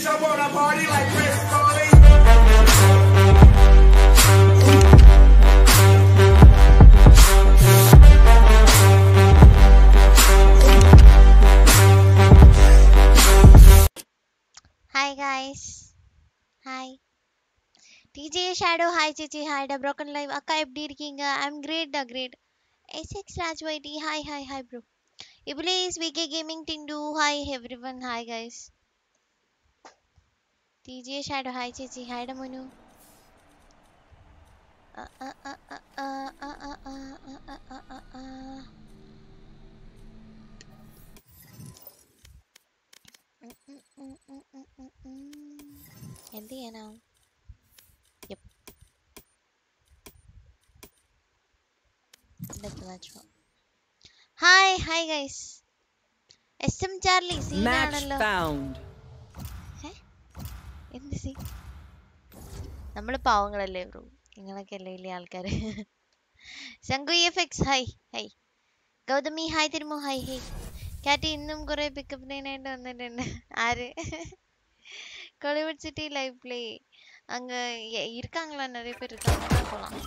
bitch, I wanna party like Chris Farley. Hi guys hi DJ shadow hi சிச்சி hi டா broken live அக்கா எப்படி இருக்கீங்க I'm great டா கிரேட் எஸ்எக்ஸ் ராஜ் வைட்டி ஹாய் ஹாய் ஹாய் ப்ரோ இப்ளேஸ் VK gaming Tintu hi everyone hi guys DJ shadow hi சிச்சி hi டா மனு அ, அ, அ, அ, அ, அ, அ, அ, அ, அ, அ, அ. ഉം, ഉം, ഉം, ഉം, ഉം, ഉം, ഉം. എന്ത് ചെയ്യാനാവും yup hi hi guys S M Charlie Match സീനാണല്ലോ found. എന്ത് സീൻ നമ്മൾ പാവങ്ങളല്ലേ ബ്രോ നിങ്ങളൊക്കെ അല്ലേ വലിയ ആൾക്കാര് Shanku F X hi hi Gauthami hi തിരുമു ഹായ് ഹായ് കാറ്റി ഇന്നും കുറെ പിക്കപ്പ് ലൈനായിട്ട് വന്നിട്ടുണ്ട് ആര് കോളിവുഡ് சிட்டி லைவ் ப்ளே அங்க எ- இருக்காங்களா நிறைய பேர் இருக்காங்க போலாம்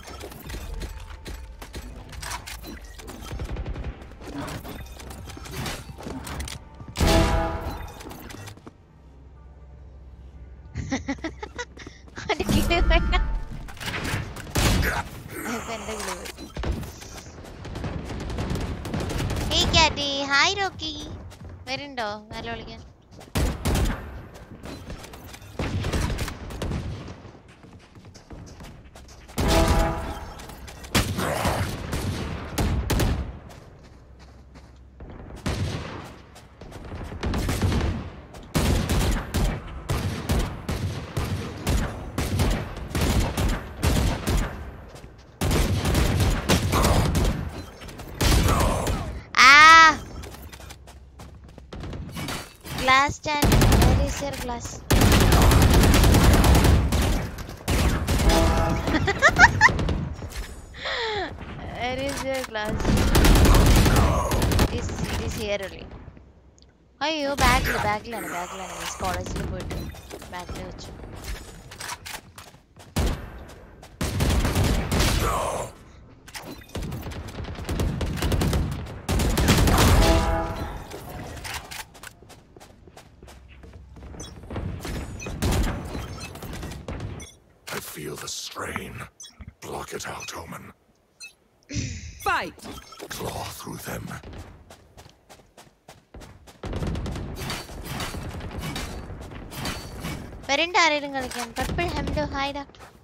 അത് കിളി വേണ്ട. ഇപ്പൊ എന്റെ കിളി പോയി. ഏയ് കാറ്റി ഹായ് റോക്കി വരുന്നുണ്ടോ നല്ല വിളിക്കാൻ Ah! Glass stand. Where is your glass? Where is your glass? This this here only. അയ്യോ ബാഗിൽ ബാഗിലാണ് ബാഗിലാണ് കോളേജിൽ പോയിട്ട് ബാഗിൽ വെച്ചു I feel the strain. Block it out, Omen. Fight. Claw through them. വരണ്ട ആരെങ്കിലും കളിക്കാൻ പർപ്പിൾ ഹെംഡോ ഹായ്ഡാ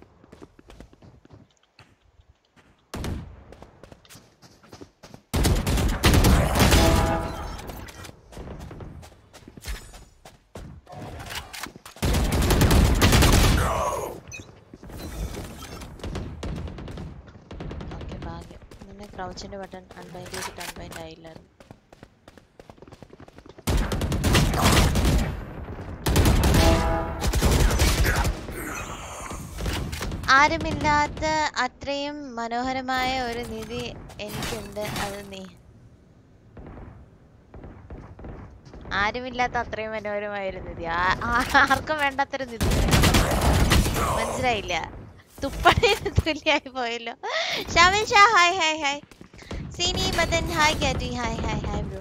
ഓക്കെ ഭാഗ്യം നിന്നെ ക്രൗച്ചിന്റെ ബട്ടൺ അൺബൈൻഡ് ചെയ്തിട്ട് അൺബൈൻഡ് ആയില്ലായിരുന്നു ആരുമില്ലാത്ത അത്രയും മനോഹരമായ ഒരു നിധി എനിക്കുണ്ട് അത് നീ ആരുമില്ലാത്ത അത്രയും മനോഹരമായ ഒരു നിധി ആ- ആ- ആർക്കും വേണ്ടാത്തൊരു നിധി മനസ്സിലായില്ല തുപ്പണി തുല്യായി പോയല്ലോ Shamil Sha hi hi hi സീനി Madan hi Katie hi hi hi bro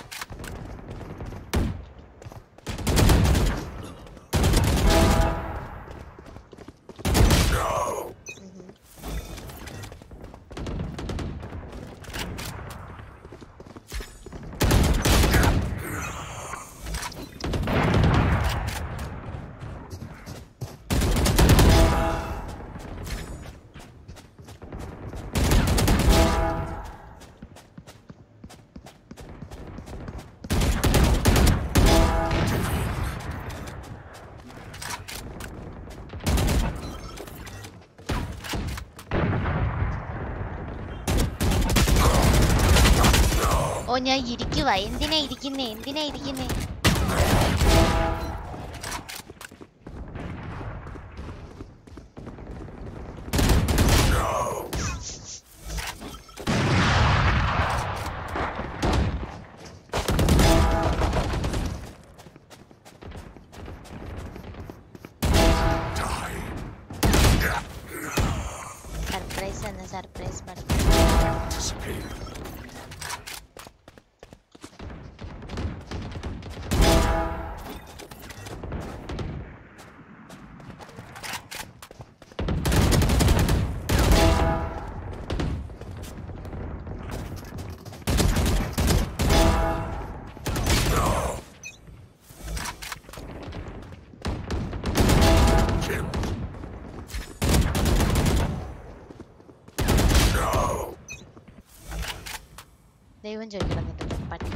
ഓ ഞാൻ ഇരിക്കുവാ എന്തിനാ ഇരിക്കുന്നേ എന്തിനാ ഇരിക്കുന്നേ അവൻ ചോദിക്കണം നിന്റെ പട്ടി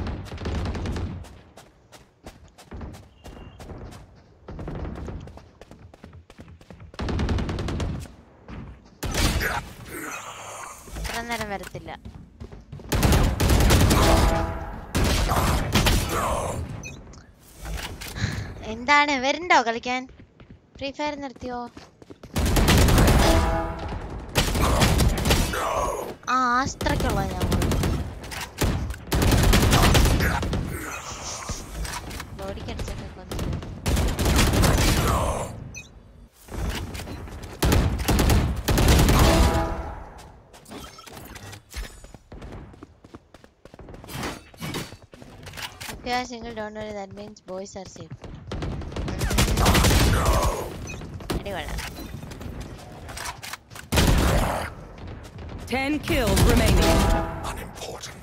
ഇത്ര നേരം വരത്തില്ല എന്താണ് വരണ്ടോ കളിക്കാൻ ഫ്രീ ഫയർ നിർത്തിയോ ആ ആസ്ത്രക്കുള്ള ഞാൻ ബോഡിക്ക് അടിച്ചൊക്കെ കൊന്നു If you are single, don't worry. That means boys are safe. അടികൊള്ളാം 10 kills remaining. Unimportant.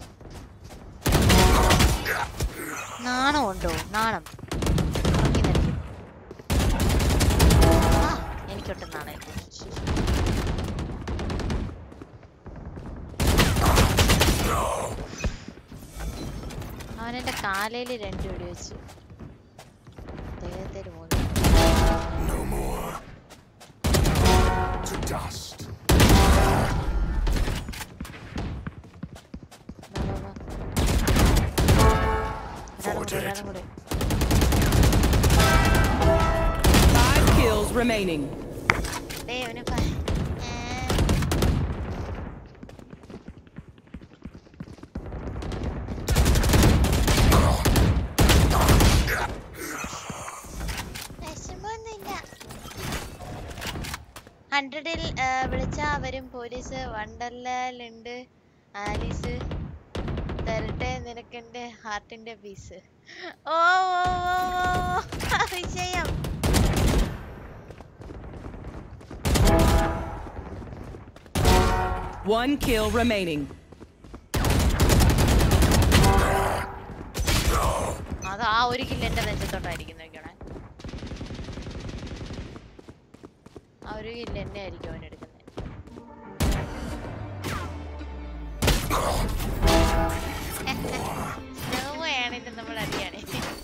നാണം ഉണ്ടോ നാണം ഉറങ്ങി നിൽക്കും. ആ, എനിക്കൊട്ടും നാണം ഇല്ല. അവനെന്റെ കാലയില് രണ്ട് വെടി വെച്ചു ദേഹത്തേല് മൂന്ന് No more. To dust. വാ, വാ, വാ. ഒരാളും കൂടി, Forward ഒരാളും കൂടി. Five kills remaining. ദേ, അവന് ഫ- ഏ. വിഷമമൊന്നുമില്ല. ഹൺഡ്രഡിൽ വിളിച്ച അവരും പോലീസ് വണ്ടർലാലുണ്ട് ആലീസ് തരട്ടെ നിനക്കെന്റെ ഹാർട്ടിന്റെ പീസ് ഓ ഓ, ഓ, ഓ, വിഷയം One kill remaining. അത് ആ ഒരു കില്ല് എന്റെ നെഞ്ചത്തോട്ടായിരിക്കും നോക്കണേ ആ ഒരു കില്ല് എന്നെ ആയിരിക്കും അവൻ എടുക്കുന്നത് ആണെങ്കിൽ നമ്മൾ അടിയാണ്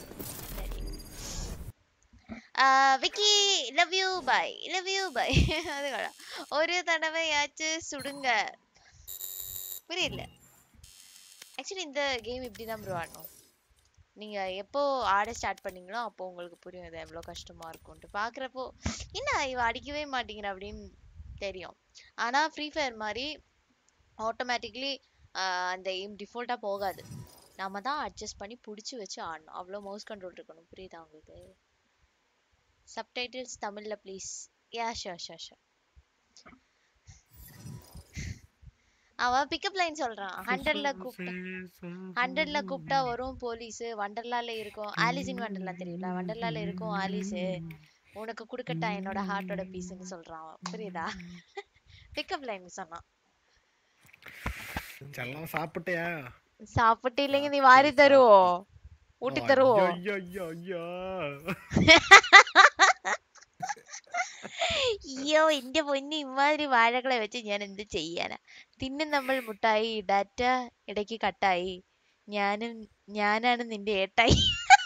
Vicky love you bye love you bye അത് കൊള്ളാം ഒരു തടവയാച്ച് സുടുങ്ക புரியல ஆக்சுவலி இந்த கேம் இப்படி தான் ப்ரோ ஆடணும் நீங்க எப்போ ஆட ஸ்டார்ட் பண்ணீங்களோ அப்போ உங்களுக்கு புரியும் இது எவ்வளோ கஷ்டமா இருக்கும்ட்டு பாக்குறப்போ என்ன இவ அடிக்கவே மாட்டேங்கிற அப்படின்னு தெரியும் ஆனா ஃப்ரீ ஃபயர் மாதிரி ஆட்டோமேட்டிக்லி அந்த எய்ம் டிஃபால்ட்டா போகாது நாம தான் அட்ஜஸ்ட் பண்ணி பிடிச்சி வச்சு ஆடணும் அவ்வளோ மவுஸ் கண்ட்ரோல் இருக்கணும் புரியுதா உங்களுக்கு சப்டைட்டில்ஸ் தமிழ்ல please ya sure sure sure அவன் பிக்கப் லைன் சொல்றான் ஹண்ட்ரட்ல கூப்பிட்டா ஹண்ட்ரட்ல கூப்பிட்டா வரும் போலீஸ் வண்டர்லால இருக்கும் ஆலிஸ் இன் வண்டர்லா தெரியல வண்டர்லால இருக்கும் ஆலிஸ் உனக்கு குடுக்கட்டா என்னோட ஹார்ட்டோட பீஸ்னு சொல்றான் அவன். புரியுதா பிக்கப் லைன் சொன்னான் செல்லம் சாப்பிட்டியா சாப்பிட்டு இல்லைங்க நீ வாரி தருவோம் ஊட்டி தருவோம் ஐயோ, ஐயோ, ஐயோ. അയ്യോ എന്റെ പൊന്നി ഇമാതിരി വാഴകളെ വെച്ച് ഞാൻ എന്ത് ചെയ്യാനാ തിന്നും നമ്മൾ മുട്ടായി ഡാറ്റ ഇടയ്ക്ക് കട്ടായി ഞാനും ഞാനാണ് നിന്റെ ഏട്ടായി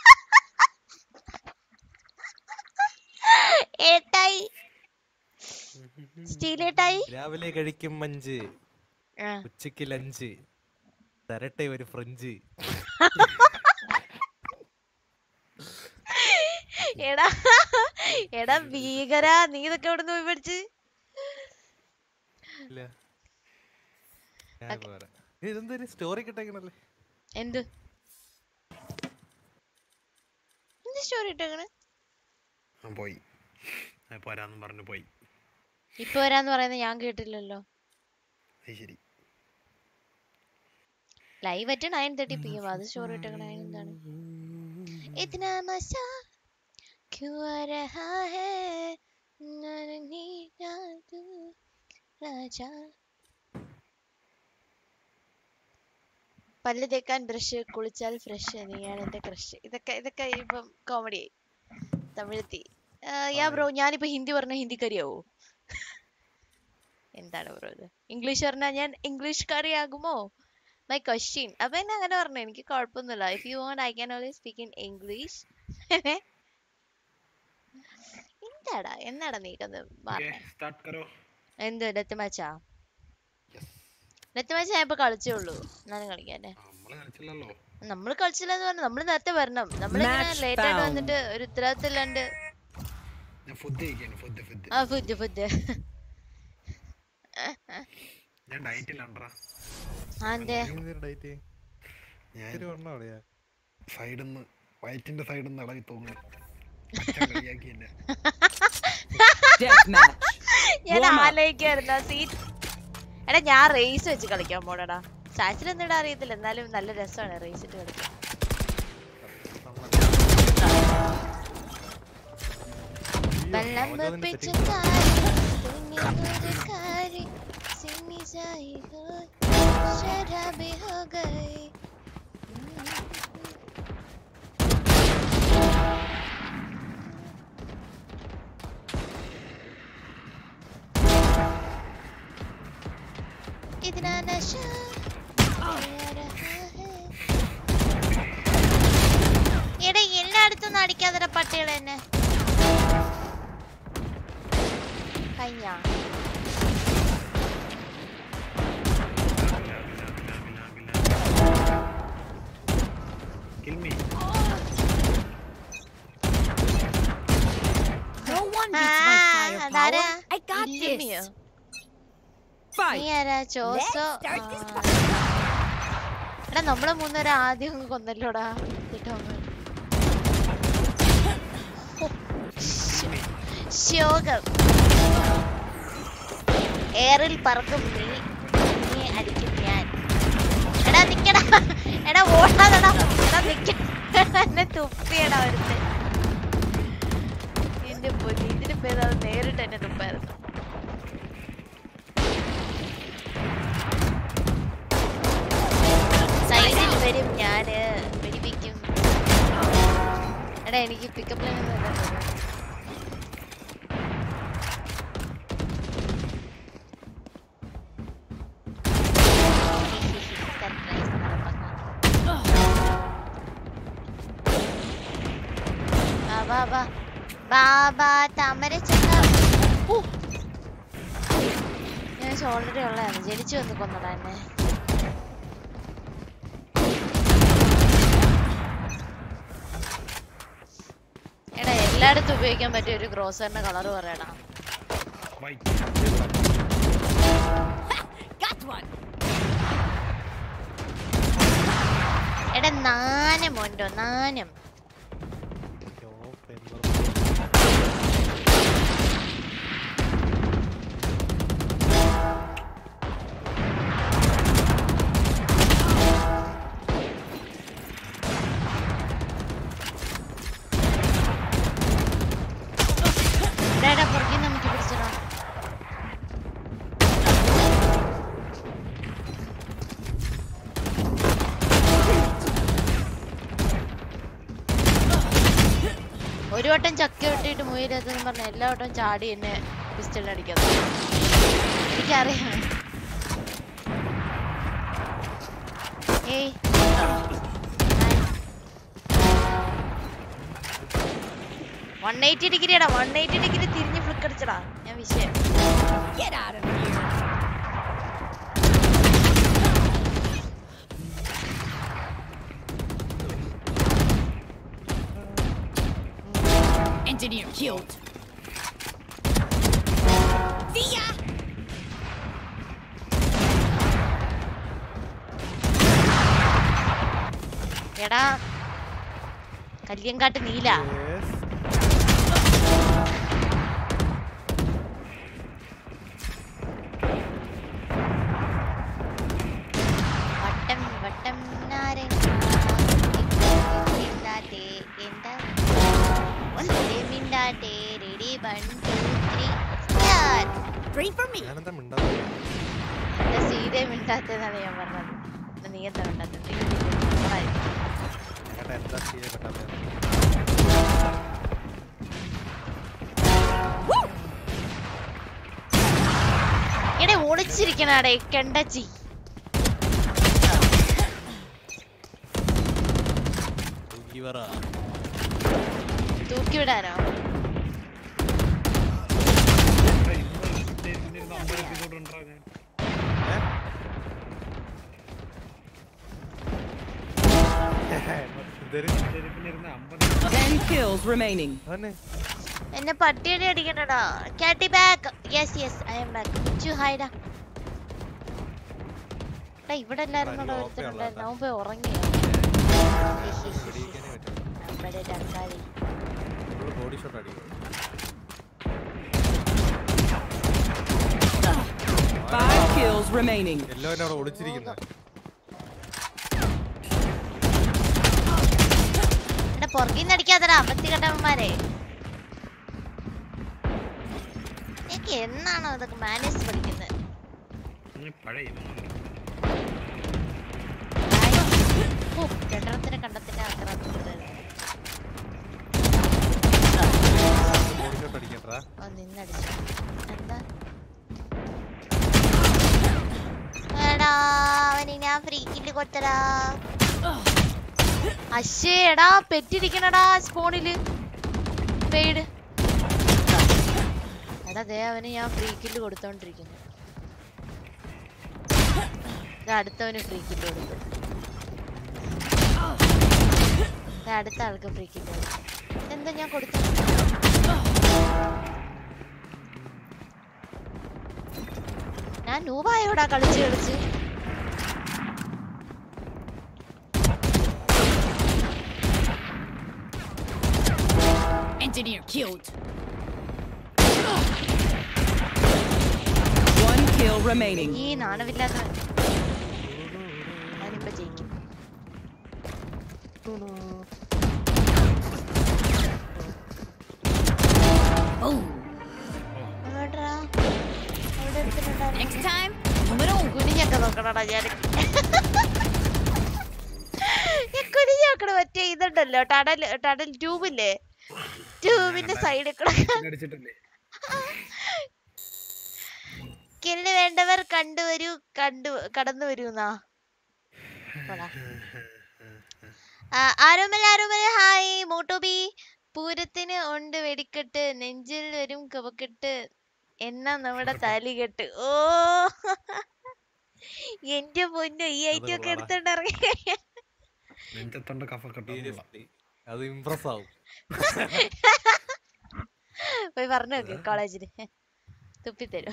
ഏട്ടായി സ്റ്റീലേട്ടായി രാവിലെ കഴിക്കും മഞ്ച് ആ ഉച്ചക്ക് ലഞ്ച് തരട്ടെ ഒരു ഫ്രഞ്ച് എടാ എടാ ഭീകര നീ ഇതൊക്കെ എവിടെ പോയി പഠിച്ച് ഇല്ല ഞാനിപ്പോ വരാം. ഏയ് ഇതെന്തൊരു സ്റ്റോറി കിട്ടേക്കണല്ലേ എന്ത് എന്ത് സ്റ്റോറി ഇട്ടേക്കണ് ആ, പോയി ആ, പോരാന്നും പറഞ്ഞു പോയി ഇപ്പൊ വരാന്ന് പറയുന്നത് ഞാൻ കേട്ടില്ലല്ലോ അത് ശരി live at nine thirty P M അത് സ്റ്റോറി ഇട്ടേക്കണ എന്താണ് इतना मजा क्यों आ रहा है नरनी जादू राजा പല്ല് തേക്കാൻ ബ്രഷ് കുളിച്ചാൽ ഫ്രഷ് നീയാണ് എന്റെ ക്രഷ് ഇതൊക്കെ ഇതൊക്കെ ഇപ്പം കോമഡി തമിഴത്തി യാ ബ്രോ ഞാനിപ്പോ ഹിന്ദി പറഞ്ഞ ഹിന്ദിക്കാരിയാവോ എന്താണ് ബ്രോ ഇത് ഇംഗ്ലീഷ് പറഞ്ഞാൽ ഞാൻ ഇംഗ്ലീഷ് കറിയാകുമോ മൈ ക്വസ്റ്റ്യൻ അപ്പൊ എന്നെ അങ്ങനെ പറഞ്ഞു എനിക്ക് കുഴപ്പമൊന്നുമില്ല if you want I can always speak in English എന്താടാ എന്നാടാ നീക്കൊന്ന് പറഞ്ഞേ സ്റ്റാർട്ട് കരോ എന്ത് ഡെത്ത് മാച്ചാ യെസ് ഡെത്ത് മാച്ച് ഞാൻ ഇപ്പൊ കളിച്ചേ ഉള്ളൂ എന്നാലും കളിക്കാല്ലേ നമ്മള് കളിച്ചില്ലല്ലോ നമ്മൾ കളിച്ചില്ലെന്ന് പറഞ്ഞു നമ്മൾ നേരത്തെ വരണം നമ്മളിങ്ങനെ Match ലേറ്റ് ആയിട്ട് found. വന്നിട്ട് ഒരു ഉത്തരവാദിത്തം ഇല്ലാണ്ട് ഞാൻ ഫുഡ് കഴിക്കാണ് ഫുഡ് ഫുഡ് ആ ഫുഡ് ഫുഡ് ഞാൻ ഡയറ്റിലാണ്ടാ അതെ ഡേറ്റ് ഞാൻ ഒരു വണ്ണ അവിടെയാ സൈഡിൽ നിന്ന് വയറ്റിന്റെ സൈഡിൽ നിന്ന് ഇളകി തോന്നി അച്ഛൻ കളിയാക്കി എന്നെ Deathmatch. ഞാൻ Warm up. ആലോചിക്കായിരുന്നു ആ സീറ്റ് എടാ ഞാൻ റേസ് വെച്ച് കളിക്കാൻ പോണടാ ചാച്ചിൽ എന്തിടാ അറിയത്തില്ല എന്നാലും നല്ല രസമാണ് റേസ് ഇട്ട് കളിക്കാൻ വെള്ളം വെപ്പിച്ചക്കാരി തുണിയൊരുക്കാരി സിന്നി ജായി ഹോയ് ശരാബി ഹോ ഗയി इतना नशा आ रहा है എടാ എല്ലായിടത്തും അടിക്കാതെ പട്ടികൾ തന്നെ കഴിഞ്ഞ Kill me. No one beats my അതാരാ firepower. I got ഇല്ലിമിയോ? this. നീ Fight. ആരാ ചോസോ Let's start this ആ. എടാ നമ്മളെ മൂന്നുപേരെ ആദ്യം അങ്ങ് കൊന്നല്ലോടാ കേട്ടോ ശോകം എയറിൽ പറക്കും നീ നീ അടിക്കും ഞാൻ എടാ നിക്കടാ എടാ ഓടാതെടാ എടാ നിക്ക എന്നെ തുപ്പിയടാ ഒരുത്ത് എന്റെ പൊന്നി ഇതിന് പേര് അത് നേരിട്ട് എന്നെ തുപ്പായിരുന്നു സൈഡിൽ വരും ഞാന് വെടിവെക്കും എടാ എനിക്ക് പിക്കപ്പ് ലൈൻ വാ വാ വാ വാ താമര ചെന്ന ഞാൻ ഓൾറെഡി ഉള്ളതാണ് ജനിച്ചു വന്ന് കൊന്നടാ എന്നെ എടാ എല്ലായിടത്തും ഉപയോഗിക്കാൻ പറ്റിയ ഒരു ഗ്രോസറിന്റെ കളർ പറയടാ White. Got one. എടാ നാനം ഉണ്ടോ നാനം എടാ എടാ പുറകിൽ നമുക്ക് പിടിച്ചടാ ഒരു വട്ടം ചക്ക വെട്ടിയിട്ട് മുയിലെന്ന് പറഞ്ഞ എല്ലാ വട്ടം ചാടി എന്നെ പിസ്റ്റളിൽ അടിക്കുന്നത് എനിക്കറിയാം ഏയ് വൺ എയ്റ്റി ഡിഗ്രിയാടാ വൺ എയ്റ്റി ഡിഗ്രി തിരിഞ്ഞ് ഫ്ലിക്ക് അടിച്ചടാ ഞാൻ വിഷയം Get out of here. Engineer killed. See ya. എടാ കല്യങ്കാട്ട് നീല വട്ടം വട്ടം നാരങ്ങ മിണ്ടാട്ടെ എന്താ ഒന്നേ മിണ്ടാട്ടെ ready one two three start Three for me. ഞാനെന്താ മിണ്ടാതെ എന്റെ സീതയെ മിണ്ടാത്തതാണ് ഞാൻ പറഞ്ഞത് പിന്നെ നീ എന്താ മിണ്ടാത്തത് ചേട്ടാ എന്താ ചെയ്യാൻ പറ്റാത്ത എടെ ഒളിച്ചിരിക്കണാടെ കണ്ടച്ചി പറ തൂക്കി വിടാനോ എടാ, ഇന്ന് ഇരുന്ന് അമ്പത് എപ്പിസോഡ് ഉണ്ടാ ഞാൻ ഇതൊരു പിന്നെ ഇരുന്ന് അമ്പത് 10 kills remaining. അവനെ എന്നെ പട്ടിയടി അടിക്കണ്ടടാ Katie back yes yes I'm back Michu ഹൈഡാ എടാ ഇവിടെ എല്ലായിരുന്നോടാ ആരും ഒരുത്തനുണ്ടായിരുന്നു ഓപ്പേ അവൻ പോയി ഉറങ്ങിയോ വെടിവെക്കാനേ പറ്റും നമ്മുടെ രണ്ടാളി ഫുള്ള് ബോഡി ഷോട്ട് അടിക്കും Five kills remaining. എല്ലാവരും അവിടെ ഒളിച്ചിരിക്കുന്നത് എടാ പുറകിന്ന് അടിക്കാത്തടാ അമ്പത്തി കണ്ടവന്മാരെ എനിക്ക് എന്നാണോ ഇതൊക്കെ മാനേജ് പഠിക്കുന്നത് ഇനി പഴയ ഓ, രണ്ടെണ്ണത്തിനെ കണ്ടത്തിന്റെ ആക്രമണത്തില് ബോഡി ഷോട്ട് അടിക്കട്ടാ ഓ നിന്നടിച്ചു എന്താ എടാ അവന് ഞാൻ ഫ്രീ കില്ല് കൊടുത്തടാ അശ്ശേ എടാ പെറ്റിരിക്കണടാ സ്പോണില് പെയ്ഡ് എടാ ദേ അവന് ഞാൻ ഫ്രീ കില്ല് കൊടുത്തോണ്ടിരിക്കുന്നു ദേ അടുത്തവന് ഫ്രീ കില്ല് കൊടുത്തു ദേ അടുത്ത ആൾക്ക് ഫ്രീ കില്ല് കൊടുത്തു എന്താ ഞാൻ കൊടുത്തു ഞാൻ നൂപായോടാ കളിച്ച് കളിച്ച് Engineer killed. One kill remaining. ഈ നാണമില്ലാത്തവൻ ഞാനിപ്പോ ജയിക്കും Boom. അങ്ങോട്ടെടാ. അവിടെ ഒരുത്തനുണ്ടായിരുന്നു. Next time, move it on. കുനിഞ്ഞൊക്കെ നോക്കണടാ ഞാൻ കുനിഞ്ഞ് നോക്കണ മറ്റേ ഇതുണ്ടല്ലോ ടടൽ ടടൽ ട്യൂബില്ലേ ട്യൂബിന്റെ സൈഡിൽ കൂടെ അടിച്ചിട്ടില്ലേ കില്ല് വേണ്ടവർ കണ്ടുവരൂ കണ്ടു കടന്നു വരൂന്നാ പോടാ. ആ, ആരോമൽ ആരോമൽ ഹായ് മോട്ടോബി പൂരത്തിന് ഉണ്ട് വെടിക്കെട്ട് നെഞ്ചിൽ വരും കവക്കെട്ട് എന്നാ നമ്മുടെ താലികെട്ട് ഓ എന്റെ പൊന്നു ഈ ഐറ്റം ഒക്കെ കൊള്ളാടാ. എടുത്തോണ്ട് ഇറങ്ങി നെഞ്ചത്തുണ്ട് കഫക്കെട്ട് Seriously. അത് ഇംപ്രസ് ആവും പോയി പറഞ്ഞു നോക്ക് കോളേജില് തുപ്പിത്തരും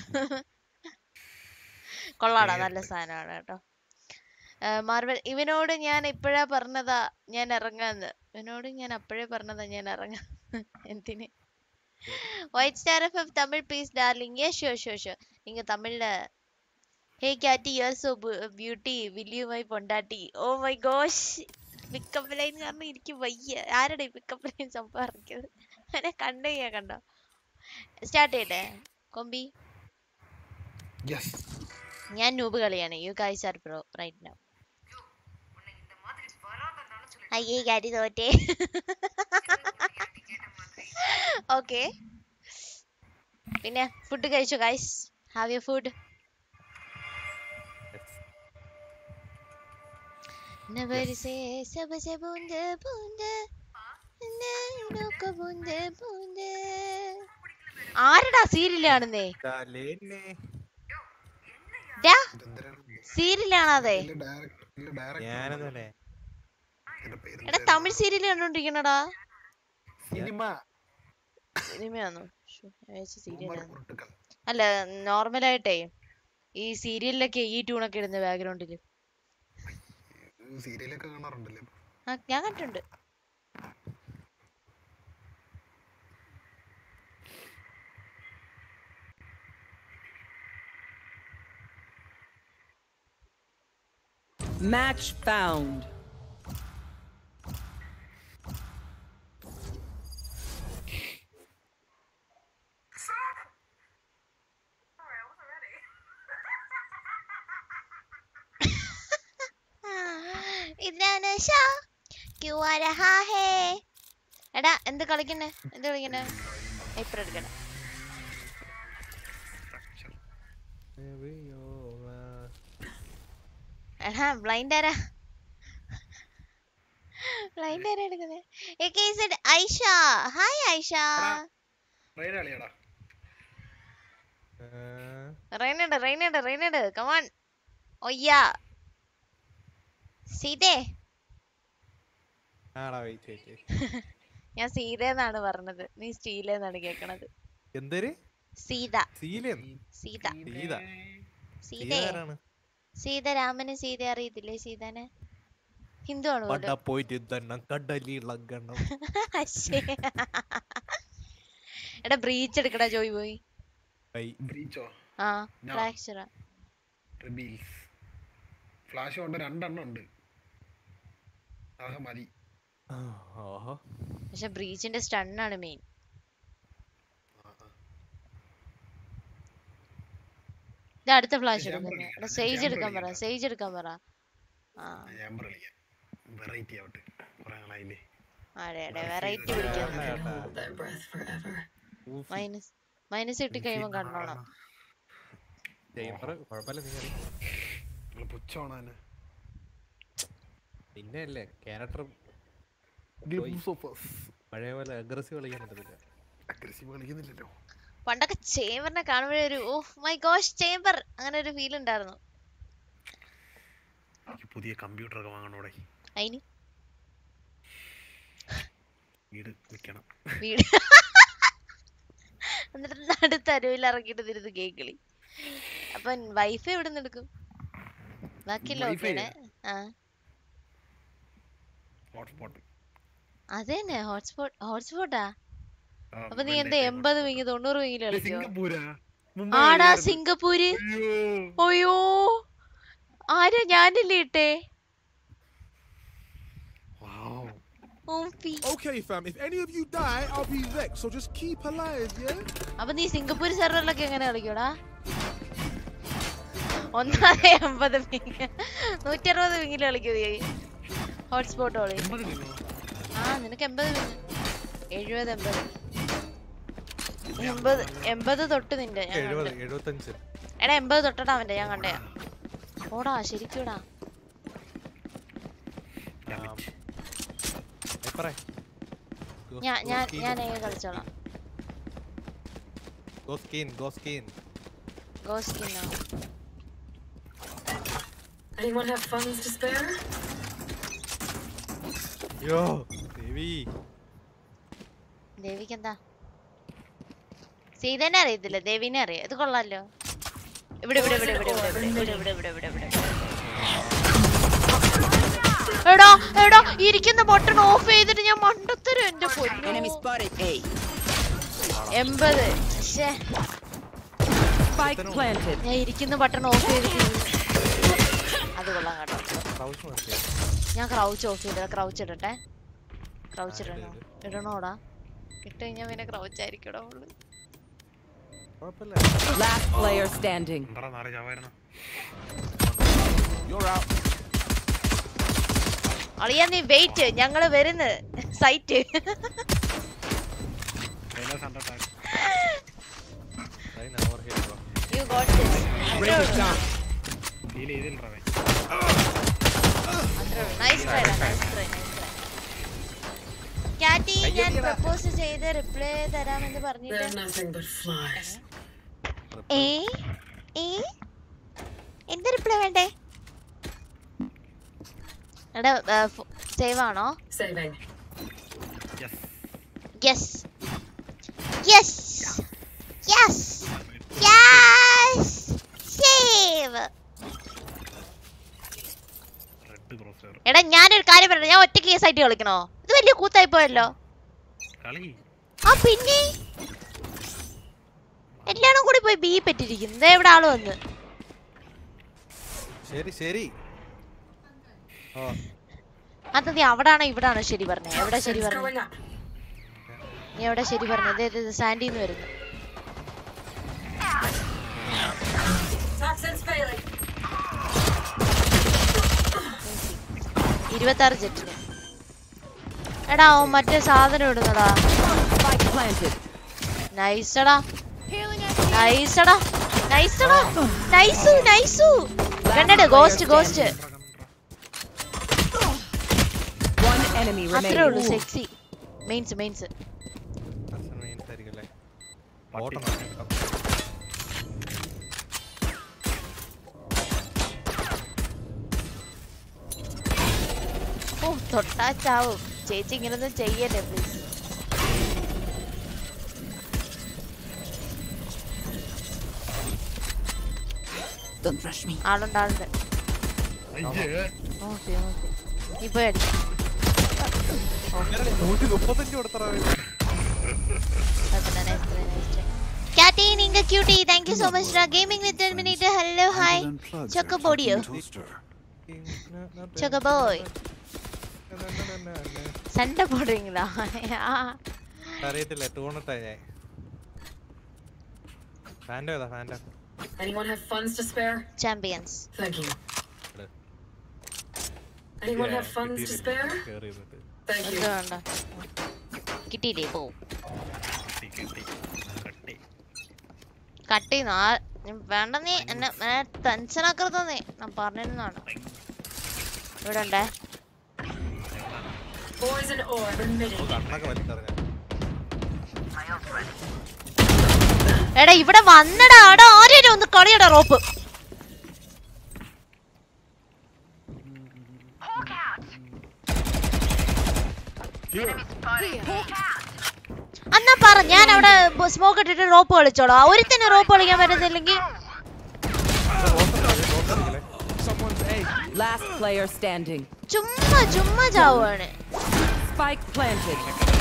കൊള്ളാടാ നല്ല സാധനമാണ് കേട്ടോ മാർവൽ ഇവനോട് ഞാൻ ഇപ്പോഴാ പറഞ്ഞതാ ഞാൻ ഇറങ്ങാന്ന് ഇവനോട് ഞാൻ അപ്പോഴേ പറഞ്ഞതാ ഞാൻ ഇറങ്ങാ എന്തിന് white star FF Tamil please darling ஏ ஷோ ஷோ ஷோ நீங்க தமிழ்ல hey Katie you're so beauty will you my பொண்டாட்டி oh my gosh pickup line കാരണം എനിക്ക് വയ്യ ആരുടെ പിക്കപ്പ് ലൈൻ സംഭവിക്കുന്നത് അവനെ കണ്ടു ഞാൻ കണ്ടോ സ്റ്റാർട്ട് ചെയ്യട്ടെ കൊമ്പി യെസ് ഞാൻ നൂബ് കളിയാണ് you guys are pro right now അയ്യേ കാരി തോറ്റേ ഓക്കെ പിന്നെ ഫുഡ് കഴിച്ചു ഗൈസ് ഹാവ് യു ഫുഡ് नबर से सबसे बूंद बूंद नैनों को बूंद बूंद ആരടാ സീരിയലാണെന്നേ തലേന്നെ. ഡാ സീരിയലാണതെ ഞാനൊന്നുമല്ലേ എടാ തമിഴ് സീരിയൽ കണ്ടോണ്ടിരിക്കണടാ സിനിമ സിനിമയാണോ സീരിയലാണ് അല്ല നോർമലായിട്ടേ ഈ സീരിയലിലൊക്കെ ഈ ട്യൂണൊക്കെ ഇടുന്ന ബാക്ക്ഗ്രൗണ്ടിൽ സീരിയലൊക്കെ കാണാറുണ്ടല്ലേ ആ ഞാൻ കണ്ടിട്ടുണ്ട് Match found. ഇതാണ് ഷാ ക്യൂ ആ രഹാ ഹേ എടാ എന്ത് കളിക്കണേ എന്ത് കളിക്കണേ ഇപ്പഴ എടുക്കണേ എടാ ബ്ലൈൻഡ് ആരാ ബ്ലൈൻഡ് ആരാ എടുക്കുന്നത് A K Z Aisha hi Aisha rain കളിയാടാ റെയിനുണ്ട് റെയിനുണ്ട് റെയിനുണ്ട് കമാൺ ഒയ്യ സീതേ ആടാ വെയിറ്റ് വെയിറ്റ് ഞാൻ സീതേന്നാണ് പറഞ്ഞത് നീ സ്റ്റീലെന്നാണ് കേക്കണത് എന്തൊരു സീത സീലൻ സീത സീത സീതേ സീതാരാണ് സീത രാമന് സീത അറിയത്തില്ലേ സീതനെ ഹിന്ദു ആണ് പണ്ട പോയിട്ട് തന്നെ കടലിളകണം എടാ ബ്രീച്ച് എടുക്കടാ ജോയ് പോയി ഐ ബ്രീച്ചോ ആ No. ഫ്രാക്ചറാ റിബീൽസ് ഫ്ലാഷ് കൊണ്ട് രണ്ടെണ്ണം ഉണ്ട് ആകെ മതി ഓഹോ പക്ഷെ ബ്രീച്ചിന്റെ സ്റ്റണ്ണാണ് മെയിൻ ഇത് അടുത്ത ഫ്ലാഷ് ഞാൻ എടുക്കുന്നത് പറഞ്ഞില്ല, എടാ ഞാൻ സേജ് ഞാൻ എടുക്കാൻ പറ പറഞ്ഞില്ല. സേജ് എടുക്കാൻ പറ ആ ഞാൻ കളിക്കാം വെറൈറ്റി ആവട്ടെ കുറെ നാളായില്ലേ അതെ അതെ വെറൈറ്റി പിടിക്കാൻ മൈനസ് മൈനസ് ഇട്ട് കഴിയുമ്പോൾ കണ്ടോണം ചേമ്പർ കുഴപ്പമില്ല നീ കളി നിങ്ങള് പുച്ഛമാണ് തന്നെ പിന്നെ അല്ലേ ക്യാരക്ടർ ഗ്ലിംസ് ഓഫ് us. പഴയ പോലെ അഗ്രസീവ് കളിക്കാൻ പറ്റത്തില്ല അഗ്രസീവ് കളിക്കുന്നില്ലല്ലോ പണ്ടൊക്കെ ചേമ്പറിനെ കാണുമ്പോഴേ ഒരു ഓ മൈ ഗോഷ് ചേമ്പർ അങ്ങനെ ഒരു ഫീൽ ഉണ്ടായിരുന്നു എനിക്ക് പുതിയ കമ്പ്യൂട്ടർ ഒക്കെ വാങ്ങണോടെ അതിന് വീട് വിൽക്കണം വീട് എന്നിട്ട് നടുത്ത അരുവിൽ ഇറക്കിയിട്ട് തിരുന്ന് കേക്കിളി അപ്പൊ വൈഫ് എവിടെ നിന്ന് എടുക്കും ബാക്കിയല്ലോ Wi-Fi ഓക്കെയാണ് ആ ഹോട്ട്സ്പോട്ട് അത് തന്നെ ഹോട്ട്സ്പോട്ട് ഹോട്ട്സ്പോട്ടാ അപ്പൊ നീ എന്താ എൺപത് വിങ്ങി തൊണ്ണൂറ് വിങ്ങില് കളിക്കോ സിംഗപ്പൂരാ ആടാ സിംഗപ്പൂര് അയ്യോ ആരാ ഞാനല്ലേ ഇട്ടേ ഓംപി. Okay, fam, if any of you die, I'll be vexed, so just keep alive, yeah? അപ്പൊ നീ സിംഗപ്പൂർ സെർവറിലൊക്കെ എങ്ങനെ കളിക്കൂടാ ഒന്നാമത് എൺപത് വിങ് നൂറ്റി അറുപത് വിങ്ങില് കളിക്കൂ നീ ഹോട്ട്സ്പോട്ട് കളി ആ നിനക്ക് എൺപത് വിങ് എഴുപത് എൺപത് എൺപത് എൺപത് തൊട്ട് നിന്റെ ഞാൻ എഴുപത് കണ്ട്. എഴുപത്തഞ്ച് എടാ എൺപത് തൊട്ടടാ അവന്റെ ഞാൻ കണ്ടേ ഓടാ ശരിക്കൂടാ എപ്പറേ ഞാൻ ഞാൻ ഞാൻ എങ്ങനെ കളിച്ചോളാം ഗോ സ്കീൻ ഗോ സ്കീൻ ഗോസ്കിന്നോ Anyone have funds to spare? യോ ദേവി ദേവിക്ക് എന്താ സീതനെ അറിയത്തില്ല ദേവിനെ അറിയാം ഇത് കൊള്ളാലോ ഇവിടെ ഇവിടെ ഇവിടെ ഇവിടെ ഇവിടെ ഇവിടെ ഇവിടെ ഇവിടെ ഇവിടെ ഇവിടെ ഇവിടെ എടാ എടാ ഇരിക്കുന്ന ബട്ടൺ ഓഫ് ചെയ്തിട്ട് ഞാൻ മണ്ടത്തരം എന്റെ പൊന്നു Enemy spotted A. എൺപത് ശ്ശേ Spike planted. ഞാൻ ഇരിക്കുന്ന ബട്ടൺ ഓഫ് ചെയ്തിട്ട് അത് കൊള്ളാം കേട്ടോ ക്രൗച്ച് മനസ്സിലായി ഞാൻ ക്രൗച്ച് ഓഫ് ചെയ്തത് ക്രൗച്ച് ഇടട്ടെ ക്രൗച്ച് ഇടണോ ഇടണോടാ ഇട്ട് കഴിഞ്ഞാ പിന്നെ ക്രൗച്ച് ആയിരിക്കടാ ഉള്ളു കുഴപ്പമില്ല Last player standing. എന്താ നാളെ ചാവായിരുന്നു You're out. അളിയാ നീ വെയിറ്റ് ഞങ്ങള് വരുന്ന് സൈറ്റ് കൈലാസ് അണ്ടർ ടാക്ക് Nine hour here, bro. You got this അത്രേ ഉള്ളൂ ഫീൽ ചെയ്തില്ലറവേ അത്രേ ഉള്ളൂ nice try nice try nice try കാറ്റി ഞാൻ പ്രപ്പോസ് ചെയ്ത് റിപ്ലൈ തരാമെന്ന് പറഞ്ഞിട്ട് They're nothing but flies. ഏ ഏ എന്ത് റിപ്ലൈ വേണ്ടേ എടാ സേവ് ആണോ Saving. Yes yes yes yes yes save red cross എടാ ഞാനൊരു കാര്യം പറയട്ടെ ഞാൻ ഒറ്റ കേസ് ആയിട്ട് കളിക്കണോ ഇത് വലിയ കൂത്തായി പോയല്ലോ കളി ആ പിന്നെ എല്ലാരും കൂടി പോയി ബി പറ്റിരിക്കുന്നു ദേ ഇവിടെ ആള് വന്ന് ശരി ശരി ഓ അത് നീ അവിടാണോ ഇവിടാണോ ശരി പറഞ്ഞേ എവിടെ ശരി Toxins പറഞ്ഞു going up. നീ എവിടെ ശരി പറഞ്ഞു സാൻഡിന്ന് വരുന്നു Toxins failing. ഇരുപത്താറ് ജെറ്റിന് എടാ ഓ മറ്റേ സാധനം ഇടുന്നടാ Spike planted. നൈസടാ നൈസടാ നൈസടാ നൈസു നൈസു കണ്ടട് ഗോസ്റ്റ് ഗോസ്റ്റ് One enemy അത്രേ ഉള്ളൂ remaining. സെക്സി മെയിൻസ് മെയിൻസ് അച്ഛൻ മെയിൻസ് ആയിരിക്കും അല്ലേ പട്ടി. ഓട്ടം ഓ തൊട്ടാ ചാവും ചേച്ചി ഇങ്ങനൊന്നും ചെയ്യല്ലേ പ്ലീസ് Don't rush me. ആളുണ്ട് ആളുണ്ട് അയ്യേ. ഓക്കെ ഓക്കെ ഇപ്പൊ അടിച്ചു നൂറ്റി മുപ്പത്തഞ്ച് കൊടുത്തറ Catty, Ninga Cutie, thank you so much for gaming with Terminator. Hello, hi. Chocobodio. Chocoboy. சண்டை போடுறீங்களா അറിയത്തില്ല ടൂണിട്ടാ ഞാൻ ഫാൻ്റെ ഏതാ ഫാൻ്റെ Anyone have funds to spare? Champions Thank you. Hello. Anyone have funds to spare? കയറി ഇരുന്നിട്ട് Thank you. എന്താ വേണ്ട കിട്ടിയില്ലേ പോ കിട്ടി, കിട്ടി. കട്ടി. കട്ട് ചെയ്യുന്നു ആ വേണ്ട നീ എന്നെ ടെൻഷൻ ആക്കരുത് നീ ഞാൻ പറഞ്ഞിരുന്നാണ് ഇവിടെ ഉണ്ടേ Poison orb emitting. കണ്ണൊക്കെ വലിച്ചറിഞ്ഞ എടാ ഇവിടെ വന്നടാ എടാ ആരെയും ഒന്ന് കളിയടാ റോപ്പ് എന്നാ പറ ഞാൻ അവിടെ സ്മോക്ക് ഇട്ടിട്ട് റോപ്പ് കളിച്ചോളാം ഒരുത്തന്നെ റോപ്പ് കളിക്കാൻ പറ്റുന്നില്ലെങ്കിൽ Last player standing. ചുമ്മാ ചുമ്മാ ചാവുകയാണ് Spike planted.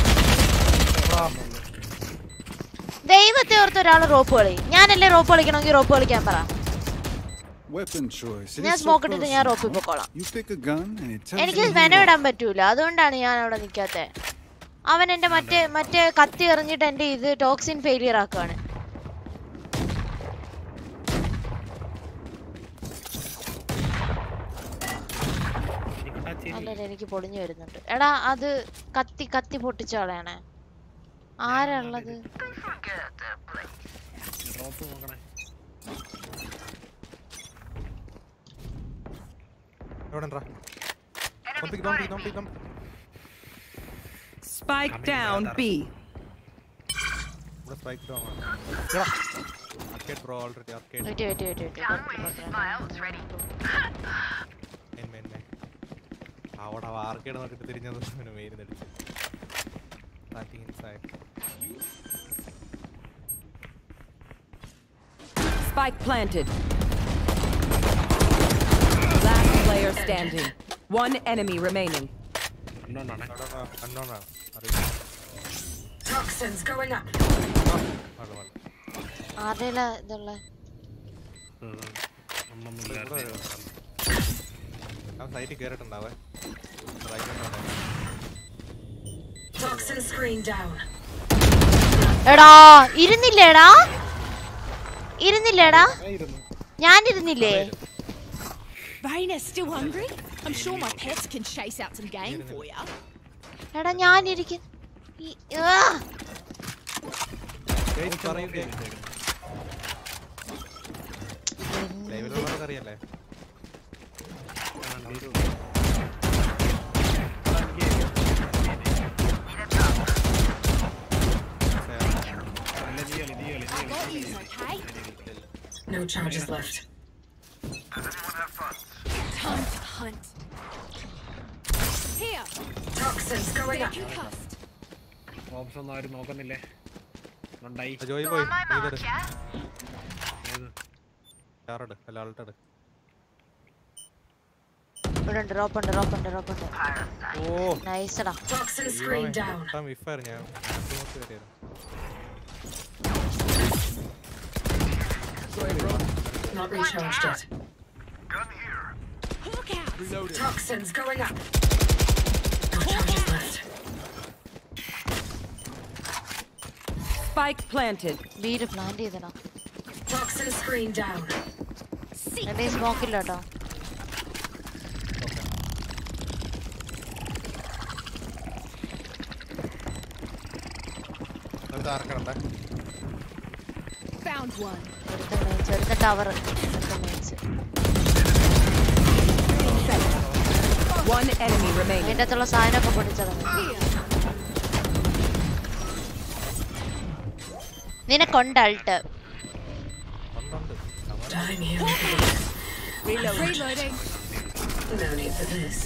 ദൈവത്തെ ഓർത്ത് ഒരാൾ റോപ്പ് കളി ഞാനല്ലേ റോപ്പ് കളിക്കണമെങ്കിൽ റോപ്പ് കളിക്കാൻ പറ Weapon choice. It ഞാൻ is so സ്മോക്ക് ഇട്ടിട്ട് ഞാൻ personal. റോപ്പിൽ പൊക്കോളാം You pick a gun and it tells എനിക്ക് you who വെനം you ഇടാൻ പറ്റൂല അതുകൊണ്ടാണ് ഞാൻ അവിടെ നിൽക്കാത്തെ അവൻ എന്റെ മറ്റേ മറ്റേ കത്തി എറിഞ്ഞിട്ട് എന്റെ ഇത് ടോക്സിൻ ഫെയിലിയർ ആക്കുകയാണ് നിക്കാച്ചി. അല്ലല്ല എനിക്ക് പൊളിഞ്ഞു വരുന്നുണ്ട് എടാ അത് കത്തി കത്തി പൊട്ടിച്ച കളയണേ ആരാ ഉള്ളത് ഡ്രോപ്പ് നോക്കണേ എവിടെ ഉണ്ടാ തോമ്പിക്ക് തോമ്പിക്ക് തോമ്പിക്ക് തോമ്പി Spike down B. ഇവിടെ സ്ട്രൈക്ക് ഡൗൺ ആണ് arcade bro already arcade wait wait wait main main main അവിടെ ആർക്കേഡ് നോക്കിട്ട് തിരിഞ്ഞത് പിന്നെ മെയിൻ അടിച്ചു starting inside Spike planted. Last player standing. One enemy remaining. ഉണ്ടോണ്ടാണേ കണ്ണോണാണ് അറിയില്ല Toxins going up. വേണ്ട വേണ്ട ആരുടെയിലാ ഇതുള്ള ഒന്നൊന്നും ഇവിടെ ഇല്ലാതെ ഒരു- അവൻ സൈറ്റിൽ കയറിയിട്ടുണ്ടാവേ റൈറ്റ് Toxin screen down. എടാ ഇരുന്നില്ലേടാ ഇരുന്നില്ലേടാ ഞാൻ ഇരുന്നില്ലേ Raina's still hungry? I'm sure my pets can chase out some game for you. എടാ ഞാൻ ഇരിക്കും പറയൂ ലൈവിലുള്ളവർക്ക് അറിയല്ലേ നീ കളി നീ കളി നീ Got കളി you, okay? No charges left. Time to hunt. Here, Toxins going they're up. concussed. Oops ഒന്നും ആരും നോക്കുന്നില്ലേ ഉണ്ടായി ജോയി പോയി നീതെടു ഏത് ചാറട് അല്ല ആൾട്ടട് ഇവിടെ ഉണ്ട് റോപ്പ് ഉണ്ട് റോപ്പ് ഉണ്ട് റോപ്പ് ഉണ്ട് ഓ നൈസടാ Toxin screen down. മിഫയർ ഞാൻ നോക്കി കയറിയത് Not recharged yet. Look out! Toxins going up. No charges left. Spike planted. ബീര് പ്ലാന്റ് ചെയ്തടാ Toxin screen down. എന്റെ സ്മോക്കില്ല കേട്ടോ അത് ആർക്കണ്ടേ Found one. ഒരുത്ത മെയിൻസ് ഒരുത്ത ടവർ ഒരുത്ത മെയിൻസ് One enemy remaining. അതിന്റെ അകത്തുള്ള സാധനമൊക്കെ പൊട്ടിച്ചതാണ് നിനക്കൊണ്ട് അൾട്ട് ഉണ്ടുണ്ട് Time here. Reloading. No need for this.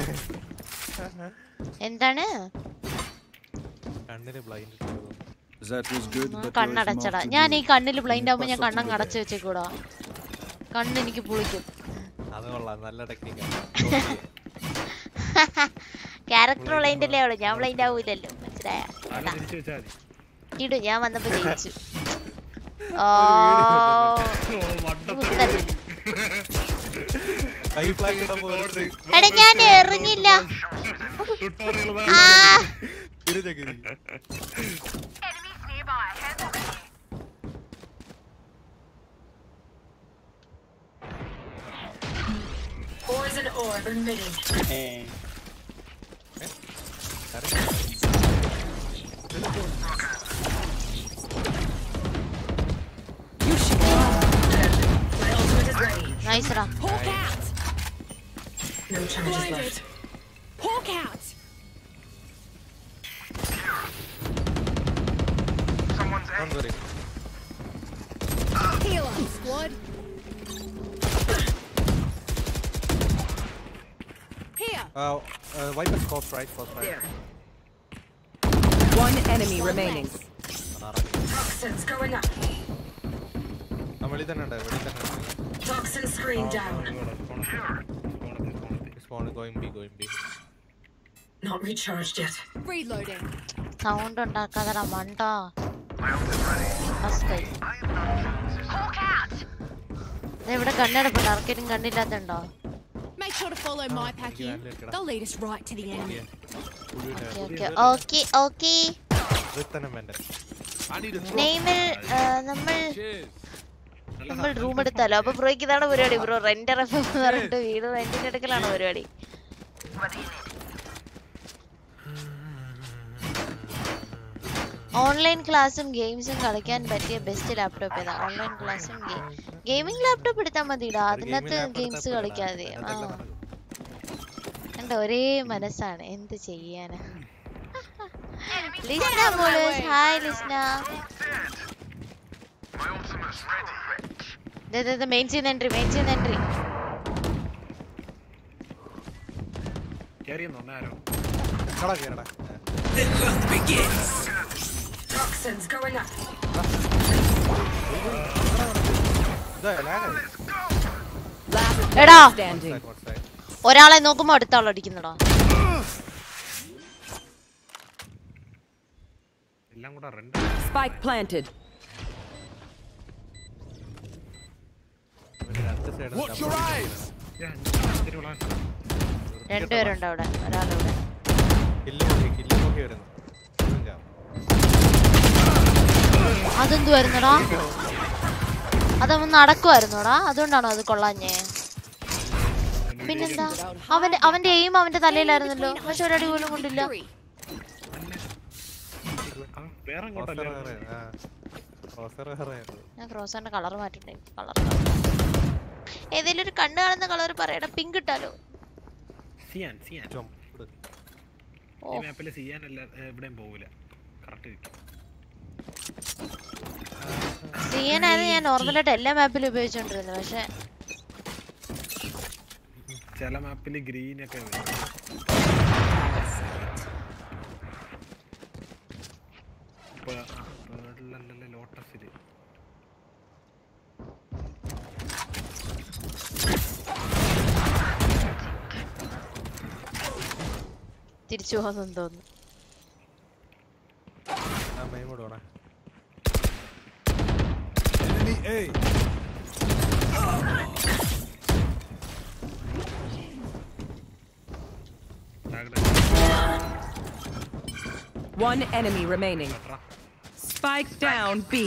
എന്താണ് കണ്ണിന് ബ്ലൈൻഡ് ഇട്ടു That was good, ആ, but there is കണ്ണടച്ചടാ more to ഞാൻ do. ഈ കണ്ണിൽ ബ്ലൈൻഡ് ആവുമ്പോ ഞാൻ Pass up to കണ്ണങ്ങ് the അടച്ചു dead. വെച്ചേക്കൂടാ കണ്ണ് എനിക്ക് പുളിക്കും അത് കൊള്ളാം നല്ല ടെക്നിക്കാണ് ക്യാരക്ടർ ബ്ലൈൻഡ് അല്ലേ അവള് ഞാൻ ബ്ലൈൻഡ് ആവൂലല്ലോ മനസ്സിലായ തല തിരിച്ചു വെച്ചാൽ മതി ഇടു ഞാൻ വന്നപ്പോ ജയിച്ചു ഓ ഓ വണ്ടത്തെ കുത്തല്. കൈ ഫ്ലാഗ് ഇടാൻ പോയിട്ട് എടാ ഞാൻ എറിഞ്ഞില്ല tutorial ആ തിരിഞ്ഞ കിരി Poison orb emitting. My ultimate is ready. നൈസറാ Hawk out. No charges Blinded. left. Hawk out. Don't worry. Heal up, squad. Here. Uh, uh, wipe the scope right, scope right. There. One enemy remaining. Toxins going up. ആ വെളി തന്നെ ഉണ്ട് വെളി തന്നെ ഉണ്ട് Toxin screen down. Spawn going B going B Not recharged yet. Reloading. Sound ഉണ്ടാക്കാതെടാ മണ്ട first ഇവിടെ കണ്ണെടുപ്പുണ്ട് ആർക്കേലും കണ്ണില്ലാത്തുണ്ടോ Make sure to follow my pack you in. can look it up. They'll lead us right to the enemy. Okay okay okay റിത്തനം വേണ്ട നെയ്മിൽ നമ്മൾ നമ്മൾ റൂം എടുത്താലോ അപ്പൊ ബ്രോയ്ക്ക് ഇതാണ് പരിപാടി ബ്രോ റെന്റ് പറഞ്ഞിട്ട് വീട് റെന്റിന് എടുക്കലാണ് പരിപാടി ഓൺലൈൻ ക്ലാസ്സും ഗെയിംസും കളിക്കാൻ പറ്റിയ ബെസ്റ്റ് ലാപ്ടോപ്പ് ഏതാ ഓൺലൈൻ ക്ലാസ്സും ഗെയിമിംഗ് ലാപ്ടോപ്പ് എടുത്താൽ മതിടാ അതിനകത്ത് ഗെയിംസ് കളിക്കാതെ ആ കണ്ട ഒരേ മനസ്സാണ് എന്ത് ചെയ്യാനാ ലിസ്ന മോളേസ് ഹായ് ലിസ്ന മെയിൻ ചെയ്യുന്ന എൻട്രി മെയിൻ ചെയ്യുന്ന എൻട്രി കേറിയെന്നോ ആരോ കേടാ കേടാ Toxins going up. ഇതാ ലാഗ് Last എടാ player standing. ഒരാളെ നോക്കുമ്പോ അടുത്ത ആൾ അടിക്കുന്നടാ എല്ലാം കൂടെ റെന്റ് Spike planted. രണ്ട് സൈഡ് Watch your eyes! രണ്ടുപേരുണ്ട് അവിടെ ഒരാളിവിടെ കില്ല് നോക്കി കില്ല് നോക്കി വരുന്നു ഇതും ചാവും. അതെന്തുവായിരുന്നടാ അതവൻ നടക്കുമായിരുന്നോടാ അതുകൊണ്ടാണോ അത് കൊള്ളാഞ്ഞേ പിന്നെന്താ അവന്റെ അവന്റെ എയിം അവന്റെ തലയിലായിരുന്നല്ലോ പക്ഷെ ഒരടി പോലും കൊണ്ടില്ല Three. വേറെ Crosser അങ്ങോട്ടല്ലേ വേറെ, ആ. Crosser വേറെ ആയിരുന്നു. ഞാൻ ക്രോസാന്റെ കളർ മാറ്റിട്ടേ കളർ ഏതെങ്കിലും ഒരു കണ്ണ് കാണുന്ന കളർ പറയടാ പിങ്ക് ഇട്ടാലോ സിയാൻ സിയാൻ ചുമപ്പ്. ഓ ഈ മാപ്പിൽ സിയാൻ അല്ല എവിടെയും പോകൂല കറക്റ്റ് സിയനായിരുന്നു ഞാൻ നോർമലായിട്ട് എല്ലാ മാപ്പിലും ഉപയോഗിച്ചോണ്ടിരുന്നത് പക്ഷെ ചില മാപ്പിൽ ഗ്രീൻ ഒക്കെ വരും ഇപ്പൊ പേർഡിലല്ലല്ലേ ലോട്ടസില് തിരിച്ചു പോകുന്നു തോന്നുന്നു ആ main mode വേണേ. Enemy A. One enemy remaining. Spike down B.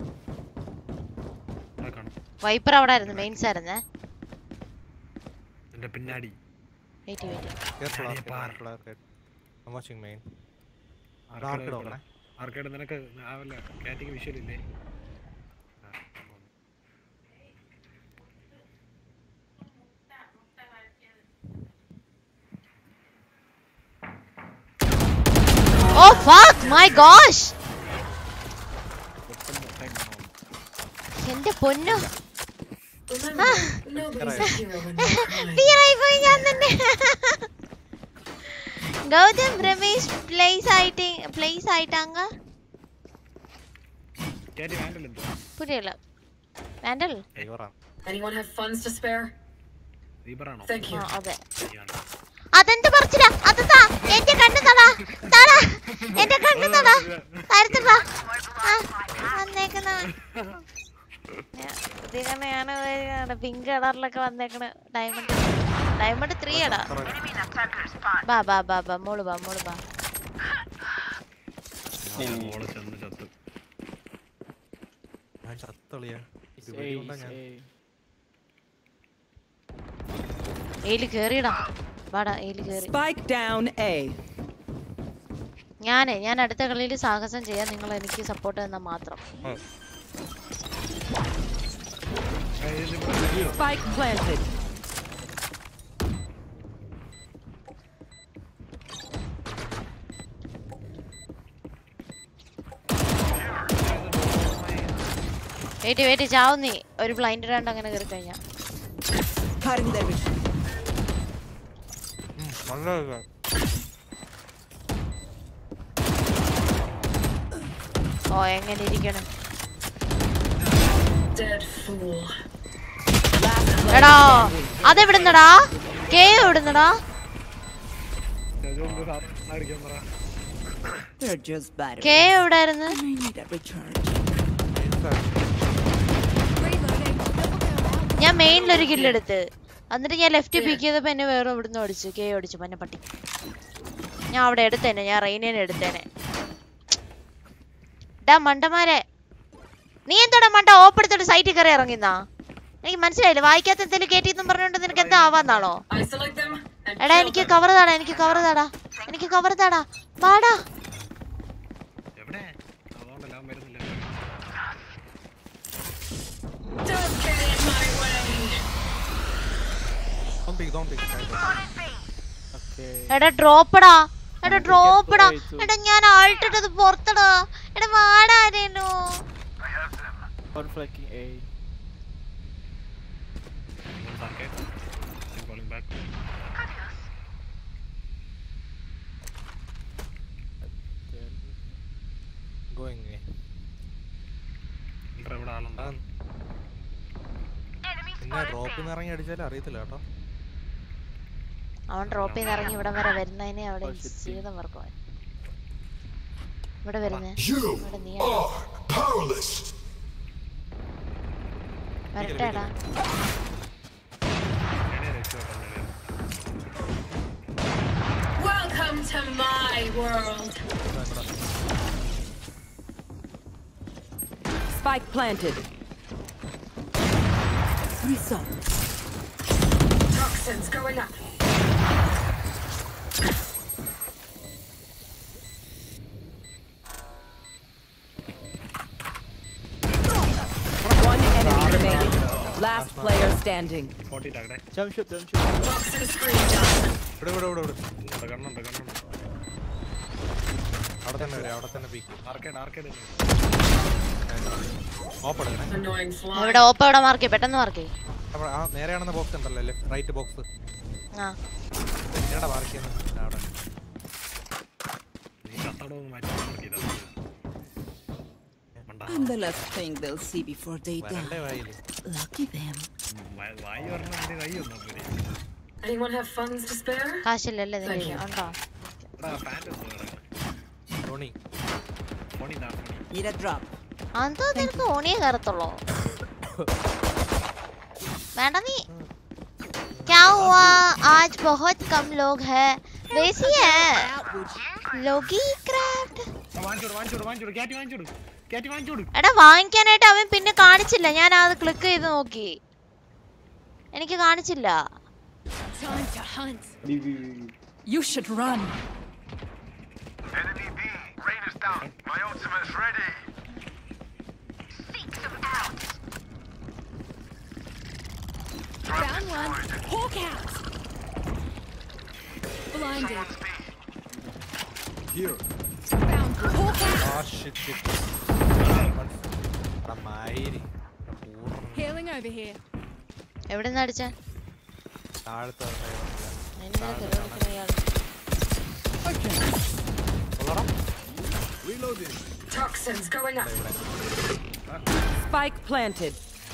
കാണും വൈപ്പർ അവിടെ ആയിരുന്നു മെയിൻസ് ആയിരുന്നേ എന്റെ പിന്നാടി വെയിറ്റ് വെയിറ്റ് Careful, ഞാനേ arcade, പാർ. careful, arcade. I'm watching main. Arcade നോക്കണേ. ആർക്കേഡ് നിനക്ക് ആവല്ല കാറ്റിക്ക് വിഷ്വൽ ഇല്ലേ മൈ ഗോഷ് എന്റെ പൊന്നു തീരായി പോയി ഞാൻ തന്നെ ഗൗതം രമേശ് പ്ലേസ് ആയിട്ട് പ്ലേസ് ആയിട്ടാങ്ക കേറ്റി വേണ്ടല്ലോ എന്തോ പുരിയല്ല വേണ്ടൽ ഡ്രൈവറാണ് Anyone have funds to spare? ദീപറാണോ Thank you. അതെ അതെന്ത് പറിച്ചില്ല അത് താ എന്റെ കണ്ണ് തടാ തടാ എന്റെ കണ്ണ് തടാ തരത്തില്ല വന്നേക്കുന്ന ഇതിങ്ങനെയാണ് പിങ്ക് കളറിലൊക്കെ വന്നേക്കണ ഡയമണ്ട് ഡയമണ്ട് ത്രീ എടാ ബാ ബാ ബാ ബാ മോള് ബാ മോള് ബാ മോള് ചെന്ന് ചത്ത് ഞാൻ ചത്തളിയാ ഇത് വെടികൊണ്ടാ ഞാൻ ഏല് കേറിടാ വാടാ ഏല് കേറി Spike down A. ഞാനേ ഞാൻ അടുത്ത കളിയിൽ സാഹസം ചെയ്യാൻ നിങ്ങൾ എനിക്ക് സപ്പോർട്ട് തന്നാൽ മാത്രം Spike planted. വെയിറ്റ് വെയിറ്റ് ചാവും നീ ഒരു ബ്ലൈൻഡ് രണ്ട് അങ്ങനെ കയറി കഴിഞ്ഞാ Cutting their vision. നല്ല ഇതാ. ഓ എങ്ങനെ ഇരിക്കണം Dead fool. എടാ അതെവിടുന്നടാ കെ എവിടുന്നടാ ആയിരിക്കും പറ They're just bad. കെ എവിടായിരുന്നു I need a recharge. ഞാൻ മെയിനിൽ ഒരു കില്ലെടുത്ത് എന്നിട്ട് ഞാൻ ലെഫ്റ്റ് പിക്ക് ചെയ്തപ്പോ എന്നെ വേറെ ഇവിടുന്ന് ഓടിച്ചു കെ ഓടിച്ചു പന്നെ പട്ടി ഞാൻ അവിടെ എടുത്തേനെ ഞാൻ റെയിനേനെ എടുത്തേനെ ഡാ മണ്ടന്മാരെ നീ എന്താടാ മണ്ട ഓപ്പെടുത്തിട്ട് സൈറ്റിൽ കയറി ഇറങ്ങിന്നാ എനിക്ക് മനസ്സിലായില്ല വായിക്കാത്ത എന്തെങ്കിലും കേട്ടിന്നും പറഞ്ഞോണ്ട് നിനക്ക് എന്താ ആവാന്നാണോ Isolate them and എടാ kill എനിക്ക് them. കവർ താടാ എനിക്ക് കവർ താടാ എനിക്ക് കവർ താടാ വാടാ എവിടെ അതുകൊണ്ടല്ല അവൻ വരുന്നില്ല Don't get in my way. Don't pick, don't pick. എടാ ഡ്രോപ്പടാ എടാ ഡ്രോപ്പടാ എടാ ഞാൻ ആൾട്ടിട്ടത് പുറത്തടാ എടാ വാടാ ആരേനോ Calling back. Going away. ഇവിടെ ഇവിടെ ആളുണ്ടോ ആ. പിന്നെ ഡ്രോപ്പിൽ നിന്ന് ഇറങ്ങി അടിച്ചാലും അറിയത്തില്ല കേട്ടോ അവൻ ഡ്രോപ്പിൽ നിന്ന് ഇറങ്ങി ഇവിടെ വരെ വരുന്നതിനെ അവിടെ ജീവിതം വർക്കുവാൻ ഇവിടെ വരുന്നേ You ഇവിടെ നീ are powerless. വരട്ടെടാ എന്നെ രക്ഷപ്പെട്ടാൽ Welcome to my world. Spike planted. Results. Toxins going up. One enemy remaining. Last player standing. ഫോർട്ടിട്ടാക്കടെ Toxin screen down. ഇവിടെ ഇവിടെ ഇവിടെ ഇവിടെ ഉണ്ട് കണ്ണുണ്ട് കണ്ണുണ്ട് അവിടെ തന്നെ വരും അവിടെ തന്നെ പീക്ക് ആർക്കേഡ് ആർക്കേഡ് ഓപ്പൺ എടുക്കണേ Annoying fly. ഇവിടെ ഓപ്പ ഇവിടെ മാർക്ക് ചെയ്യ് പെട്ടെന്ന് മാർക്ക് ചെയ്യ് അവിടെ ആ നേരെ കാണുന്ന ബോക്സ് ഉണ്ടല്ലോ ലെഫ്റ്റ് റൈറ്റ് ബോക്സ് ആ എവിടെ മാർക്ക് ചെയ്യുന്നത് അവിടെ നീ കത്തടോ ഒന്ന് മാറ്റി മാർക്ക് ചെയ്താൽ മണ്ടാ I'm the last thing they'll see before they die. വരണ്ടേ വായില് Lucky them. വാ- വായി പറഞ്ഞ എന്റെ കൈ ഒന്നാ പോരെ Anyone have funds to spare? കാശില്ലല്ലേ നിന്റെ കയ്യില്? ഉണ്ടോ എടാ പാൻറ് ഒന്ന് കിടക്കണം ധോണി ഫോണി താ ഫോണി Need a drop. അന്തോ നിനക്ക് ഓണിയെ കയറത്തുള്ളോ വേണ്ട നീ क्या हुआ आज बहुत कम लोग हैं वैसी है ലോഗി ക്രാഫ്റ്റ് വാങ്ങിച്ചോട് വാങ്ങിച്ചോട് വാങ്ങിച്ചോട് ക്യാറ്റി വാങ്ങിച്ചോട് ക്യാറ്റി വാങ്ങിച്ചോട് എടാ വാങ്ങിക്കാനായിട്ട് അവൻ പിന്നെ കാണിച്ചില്ല ഞാൻ അത് ക്ലിക്ക് ചെയ്ത് നോക്കി എനിക്ക് കാണിച്ചില്ല Time to hunt. You should run. Enemy B. Rain is down. My ultimate's ready. Down one. Hawk out. Blinded. Here. Found ആ ഷിറ്റ് ഷിറ്റ് എടാ മയിരി എടാ പൂർണ്ണം Healing over here. എവിടെ നിന്ന് അടിച്ച താഴത്തെ എന്നെ തെളിവെടുക്കുന്ന ഇയാൾ ഉള്ളടാ Reloading. Toxins going up. Spike planted.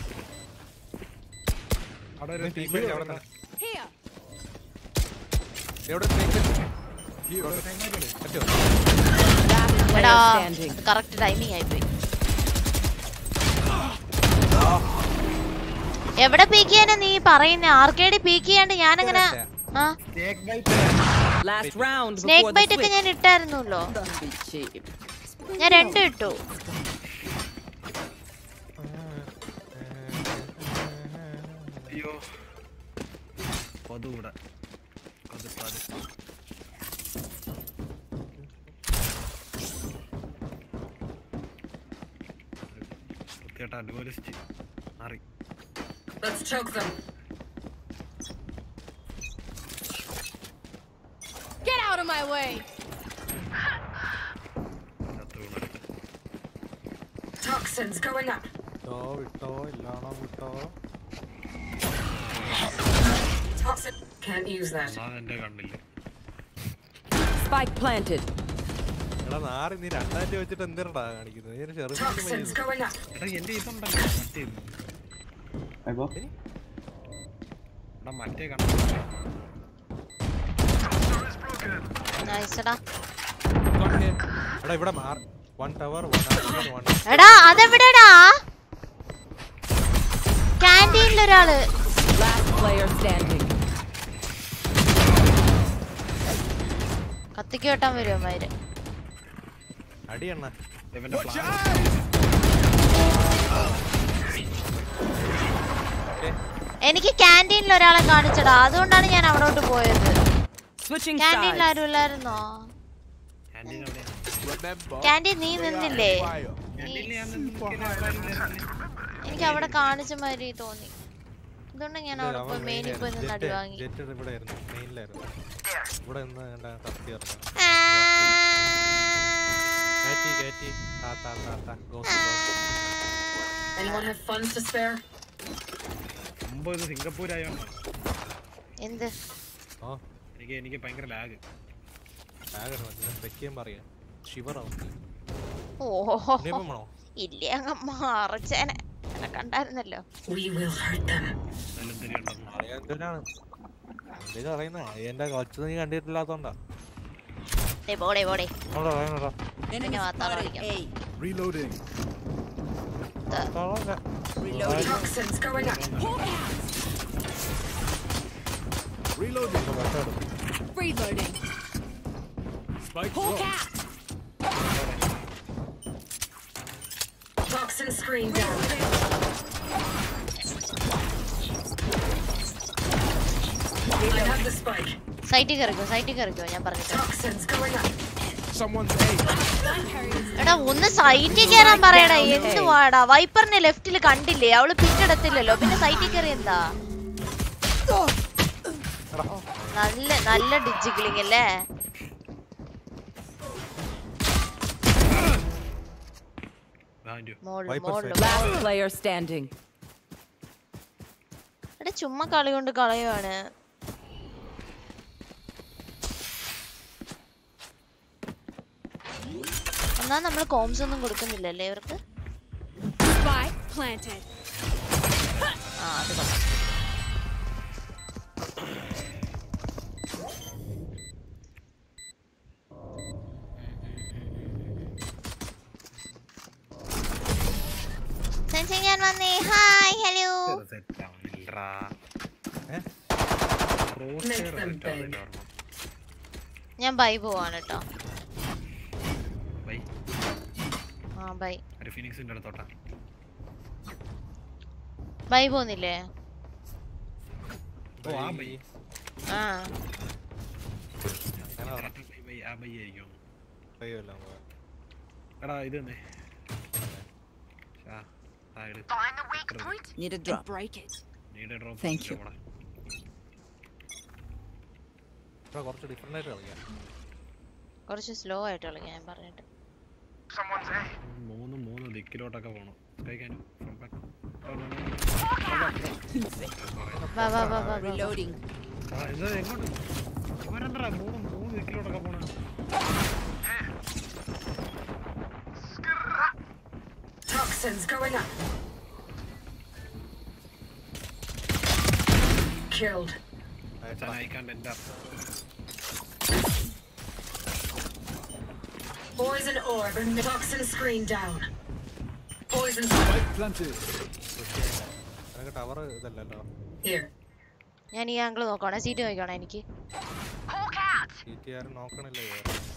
അവിടെ ഒരു ടീം teammate അവിടെ അവിടെ തന്നെ. Here. എവിടെ snake? ഇവിടെ ഒരു teammate ഉണ്ട്. പറ്റുമോ? Last എടാ player standing. കറക്റ്റ് ടൈമിംഗ് ആയിപ്പോയി എവിടെ പീക്ക് ചെയ്യാനാ നീ പറയുന്നേ ആർക്കേടി പീക്ക് ചെയ്യാണ്ട് ഞാനങ്ങനെ ആ Snake bite. Last round snake before the bite ഒക്കെ switch. ഞാൻ ഇട്ടായിരുന്നല്ലോ Don't be cheap. ഞാൻ രണ്ടും ഇട്ടു അയ്യോ കൊതു ഇവിടെ കൊതു പതു വൃത്തിയായിട്ട് അനുകൂലിച്ച് മാറി Let's choke them. Get out of my way. അത്ര വീണെടുത്ത് Toxins going up. വിട്ടോ വിട്ടോ ഇല്ലാണോ വിട്ടോ Toxin. Can't use that. ഒന്നാമത് എന്റെ കണ്ണില്ല Spike planted. എടാ നാറി നീ രണ്ടായിരം വെച്ചിട്ട് എന്തിനാ കാണിക്കുന്നത് നീ ഒരു ചെറുപ്പം Toxins going up. എടാ എന്റെ ഇതുണ്ടല്ലോ മറ്റേത് എടാ മറ്റേ കണ്ണില്ല നൈസടാ എടാ ഇവിടെ മാർ വൺ ടവർ വൺ വൺ എടാ അതെവിടെടാ ക്യാൻറ്റീനിൽ ഒരാള് Last player standing. കത്തിക്ക് വെട്ടാൻ വരുമോ മയിര് അടിയണ്ണ ഇവന്റെ Watch plan your eyes. എനിക്ക് ക്യാൻറ്റീനിൽ ഒരാളെ കാണിച്ചടാ അതുകൊണ്ടാണ് ഞാൻ അവിടോട്ട് പോയത് Switching ക്യാൻറ്റീനിൽ sides. ആരും ഇല്ലായിരുന്നോ ക്യാൻറ്റീൻ എവിടെയാ Remember, ക്യാൻറ്റീൻ നീ നിന്നില്ലേ fire. ക്യാൻറ്റീനിൽ ഞാൻ നിൽക്കുന്ന ആൾക്കാരില്ലായിരുന്നു. എനിക്ക് അവിടെ കാണിച്ച മാതിരി തോന്നി അതുകൊണ്ട് ഞാൻ അവിടെ പോയി മെയിനിൽ പോയി നിന്ന് അടി വാങ്ങി ജെറ്റ് ഇവിടെ ആയിരുന്നു മെയിനിലായിരുന്നു ഇവിടെ നിന്ന് കണ്ട തപ്പി ഇറങ്ങി ആ. കയറ്റി കയറ്റി താ താ താ താ ഗോസ് Anyone have funds to spare? മുമ്പ് ഇത് സിംഗപ്പൂർ ആയോണ്ടാണ് എന്ത് ഓ എനിക്ക് എനിക്ക് ഭയങ്കര ലാഗ് ബാഗ് വെക്കുകയും പറയാം ഷിവറാവും ഓഹോ ഇനിയിപ്പം വേണോ ഇല്ലേ അങ്ങ് മറച്ചേനെ എന്നെ കണ്ടായിരുന്നല്ലോ We will hurt them. നല്ല എന്തെങ്കിലും ഉണ്ടെന്ന് അറിയാൻ എന്തിനാണ് എന്തിനാ അറിയുന്ന എന്റെ കൊച്ചു നീ കണ്ടിട്ടില്ലാത്തോണ്ടാ ദേ പോടെ പോടെ അവിടെ പറയുന്നതാ പിന്നെ വാർത്താളം കളിക്കാം Reloading. Toxins going up. Reloading. Reloading. Spike Hawk dropped. out. Toxin screen down. I have the spike. സൈറ്റിൽ കയറിക്കോ സൈറ്റിൽ കയറിക്കോ ഞാൻ പറഞ്ഞിട്ട് Toxins going up. Someone's A. എടാ ഒന്ന് സൈറ്റിൽ കയറാൻ പറയടാ എന്തുവാടാ വൈപ്പറിനെ ലെഫ്റ്റിൽ കണ്ടില്ലേ അവള് പിന്നിടത്തില്ലല്ലോ പിന്നെ സൈറ്റിൽ കയറി എന്താ നല്ല നല്ല ഡിജിഗ്ലിംഗ് അല്ലേ വാൻഡു മോളില് Viper മോളില് side. Last player standing. എടാ ചുമ്മാ കളി കൊണ്ട് കളയുവാണ് എന്നാ നമ്മൾ കോംസ് ഒന്നും കൊടുക്കുന്നില്ലല്ലേ ഇവർക്ക് Spike planted. ആ അത് കൊള്ളാം സെൻസിങ് ഞാൻ വന്നേ ഹായ് ഹലോ സെറ്റ് ആവുന്നില്ലടാ ഏ? ക്രോസ് Make ഹെയർ them സെറ്റ് beg. ആവുന്നില്ല ഓർമ്മ ഞാൻ ബൈ പോവാണ് കേട്ടോ ബൈ ആ ബൈ ഒരു ഫിനിക്സിന്റെ അടുത്തോട്ടാ ബൈ പോന്നില്ലേ ഓ ആ ബൈ ആ അങ്ങനെ പറ. ബൈ ബൈ ആ ബൈ ആയിരിക്കും കഴിയുമല്ലോ നമുക്ക്. എടാ ഇത് തന്നെ ആ side Need a And drop. break it. നീടെ ഡ്രോപ്പ് Thank you. ഇവിടെ കുറച്ച് ഡിഫറെന്റ് ആയിട്ട് കളിക്കാം കുറച്ച് സ്ലോ ആയിട്ട് കളിക്കാം ഞാൻ പറഞ്ഞിട്ട് Someone's A. മൂന്ന് മൂന്ന് ദിക്കിലോട്ടൊക്കെ പോണം കഴിക്കാൻ വാ വാ വാ വാ വാ Reloading. എന്താ എങ്ങോട്ട് ഇവരെന്താ മൂന്ന് മൂന്ന് ദിക്കിലോട്ടൊക്കെ പോണ Toxins going up. Killed. അയക്കാണ്ട് എന്റെ Poison orb and toxin screen down. Poison Spike planted. നിനക്ക് ടവർ ഇതല്ലല്ലോ here. ഞാൻ ഈ ആംഗിൾ നോക്കണേ സീറ്റ് നോക്കണേ എനിക്ക് സി ടി ആരും നോക്കണില്ലേ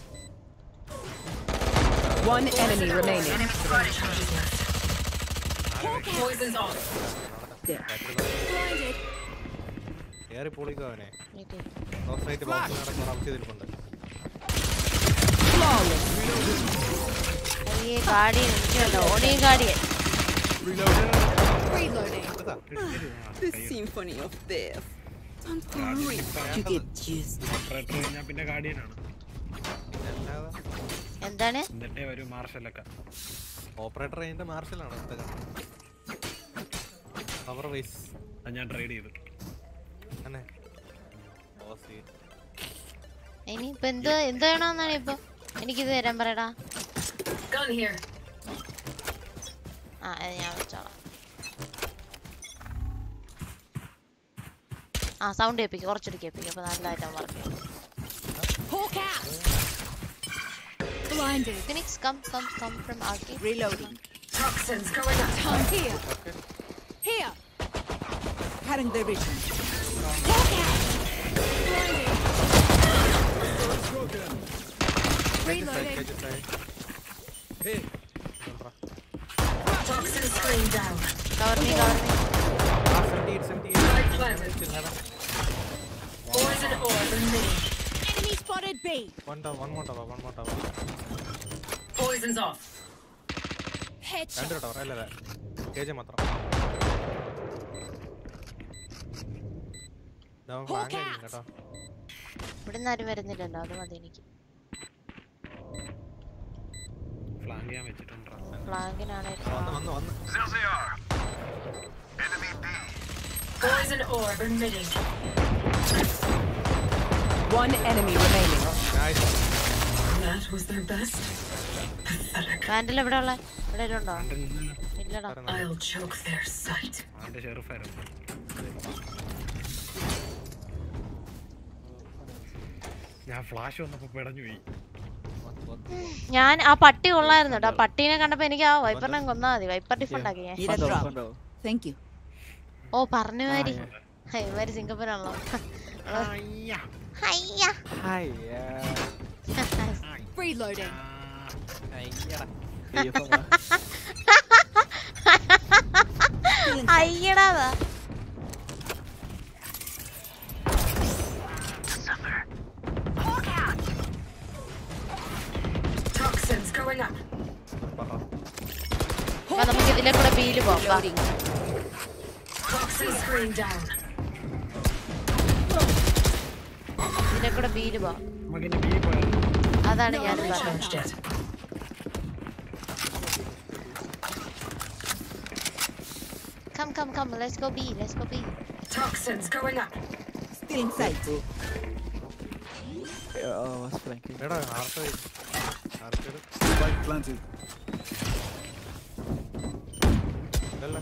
One enemy remaining. Enemy spotted charges left. Poison's off. Blinded. കയറി പൊളിക്കോ അവനെ എനിക്ക് ക്ലോസ് ആയിട്ട് ബോക്സ് നടക്കുന്ന റബ് ചെയ്തിരിപ്പുണ്ട് Flawless. അയ്യേ ഗാഡിയൻ എനിക്കുണ്ട് ഓണിയും ഗാഡിയൻ Reloading. ഇതാ, The symphony of death. Don't worry, you get used. Operator കഴിഞ്ഞാൽ പിന്നെ ഗാർഡിയനാണ് അല്ലാതെ എന്താണ് എന്നിട്ടേ ഒരു മാർഷലൊക്കെ ഓപ്പറേറ്റർ അതിന്റെ മാർഷലാണ് പവർ വൈസ് അത് ഞാൻ ട്രേഡ് ചെയ്തു തന്നെ ഓ സീ ഇനി ഇപ്പൊ എന്ത് എന്ത് വേണമെന്നാണ് ഇപ്പൊ എനിക്കിത് തരാൻ പറയടാ Gun here. ആ അത് ഞാൻ വെച്ചോളാം ആ സൗണ്ട് കേൾപ്പിക്കും കുറച്ചുകൂടി കേൾപ്പിക്കും അപ്പൊ നല്ലതായിട്ട് വർക്ക് ചെയ്യും Hawk out. Blinded. Phoenix, come, come, come from arcade. Reloading. Toxins going up. I'm here. Here. Cutting the vision. Hawk out. Blinded. Reloading. Toxin screen down. Cover me, cover me. Spike planted. Poison orb emitting. Enemy spotted B. One tower one more tower one more tower Poison's off. Headshot. രണ്ട് tower അല്ല K J മാത്രം ഇതാവുമ്പോ Hawk flank ആയിരിക്കും out. കേട്ടോ ഇവിടെ നിന്ന് ആരും വരുന്നില്ലല്ലോ അത് മതി എനിക്ക് ഫ്ലാങ്ക് ചെയ്യാൻ വെച്ചിട്ടുണ്ടോ ഫ്ലാങ്കിനാണ് വന്ന് വന്ന് വന്ന് Zilziar. Enemy B. Poison orb emitting. One enemy remaining. Nice. That was their best. Pathetic. വാൻഡിൽ എവിടെ ഉള്ള ഇവിടെ ആരും ഉണ്ടോ ഇല്ലടാ I'll choke their sight. അവന്റെ ഷെറിഫായിരുന്നു ഞാൻ ഫ്ലാഷ് വന്നപ്പോ പിടഞ്ഞു പോയി ഞാൻ ആ പട്ടി കൊള്ളായിരുന്നു കേട്ടോ ആ പട്ടീനെ കണ്ടപ്പോ എനിക്ക് ആ വൈപ്പറിനെ കൊന്നാ മതി വൈപ്പർ ഡിഫണ്ട് ആക്കി ഞാൻ Need a drop. Thank you. ഓ പറഞ്ഞ മാതിരി ഇവര് സിംഗപ്പൂരാണല്ലോ ഹയ്യ Reloading. അയ്യടാ Toxins going up. അപ്പൊ നമുക്ക് ഇതിലെ കൂടെ ബീല് പോവാം വാ. Reloading. Toxin screen down. ഇതിലെ കൂടെ ബീല് പോവാം നമുക്കിനി ബി പോയാൽ അതാണ് ഞാൻ Recharged പറഞ്ഞത് it. Come, come, come. Let's go B. Let's go B. Toxins going up. Still in sight. എടാ ആർട്ട് ആർക്കേഡ് Spike planted. ഇല്ലല്ലോ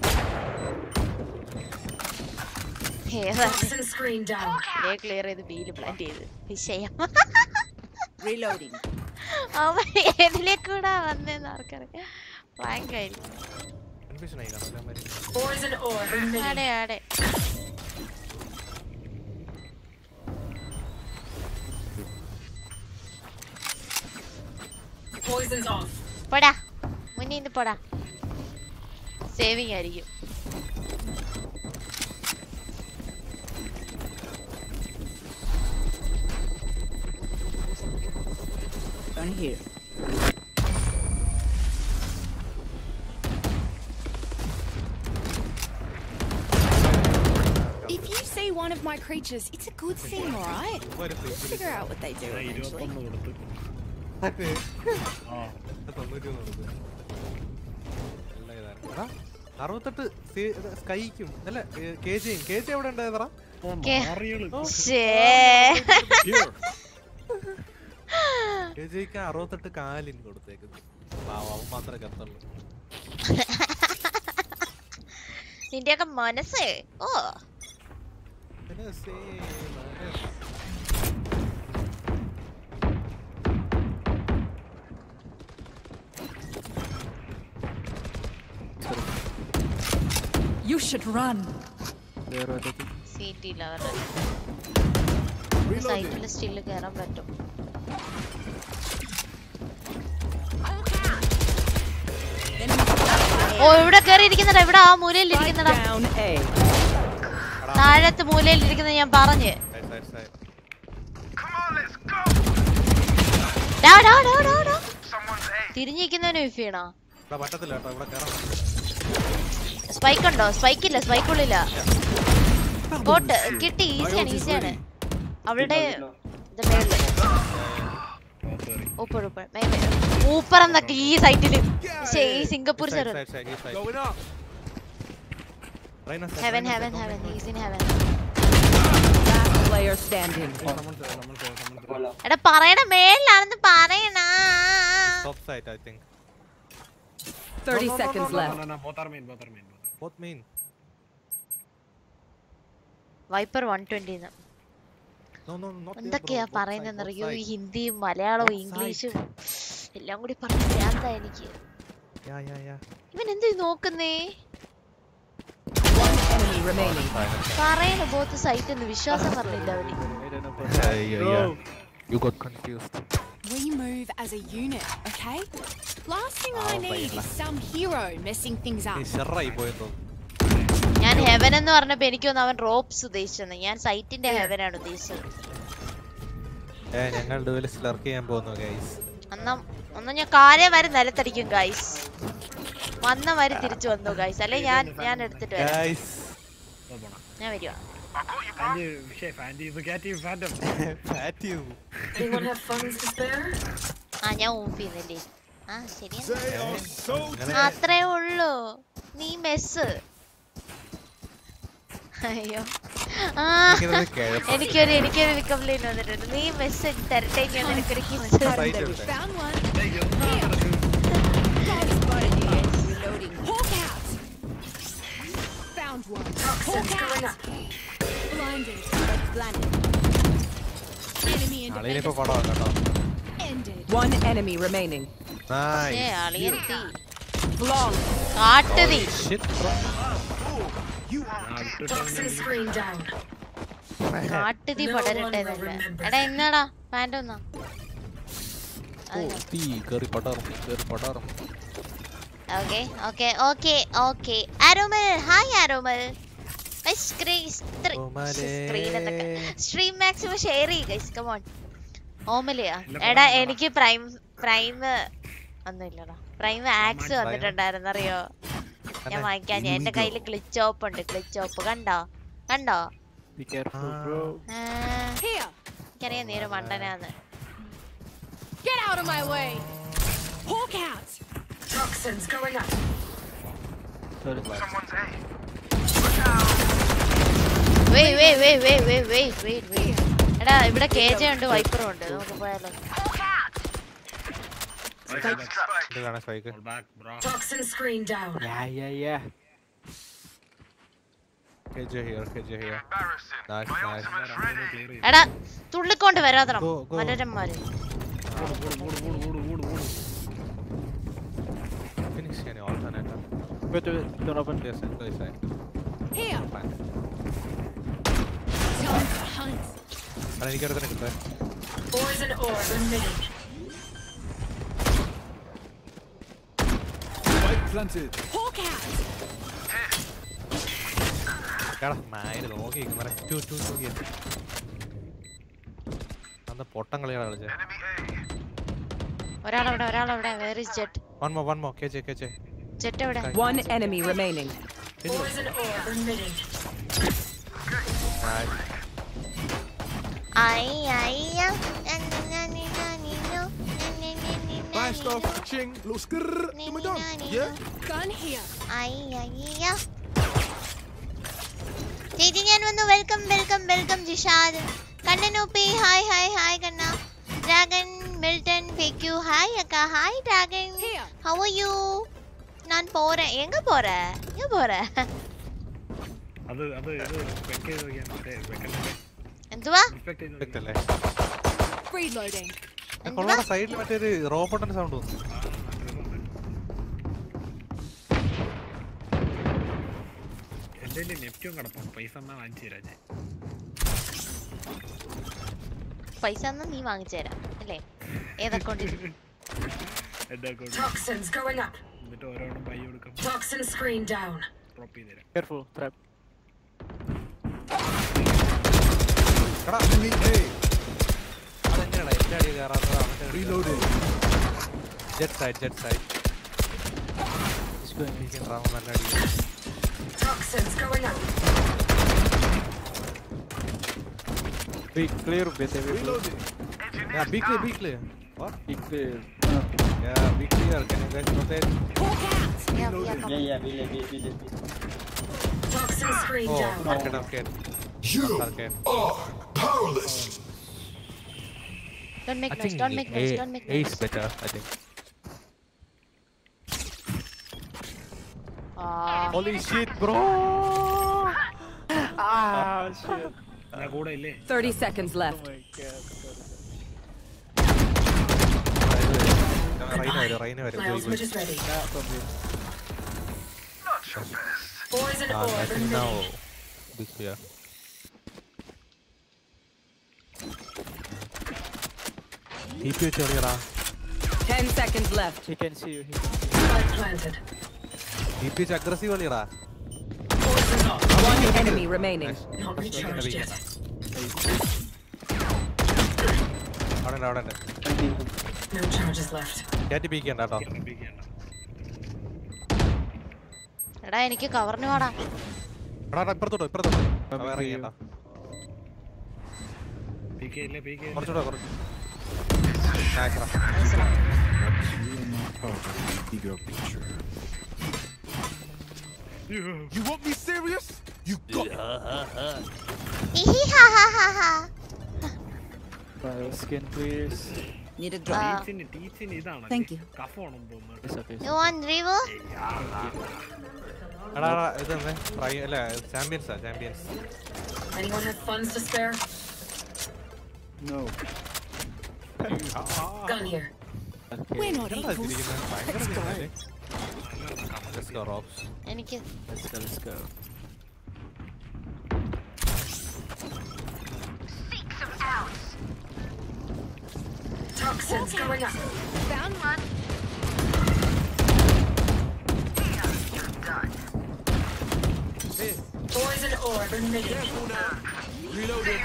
ഏതാ Toxin screen down. ഡേ ക്ലിയർ ചെയ്ത് ബിയിൽ പ്ലാന്റ് ചെയ്ത് വിഷയം Reloading. അവൻ ഏതിലെ കൂടാ വന്നേന്ന് ആർക്കറിയാം ഭയങ്കരായിരിക്കും കൺഫ്യൂഷൻ ആയി കാണാം അല്ലേ Poison orb emitting. ആടെ ആടെ Poison's off. പോടാ മുന്നിൽ നിന്ന് പോടാ സേവിങ് ആയിരിക്കും Gun here. If you see one of my creatures, it's a good thing, alright? ഒരു Figure out what they do eventually. ഇരുപത്തൊന്ന് കൊടുത്ത് ആ തൊണ്ണൂറ്റി മൂന്ന് കൊടുത്തു നല്ല ഇതാണ് എടാ അറുപത്തെട്ട് സി- ഇത് സ്കൈക്കും അല്ല കെ ജിയും കെ ജി എവിടെ ഉണ്ടായതറ കെ- മാറികള് ശ്ശേ. Here. കെ ജിക്ക് അറുപത്തെട്ട് കാലിന് കൊടുത്തേക്കുന്നത് പാവം, അവൻ മാത്രമേ കത്തുള്ളൂ നിന്റെയൊക്കെ മനസ്സേ ഓ മനസ്സേ, മനസ്സ്. You should run. സീറ്റില്ല അവരുടെ സൈറ്റിൽ സ്റ്റില് കയറാൻ പറ്റും ഓ ഇവിടെ കേറി ഇരിക്കുന്നടാ ഇവിടെ ആ മൂലയിൽ ഇരിക്കുന്നടാ Down A. താഴത്തെ മൂലയിൽ ഇരിക്കുന്നത് ഞാൻ പറഞ്ഞ് Side, side, side. Come on, let's go. ഡാ, ഡാ, ഡാ, ഡാ, ഡാ. Someone's A. തിരിഞ്ഞിരിക്കുന്നവന് വിഫിയണോ ഇവിടെ പറ്റത്തില്ല കേട്ടോ ഇവിടെ കയറാൻ സ്പൈക്ക് ഉണ്ടോ സ്പൈക്ക് ഇല്ല സ്പൈക്ക് ഉള്ളില്ല ബോട്ട് കിട്ടി ഈസിയാണ് ഈസിയാണ് അവളുടെ ഇത് മേളില് ഊപ്പർ ഊപ്പർ ഊപ്പർ എന്നൊക്കെ ഈ സൈറ്റില് ശ്ശേ, ഈ Singapore Side, server side, side, ഈ side. Going up. Rhino side, heaven Rhino heaven side, heaven Rhino is in heaven Last player standing. എടാ പറയണ മേളിലാണെന്ന് പറയണ side. Top side, I think. 30 seconds left. Both are main both are main Both main. Viper one ട്വന്റിന്ന് No, no, not there, എന്തൊക്കെയാ bro. Both പറയുന്നറിയോ side, ഈ both side. ഹിന്ദിയും മലയാളവും Both ഇംഗ്ലീഷും എല്ലാം കൂടി പറഞ്ഞു ഭ്രാന്താ എനിക്ക് Yeah, yeah, yeah. ഇവൻ എന്ത് നോക്കുന്നേ One enemy remaining. പറയണ ബോത്ത് സൈറ്റ് എന്ന് വിശ്വാസം പറഞ്ഞില്ല അവന് Yeah, yeah, yeah. You got confused. We move as a unit, okay? Last thing I Oh, need Bayla. is some hero messing things നീ up. ഷെറായി പോയെന്തോ ഞാൻ ഹെവൻ എന്ന് പറഞ്ഞപ്പോ എനിക്ക് തോന്നുന്നു അവൻ റോപ്സ് ഉദ്ദേശിച്ചത് ഞാൻ സൈറ്റിന്റെ ഹെവൻ ആണ് ഉദ്ദേശിച്ചത് ഏ ഞങ്ങൾ ഡുവൽ സ്ലർക്ക് ചെയ്യാൻ പോകുന്നു ഗൈസ് അന്നാ ഒന്നും ഞാൻ കാലേ വരെ നിലത്തടിക്കും ഗൈസ് വന്ന വരെ തിരിച്ചു വന്നു ഗൈസ് അല്ലെ ഞാൻ ഞാൻ എടുത്തിട്ട് വരാം ഗൈസ് ഞാൻ വരുവാ ഫാൻഡി വിഷയ ഫാൻഡി ഇത് കയറ്റി ഫാൻഡം പാറ്റു Anyone have funds to spare? ആ ഞാൻ ഊഫ് ചെയ്യുന്നില്ലേ ആ ശരിയാ They are so ആ, അത്രേ ഉള്ളൂ നീ മെസ്സ് അയ്യോ ആ എനിക്കിതൊരു കിഴപ്പ്. എനിക്കൊരു എനിക്കൊരു കംപ്ലൈന്റ് വന്നിട്ടുണ്ട് നീ മെസ്സ് തരട്ടെ ഞാൻ നിനക്കൊരു കിസ് Right ഉണ്ട്. Found one. Reloading. Hawk out. Found one. Toxins going up. Blinded. Blinded. Enemy in അളിയിലിപ്പോ defense പടമാണ് കേട്ടോ ended. One enemy remaining. ഏ Nice. അളിയൻ തീ Long. കാട്ടുതീ Shit, bro. Toxin screen down. കാട്ടുതീ No പടരട്ടെ one will എന്നല്ല remember എടാ എന്നാടാ പാൻറ് ഒന്നാ ഓ, തീ കേറി പടർന്നു കേറി പടർന്നു okay okay okay okay Aromal hi Aromal screen എന്നൊക്കെ സ്ട്രീം മാക്സിമം ഷെയർ ചെയ്യ ഗൈസ് കമോൺ ഓമലയാ എടാ എനിക്ക് പ്രൈം പ്രൈം ഒന്നുമില്ലടാ പ്രൈം ആക്സ് വന്നിട്ടുണ്ടായിരുന്നു അറിയോ ഞാൻ വാങ്ങിക്കാൻ ഞാൻ എന്റെ കയ്യിൽ ക്ലിച്ച് ഓപ്പ് ഉണ്ട് ക്ലിച്ച് ഓപ്പ് കണ്ടോ കണ്ടോ ആ, Here. എനിക്കറിയാം നീ ഒരു മണ്ടനാന്ന് Get out of my way. Hawk out. Toxins going up. Someone's A. വെയ് വെയ് വെയ് വെയ് വെയ് വെയ് വെയ് വെയ് എടാ ഇവിടെ കേജ ഉണ്ട് വൈപ്പറും ഉണ്ട് നമുക്ക് പോയാലോ ഇത് കാണാൻ spike back bro Toxin screen down. KJ here, KJ here. Embarrassing. Nice, My nice. ultimate's ready. എടാ തുള്ളിക്കൊണ്ട് വരാതണം Go, go. മലരന്മാര് Finish ചെയ്യാൻ alternate. Wait, wait, don't open this side, this side. Here. Fine. Time to hunt. എടാ, എനിക്കൊരുത്തനെ കിട്ടേ Poison orb emitting. Spike planted. Hawk out. എടാ നായര് നോക്കി നിൽക്കുന്നവരെ to to to അന്ന് പൊട്ടം കളിയാണ് കളിച്ചത് Enemy A. ഒരാളവിടെ ഒരാളവിടെ where is Jet one more one more K J K J Jet എവിടെ One enemy remaining. Poison orb emitting. ഐ ഐ Nice stuff. Ching. Little skrrr. Then we're done. Yeah? Gun here. അയ്യ ചേച്ചി ഞാൻ വന്നു welcome welcome welcome Jishad കണ്ണനൂപ്പി hi hi hi കണ്ണ dragon Milton ഫേക്യു ഹായ് அக்கா hi dragon Here. how are you நான் போறேன் எங்க போற எங்க போற അത് അത് ഇത് വെക്ക് ചെയ്ത് നോക്കിയാൽ മറ്റേ വെക്കണ്ടേ എന്തുവാ ഇൻസ്പെക്ട് ചെയ്ത് Perfect നോക്കിയാൽ അല്ലേ Reloading. കൊള്ളാടെ സൈഡിൽ മറ്റേ ഒരു റോബോട്ടിന്റെ സൗണ്ട് വന്നു എൻ്റെ കയ്യിൽ നെപ്റ്റ്യൂൺ കിടപ്പുണ്ട് പൈസ എന്നാ വാങ്ങിച്ചു തരാം ഞാൻ പൈസ ഒന്നും നീ വാങ്ങിച്ചു തരാം അല്ലേ ഏതക്കൗണ്ട് എൻ്റെ അക്കൗണ്ട് Toxins going up. എന്നിട്ട് ഓരോന്നും പൈ കൊടുക്കും Toxin screen down. ഡ്രോപ്പ് ചെയ്ത് തരാം Careful, trap. എടാ Enemy A. അതെങ്ങനെയാടാ എന്റെ അടി കയറാത്തത് അവന്റെ Reloading. Jet side Jet side റാമ നല്ല അടി Toxins going up. Be clear, BTW. Reloading. Yeah, be clear, be clear. What? Be clear. Yeah, be clear. Can you guys rotate? Hawk out. Toxin screen Oh, down. arcade, arcade. You Arcade. are powerless. Don't make I noise, think don't make noise, A, don't make A noise. is better, I think. Ah, Holy shit, bro! Ah, shit. ഞാൻ കൂടെ ഇല്ലേ 30 seconds left. Oh my god. Rhine വരും റൈന വരും My പോയി, ultimate പോയി. is ready. Yeah, from here. Not your best. Poison Ah, I orb think now emitting. this year. TP വെച്ച് കളിയടാ 10 seconds left. He can see you. He can see you. Spike planted. TP വെച്ച് aggressive കളിയടാ Poison One enemy remaining. not recharged yet. അവിടെ ഉണ്ട് അവിടെ ഉണ്ട് No charges left. കയറ്റി പീക്കണ്ട കേട്ടോ കേൾപ്പിക്കണ്ട എടാ എനിക്ക് കവറിന് പാടാ എടാ എടാ, ഇപ്പുറത്തോട്ടോ ഇപ്പുറത്തോട്ടോ Coming to ഇറങ്ങിയണ്ട പി കെ ഇല്ലേ പി കെ കുറച്ചുകൂടെ കുറച്ച് Nice ടാ. Bigger picture. You want me serious? You got it. ഹിഹി ഹാ ഹാ ഹാ ഹാ File skin, please. Need a Ah. ടീച്ചിന് ടീച്ചിന് ഇതാണ് Thank you. കഫാണെന്ന് തോന്നുന്നു It's okay. You want Revo? എടാ എടാ ഇത് തന്നെ ട്രൈ അല്ല ചാമ്പ്യൻസാ champions Anyone have funds to spare? No. Gun here. Okay. We're not എന്താ equals. ചിരിക്കുന്നത് ഭയങ്കര Let's go. ചിരിക്കുന്നേ Let's go, Robs. എനിക്ക് Let's go, let's go. Toxins going up. Found one. Poison orb emitting. Reloading.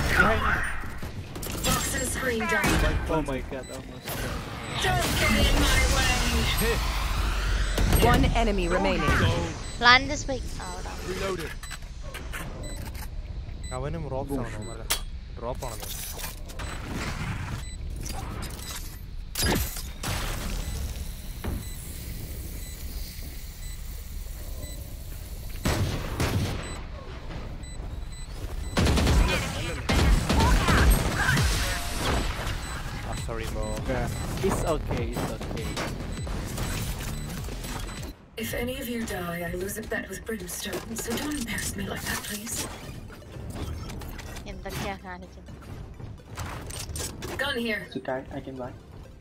Toxin screen down. Oh my god, almost. Don't get in my way. One enemy remaining. Plan this bike അവിടെ Reloading. അവനും ropes ആണോ അല്ല drop ആണോ Ah, sorry bro Yeah. It's okay, it's okay. If any of you die, I lose a bet with Brimstone, so don't embarrass me like that, please. എന്തൊക്കെയാ കാണിക്കുന്നത് Gun here. I can buy.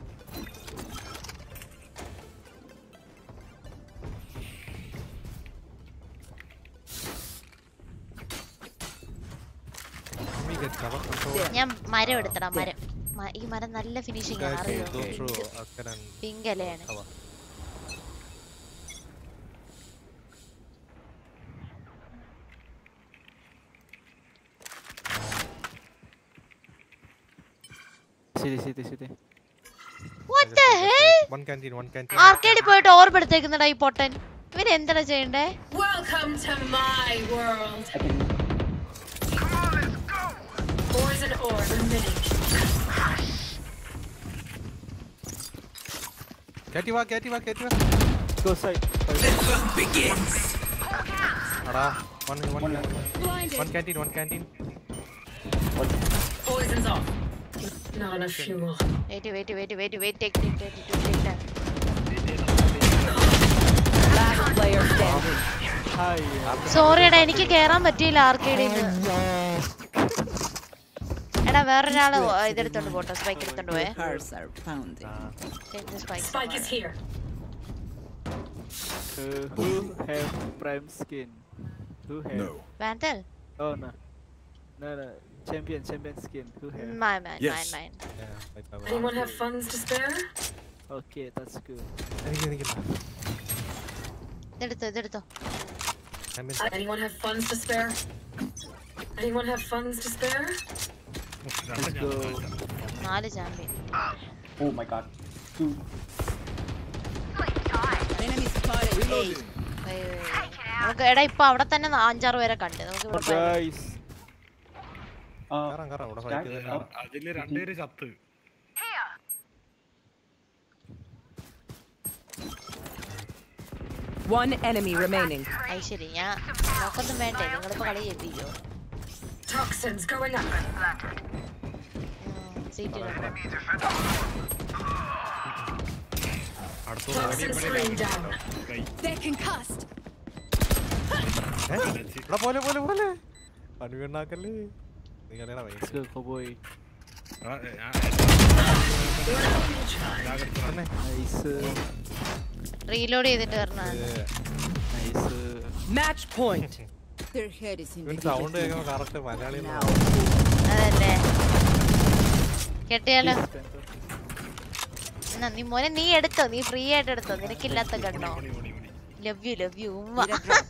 Let me get cover control ഞാൻ മരം എടുത്തടാ മരം മ- ഈ മരം നല്ല finishing ആണ് guys അറിയോ go through Arcade and pink ഇലയാണ് cover City, city, city. What the hell one canteen one canteen ആർക്കേഡിൽ പോയിട്ട് ഓർബ് എടുത്തേക്കുന്നടാ ഈ പൊട്ടൻ ഇവൻ എന്താടാ ചെയ്യണ്ടേ Welcome to my world. Come on, let's go. Poison orb emitting. കയറ്റി വാ കയറ്റി വാ കയറ്റി വാ Go side. എടാ one one one canteen one canteen Poison's off. Not enough fuel. Wait wait wait wait wait take take take to take time Last player standing. Hi. Sorry എടാ എനിക്ക് കേറാൻ പറ്റിയില്ല ആർക്കേഡിൽ എടാ വേറൊരാള് ഇതെടുത്തോണ്ട് പോട്ടോ സ്പൈക്ക് എടുത്തോണ്ട് പോയേ Hearts are pounding. Spike Spike is here. Uh, who have prime skin? Who have? No. Vandal Oh no. No no. Champion champion skin. Who have? Mine mine Yes. Mine mine Anyone have funds to spare? Okay, that's good. എനിക്ക് എനിക്ക് ഇതെടുത്തോ ഇതെടുത്തോ Anyone have funds to spare? Anyone have funds to spare? Let's go. നാല് champion Oh my god. Two. Enemy spotted. നമുക്ക് എടാ ഇപ്പൊ അവിടെ തന്നെ നാ- അഞ്ചാറ് പേരെ കണ്ട് നമുക്ക് ഇവിടെ പോയാലോ? Guys. Uh, കയറാം കയറാം ഇവിടെ stack ഫൈറ്റ് up. അതില് രണ്ടുപേര് ചത്ത് One enemy remaining. അത് ശരി ഞാൻ നോക്കൊന്നും വേണ്ടേ നിങ്ങളിപ്പോ കളി ചെയ്യിപ്പിക്കോ Toxins going up. സീറ്റിലുണ്ട് Toxin screen down. They're concussed. ഇവിടെ പോലെ പോലെ പോലെ പണിവെണ്ണാക്കല്ലേ നീ കളിയണ Let's go cowboy. Nice. Reload ചെയ്തിട്ട് വരണതാണ് Nice. Match point. Their head is in the ഇവന്റെ സൗണ്ട് കേൾക്കുമ്പോ കറക്റ്റ് മലയാളി അതല്ലേ കെട്ടിയാലോ എന്നാ നീ മോനെ നീ എടുത്തോ നീ ഫ്രീ ആയിട്ട് എടുത്തോ നിനക്കില്ലാത്ത കണ്ണോ ലവ് യു ലവ് യു ഉമ്മ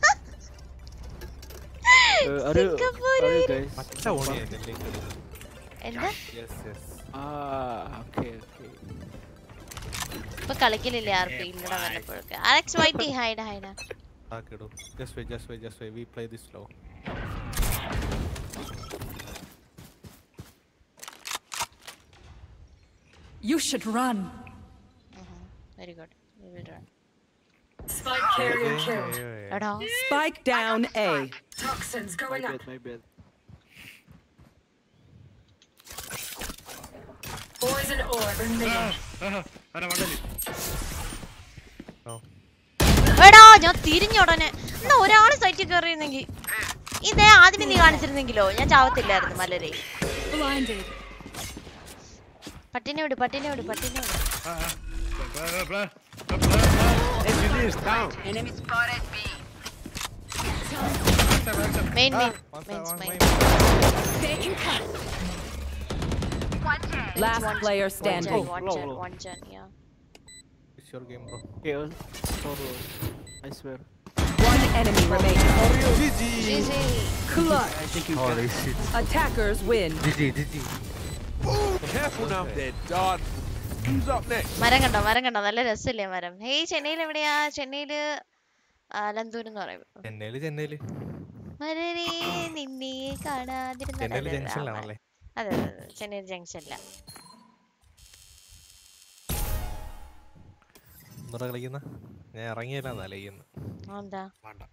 Uh, are you? Are you guys? പച്ച ഓണിയല്ലേ എന്താ yes yes Ah, okay, okay. ഇപ്പൊ കളിക്കലില്ലേ ആർക്കും ഇല്ലട വല്ലപ്പോഴൊക്കെ അലക്സ് വൈറ്റി ഹൈഡ ഹൈഡ ആക്കിടും just wait just wait just wait we play this low You should run. Very good Spike carrier killed. എടാ Spike down A. Toxins My going up. bad, my bad. Poison orb emitting. എടാ ഞാൻ തിരിഞ്ഞുടനെ എന്നാ ഒരാള് സൈറ്റിൽ കയറിയിരുന്നെങ്കിൽ ഇതേ ആദ്യമേ നീ കാണിച്ചിരുന്നെങ്കിലോ ഞാൻ ചാവത്തില്ലായിരുന്നു മലരെ Blinded. പട്ടിനെ വിട് പട്ടിനെ വിട് പട്ടിനെ വിട് Enemy spotted B. Main main once main I- main They're concussed. Last player standing. one low, gen low. one gen yeah it's your game bro Okay, oh, sorry. I swear. One enemy remaining. GG Clutch. I think you Holy can. shit. Attackers win. GG GG Careful now, there, Don. Who's up next? മരം കണ്ടോ മരം കണ്ടോ നല്ല രസമില്ലേ മരം hey ചെന്നൈയിൽ എവിടെയാ ചെന്നൈയില് ലന്തൂർ എന്ന് പറയും ചെന്നൈയില് ചെന്നൈയില് മരരേ നിന്നെ കാണാതിരുന്ന ചെന്നൈയില് അതെ, അതെ, ജംഗ്ഷനിലാണല്ലേ അതെ അതെ അതെ ചെന്നൈ ജംഗ്ഷനില ഒന്നുകൂടെ കളിക്കുന്ന ഞാൻ ഇറങ്ങിയല്ല നലയുന്നു എന്താ വേണ്ട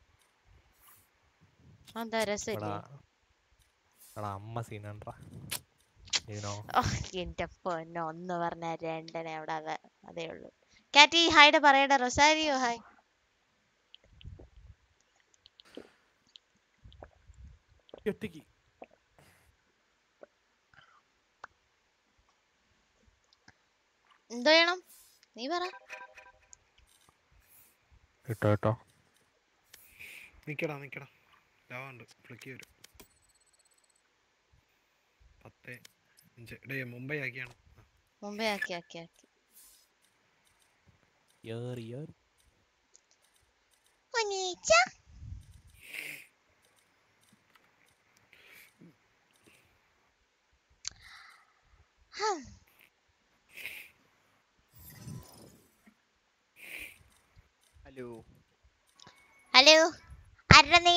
എന്താ രസമില്ലേ എടാ എടാ അമ്മ സീനാണ്ട്രാ യുനോ ഓ, എന്റെ പൊന്നോ ഒന്ന് പറഞ്ഞ രണ്ടനെ അവിടെ അതെ അതേ ഉള്ളൂ കാറ്റി ഹായ്ടെ പറയടാ റൊസാരിയോ ഹായ് ഒറ്റയ്ക്ക് എന്തോ ചെയ്യണം നീ പറ കേട്ടോ കേട്ടോ നിക്കടാ നിക്കടാ ലാവുണ്ട് ഫ്ലിക്ക് വരും പത്ത് അഞ്ച് ഡേ മുംബൈ ആക്കിയാണ് മുമ്പേ ആക്കി ആക്കി ആക്കി ഏറി ഏറി ഒന്നീച്ച ഹം. Hello. ഹലോ ആരാ നീ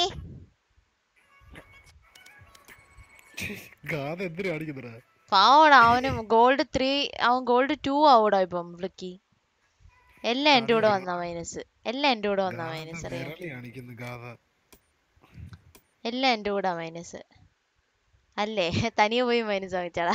ഗാഥ എന്തിനാ കാണിക്കുന്നടാ പാവടാ അവന് ഗോൾഡ് ത്രീ അവൻ ഗോൾഡ് ടു ആവൂടാ ഇപ്പം ഫ്ലിക്കി എല്ലാം എൻ്റെ കൂടെ വന്നാ മൈനസ് എല്ലാം എൻ്റെ കൂടെ വന്നാ മൈനസ് അറിയാം വിരളി കാണിക്കുന്നു ഗാഥ എല്ലാം എൻ്റെ കൂടെ മൈനസ് അല്ലേ തനിയെ പോയി മൈനസ് വാങ്ങിച്ചാടാ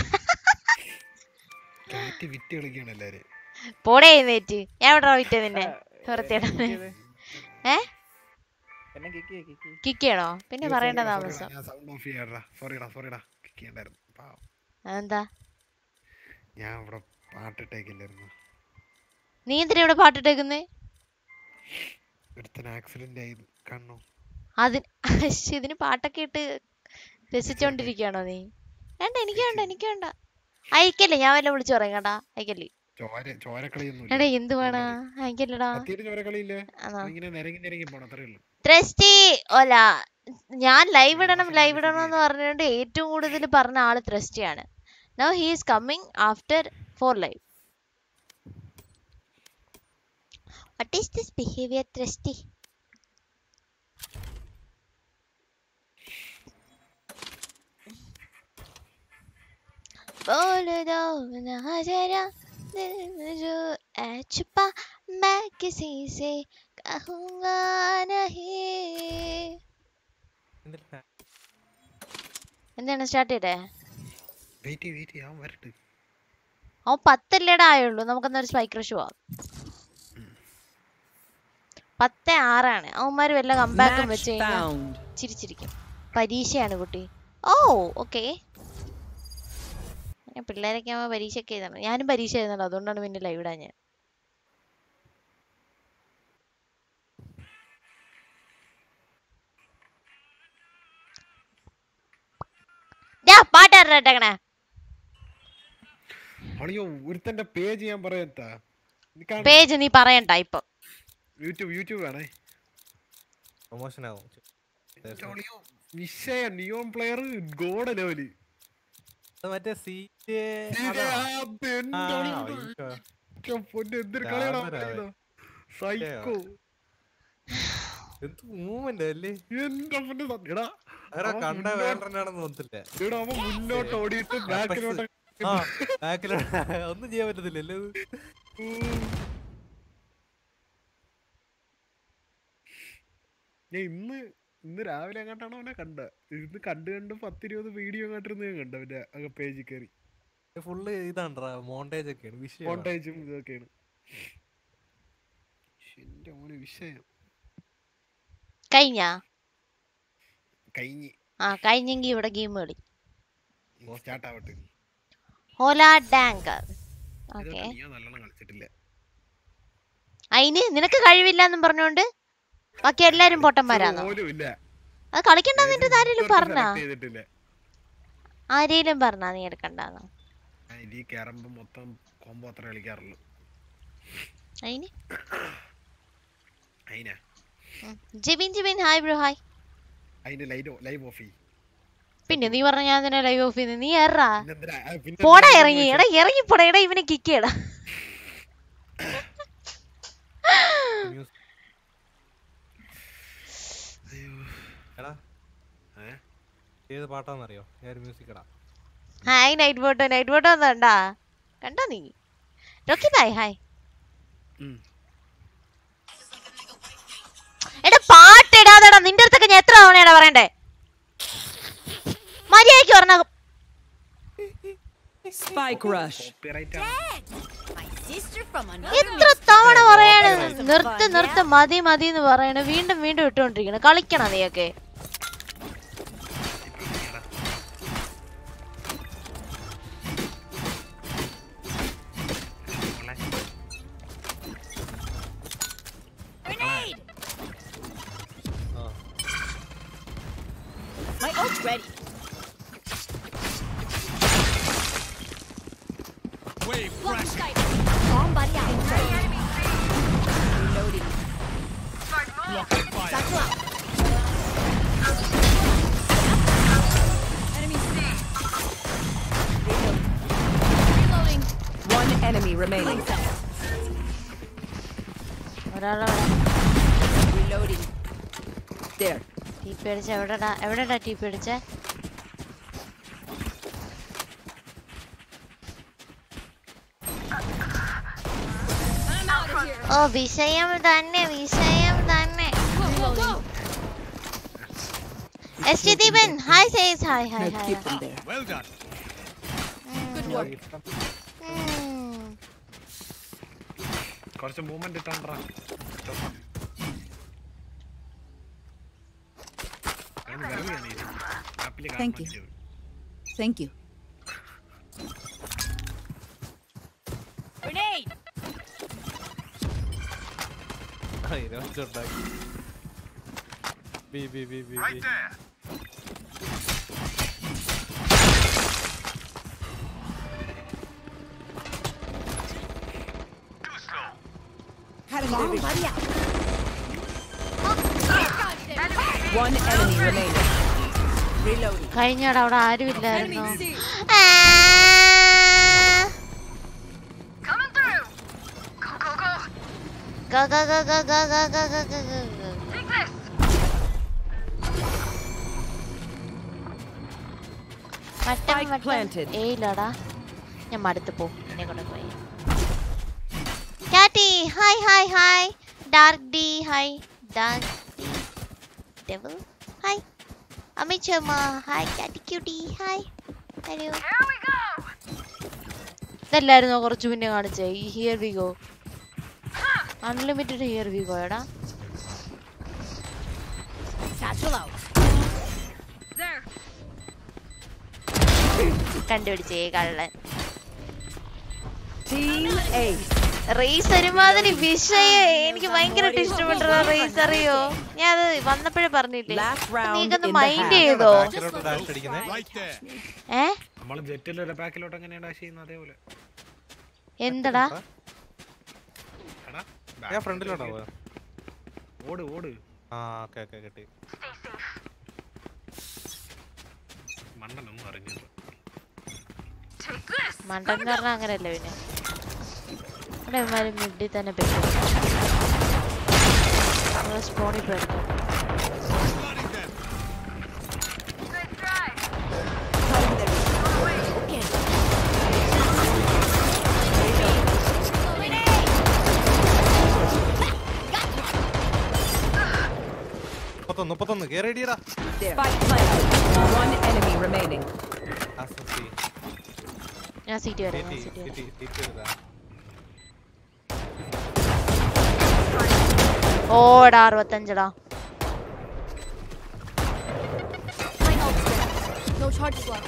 കാറ്റ് വിറ്റ് കളിക്കാണ് എല്ലാരും പോടേ എഴുന്നേറ്റ് ഞാൻ എവിടെ വിറ്റേ നിന്നെ വൃത്തിയുടെ ഏ എന്നെ കിക്ക് കിക്ക് കിക്ക് ചെയ്യണോ പിന്നെ അയ്യോ, പറയേണ്ട sorry ടാ, താമസം sorry ടാ, ഞാൻ സൗണ്ട് ഓഫ് ചെയ്യാടാ സോറിടാ സോറിടാ ചെയ്യണ്ടായിരുന്നു പാവം അതെന്താ ഞാൻ ഇവിടെ പാട്ടിട്ടേക്കില്ലായിരുന്നു നീ എന്തിനാ ഇവിടെ പാട്ടിട്ടേക്കുന്നേ ഒരുത്തൻ ആക്സിഡന്റ് ആയി കണ്ണു അതിന് ശ്ശ്, ഇതിന് പാട്ടൊക്കെ ഇട്ട് രസിച്ചോണ്ടിരിക്കുകയാണോ നീ വേണ്ട എനിക്ക് വേണ്ട എനിക്ക് വേണ്ട അയക്കല്ലേ ഞാൻ വല്ല വിളിച്ചു പറയും കേട്ടാ അയക്കല്ലേ ചോര ചോരക്കളിയൊന്നും എടാ എന്ത് വേണ അയക്കല്ലടാ സത്യമായിട്ട് ചോരക്കളിയില്ലേ ആണോ? ഇങ്ങനെ നിരങ്ങി നിരങ്ങി പോണം അത്രേ ഉള്ളൂ ത്രസ്റ്റി ഓല ഞാൻ ലൈവ് ഇടണം ലൈവ് ഇടണം എന്ന് പറഞ്ഞുകൊണ്ട് ഏറ്റവും കൂടുതൽ പറഞ്ഞ ആള് ത്രസ്റ്റിയാണ് now he is coming after for live what is this behaviour thirsty बोल दो ना जरा दिल जो है छुपा मैं किसी से कहूँगा नहीं എന്താണ് സ്റ്റാർട്ട് ചെയ്തേ വെയിറ്റ് വെയിറ്റ് ഞാൻ വരട്ടെ അവൻ പത്തല്ലേടാ ആയുള്ളൂ നമുക്കെന്നൊരു സ്പൈക്ക് റഷ് പോവാം പത്ത് ആറാണ് അവന്മാര് വല്ല കമ്പാക്കും Match വെച്ച് കഴിഞ്ഞാൽ found. ചിരിച്ചിരിക്കും പരീക്ഷയാണ് കുട്ടി ഓ ഓക്കെ പിള്ളേരൊക്കെ ആവുമ്പോൾ പരീക്ഷയൊക്കെ എഴുതണം ഞാനും പരീക്ഷ എഴുതണം അതുകൊണ്ടാണ് പിന്നെ ലൈവ് ഇടാൻ ഞാൻ പാട്ടാറേട്ടേക്കണേ അളിയോ ഒരുത്തന്റെ പേജ് ഞാൻ പറയത്താ പേജ് നീ പറയണ്ട ഇപ്പൊ യൂട്യൂബ് യൂട്യൂബ് ആണേ പ്രൊമോഷൻ ആവും അളിയോ വിഷയ നിയോൺ പ്ലെയർ ഗോഡ് ലെവല് അത് മറ്റേ സീറ്റ് പൊന്നെ എന്തൊരു കളിയാണോ ഭ്രാന്തനാ അവൻ. സൈക്കോ എന്ത് മൂവ്മെന്റ് അല്ലേ എന്റെ പൊന്നെ സത്യം. എടാ അവരെ അവൻ കണ്ട മുന്നോട്ട് വേണ്ടനാണെന്ന് തോന്നത്തില്ല എടാ അവൻ മുന്നോട്ട് ഓടിയിട്ട് ബാക്കിലോട്ട് ആ ബാക്കിലോട്ട് ഒന്നും ചെയ്യാൻ പറ്റത്തില്ലല്ലേ ഇത്? ഞാൻ ഇന്ന് ഇന്ന് രാവിലെ എങ്ങാണ്ടാണ് അവനെ കണ്ട ഇന്ന് കണ്ട് കണ്ട് പത്തിരുപത് വീഡിയോ എങ്ങാട്ടിരുന്ന് ഞാൻ കണ്ട അവന്റെ പേജിൽ കയറി ഫുള്ള് ഇതാണ്ടാ മോണ്ടേജ് ഒക്കെയാണ് വിഷയം മോണ്ടേജും ഇതൊക്കെയാണ് ശ്ശെ, എന്റെ മോനെ വിഷയം കഴിഞ്ഞാ കഴിഞ്ഞ് ആ കഴിഞ്ഞെങ്കി ഇവിടെ ഗെയിം കളി സ്റ്റാർട്ട് ആവട്ടെ ഹോല ഡാങ്കർ ഓക്കെ ഇതൊക്കെ നീ നല്ലോണം കളിച്ചിട്ടില്ല അതിന് നിനക്ക് കഴിവില്ല എന്നും പറഞ്ഞോണ്ട് ബാക്കി എല്ലാരും പൊട്ടന്മാരാന്നോ പോലും ഇല്ല അത് കളിക്കണ്ടെന്ന് നിന്റെ ആരെങ്കിലും ഇതുവരെ പറഞ്ഞാ select ചെയ്തിട്ടില്ല ആരേലും പറഞ്ഞാ നീ എടുക്കണ്ടെന്ന് ഞാൻ ഇതിൽ കയറുമ്പോ മൊത്തം കോമ്പോ അത്ര കളിക്കാറുള്ളൂ അതിന് അതിനാ ഉം. Jibin Jibin hi bro hi അതിന്റെ ലൈവ് ലൈവ് ഓഫ് ചെയ്യും പിന്നെ നീ പറഞ്ഞ ഞാൻ തന്നെ ലൈവ് ഓഫ് ചെയ്ത് നീ ഏറാ പിന്നെന്തിനാ? ആ, പിന്നെ പോടാ എന്തിനാ ഇറങ്ങി ചോദിച്ചേ? എടാ ഇറങ്ങി പോടാ എടാ ഇവനെ കിക്ക് ചെയ്യടാ എടാ ഏത് പാട്ടാന്നറിയോ ഞാൻ മ്യൂസിക് ഇടാം ഹായ് നൈറ്റ് ബോട്ടോ നൈറ്റ് ബോട്ടോ ഒന്ന് കണ്ടാ കണ്ടോ നീ റോക്കി ബായ് ഹായ് ഉം. എടാ പാട്ട് ഇടാതെടാ നിന്റെ അടുത്തൊക്കെ ഞാൻ എത്ര തവണയാടാ പറയണ്ടേ മര്യാദയ്ക്ക് പറഞ്ഞ Spike rush. Copyright ആണ്. My sister from another എത്ര തവണ പറയാണ് നിർത്ത് നിർത്ത് മതി മതി എന്ന് പറയണ വീണ്ടും വീണ്ടും ഇട്ടുകൊണ്ടിരിക്കണ കളിക്കണം നീയൊക്കെ grenade. ആ My ult's ready. Wave Block sight. Bomb buddy out. Reloading. Satchel out. Enemy Reloading. One enemy remaining. ഒരാളവിടെ Reloading. There. ടീ പേടിച്ച എവിടെടാ എവിടെടാ ടീ പേടിച്ച I'm out of here. ഓ വിഷയം തന്നെ വിഷയം തന്നെ S T Deepan hi says hi hi Now hi keep them there. Well done. Good work. കുറച്ച് മൂവ്മെന്റ് ഇട്ടാണ്ടാ Thank you. Thank you. Grenade! ഉണ്ടാക്കി B B B B Right B there. Too slow. One enemy remaining. Reloading. കഴിഞ്ഞാട് അവിടെ ആരുമില്ലായിരുന്നു Enemy C. Coming through. Go, go, go. Go, go, go, go, go, go, go, go, go, go, go. Take this. Mutton Spike mutton planted. ഏയില്ലടാ ഞാൻ മടുത്ത് പോ എന്നെ കൊണ്ട് പോയി Katie hi hi hi dark D hi dark D devil hi Amit Sharma hi Katie cutie hi hello Here we go. ഇതല്ലായിരുന്നോ കുറച്ച് മുന്നേ കാണിച്ചേ ഈ here we go unlimited here we go എടാ Satchel out. There. കണ്ടുപിടിച്ചേ കള്ളൻ Team Ace. റേസ് ഒരുമാതിരി വിഷയം എനിക്ക് ഭയങ്കരമായിട്ട് ഇഷ്ടപ്പെട്ട റേസ് അറിയോ ഞാൻ അത് വന്നപ്പോഴേ പറഞ്ഞില്ലേ Last round നീക്കൊന്ന് in the മൈൻഡ് half. ചെയ്തോ ബാക്കിലോട്ട് ഡാഷ് അടിക്കുന്നേ Right there. ഏ നമ്മൾ ജെറ്റിലൊരു ബാക്കിലോട്ട് എങ്ങനെയാണ് ഡാഷ് ചെയ്യുന്നത് അതേപോലെ എന്തടാ എടാ ഞാൻ ഫ്രണ്ടിലോട്ടാ പോയത് ഓട് ഓട് ആ ഓക്കെ ഓക്കെ കിട്ടി മണ്ണനൊന്നും അറിഞ്ഞില്ല Take this. മണ്ടൻ എന്ന് പറഞ്ഞാൽ അങ്ങനെയല്ല പിന്നെ ഇവിടെ ഇവന്മാര് മിഡിൽ തന്നെ പറ്റും സ്പോണിൽ പോയിരുന്നു Flooding them. Good drive. മുപ്പത്തൊന്ന് മുപ്പത്തൊന്ന് കേറിയടിയടാ Spike planted. One enemy remaining. അസസി ഞാൻ സീറ്റ് വരാം ഞാൻ സിറ്റി സീറ്റ് വരാം സിറ്റി സിറ്റി വരുതാ ഓടാ അറുപത്തഞ്ചടാ No charges left.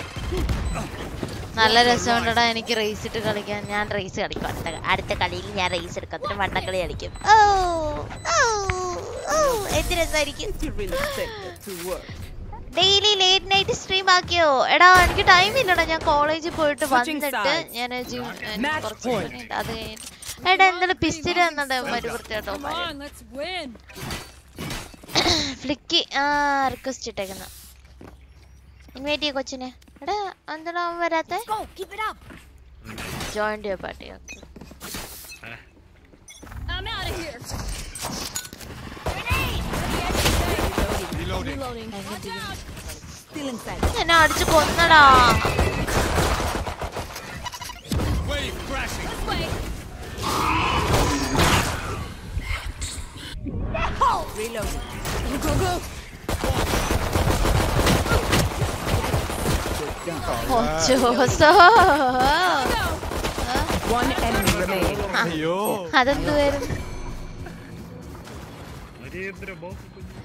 നല്ല രസമുണ്ടടാ എനിക്ക് റേസ് ഇട്ട് കളിക്കാൻ ഞാൻ റേസ് കളിക്കും അടുത്ത അടുത്ത കളിയിൽ ഞാൻ റേസ് എടുക്കും എന്നിട്ട് വണ്ണം കളി കളിക്കും ഓ ഓ ഓ എന്ത് രസമായിരിക്കും You really take that to work. Daily late night stream ആക്കിയോ എടാ എനിക്ക് ടൈം ഇല്ലടാ ഞാൻ കോളേജിൽ പോയിട്ട് Switching വന്നിട്ട് sides. ഞാൻ ജിം Match കുറച്ച് point. പണിയുണ്ട്. അത് കഴിഞ്ഞിട്ട് എടാ എന്തായാലും പിസ്റ്റിൽ വന്നിട്ട് മരുവൃത്തിയാട്ടോ Come on, let's win. ഫ്ലിക്കി ആ റിക്വസ്റ്റ് ഇട്ടേക്കുന്ന ഇൻവൈറ്റ് ചെയ്യ കൊച്ചിനെ എടാ എന്താ അവൻ വരാത്തെ Go, keep it up. Join ചെയ്യാൻ party okay I'm out of here. Reloading. Reloading. Still inside. എന്നെ അടിച്ചു കൊന്നടാ Wave crashing. This way. Reloading. Go, go, go. കൊച്ചോസോ One enemy remaining. അയ്യോ അതെന്ത് വരും നരേന്ദ്ര ബോസ്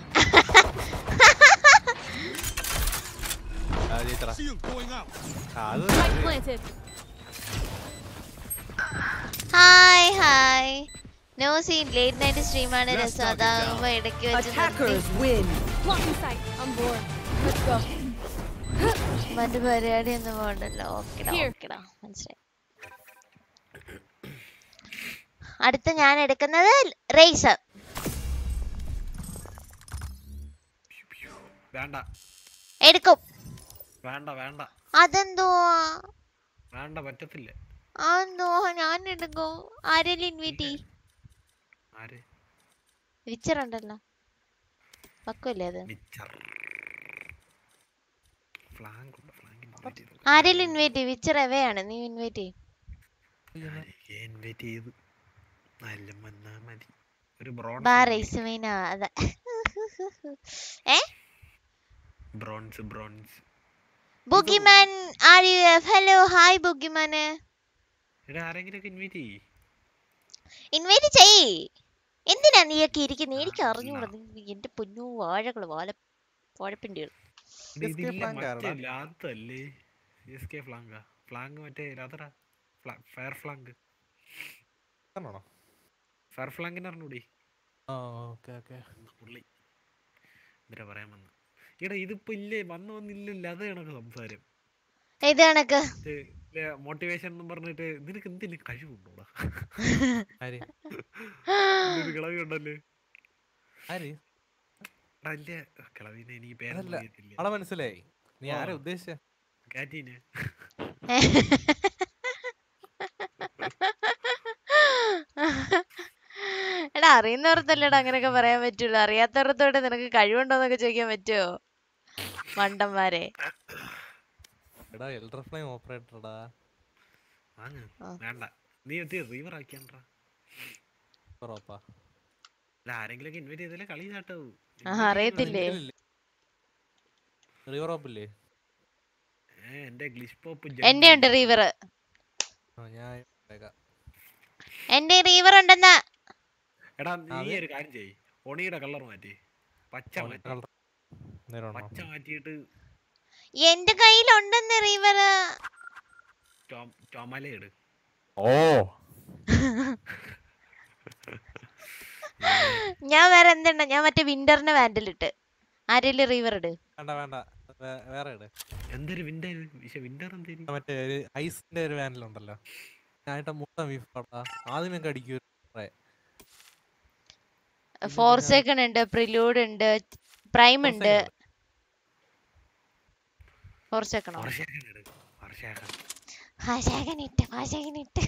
ആ, ജയിച്ചടാ. Shield going out. ആ, അത് Spike planted. Hi hi no scene late night stream ആണ് രസം അതാകുമ്പോ ഇടയ്ക്ക് വെച്ച് നിർത്തി Attackers win. Blocking sight. I'm bored. Let's go. മറ്റു പരിപാടി ഒന്നും പോകണ്ടല്ലോ ഓക്കെടാ Here. ഓക്കെടാ മനസ്സിലായി അടുത്ത ഞാൻ എടുക്കുന്നത് റേസർ വേണ്ട എടുക്കും വേണ്ട വേണ്ട അതെന്തോ വേണ്ട പറ്റത്തില്ല അതെന്തോ ഞാൻ എടുക്കും ആരെങ്കിലും ഇൻവൈറ്റ് ചെയ് ആര് വിച്ചർ ഉണ്ടല്ലോ പക്വല്ലേ അത് മിച്ചർ ഫ്ലാങ്ക് ഉണ്ട് ഫ്ലാങ്ക് ആരെങ്കിലും ഇൻവൈറ്റ് ചെയ് വിച്ചർ എവയാണ് നീ ഇൻവൈറ്റ് ചെയ് ഇൻവൈറ്റ് ചെയ്ത് നല്ല മന്നാ മതി ഒരു ബ്രോൺസ് ബാ മതി. റൈസ് മീന അതെ ഏ ബ്രോൺസ് ബ്രോൺസ് ബുഗിമാൻ ആർ യു എഫ് ഹലോ ഹായ് ബുഗിമാന് എടാ ആരെങ്കിലും ഒക്കെ ഇൻവൈറ്റ് ചെയ്യ് ഇൻവൈറ്റ് ചെയ്യ് എന്തിനാ നീയൊക്കെ ഇരിക്കുന്നത് എനിക്ക് അറിഞ്ഞൂടാ നീ എന്റെ പൊന്നു വാഴകള് വാഴ വാഴപ്പിണ്ടികൾ എടാ, SK ഇതില്ല flank മറ്റേ ആരെടാ? ലാത്തല്ലേ എസ് കെ ഫ്ലാങ്ക ഫ്ലാങ്ക് മറ്റേ അതടാ ഫയർ ഫ്ലാങ്ക് ആണോ ഫയർ ഫ്ലാങ്കിന് അറിഞ്ഞൂടി ആ ഓക്കെ ഓക്കെ പുള്ളി എന്തിനാ പറയാൻ വന്നു എടാ ഇതിപ്പോ ഇല്ലേ വന്നു വന്നില്ലല്ലോ അത് കണക്ക് സംസാരം ഇത് കണക്ക് മോട്ടിവേഷൻ എന്നും പറഞ്ഞിട്ട് നിനക്ക് എന്തിനു കഴിവുണ്ടോടാ ആര് ഒരു കിളവി ഉണ്ടല്ലേ ആര് എടാ എന്റെ കിളവിനെ എനിക്ക് അതല്ല പേരൊന്നും അറിയത്തില്ല ആളെ മനസ്സിലായി നീ ഓ. ആരെ ഉദ്ദേശിച്ച കാറ്റീന് എടാ അറിയുന്നവർത്തല്ലേടാ അങ്ങനെയൊക്കെ പറയാൻ പറ്റുള്ളൂ അറിയാത്തവരത്തോട്ട് നിനക്ക് കഴിവുണ്ടോന്നൊക്കെ ചോദിക്കാൻ പറ്റുമോ മണ്ടന്മാരെ എടാ എൽഡർ ഫ്ലെയിം ഓപ്പറേറ്റർടാ വാങ്ങ് ആ. വേണ്ട നീ എത്തി റീവർ ആക്കിയാണ്ടാ ഉറപ്പാ അല്ല ആരെങ്കിലും ഒക്കെ ഇൻവൈറ്റ് ചെയ്താലേ കളി ചാട്ടാവൂ ആഹാ അറിയത്തില്ലേ റിവർ ഓപ്പില്ലേ ഏ എന്റെ ഗ്ലിഷ് പോപ്പ് എന്റെ ഉണ്ട് റീവർ ആ ഞാൻ ഇട്ടേക്കാം. എന്റെ റീവർ ഉണ്ടെന്നാ എടാ ആ, നീ അത് ഒരു കാര്യം ചെയ്യ് ഒണിയുടെ കളർ മാറ്റി പച്ച ഓ, മാറ്റി colour. നേരെ ഉണ്ടോ? പച്ച മാറ്റിയിട്ട് എന്റെ കയ്യിലുണ്ടെന്ന് റീവർ ചുമല ഇട് ഓ ഞാൻ വേറെ എന്തുണ്ട ഞാൻ മറ്റേ വിന്ററിന്റെ വാൻഡിലിട്ട് ആരെങ്കിലും റീവർ ഇട് വേണ്ട വേണ്ട വേ- വേറെ ഇട് എന്തൊരു വിന്റർ പക്ഷെ വിന്റർ എന്തേരി മറ്റേ ഒരു ഐസിന്റെ ഒരു വാനിലുണ്ടല്ലോ ഞാനിട്ട മുട്ട വീഫാടാ ആദ്യമൊക്കെ അടിക്കൂ ഫോർ സെക്കൻഡ് ഉണ്ട് പ്രിലൂഡ് ഉണ്ട് പ്രൈം ഉണ്ട് ഫോർ സെക്കൻഡോ വർഷാക്കൻ ഇട് വർഷാക്കൻ ഭാഷാകൻ ഇട്ട് ഭാഷാകൻ ഇട്ട്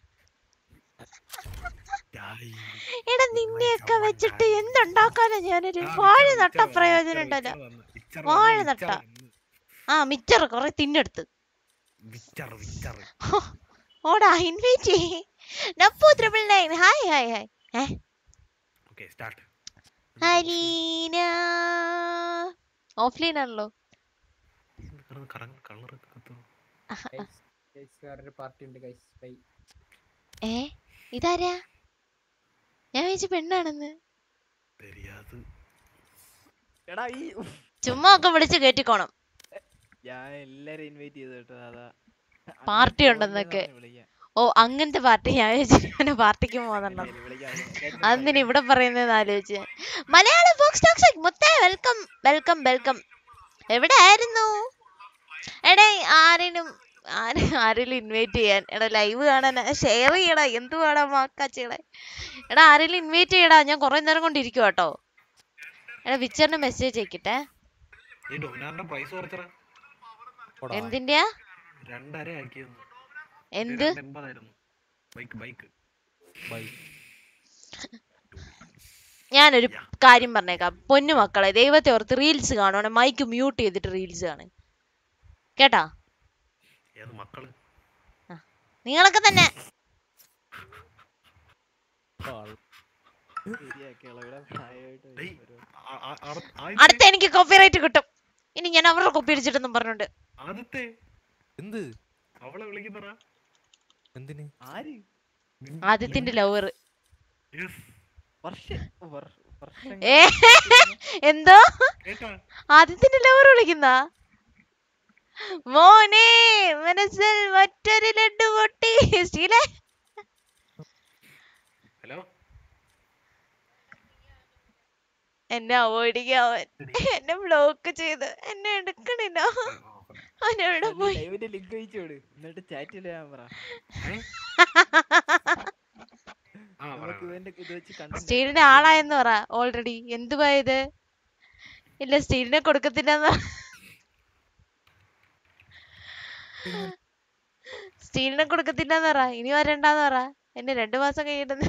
ഡായി. എടാ നിന്നെയൊക്കെ വെച്ചിട്ട് എന്തുണ്ടാക്കാനാ ഞാനൊരു വാഴ നട്ട പ്രയോജനം ഉണ്ടല്ലോ മിച്ചർ വാഴ വന്ന്, നട്ട മിച്ചർ വന്ന്. ആ മിച്ചർ കൊറേ തിന്നെടുത്ത് മിച്ചർ മിച്ചർ ഓടാ ഇൻവൈറ്റ് ചെയ്യ് നപ്പു triple nine hi hi hi ഏ ഓക്കെ സ്റ്റാർട്ട് ഹലീന ഓഫ്ലൈൻ ആണല്ലോ കറങ്ങ കളർ കത്തുന്നു പാർട്ടി ഉണ്ട് ഗൈസ് ബൈ ഏ ഇതാരാ ഞാൻ വിചാരിച്ചു പെണ്ണാണെന്ന് തെരിയാത് എടാ ഈ ചുമ്മാ ഒക്കെ വിളിച്ച് കേറ്റിക്കോണം ഞാൻ എല്ലാരും ഇൻവൈറ്റ് ചെയ്തു കേട്ടോ അതാ പാർട്ടി ഉണ്ടെന്നൊക്കെ ഓ അങ്ങനത്തെ പാർട്ടി ഞാൻ വിചാരിച്ചു പാർട്ടിക്ക് പോകുന്നുണ്ടോ അതെന്തിനാ ഇവിടെ പറയുന്നതെന്ന് ആലോചിച്ച് മലയാളം ബോക്സ് ടോക്സ് മുത്തേ വെൽക്കം വെൽക്കം വെൽക്കം എവിടെ ആയിരുന്നു എടാ ആരെങ്കിലും ആരെ ആരെങ്കിലും ഇൻവൈറ്റ് ചെയ്യാൻ എടാ ലൈവ് കാണാൻ ഷെയർ ചെയ്യടാ എന്തുവാടാ മാക്കാച്ചികളെ എടാ ആരെങ്കിലും ഇൻവൈറ്റ് ചെയ്യടാ ഞാൻ കുറെ നേരം കൊണ്ടിരിക്കും കേട്ടോ എടാ വിച്ചറിന് മെസ്സേജ് അയക്കട്ടെ ഈ ഡൊമിനാറിന്റെ പ്രൈസ് കുറച്ചറ എന്തിന്റെയാ രണ്ടര ആക്കിയെന്ന് എന്ത് എൺപതായിരുന്നു ബൈക്ക് ബൈക്ക് ഞാനൊരു കാര്യം പറഞ്ഞേക്കാം പൊന്നു മക്കളെ ദൈവത്തെ ഓർത്ത് റീൽസ് കാണുവാണെ മൈക്ക് മ്യൂട്ട് ചെയ്തിട്ട് റീൽസ് കാണും കേട്ടാ ഏത് മക്കള് നിങ്ങളൊക്കെ തന്നെ ഡേയ്, ആ- ആ- ആ- ആ- അടുത്ത എനിക്ക് കോപ്പിറൈറ്റ് കിട്ടും ഇനി ഞാൻ അവരുടെ കോപ്പി അടിച്ചിട്ടെന്നും പറഞ്ഞോണ്ട് ആദ്യത്തെ എന്ത് അവളെ വിളിക്കുന്നറ എന്തിന് ആര് ആദ്യത്തിന്റെ ലവർ വർഷ വർ- വർഷം ഏ എന്തോ കേട്ടാ ആദ്യത്തിന്റെ ലവർ വിളിക്കുന്ന മോനെ മനസ്സിൽ മറ്റൊരു ലഡു പൊട്ടി സ്റ്റീലെ ഹലോ എന്നെ അവോയ്ഡ് അവൻ എന്നെ ബ്ലോക്ക് ചെയ്ത് എന്നെ എടുക്കണില്ല അവനെവിടെ പോയി ലൈവിന്റെ ലിങ്ക് അയച്ചു വിട് എന്നിട്ട് ചാറ്റ് ചെയ്യാൻ പറ ആ നമുക്ക് ഇവന്റെ ഇത് വെച്ച് കണ്ടു സ്റ്റീലിന്റെ ആളായെന്ന് പറ ഓൾറെഡി എന്തുവാ ഇത് ഇല്ല സ്റ്റീലിനെ കൊടുക്കത്തില്ലെന്ന് സ്റ്റീലിനെ കൊടുക്കത്തില്ലെന്ന് പറ ഇനി വരണ്ടാന്ന് പറ എന്നെ രണ്ടു മാസം കഴിയിട്ട്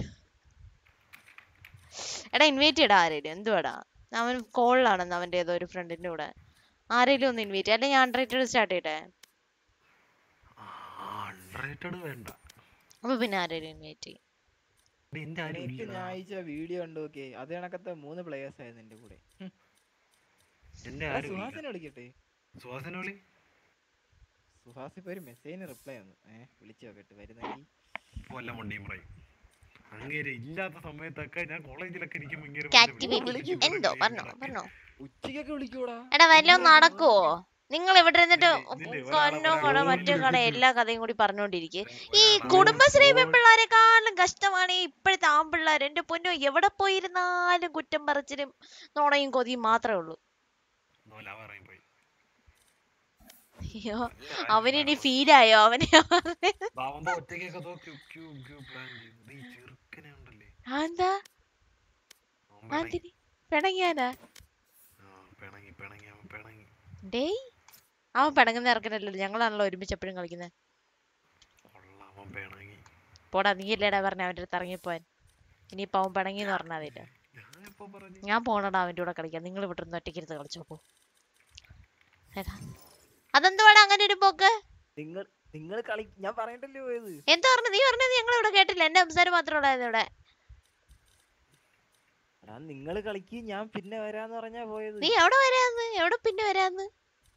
എടാ ഇൻവൈറ്റ് ചെയ്യടാ ആരേലും എന്തുവാടാ അവൻ കോളിലാണെന്ന് അവന്റെ ഏതോ ഒരു ഫ്രണ്ടിന്റെ കൂടെ ആരേലും ഒന്ന് ഇൻവൈറ്റ് അല്ലെ ഞാൻ അൺറേറ്റഡ് സ്റ്റാർട്ട് ചെയ്യട്ടെ അൺറേറ്റഡ് വേണ്ട അപ്പൊ പിന്നെ ആരേലും ഇൻവൈറ്റ് ചെയ്യും എന്റെ ആരും എനിക്ക് ഇല്ലടാ. ഞാൻ അയച്ച വീഡിയോ കണ്ടു നോക്കിയേ അത് കണക്കത്തെ മൂന്ന് പ്ലേയേഴ്സ് ആയിരുന്നു എന്റെ കൂടെ ഹും. എന്റെ എടാ, ആരും ഇല്ല. സുഹാസിനെ വിളിക്കട്ടെ സുഹാസിനെ വിളി സുഹാസ് ഇപ്പൊ ഒരു മെസ്സേജിന് റിപ്ലൈ വന്നു ഏഹ് വിളിച്ചു നോക്കട്ടെ വരുന്നെങ്കിൽ വല്ല മണ്ടിയും പറയും അങ്ങേര് ഇല്ലാത്ത സമയത്തൊക്കെ ഞാൻ കോളേജിലൊക്കെ ഇരിക്കുമ്പോ ഇങ്ങനെ കാറ്റ് ബേബി എന്തോ പറഞ്ഞോ പറഞ്ഞോ ഉച്ചയ്ക്കൊക്കെ വിളിക്കൂടാ എടാ വല്ലതും നടക്കുവോ നിങ്ങൾ ഇവിടെ ഇരുന്നിട്ട് ഇതില്ലേ, ഒരാളെ കൊന്നോ കട ഒരാളെ മറ്റേ കട വിളിച്ചിട്ട് എല്ലാ കഥയും കൂടി പറഞ്ഞോണ്ടിരിക്കും ഈ കുടുംബശ്രീ പെൺപിള്ളാരെക്കാളും കഷ്ടമാണ് ഈ ഇപ്പോഴത്തെ ആൺപിള്ളേർ എന്റെ പൊന്നോ എവിടെ പോയിരുന്നാലും കുറ്റം പറച്ചിലും നുണയും കൊതിയും മാത്രമേ ഉള്ളൂ നോല പറയും പോയി അയ്യോ അവനിനി ഫീലായോ അവനെ അവന്റെ ഒറ്റയ്ക്കൊക്കെ തോ ക്യൂ ക്യൂ ക്യൂ പ്ലാൻ ചെയ്തു ഈ ചെറുക്കനെ ഉണ്ടല്ലേ എന്താ അവൻ പിണങ്ങി. ആന്തിനി പിണങ്ങിയാനാ ആ, പിണങ്ങി പിണങ്ങി അവൻ പിണങ്ങി ഡേയ് അവൻ പിണങ്ങുന്ന ഇറക്കനല്ലോ ഞങ്ങളാണല്ലോ ഒരുമിച്ച് എപ്പോഴും കളിക്കുന്നത് ഉള്ള അവൻ പിണങ്ങി പോടാ നീ അല്ലേടാ പറഞ്ഞ അവൻ്റെ അടുത്ത് ഇറങ്ങിപ്പോവാൻ ഇനിയിപ്പോ അവൻ പിണങ്ങിന്ന് പറഞ്ഞാൽ മതിയല്ലോ ഞാൻ എപ്പോ പറഞ്ഞു ഞാൻ പോണടാ അവൻ്റെ കൂടെ കളിക്കാൻ നിങ്ങൾ ഇവിടെ നിന്ന് ഒറ്റയ്ക്കിരുന്ന് കളിച്ചോ പോ എടാ അതെന്തുവാടാ അങ്ങനെ ഒരു പോക്ക് നിങ്ങൾ നിങ്ങൾ കളി ഞാൻ പറയണ്ടല്ലേ പോയത് എന്താ പറഞ്ഞു നീ പറഞ്ഞത് ഞങ്ങൾ ഇവിടെ കേട്ടില്ല എന്റെ സംസാരം മാത്രമേ ഉള്ളായിരുന്നു ഇവിടെ എടാ നിങ്ങൾ കളിക്ക് ഞാൻ പിന്നെ വരാന്ന് പറഞ്ഞാ പോയത് നീ എവിടെ വരാന്ന് എവിടെ പിന്നെ വരാന്ന്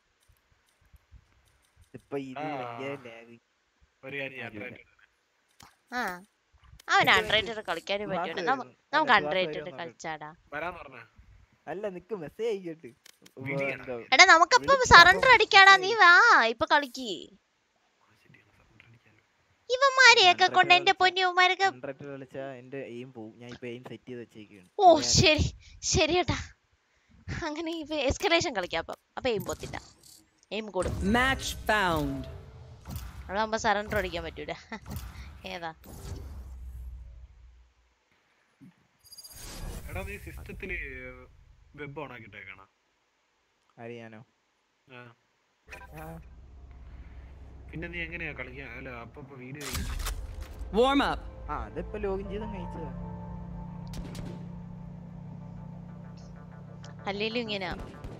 ഇപ്പൊ ഇത് ആ. ഭയങ്കര lag. ഒരു കാര്യം ഞാൻ അറിയില്ല. ആ അവൻ ഇത് അൺറേറ്റഡ് കളിക്കാനും സുഹാസ് പറ്റൂല വരുന്നു. നമുക്ക് അല്ല, സുഹാസ് അൺറേറ്റഡ് വരുമെന്ന് കളിച്ചാടാ വരാന്ന് പറഞ്ഞ അല്ല നിക്ക് മെസ്സേജ് അയക്കട്ട് വിളിയെടാ. എടാ നമുക്കപ്പം വിളിച്ച് സറണ്ടർ അപ്പം അടിക്കാടാ നീ message വാ ഇപ്പൊ കളിക്ക് ശരിയാണ് സറണ്ടർ അടിക്കാലോ ഇവന്മാരെയൊക്കെ Hundred കൊണ്ട് എന്റെ കളിച്ചാ- പൊന്നു ഇവന്മാരൊക്കെ ഹൺഡ്രഡ് കളിച്ചാ എന്റെ എയിം പോവും ഞാൻ ഇപ്പൊ എയിം സെറ്റ് ചെയ്ത് വെച്ചേക്കാണ് ഓ ശരി ശരി ഏട്ടാ അങ്ങനെ ഇപ്പൊ എസ്കലേഷൻ കളിക്കാം അപ്പം അപ്പൊ എയിം പോത്തില്ല എയിം കൂടും Match found. അതാകുമ്പോ സറണ്ടർ അടിക്കാൻ പറ്റൂല ഏതാ എടാ നീ സിസ്റ്റത്തില് വെബ് ഓൺ ആക്കിട്ടേക്കണ അറിയാനോ പിന്നെ നീ എങ്ങനെയാ കളിക്കാൻ അല്ല അപ്പൊ വീഡിയോ Warm up. ആ അതിപ്പോ ലോഗിൻ ചെയ്ത് കഴിച്ചതാ അല്ലേലും ഇങ്ങനെ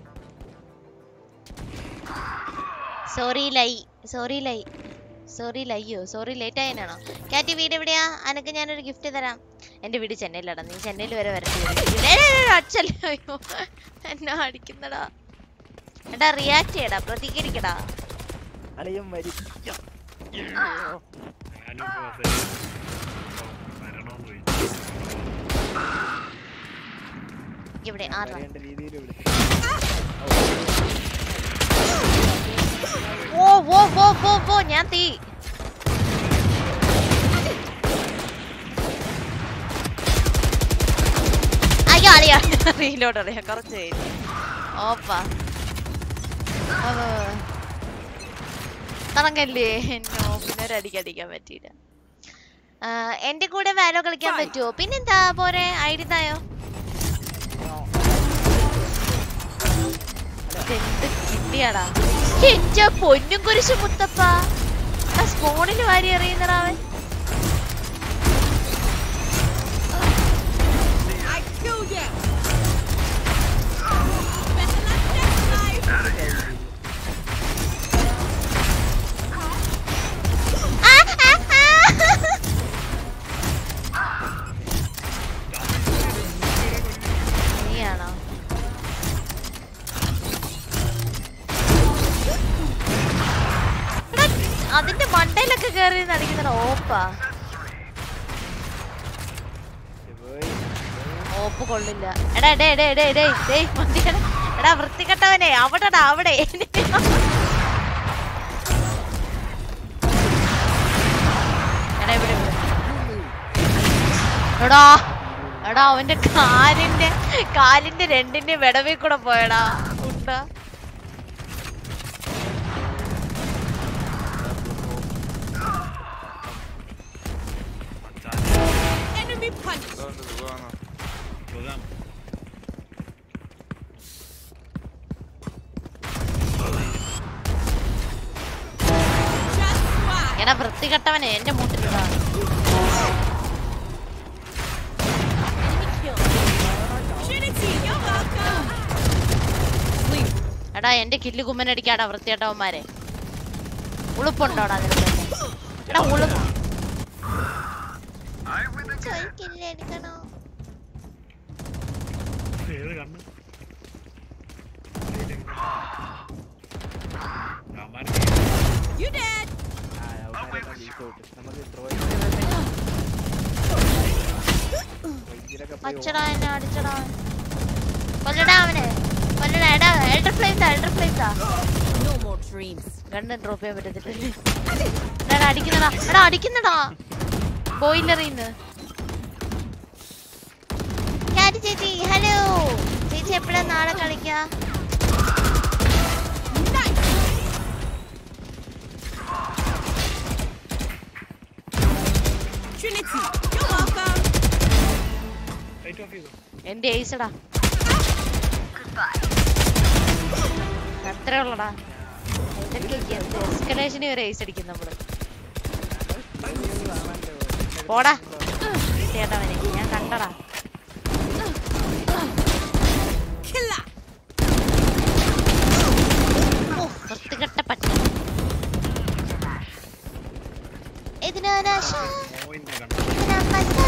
സോറി ലൈ സോറി ലൈ സോറി ലയ്യോ സോറി ലേറ്റ് ആയനാണോ കാറ്റി വീട് എവിടെയാ അനക്ക് ഞാനൊരു ഗിഫ്റ്റ് തരാം എന്റെ വീട് ചെന്നൈയിലാടാ നീ ചെന്നൈയിൽ വരെ വരേണ്ടി വരും. ഏയ് ഏയ് ഏയ് അച്ഛല്ല അയ്യോ എന്നാ അടിക്കുന്നടാ എടാ റിയാക്ട് ചെയ്യടാ പ്രതികരിക്കടാ അളിയൻ വരും ഞാനും വരണോന്ന് പോയി ഇവിടെ ആറാ വരേണ്ട രീതിയിൽ വിളിച്ചു ഓ ഓ ഓ ഓ ഓ ഞാൻ തീ അയ്യോ അളിയാ റീലോട്ട് അറിയാം കുറച്ച് കഴിഞ്ഞ് ഓപ്പാ തുടങ്ങല്ലേ എന്നോ പിന്നെ ഒരു അടിക്ക് അടിക്കാൻ പറ്റിയില്ല ആ, എന്റെ കൂടെ വാലോ കളിക്കാൻ പറ്റുമോ പിന്നെന്താ പോരെ ഐഡി തായോ എന്ത് കിട്ടിയാടാ എന്റെ പൊന്നും കുരിശ് മുത്തപ്പ ആ സ്പൂണിന് വാരി എറിയുന്നടാ അവൻ I kill you. Better luck next time. ആ, ആ, ആ. നീയാണോ എടാ, അതിന്റെ മണ്ടയിലൊക്കെ കേറി നടിക്കുന്ന ഓപ്പാ ഓപ്പ് കൊള്ളില്ല എടാ എടേ എടേ എടേ എടേ ഡേയ് മതിയെടാ. എടാ വൃത്തികെട്ടവനെ അവിടെടാ അവിടെ എടാ ഇവിടെ ഇവിടെ. എടാ എടാ അവന്റെ കാലിന്റെ കാലിന്റെ രണ്ടിന്റെ വിടവിൽ കൂടെ പോയടാ ഉണ്ടാ Enemy punch. സുഖം Just swag. എടാ വൃത്തികെട്ടവനെ എന്റെ മൂട്ടിലിടാ Trinity, you're welcome. എടാ എന്റെ കില്ല് കുമ്മനടിക്കാടാ വൃത്തികെട്ടവന്മാരെ ഉളുപ്പുണ്ടോടാ നിനക്ക് എടാ ഉളുപ്പ് ഒരു കില്ല് എടുക്കണോ ഏത് കണ്ണ് You dead. നമുക്ക് ത്രോ അച്ചടാ എന്നെ അടിച്ചടാ കൊല്ലടാ അവനെ കൊല്ലടാ എടാ എൽഡർ ഫ്ലെയിംസാ എൽഡർ ഫ്ലെയിംസാ No more dreams. ഗണ്ണൻ ഡ്രോപ്പ് ചെയ്യാൻ പറ്റത്തില്ലല്ലേ എടാ അടിക്കുന്നടാ എടാ അടിക്കുന്നടാ ബോയിലറിന്ന് ക്യാറ്റ് ചേച്ചി ഹലോ ചേച്ചി എപ്പോഴാ നാളെ കളിക്കാ Trinity, you're welcome. Light of ചെയ്തോ എന്റെ ഏസടാ അത്രേ ഉള്ളടാ എസ്കലേഷന് വരെ ഏസ് അടിക്കും നമ്മള് പോടാ ചേട്ടവനെ ഞാൻ കണ്ടടാ Killer. ഓ, വൃത്തികെട്ട പട്ടി ഇതിനാശ പോയിന്റ് കണ്ണ്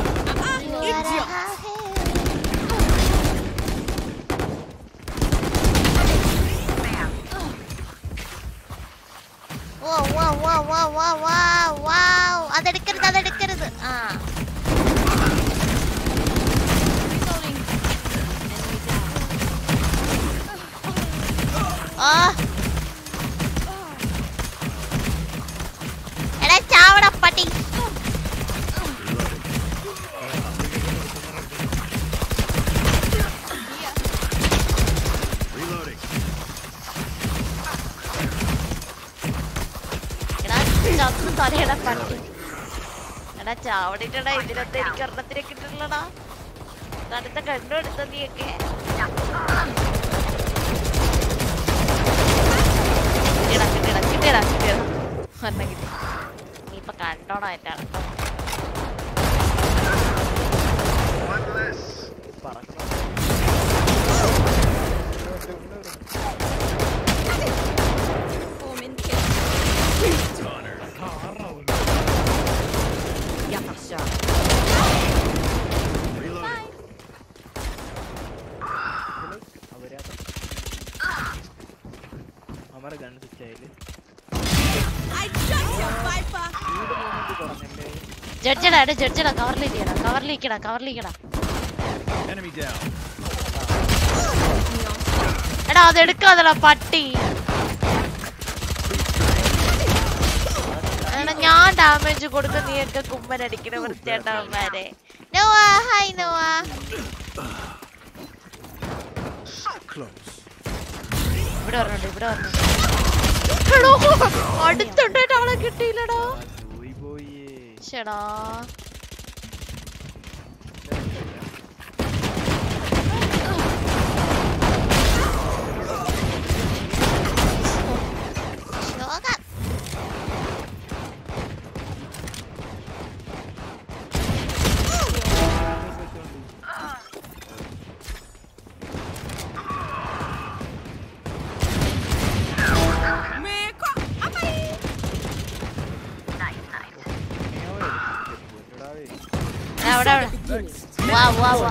ഓ വാ വാ വാ വാ വാ വാ അതെടുക്കരുത് അതെടുക്കരുത് ആ ആ എടാ ചാവട പട്ടി Reloading. എടാ ചത്തു തലയടാ പട്ടി എടാ ചാവടിട്ടടാ ഇതിനകത്ത് എനിക്ക് ഒരെണ്ണത്തിനെ കിട്ടില്ലടാ അടുത്ത കണ്ടു എടുത്ത നീയൊക്കെ കിട്ടിയടാ കിട്ടിയടാ കിട്ടിയടാ കിട്ടിയടാ ഒരെണ്ണം കിട്ടി നീ ഇപ്പൊ കണ്ടോടാ എന്റെ അടുത്ത One less. Form in kill. Yakasha. Reloading. അവരാ അവന്മാരെ ഗൺ സ്വിച്ച് ആയില് I shot your viper. കുറഞ്ഞല്ലേ ജഡ്ജടാ എടാ ജഡ്ജടാ കവറിലിരിക്കടാ കവറിലിരിക്കടാ കവറിലിരിക്കടാ Enemy down. എടാ അത് എടുക്കാതടാ പട്ടി എടാ ഞാൻ ഡാമേജ് കൊടുക്ക നീയൊക്കെ കുമ്മൻ അടിക്കണ വൃത്തിയായിട്ടവന്മാരെ Nova hi Nova So close. ഇവിടെ പറഞ്ഞോണ്ട് ഇവിടെ പറഞ്ഞോണ്ട് എടോ, അടുത്തുണ്ടായിട്ട് അവളെ കിട്ടിയില്ലടാ പോയി പോയി ശടാ ശോകം. Meko. Amai. ദാ അവിടെ അവിടെ വാ വാ വാ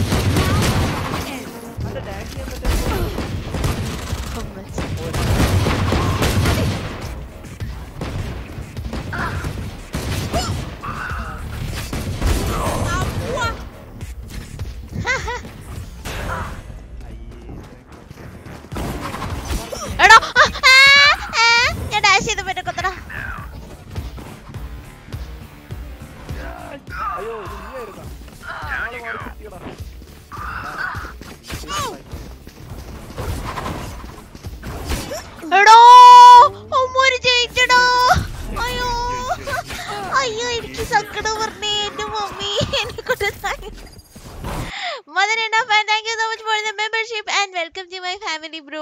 എടാ ആ, ആ, ആ, ഞാൻ ഡാഷ് ചെയ്ത് പറ്റ കൊത്തടാ അയ്യോ ഇത് നീയായിരുന്നാ? ഞങ്ങള് മാറി കിട്ടിയടാ. എടോ അമ്മൂര് ജയിച്ചടോ അയ്യോ അയ്യോ എനിക്ക് സങ്കടം പറഞ്ഞേ എന്റെ മമ്മി എന്നെ കൊണ്ട് mother end of thank you so much for the membership and welcome to my family bro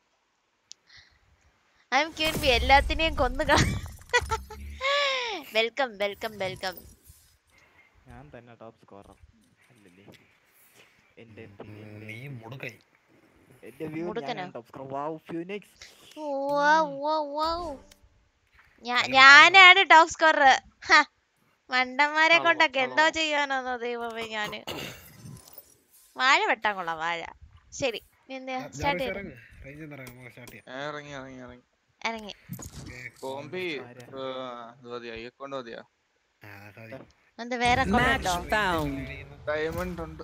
I'm queen B എല്ലാത്തിനെയും കൊന്നു വെൽക്കം വെൽക്കം വെൽക്കം ഞാൻ തന്നെ ടോപ്പ് സ്കോറർ അല്ലല്ലേ എന്റെ നീ മുടുക്കൈ എന്റെ വ്യൂ മുടുക്കനോ? ഞാൻ ടോപ്പ് സ്കോറർ വാവ് ഫ്യൂനിക്സ് വാ വാ വാ ഞാ- ഞാനാണ് ടോപ്പ് സ്കോറർ മണ്ടന്മാരെ കൊണ്ടൊക്കെ എന്തോ ചെയ്യാനാന്നോ ദൈവമേ ഞാന് വാഴ വെട്ടാൻ കൊള്ളാം വാഴ ശരി എന്താ സ്റ്റാർട്ട് ചെയ്തു ഇറങ്ങ് റേഞ്ച് ഇറങ്ങാം നമുക്ക് സ്റ്റാർട്ട് ചെയ്യാം ഞാൻ ഇറങ്ങി ഇറങ്ങി ഇറങ്ങി ഇറങ്ങി കോമ്പി ഇത് മതിയാ ഈ അക്കൗണ്ട് മതിയാ എന്താ വേറെ Match കൊണ്ടുണ്ടോ found. ഡയമണ്ട് ഉണ്ട്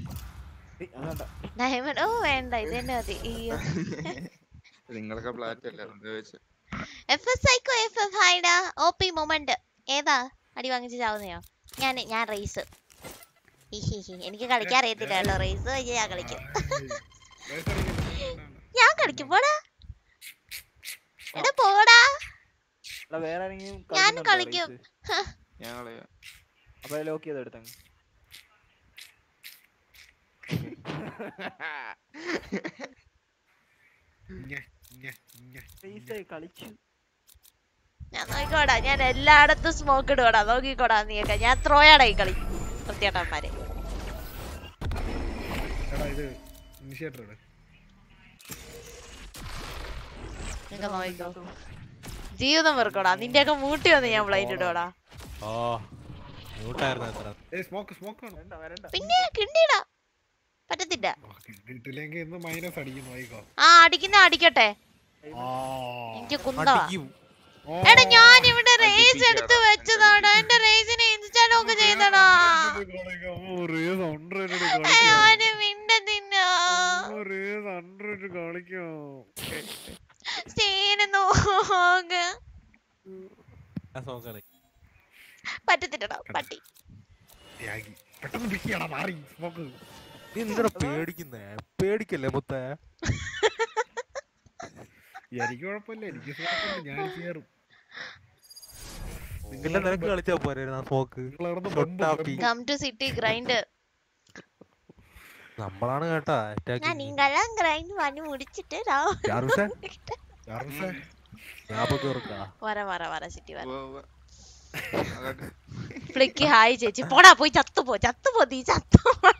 ഡയമണ്ട് ഓ വേണ്ട ഇത് തന്നെ മതി അയ്യോ നിങ്ങളൊക്കെ ഫ്ലാറ്റ് അല്ലേ അതുകൊണ്ട് ചോദിച്ചു എഫ് എസ് ഐക്കോ എഫ് എഫ് ഹൈഡാ ഒ പി മൊമെന്റ് ഏതാ അടി വാങ്ങിച്ച് ചാവുന്നയോ ഞാൻ ഞാൻ റേസ് എനിക്ക് കളിക്കാൻ അറിയത്തില്ല കേട്ടോ റേസ് ഞാൻ കളിക്കും ഞാൻ കളിക്കും പോടാ എടാ പോടാ എടാ വേറെ ആരെങ്കിലും ഞാൻ കളിക്കുന്നുണ്ടോ കളിക്കും race? ഞാൻ കളിയാ അപ്പൊ ലോക്ക് ചെയ്ത് എടുത്തങ്ങ് കളിച്ചു ഞാൻ നോക്കിക്കോടാ ഞാൻ എല്ലായിടത്തും സ്മോക്ക് ഇടുവാടാ നോക്കിക്കോടാ നീയൊക്കെ ഞാൻ ത്രോയാടാ ഈ കളി വൃത്തിയേട്ടന്മാരെ എടാ ഇത് ഇനിഷ്യേറ്റർ ഇട് നിങ്ങ നോക്കിക്കോ ജീവിതം വെറുക്കോടാ നിന്റെയൊക്കെ മൂട്ടി വന്ന് ഞാൻ ബ്ലൈൻഡ് ഇടുവാടാ ഓ മ്യൂട്ടായിരുന്നു എത്ര ഏയ് സ്മോക്ക് സ്മോക്ക് ആണ് പിന്നെ കിണ്ടിടാ പറ്റത്തില്ല കിട്ടില്ലെങ്കിൽ ഇന്ന് മൈനസ് അടിക്കുന്നു വൈകോ ആ അടിക്കുന്ന അടിക്കട്ടെ ആ എനിക്ക് കുന്തവാ അടിക്കും. ഓ. എടാ ഞാൻ ഇവിടെ റേസ് എടുത്ത് വെച്ചതാടാ എന്റെ റേസിനെ ഇൻസ്റ്റാളൊക്കെ ചെയ്തടാ റേസ് ഹൺഡ്രഡ് ഞാന് മിണ്ടതിന്നാ റേസ് ഹൺഡ്രഡ് കളിക്കോ സ്റ്റേന് നോക്ക് ആ സോങ് കളി പറ്റത്തില്ലടാ പട്ടി ത്യാഗി പെട്ടെന്ന് പിടിക്കടാ മാറി സ്മോക്ക് നീ എന്തിനാ പേടിക്കുന്നേ പേടിക്കല്ലേ മുത്തേ എനിക്ക് കുഴപ്പമില്ല എനിക്ക് കുഴപ്പമില്ല ഞാൻ കേറും പിന്നെ നിനക്ക് കളിച്ചാ പോരെ സ്മോക്ക് ഷൊട്ടാപ്പി കം ടു സിറ്റി ഗ്രൈൻഡ് നമ്മളാണ് കേട്ടാ ഞാൻ നിങ്ങളാം ഗ്രൈൻഡ് പണി മുടിച്ചിട്ട് ജാറൂസേ? ഞാപ്പക്ക് ഓർക്കാ വര വര വര സിറ്റി വര ഉവ്വ് ഉവ്വ്. അതൊക്കെ ഫ്ലിക്ക് ഹായ് ചേച്ചി പോടാ പോയി ചത്തുപോ ചത്തുപോ നീ ചത്തു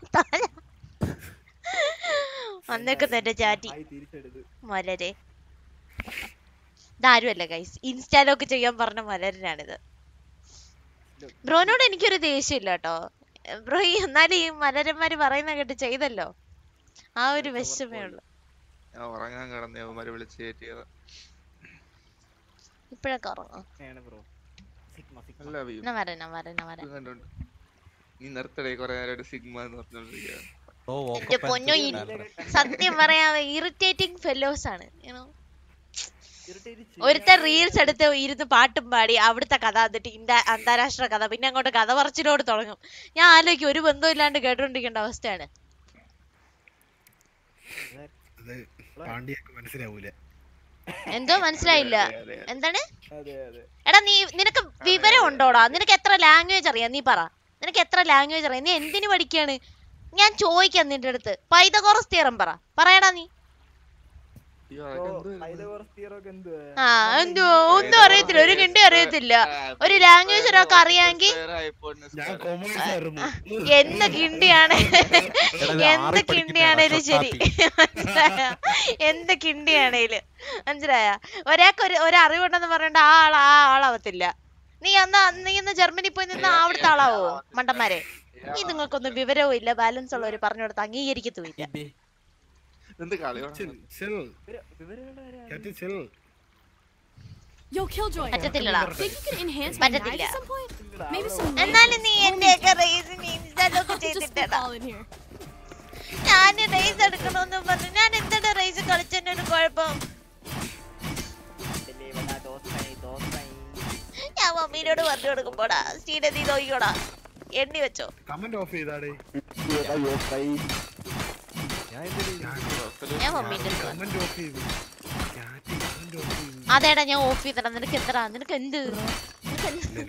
വന്നേക്ക് എന്റെ ചാറ്റി മലരെ ഇതാരുമല്ല ഗൈസ് ഇൻസ്റ്റാലൊക്കെ ചെയ്യാൻ പറഞ്ഞ മലരനാണിത് ബ്രോനോട് എനിക്കൊരു ദേഷ്യമില്ല കേട്ടോ ബ്രോ ഈ എന്നാലും ഈ മലരന്മാര് പറയുന്ന കേട്ട് ചെയ്തല്ലോ ആ ഒരു വിഷമേ ഉള്ളു ഞാൻ ഉറങ്ങാൻ കിടന്ന് അവന്മാര് വിളിച്ച് കയറ്റിയത് ഇപ്പഴൊക്കെ ഉറങ്ങും ബ്രോ സിഗ്മ സിഗ്മ അല്ല വ്യൂ എന്നാ വരാം വരാം വരാം കണ്ടുണ്ട് നീ നിർത്തടേ കൊറേ നേരമായിട്ട് സിഗ്മ എന്ന് പറഞ്ഞോണ്ടിരിക്കുക ഓ എന്റെ പൊന്നോ ഈ സത്യം പറയാതെ ഇറിറ്റേറ്റിംഗ് ഫെലോസ് ആണ് you know. ഒരുത്തൻ റീൽസ് എടുത്ത് ഇരുന്ന് പാട്ടും പാടി അവിടുത്തെ കഥ എന്നിട്ട് ഇന്ത്യ അന്താരാഷ്ട്ര കഥ പിന്നെ അങ്ങോട്ട് കഥ പറച്ചിലോട് തുടങ്ങും ഞാൻ ആലോചിക്കും ഒരു ബന്ധവും ഇല്ലാണ്ട് കേട്ടോണ്ടിരിക്കേണ്ട അവസ്ഥയാണ് അത് പാണ്ഡ്യക്ക് മനസ്സിലാവൂല എന്തോ മനസ്സിലായില്ല എന്താണ് അതെ അതെ എടാ നീ നിനക്ക് വിവരം ഉണ്ടോടാ നിനക്ക് എത്ര ലാംഗ്വേജ് അറിയാം നീ പറ നിനക്ക് എത്ര ലാംഗ്വേജ് അറിയാം നീ എന്തിനു പഠിക്കാണ് ഞാൻ ചോദിക്കാം നിന്റെ അടുത്ത് പൈതകോറസ് തിയറം പറ പറയടാ നീ ആ എന്തോ ഒന്നും അറിയത്തില്ല ഒരു കിണ്ടി അറിയത്തില്ല ഒരു ലാംഗ്വേജ് ഒരാൾക്ക് അറിയാമെങ്കിൽ ഞാൻ കൊമേഴ്സ് ആയിരുന്നു എന്ത് കിണ്ടിയാണ് എന്ത് കിണ്ടിയാണേലും ശരി മനസ്സിലായോ എന്ത് കിണ്ടിയാണേലും മനസ്സിലായ ഒരാൾക്ക് ഒരു ഒരു അറിവുണ്ടെന്ന് പറഞ്ഞിട്ട് ആ ആൾ ആ ആളാവത്തില്ല നീ അന്ന് നീ ഇന്ന് ജർമ്മനി പോയി നിന്ന് അവിടുത്തെ ആളാവോ മണ്ടന്മാരെ ഈ നിങ്ങൾക്കൊന്നും വിവരവും ഇല്ല ബാലൻസ് ഉള്ളവർ പറഞ്ഞു കൊടുത്ത് അംഗീകരിക്കത്തുമില്ല എന്ത് കളി ചിൽ ചിൽ ചിൽ Yo, Killjoy. പറ്റത്തില്ലടാ. Think you can enhance my പറ്റത്തില്ല. knife at some point? Maybe some എന്നാലും നീ എന്റെയൊക്കെ റേസിന് ഇൻസ്റ്റാലൊക്കെ Just ചെയ്തിട്ടടാ fall in here. ഞാൻ റേസ് എടുക്കണമെന്ന് പറഞ്ഞു ഞാൻ എന്താണ് റേസ് കളിച്ചതിന്റെ ഒരു കുഴപ്പം ഞാൻ മമ്മീനോട് പറഞ്ഞു കൊടുക്കുമ്പോടാ സ്റ്റീനെ നീ നോക്കിക്കോടാ എണ്ണി വെച്ചോ കമന്റ് ഓഫ് ചെയ്താടേ ഞാൻ മമ്മീന്റെ അടുത്ത് പറഞ്ഞു. കമന്റ് ഓഫ് ചെയ്തു കമന്റ് ഓഫ് ചെയ്തു അതേടാ ഞാൻ ഓഫ് ചെയ്തടാ നിനക്ക് എത്ര നിനക്ക് എന്ത് നിനക്ക് എന്ത്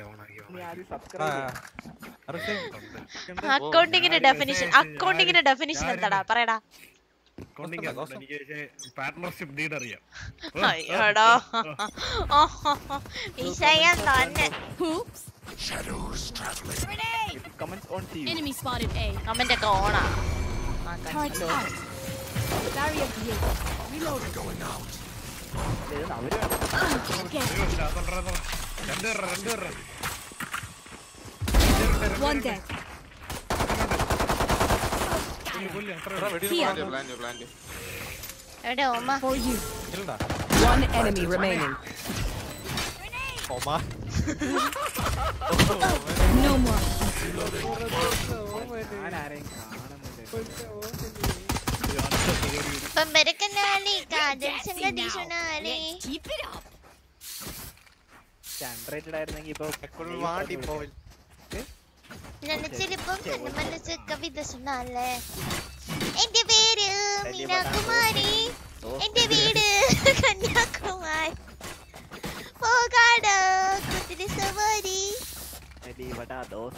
അക്കൗണ്ടിങ്ങിന്റെ ഡെഫിനിഷൻ അക്കൗണ്ടിങ്ങിന്റെ ഡെഫിനിഷൻ എന്താടാ പറയടാ അക്കൗണ്ടിങ് എനിക്ക് പാർട്ട്ണർഷിപ്പ് ഡീഡ് അറിയാം അയ്യോടോ വിഷയം തന്നെ Shadows traveling. Comments on to you. Enemy spotted A. Comment ഒക്കെ ഓണാ Turret out. Barrier created. Reloading. Going out. Okay. രണ്ടുപേരുടെ രണ്ടുപേരുടെ One dead. Plant, plant, plant. എവിടെ ഓമ For you. ഇതിലുണ്ടാ? One enemy remaining. ഒമ. No more. പമ്പരക്കനാലി കാതൽ സംഗതി സുനാലി Keep it up. അൺറേറ്റഡ് ആയിരുന്നെങ്കിൽ ഇപ്പൊ എപ്പോഴും വാടി പോയി. നനച്ചിലിപ്പം എന്റെ മനസ്സ് കവിത സുനാലേ എന്റെ പേര് മീനാകുമാരി എന്റെ വീട് കന്യാകുമാരി പോകാട് കുതിര സവാരി അടി വട ദോശ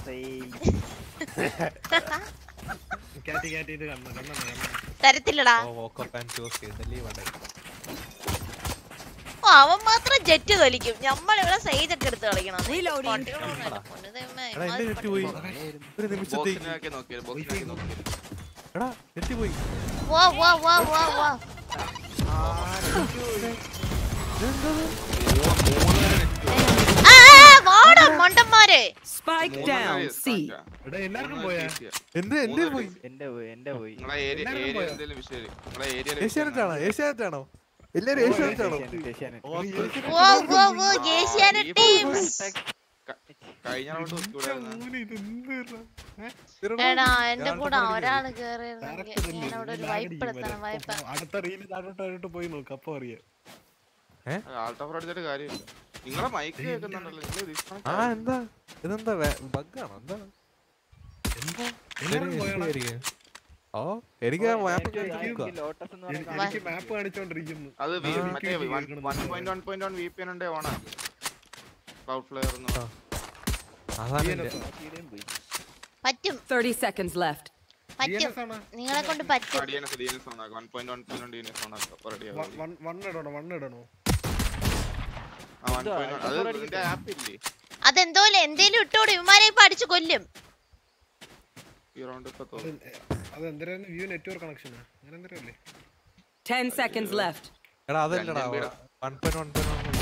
കാറ്റി കാറ്റി ഇത് കണ്ണ കണ്ണ തരത്തില്ലടാ ഓ, walk up and choose ചെയ്തല്ലേ ഇവിടെ. ഓ, അവൻ മാത്രം ജെറ്റ് കളിക്കും നമ്മളിവിടെ സൈഡ് ഒക്കെ എടുത്ത് കളിക്കണം Reloading. എടാ, എന്റെ നെറ്റ് പോയി. ഒരു നിമിഷത്തേക്ക്. ബോക്സിനൊക്കെ നോക്കിയത് ബോക്സിനൊക്കെ നോക്കിയത് എടാ, നെറ്റ് പോയി. വാ വാ വാ വാ വാ ആ, ആ, വാടാ മണ്ടന്മാരെ Spike down. C. എടാ എല്ലാവർക്കും പോയാ എന്റെ എന്റെ പോയി. എന്റെ പോയി എന്റെ പോയി നിങ്ങളെ ഏരിയ എല്ലാവരും ഏരിയ പോയോ? എന്തെങ്കിലും വിഷയം നിങ്ങളെ ഏരിയയിലെ ഏഷ്യാനെറ്റ് ആണോ ഏഷ്യാനെറ്റ് ആണോ എല്ലാരും ഏഷ്യാനെറ്റ് ആണോ വാ വാ വാ ഏഷ്യാനെറ്റ് ടീം കഴിഞ്ഞ റൗണ്ട് നോക്കിക്കൂടായിരുന്നു ഇത് എന്ത് എടാ എന്റെ കൂടെ ഒരാള് കേറിയിരുന്നെങ്കിൽ ഞാൻ അവിടെ ഒരു വൈപ്പ് എടുത്തണം വൈപ്പ് അടുത്ത റീല് താഴോട്ട് പോയി നോക്ക് അപ്പൊ അറിയാം ആൾട്ടോഫർ അടിച്ചിട്ട് കാര്യമില്ല നിങ്ങളെ മൈക്ക് കേൾക്കുന്നുണ്ടല്ലോ നിങ്ങൾ disconnect ആ ആയി. എന്താ ഇതെന്താ ബഗ്ഗാണോ എന്താ എല്ലാവരും പോയാടാ. ശരിയായിരിക്കും. ഓ എനിക്ക് ആ മാപ്പ് ലോട്ടസ് എന്ന് എനിക്ക് പറയുന്ന എനിക്ക് മാപ്പ് കാണിച്ചോണ്ടിരിക്കുന്നു അത് വി- ആ. മറ്റേ എനിക്ക് വൺ കേൾക്കണം. Point one point one V P N ഉണ്ട് ഓണാക്കി ക്ലൗഡ് ഫ്ലെയർ എന്ന് ആ. അതാണ് എന്റെ പോയി പറ്റും 30 seconds left. പറ്റും DNS ആണോ? നിങ്ങളെ കൊണ്ട് പറ്റും D N S D N S ഓണാക്കി one point one point D N S ഓണാക്കി അപ്പൊ റെഡി വ- വൺ- വൺ ഇടണോ വൺ ഇടണോ ആ വൺ പോയിന്റ് അത് ഇതിന്റെ ആപ്പ് ഇല്ലേ അതെന്തോലെ എന്തേലും ഇട്ടോടെ ഇവന്മാരെ ഇപ്പൊ അടിച്ചു കൊല്ലും ഈ റൗണ്ട് ഇപ്പൊ അത് തോന്നുന്നു അത് എന്തരായിരുന്നു വ്യൂ നെറ്റ്വർക്ക് കണക്ഷനാ അങ്ങനെ എന്തരല്ലേ 10 seconds left. എടാ അതല്ലടാ രണ്ടും കൂടെ. വൺ പോയിന്റ് വൺ പോയിന്റ്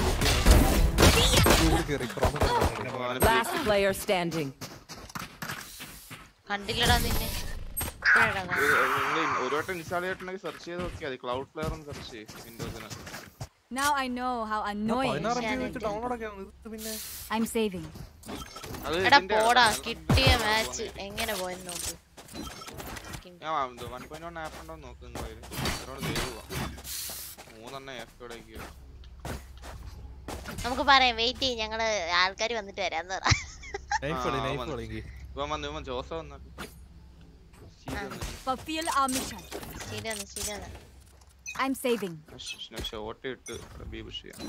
കയറി ക്രോമ Last player standing. കണ്ടില്ലടാ നിന്നെ ഇപ്പഴാടാ കാണുന്നത്. നിങ്ങൾ ഒരു വട്ടം ഇൻസ്റ്റാൾ ചെയ്തിട്ടുണ്ടെങ്കിൽ സെർച്ച് ചെയ്ത് നോക്കിയാൽ മതി ക്ലൗഡ് ഫ്ലെയർ എന്ന് സെർച്ച് ചെയ്യും വിൻഡോസിന് Now I know how annoying പതിനാറ് ഞാൻ എം വെച്ച് ഇത് ഡൗൺലോഡ് ഒക്കെ ഇത് പിന്നെ I'm saving. അത് എടാ ഇതിന്റെ പോടാ ആണ്. കിട്ടിയ മാച്ച് എങ്ങനെ പോയെന്ന് നോക്ക് ഞാൻ വൺ പോയിന്റ് വൺ ആപ്പ് ഉണ്ടോ നോക്കുന്നു ഇതിനോട് ദൈവം മൂന്നെണ്ണം എഫ് ഇടയ്ക്ക് നമുക്ക് പറയാം വെയിറ്റ് ചെയ്യും ഞങ്ങള് ആൾക്കാർ വന്നിട്ട് വരാന്ന് പറ നൈഫ് ആ, കളി നൈഫ് വന്നു. കളിക്ക് ഇവൻ വന്നു ഇവൻ ജോസ വന്നു Fulfill our mission. സ്റ്റീല് വന്ന് സ്റ്റീല് വന്ന് I'm saving. ഷോട്ട് ഇട്ട് ബി പുഷ് ചെയ്യാം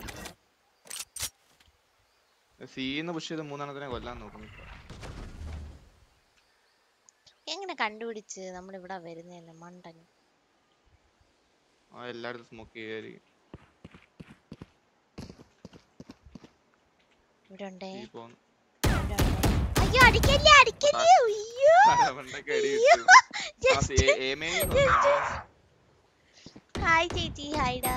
സീന്ന് പുഷ് ചെയ്ത് മൂന്നെണ്ണത്തിനെ കൊല്ലാൻ നോക്കുന്നു ഇപ്പൊ. എങ്ങനെ കണ്ടുപിടിച്ച് നമ്മളിവിടെ വരുന്നതല്ല മണ്ടൻ ആ എല്ലായിടത്തും സ്മോക്ക് ചെയ്യായിരിക്കും ഇവിടെ ഉണ്ടേ ഈ പോന്ന് ഇവിടെ ഉണ്ടേ. അയ്യോ അടിക്കല്ലേ അടിക്കല്ലേ അയ്യോ തലമണ്ടയ്ക്ക് അടി അയ്യോ. കിട്ടും. ആ, Just- സി- ഏമേന്ന് തോന്നുന്നു. ഹായ് ചേച്ചി ഹായ്ഡാ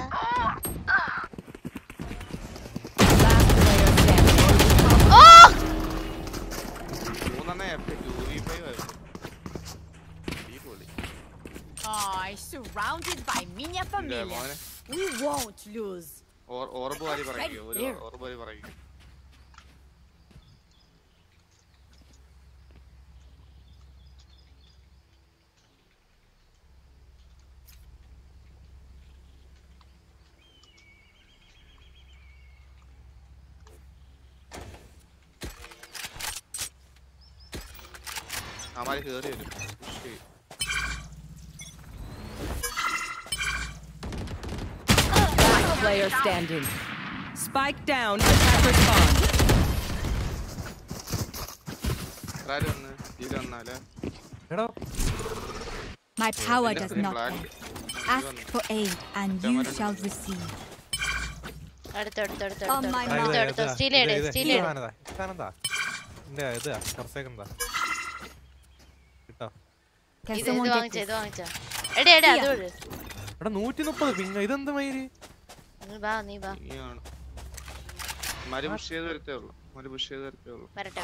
ഓ മൂന്നെണ്ണം എഫ് ടു വി ഫൈവ് ആയിരുന്നു അടിപൊളി I surrounded by minha ഇല്ല, família. മോനെ We won't lose. Or- orb വാരി പറയോ ഒരു there. ഓർബ് വാരി പറയോ അവന്മാര് കേറി വരും push ചെയ്യും. Last player standing. Spike down. Attacker spawn. ആര് വന്ന് ഇത് വന്നാലേ എടാ My power പിന്നെ does screen not black. end. ഇത് Ask വന്നു. for aid and you shall receive. അടുത്ത് അടുത്ത് അടുത്ത് On my അടുത്ത് mark. അടുത്ത് അടുത്ത് സ്റ്റീൽ ഇട് സ്റ്റീൽ ഇട് സാധനന്താ എന്റെ ഇതാ കർഷകന്താ കിട്ടോ Can ഇത് ഇത് someone get വാങ്ങിച്ച this? ഇത് വാങ്ങിച്ച എടേ എടേ അത് വിട് എടാ നൂറ്റി മുപ്പത് പിങ്ങ ഇതെന്ത് മയില് നീ വാ നീ വാ ഇനിയാണ് മരു പുഷ് ചെയ്ത് വരത്തേ ഉള്ളൂ ഒരു പുഷ് ചെയ്ത് തരത്തേയുള്ളൂ വരട്ടെ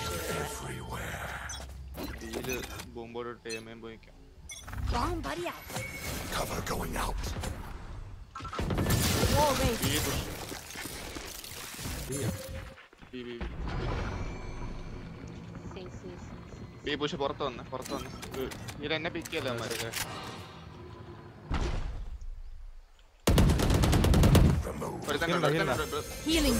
വരട്ടെ ഇതില് ബോംബോട് ടേമയും പോയിക്കാം Bomb buddy out. Cover going out. Wall raised. B push B B C C C B push പുറത്ത് വന്ന് പുറത്ത് വന്ന് ഇത് എന്നെ പിക്ക് ചെയ്യല്ലേ അമ്മമാരൊക്കെ ഒരുത്തൻ കണ്ടു, ഒരുത്തൻ കണ്ടു. Healing.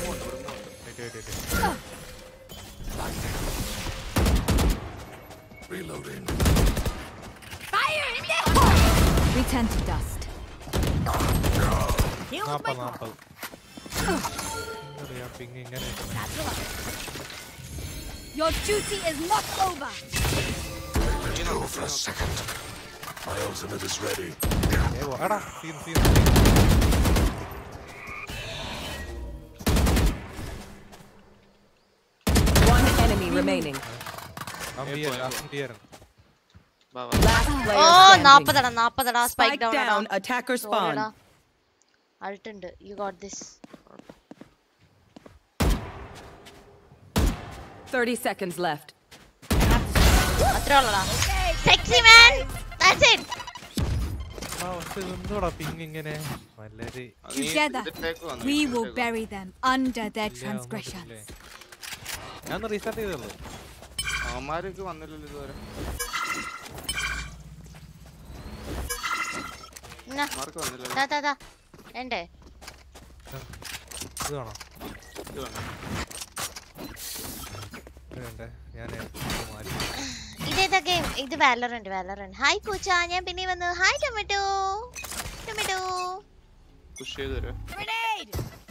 Reloading. Fire in the hole! Return to dust. Heal with my നാപ്പത് നാപ്പത് എന്താ പിങ് ഇങ്ങനെ Your duty is not over. Let go for a second. My ultimate is ready. ഏ വാടാ scene scene One enemy remaining. Last player ഓ standing. നാപ്പതടാ നാപ്പതടാ spike Spike down down, attacker spawn. Ult ഉണ്ട് you got this 30 seconds left. അത്രേ ഉള്ളടാ sexy man that's it എന്തുവാടാ ping ഇങ്ങനെ വളരെ Together, we will bury them under their transgressions. ഞാൻ റീസ്റ്റാർട്ട് ചെയ്തല്ലോ അവന്മാരൊക്കെ വന്നില്ലല്ലോ ഇതുവരെ എന്നാ മാർക്ക് വന്നില്ലല്ലോ ദാ ദാ ദാ എണ്ടേ ഇത് വേണോ ഇത് വേണ്ട ഇത് വേണ്ടേ ഞാൻ മാറ്റി ഇതേതാ ഗെയിം ഇത് വാലറന്റ് വാലറന്റ് ഹായ് പൂച്ച ഞാൻ പിന്നെ വന്നു ഹായ് ടൊമാറ്റോ ടൊമാറ്റോ പുഷ് ചെയ്ത് തരുമോ Grenade!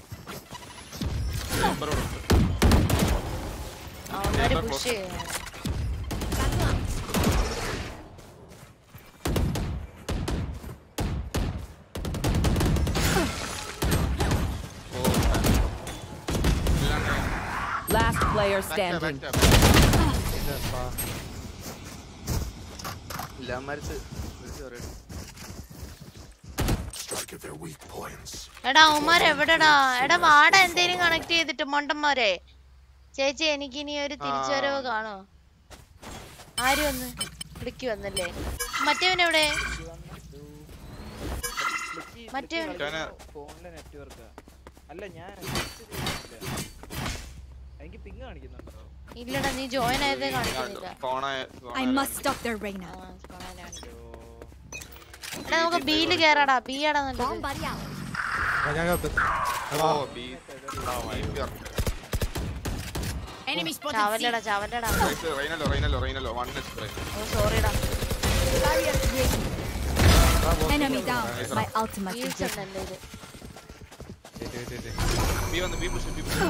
നമ്പർ കൊടുത്തു അവന്മാര് Chamber പുഷ് close. ചെയ്യണം Last player Back standing. tap, back tap. ഇല്ല അവന്മാരത്ത് വിളിച്ച് പറയട്ടെ Strike at their weak points. എടാ അവന്മാർ എവിടെടാ എടാ വാട എന്തേലും കണക്ട് ചെയ്തിട്ട് മൊണ്ടന്മാരെ ചേച്ചി എനിക്ക് ഇനി ഒരു തിരിച്ചുവരവ് കാണോ ആരും ഒന്ന് വിളിക്കു വന്നല്ലേ മറ്റവൻ എവിടെ മറ്റവൻ ഫോണിലെ നെറ്റ്വർക്ക് അല്ല ഞാൻ എനിക്ക് പിങ് കാണിക്കുന്നുണ്ടോ ഇല്ലടാ നീ ജോയിൻ ആയതേ കാണിക്കുന്നില്ല ഫോണായ I must stop their Reina. എടാ നമുക്ക് ബിയില് കേറാടാ ബി ആടാ നല്ലത് ഞാൻ കത്ത് ഓ ബി Enemy spotted. ചാവല്ലടാ ചാവല്ലടാ റൈനല്ലോ റൈനല്ലോ റൈനല്ലോ വൺ എച്ച് റൈൻ ഓ സോറിടാ Enemy down. My ultimate is വീഴ്ച ready. ഉണ്ട് എന്റെ ഇത് ബി വന്ന് ബി പുഷ് ബി പുഷ്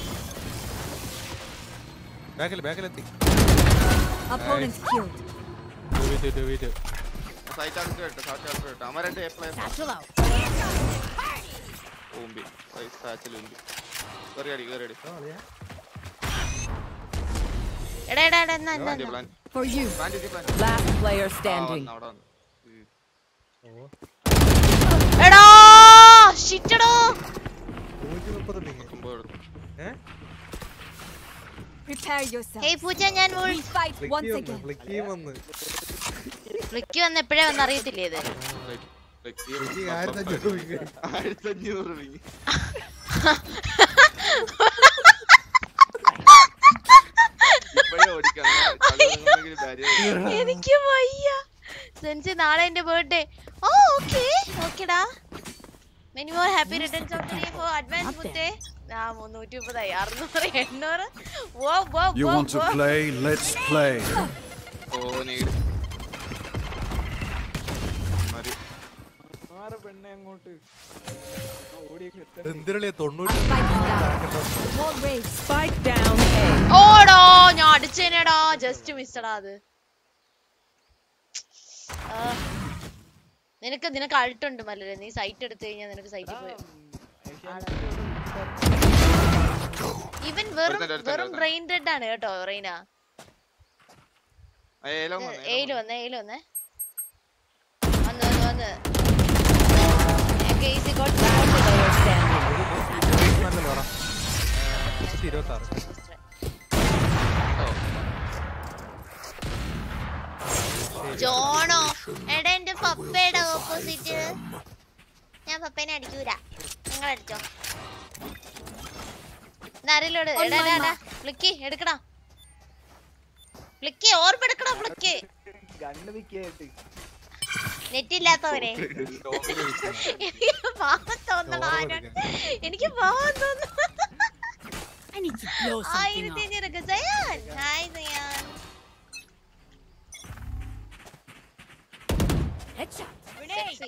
ബാക്കിൽ ബാക്കിലെത്തി Opponents killed. ഡുവിറ്റ് ഡുവിറ്റ് സൈറ്റ് അടുത്ത് കേട്ടോ സൈറ്റ് അടുത്ത് കേട്ടോ അമ്മ രണ്ട് എ പ്ലേസ് Satchel out. ഓമ്പി സൈറ്റ് സാച്ചിൽ ഉമ്പി കേറി അടി കേറി അടി എടാ എടാ എടാ എന്നാ എന്നാ പ്ലാൻ എന്നാ. Plan For you. പ്ലാൻ ചെയ്തി പ്ലാൻ Last player ആ standing. വന്ന് അവിടെ വന്ന് എടാ ഷിറ്റടോ നൂറ്റി മുപ്പത് പിങ് കുമ്പോ എടുത്തു ഏ Prepare yourself. ഹേയ് പൂച്ച ഞാൻ We fight ഫ്ലിക്കി once വന്ന് again. ഫ്ലിക്കി വന്ന് ഫ്ലിക്ക് വന്ന് എപ്പോഴേ വന്ന് അറിയത്തില്ലേ ഇത് ഫ്ലിക്കി ആയിരത്തി അഞ്ഞൂറ് പിങ് ആയിരത്തി അഞ്ഞൂറ് വിങ്ങി ഇപ്പഴേ ഓടിക്കാം കളി തുടങ്ങുന്നെങ്കിൽ ബാരിയർ എനിക്ക് വയ്യ സെൻസി നാളെ എന്റെ ബർത്ത്ഡേ ഓ ഓക്കേ ഓക്കേടാ many more happy returns of the day for advance മുത്തേ ആ മുന്നൂറ്റി മുപ്പതായി അറുന്നൂറ് എണ്ണൂറ് വോ വോ You വോ want to വോ play? Let's play. ഓ നീട് മതി ആരെ പെണ്ണെ അങ്ങോട്ട് ഓടിയൊക്കെ എന്തിരളിയ തൊണ്ണൂറ്റി Wall raised. Spike down A. ഓടോ ഞാൻ അടിച്ചേനേടാ ജസ്റ്റ് മിസ്സടാ അത് ആ. നിനക്ക് നിനക്ക് അൾട്ടുണ്ട് മല്ലരെ നീ സൈറ്റ് എടുത്തു കഴിഞ്ഞാൽ നിനക്ക് സൈറ്റിൽ പോയി ഇവൻ വെറും ഒരുത്തൻ, ഒരുത്തൻ, വെറും ഒരുത്തൻ. ബ്രെയിൻ ഡെഡ് ആണ് കേട്ടോ റെയ്ന ഏലം വന്ന് എയില് വന്നേ എയില് വന്നേ വന്ന് വന്ന് വന്ന് Okay, easy, got Last player standing. നൂറ്റി ഇരുപത്താറ് ജോണോ എടാ എന്റെ പപ്പയുടെ ഓപ്പോസിറ്റ് ഞാൻ പപ്പേനെ അടിക്കൂല നിങ്ങൾ അടിച്ചോ നരലോട് എടാ എടാ എടാ ഫ്ലിക്കി എടുക്കടാ ഫ്ലിക്കി ഓർമ്മ ഫ്ലിക്കി ഗണ്ണ് വിക്കായിട്ട് നെറ്റ് ഇല്ലാത്തവരെ എനിക്ക് പാവം തോന്നണം ആരാണ് എനിക്ക് പാവം തോന്നുന്നു I need to blow something ആയിരത്തി up. അഞ്ഞൂറൊക്കെ സയാൻ ഹായ് സയാൻ Headshot. Sexy.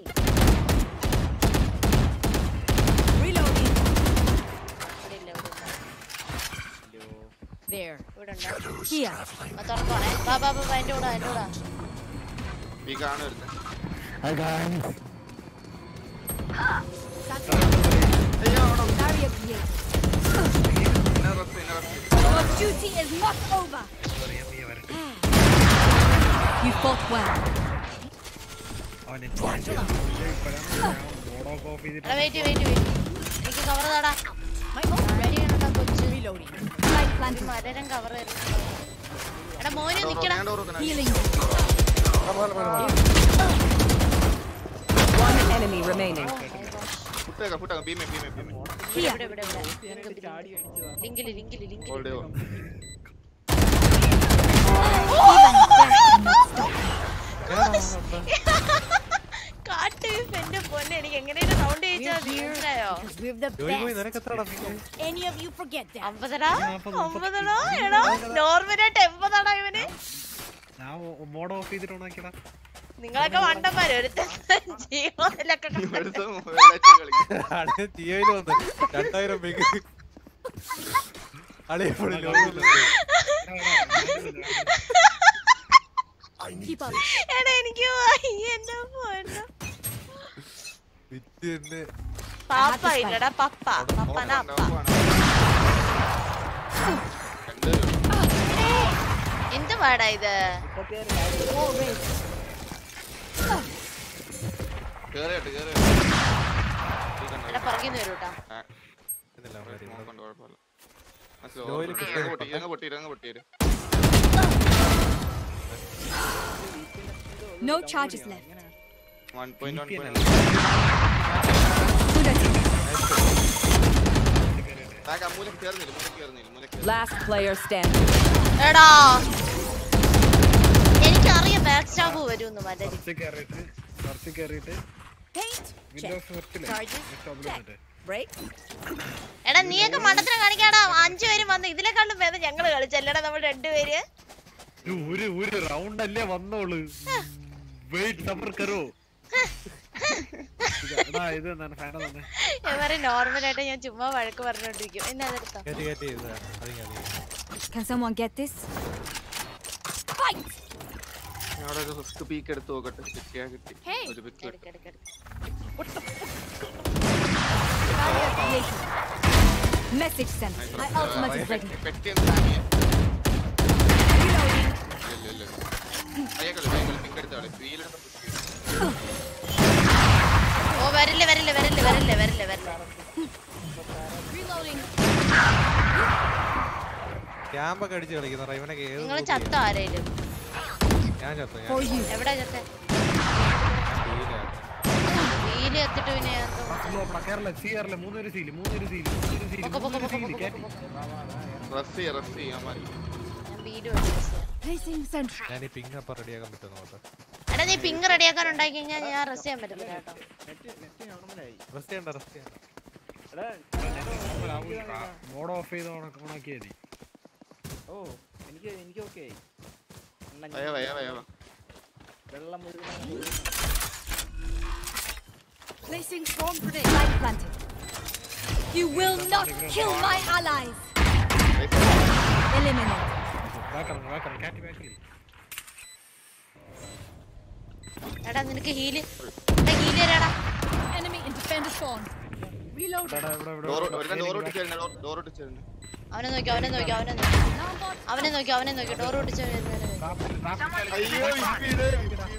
Reloading. ഇവിടെ ഇല്ല, ഇവിടെ ഇല്ല. There. ഇവിടെ ഉണ്ടോ? Here. ആ, തുറക്കുവാണേ. വാ, വാ, വാ, വാ, എൻ്റെ കൂടെ, എൻ്റെ കൂടെ. പീക്കാണ് വരുന്നത് Barrier created. ഇന്ന റെസ്റ്റ് ഇന്ന rest Your duty is not over. You fought well. അവനെ മോഡ് ഓഫ് ഓഫ് ചെയ്തിട്ട് എടാ, wait, wait, wait. എനിക്ക് cover താടാ. My ult ready ആണെടാ, കൊച്ച്. Reloading. Light ഒരു planted. മരം cover തരുന്നുണ്ടോ? എടാ, മോന് നിക്കടാ. Healing. One enemy remaining. ഫുട്ടേക്ക ഫുട്ടേക്ക ബീമേ ബീമേ ബീമേ ഇവിടെ, ഇവിടെ, ഇവിടെ, ഇവിടെ. ലിങ്കില്, ലിങ്കില്, ലിങ്കില്. ഹോൾഡ് ചെയ്തോ കാട്ട് എന്റെ പൊന്നെ എനിക്ക് എങ്ങനെയാണ് സൗണ്ട് ചോദിച്ചാൽ മനസ്സിലായോ We're the ജോലി പോയി best. നിനക്ക് എത്ര Any of you forget that. അമ്പതടാ അമ്പതടാ എടാ നോർമലായിട്ട് എൺപതാടാ ഇവന് ഞാൻ മോഡ് ഓഫ് ചെയ്തിട്ട് ഓണാക്കിയടാ നിങ്ങളൊക്കെ വണ്ടന്മാര് ഒരുത്തൻ ജീവനിലൊക്കെ ഒരുത്തൻ മൊബൈലായിട്ട് കളിക്കും ജിയോയിൽ വന്ന് രണ്ടായിരം പേക്ക് അളിയപ്പോഴും Keep up. എടാ എനിക്ക് വയ്യ, എന്റെ പൊന്നോ. വിറ്റ് തന്നെ പാപ്പ ഇല്ലടാ പപ്പ പപ്പന അപ്പ എന്ത് പാടാ ഇത് കേറിയിട്ട് കേറി എടാ പുറകിന്ന് വരൂ കേട്ടോ ലോയിൽ ഇരങ്ങ പൊട്ടി ഇരങ്ങ പൊട്ടി ഇരു No charges left. One point one back അമ്മൂലക്ക് കേറുന്നില്ല മൂലക്ക് കേറുന്നില്ല മൂലക്ക് Last player standing. എടാ എനിക്കറിയാം ബാക്ക് സ്റ്റാബ് വരുമെന്ന് മലരി കുറച്ച് കയറിയിട്ട് കുറച്ച് കയറിയിട്ട് Paint. വിൻഡോസ് ഫസ്റ്റിലെ Charges. Break. എടാ നീയൊക്കെ മണ്ടത്തിനെ കാണിക്കാടാ അഞ്ചു പേരും വന്ന് ഇതിനെക്കാളും ഭേദം ഞങ്ങള് കളിച്ചല്ലടാ നമ്മൾ രണ്ടുപേര് ഒരു ഒരു റൗണ്ട് അല്ലേ വന്നോളൂ വെയിറ്റ് സഫർ കറോ എടാ ഇത് എന്താണ് ഫാന തന്നെ ഇവരെ നോർമലായിട്ട് ഞാൻ ചുമ്മാ വഴക്ക് പറഞ്ഞോണ്ടിരിക്കും എന്നെ അതെടുത്തോ കയറ്റി കയറ്റി ഇത് അതിങ്ങ Can someone get this? Fight. ഞാൻ അവിടെ ഒരു ഫസ്റ്റ് പീക്ക് എടുത്ത് നോക്കട്ടെ കിട്ടിയാ കിട്ടി Hey. ഒരു പിക്ക് എടുക്ക്, എടുക്ക്, എടുക്ക്. Barrier created. Message sent. My ultimate is ready. പെട്ടി ഒന്ന് ഹാങ് ചെയ്യാം Reloading. ഇല്ല ഇല്ല ഇല്ല അയ്യക്കളി അയ്യക്കളി പിക്ക് എടുത്താളെ വീലെടുത്ത് ഓ വരില്ല വരില്ല വരില്ല വരില്ല വരില്ല വരില്ല Reloading. ക്യാമ്പൊക്കെ അടിച്ച് കളിക്കുന്ന റൈവനൊക്കെ ഏത് നിങ്ങൾ നോക്കി? ചത്തോ ആരേലും ഞാൻ ചത്തു For ഞാൻ you. എവിടാ ചത്തേ ഫീലാണ്. വീല് എത്തിട്ട് പിന്നെ ഞാൻ എന്തോ- കേരള സി കേരള മൂന്നൊരു സീല് മൂന്നൊരു സീല് മൂന്നൊരു സീല് പൊക്കോ, പൊക്കോ, മൂന്നൊരു പൊക്കോ, സീല് പൊക്കോ, കേറ്റി പൊക്കോ. റസ് ചെയ്യാം റസ് ചെയ്യാൻ മതി ഞാൻ വീല് വെച്ചു Placing sentry. ഞാൻ ഈ പിങ് അപ്പം റെഡിയാക്കാൻ പറ്റുമോ നോക്കട്ടെ എടാ നീ പിങ്ക് റെഡിയാക്കാൻ ഉണ്ടാക്കി കഴിഞ്ഞാൽ ഞാൻ റെസ്റ്റ് ചെയ്യാൻ പറ്റത്തില്ല കേട്ടോ റെസ്റ്റ് ചെയ്യണ്ട റെസ്റ്റ് ചെയ്യണ്ട മോഡ് ഓഫ് ചെയ്ത് ഓണാക്കിയാൽ മതി ഓ എനിക്ക് എനിക്ക് ഓക്കെ വയ്യ വയ്യ വയ്യ വാ. വെള്ളം മുഴുവൻ Placing storm grenade. Light planted. You will not kill my allies. Eliminate. ബാക്കറങ്ങ് ബാക്കറങ്ങ് കാറ്റി ബാക്കിൽ എടാ നിനക്ക് ഹീല് ഹീല് തരാടാ Enemy in defender spawn. Reload. എടാ ഇവിടെ ഇവിടെ ഡോർ ഒരുത്തൻ ഡോർ ഒട്ടിച്ചേരുന്നു ഡോർ ഒട്ടിച്ചേരുന്നു അവനെ നോക്കി അവനെ നോക്കി അവനെ നോക്കി അവനെ നോക്കി അവനെ നോക്കി ഡോർ ഓടിച്ച അയ്യോ ഇപ്പിത്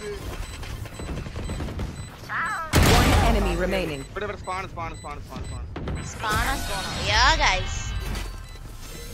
One enemy remaining. ഇവിടെ ഇവിടെ spawn spawn spawn spawn spawn spawn സ്പോണോ യാ ഗൈസ്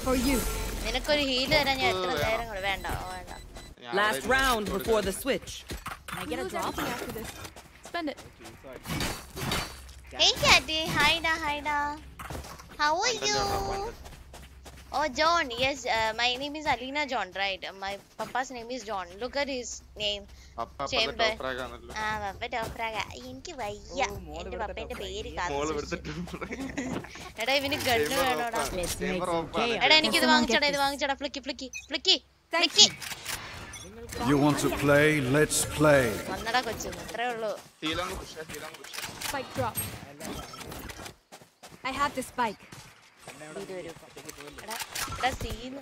For you. നിനക്കൊരു ഹീല് തരാൻ ഞാൻ എത്ര വേണം. നേരം കൂടെ വേണ്ട ഓ, വേണ്ട Last round before the switch. Can I get a drop after this? Spend it. Hey Catty, hi da, hi da. How are you? Oh John, yes, uh, my name is Alina John, right? Uh, my papa's name is John. Look at his name. Chamber. ആ പപ്പ ടോപ്പറാക എനിക്ക് വയ്യ എന്റെ പപ്പേന്റെ പേര് മോള് കാത്തു എടുത്തിട്ട് എടാ ഇവന് ഗണ്ണ് വേണോടാ Chamber off ആണ്. എടാ എനിക്ക് ഇത് വാങ്ങിച്ചടാ ഇത് വാങ്ങിച്ചടാ ഫ്ലിക്കി ഫ്ലിക്കി ഫ്ലിക്കി ഫ്ലിക്കി You want to play? Let's play. വന്നടാ കൊച്ചു അത്രേ ഉള്ളൂ ശീലം പുഷ ശീലം പുഷ Spike drop. I have the spike. ഇത് വരും ഇപ്പൊ. എടാ എടാ സീന്ന്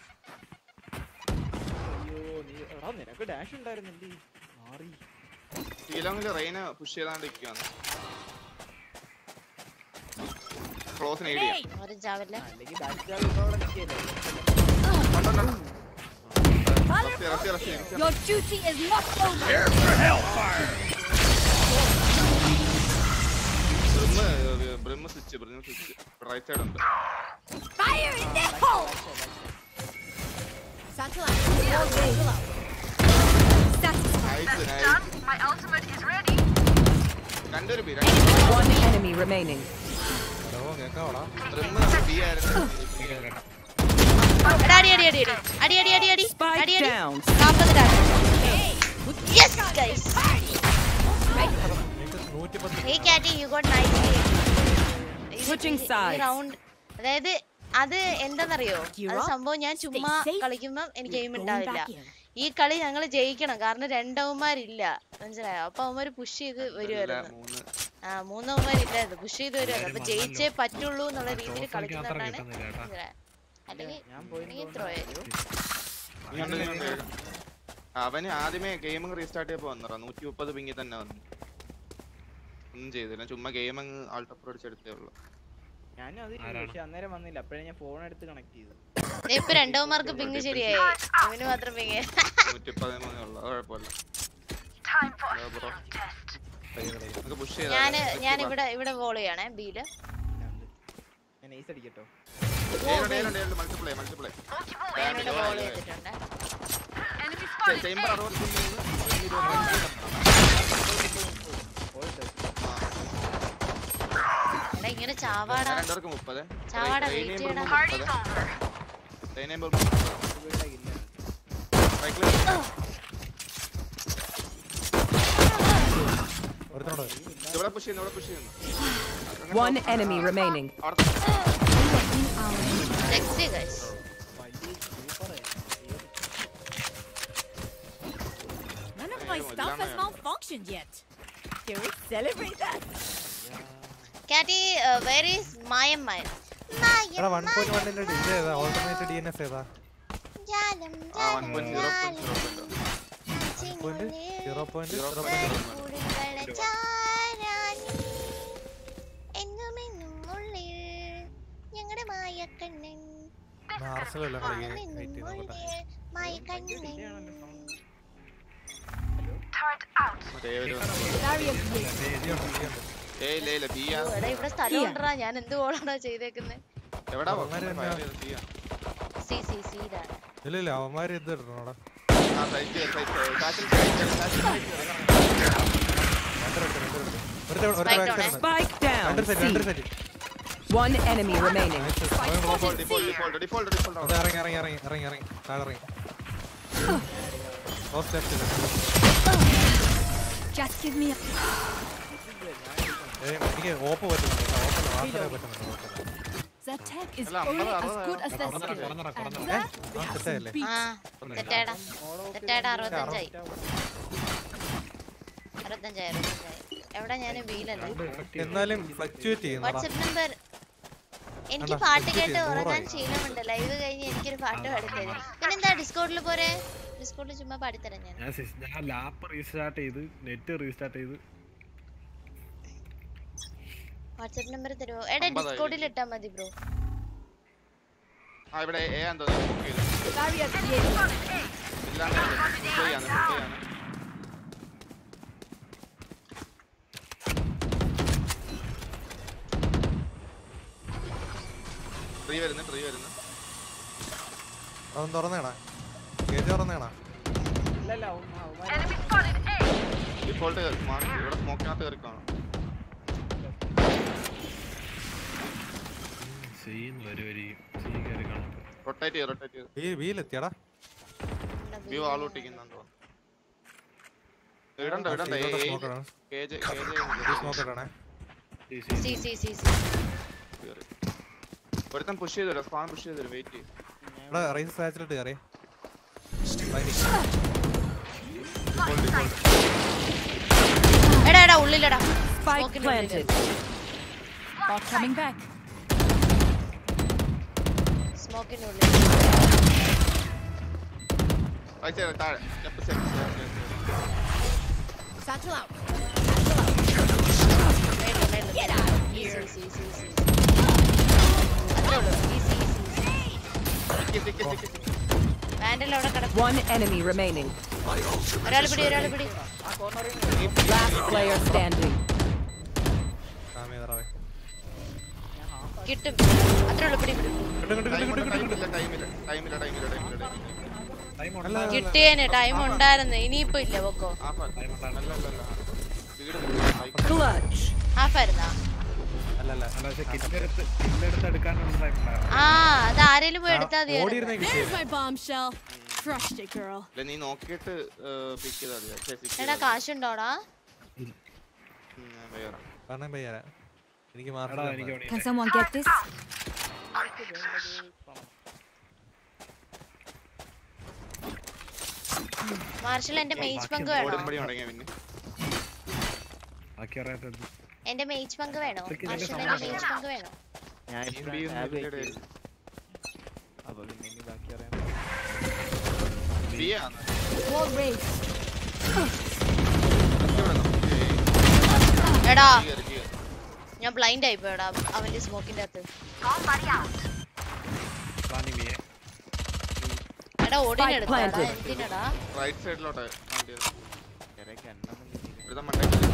അയ്യോ നീ എടാ നിനക്ക് ഡാഷ് ഉണ്ടായിരുന്നില്ലേ മാറി ശീലമില് റെയിന പുഷ് ചെയ്താണ്ട് ഇരിക്കുകയാണ് ക്ലോസിന് ഐഡിയ ഒരു ചാവില്ല അല്ലെങ്കിൽ ബാക്ക് ചാവി അവിടെ നിൽക്കിയല്ലേ റഫി റഫി റഫി Your duty is not over. Brim brim switch brim switch right side ഉണ്ട് Fire in the hole. Satellite. Satellite. Nice nice My ultimate is ready. രണ്ടൊരു ബി One enemy remaining. ഹലോ കേക്കാവടാ ബ്രിമ്മ് ബി ആയിരുന്നു എടാ അടി അടി അടി അടി അടി അടി അടി അടി Spike അടി അടി down. നാപ്പത് yes guys hey Katie you got nice Switching sides. Round അതായത് അത് എന്താന്നറിയോ അത് Kira, സംഭവം ഞാൻ ചുമ്മാ safe. കളിക്കുമ്പം എനിക്ക് We're എയിം going ഉണ്ടാവില്ല back in. ഈ കളി ഞങ്ങൾ ജയിക്കണം കാരണം രണ്ടവന്മാരില്ല മനസ്സിലായോ അപ്പൊ അവന്മാര് പുഷ് ചെയ്ത് വരുമായിരുന്നു മൂന്ന് ആ മൂന്നവന്മാരില്ലായിരുന്നു പുഷ് ചെയ്ത് വരുമായിരുന്നു അപ്പൊ ജയിച്ചേ പറ്റുള്ളൂ എന്നുള്ള രീതിയിൽ Trophy ക്ക് അത്ര കളിക്കുന്നതാണ് കിട്ടുന്നില്ല കേട്ടാ. മനസ്സിലായോ? അല്ലെങ്കിൽ ഞാൻ പോയി അല്ലെങ്കിൽ ത്രോ ആയിരിക്കും ഇങ്ങോട്ട് ഇങ്ങോട്ട് വരും. അവന് ആദ്യമേ ഗെയിമിങ് റീസ്റ്റാർട്ട് ചെയ്യപ്പോ വന്നറ നൂറ്റി മുപ്പത് പിങ്ങി തന്നെ വന്നു ഒന്നും ചെയ്തില്ല ചുമ്മാ ഗെയിം അങ്ങ് ആൾട്ടപ്പുറം അടിച്ചെടുത്തേ ഉള്ളൂ ഞാനും അത് ചെയ്തു, പക്ഷെ അന്നേരം വന്നില്ല അപ്പോഴേ ഞാൻ ഫോൺ എടുത്ത് കണക്ട് ചെയ്തു ദേ ഇപ്പൊ രണ്ടവന്മാർക്ക് പിങ് ശരിയായി അവന് മാത്രം പിങ് നൂറ്റി പതിമൂന്നേ ഉള്ളൂ അത് കുഴപ്പമില്ല Time for ഇതാ ബ്രോ നമുക്ക് പുഷ് ഞാന് ഞാൻ ഇവിടെ ഇവിടെ വോൾ ചെയ്യണേ ബിയില് ഞാൻ ഐസ് അടിക്കട്ടോ മൾട്ടിപ്ലൈ മൾട്ടിപ്ലൈ ഞാൻ ഇവിടെ വോൾ ചെയ്തിട്ടുണ്ട് enemy spotted. ചേമ്പർ അറുപത്തി എടാ ഇങ്ങനെ ചാവാടാ രണ്ടുപേർക്ക് മുപ്പത് ചാവാടാ വെയിറ്റ് ചെയ്യടാ Party's over. ഒരുത്തനോട് ഇവിടെ പുഷ് ചെയ്യുന്നു ഇവിടെ പുഷ് ചെയ്യുന്നു One enemy remaining. Sexy guys None of my stuff has malfunctioned yet. Can we celebrate that? Katie where is മായം മായം എടാ വൺ പോയിന്റ് വണ്ണിന്റെ ഇത് ഏതാ ഓൾട്ടർനേറ്റ് ഡി എൻ എസ് ഏതാ ജാലം ആ one point zero point zero point point zero point Zero zero point point zero. ഞങ്ങളുടെ മായക്കണ്ണൻ ആർസലല്ല കളിക്കുക വെയിറ്റ് ചെയ്ത് നോക്കട്ടെ മായക്കണ്ണൻ Turret out. മറ്റേ ഒരു Barrier placed. ഏയ് ഇല്ല ഇല്ല ബി ആ എടാ ഇവിടെ സ്ഥലം ഉണ്ടടാ ഞാൻ എന്ത് കോളാണോ ചെയ്തേക്കുന്നത് എവിടാ അവന്മാര് ഫയർ എന്നാ? ചെയ്ത് ബി ആ സി സി സിയിലാണ് ഇല്ല ഇല്ല അവന്മാര് ഇത് ഇടണോടാ ആ സൈറ്റ് സൈറ്റ് കാറ്റിൽ സൈറ്റ് കാറ്റിൽ Spike down. Spike down. രണ്ടൊരു സെറ്റ് രണ്ടൊരു C. Set One enemy remaining. Default default default default default അത് ഇറങ്ങി ഇറങ്ങി ഇറങ്ങി ഇറങ്ങി ഇറങ്ങി താഴെ ഇറങ്ങി first left Just give me a. ഏയ് എനിക്ക് ഓപ്പ് പറ്റുന്നുണ്ട് ഓപ്പല്ല വാസന പറ്റുന്നുണ്ട് കുഴപ്പമില്ല. The tech is അല്ല, only അമ്പത്, as അറുപത്, good as their കുറഞ്ഞടാ, skill. കുറഞ്ഞടാ, And കുറഞ്ഞടാ. that ആ തെറ്റല്ലേ ആ തെറ്റേടാ തെറ്റേടാ അറുപത്തഞ്ചായി അറുപത്തഞ്ചായി അറുപത്തഞ്ചായി എവിടെ ഞാൻ ബിയിലല്ലേ എന്നാലും ഫ്ലക്ച്വേറ്റ് ചെയ്യുന്നടാ വാട്സപ്പ് നമ്പർ എനിക്ക് അണ്ണാ, പാട്ട് ഇത് കേട്ട് നൂറായി. ഉറങ്ങാൻ ശീലമുണ്ട് ലൈവ് കഴിഞ്ഞ് എനിക്കൊരു പാട്ട് പാടിത്തരും പിന്നെന്താ ഡിസ്കോഡിൽ പോരെ ഡിസ്കോഡിൽ ചുമ്മാ പാടിത്തരാം ഞാൻ ഞാൻ സിസ്- ഞാൻ ലാപ്പ് റീസ്റ്റാർട്ട് ചെയ്ത് നെറ്റ് റീസ്റ്റാർട്ട് ചെയ്ത് വാട്സപ്പ് നമ്പർ തരുമോ എടാ അമ്പതായി. ഡിസ്കോഡിൽ ഇട്ടാ മതി ബ്രോ ആ ഇവിടെ എ ആണെന്ന് തോന്നുന്നു ബുക്ക് ചെയ്തു barrier created. ഇല്ലാണ്ട് ഫുഡ് ചെയ്യാണ് ഫുഡ് ചെയ്യാണ് ട്രീ വരുന്നു ട്രീ വരുന്നു അതൊന്ന് തുറന്നേണാ കേജ് തുറന്നേണാ ഇല്ലല്ല അവന്മാ- ഡിഫോൾട്ട് ഇവിടെ സ്മോക്കിനകത്ത് കയറി കാണും ചെയ്യുന്നു വരുവരിക്കും സീ കയറി കാണുമ്പോ റൊട്ടേറ്റ് ചെയ്ത് റൊട്ടേറ്റ് ചെയ്ത് ബി ബിയിലെത്തിയടാ വ്യൂ ആൾ ഒട്ടിക്കുന്നുണ്ടോ ഇടണ്ട ആ, ഇടണ്ട സീലോട്ട് smoke ഇടണം. കേജ് ഈ smoke ഇടണേ സി സി സി സി ഒരുത്തൻ പുഷ് ചെയ്തിടും സ്പാൻ പുഷ് ചെയ്തിടും വെയിറ്റ് ചെയ്യും ഇവിടെ റൈസ് സാച്ചിലിട്ട് കയറി എടാ എടാ ഉള്ളിലെടാ Spike Smoke-ന്റെ ഉള്ളില്. planted. Bot coming back. സ്മോക്കിന്റെ ഉള്ളിൽ റൈറ്റ് സൈഡ് താഴെ ലെഫ്റ്റ് സൈഡ് Satchel out. മേളില്, മേളില്. Get out of Easy, here. easy, easy, easy. അത്രേ ഉള്ളൂ. Easy, easy, easy. വാൻഡൽ അവിടെ കിടക്കും One enemy remaining. ഒരാൾ പിടി ഒരാൾ പിടി Last player standing. കിട്ടും അത്രേ ഉള്ളൂ പിടി പിടി ടൈമില്ല ടൈമില്ല ടൈമില്ല ടൈമില്ല ടൈമില്ല കിട്ടിയേനെ ടൈം ഉണ്ടായിരുന്നു ഇനിയിപ്പോ ഇല്ല പൊക്കോ Clutch. ഹാഫ് ആയിരുന്നാ അല്ലല്ല അല്ല പക്ഷെ കില്ലെടുത്ത് കില്ലെടുത്ത് എടുക്കാനുള്ള ടൈം ഉണ്ടായിരുന്നു ആ അത് ആരേലും പോയി എടുത്താൽ ഓടിയിരുന്നേ There's my bombshell. Crushed it, girl. ഇല്ല നീ നോക്കിയിട്ട് പിക്ക് ചെയ്താൽ മതി പക്ഷേ pick എടാ ചെയ്താൽ മതി. കാശുണ്ടോടാ ഉം, ഞാൻ വേറെ കാരണം പയ്യാ എനിക്ക് എടാ മാർക്ക് എനിക്ക് വേണേ Can someone get this? Marshal എന്റെ മേജ് പങ്ക് വേണോ ഓടുമ്പടി തുടങ്ങിയ പിന്നെ ബാക്കി അറിയാത്തത് എന്റെ മേജ് പങ്ക് വേണോ ഇതൊക്കെ ഇതിന്റെ മാർഷൽ എന്റെ സമ്മതം മേജ് പങ്ക് വേണോ ഞാൻ ഈ ഇപ്പോഴാണ് ബി ഒന്നും tab ഇല്ലടെ. വെച്ചത്. അപ്പൊ പിന്നെ ഇനി ബാക്കി അറിയാൻ ബി ആണ് Wall raised. എടാ കേറി, കേറി. ഞാൻ ബ്ലൈൻഡ് ആയി പോയടാ അവന്റെ സ്മോക്കിന്റെ അകത്ത് പ്ലാനിങ് ബിയെ എടാ ഓടിനെ Spike എടുത്താടാ planted. എന്തിനടാ റൈറ്റ് സൈഡിലോട്ട് മാറ്റിയത് ചെറിയ കണ്ണൊന്നും കിട്ടിയില്ല. ഇവിടുത്തെ മണ്ടയ്ക്ക്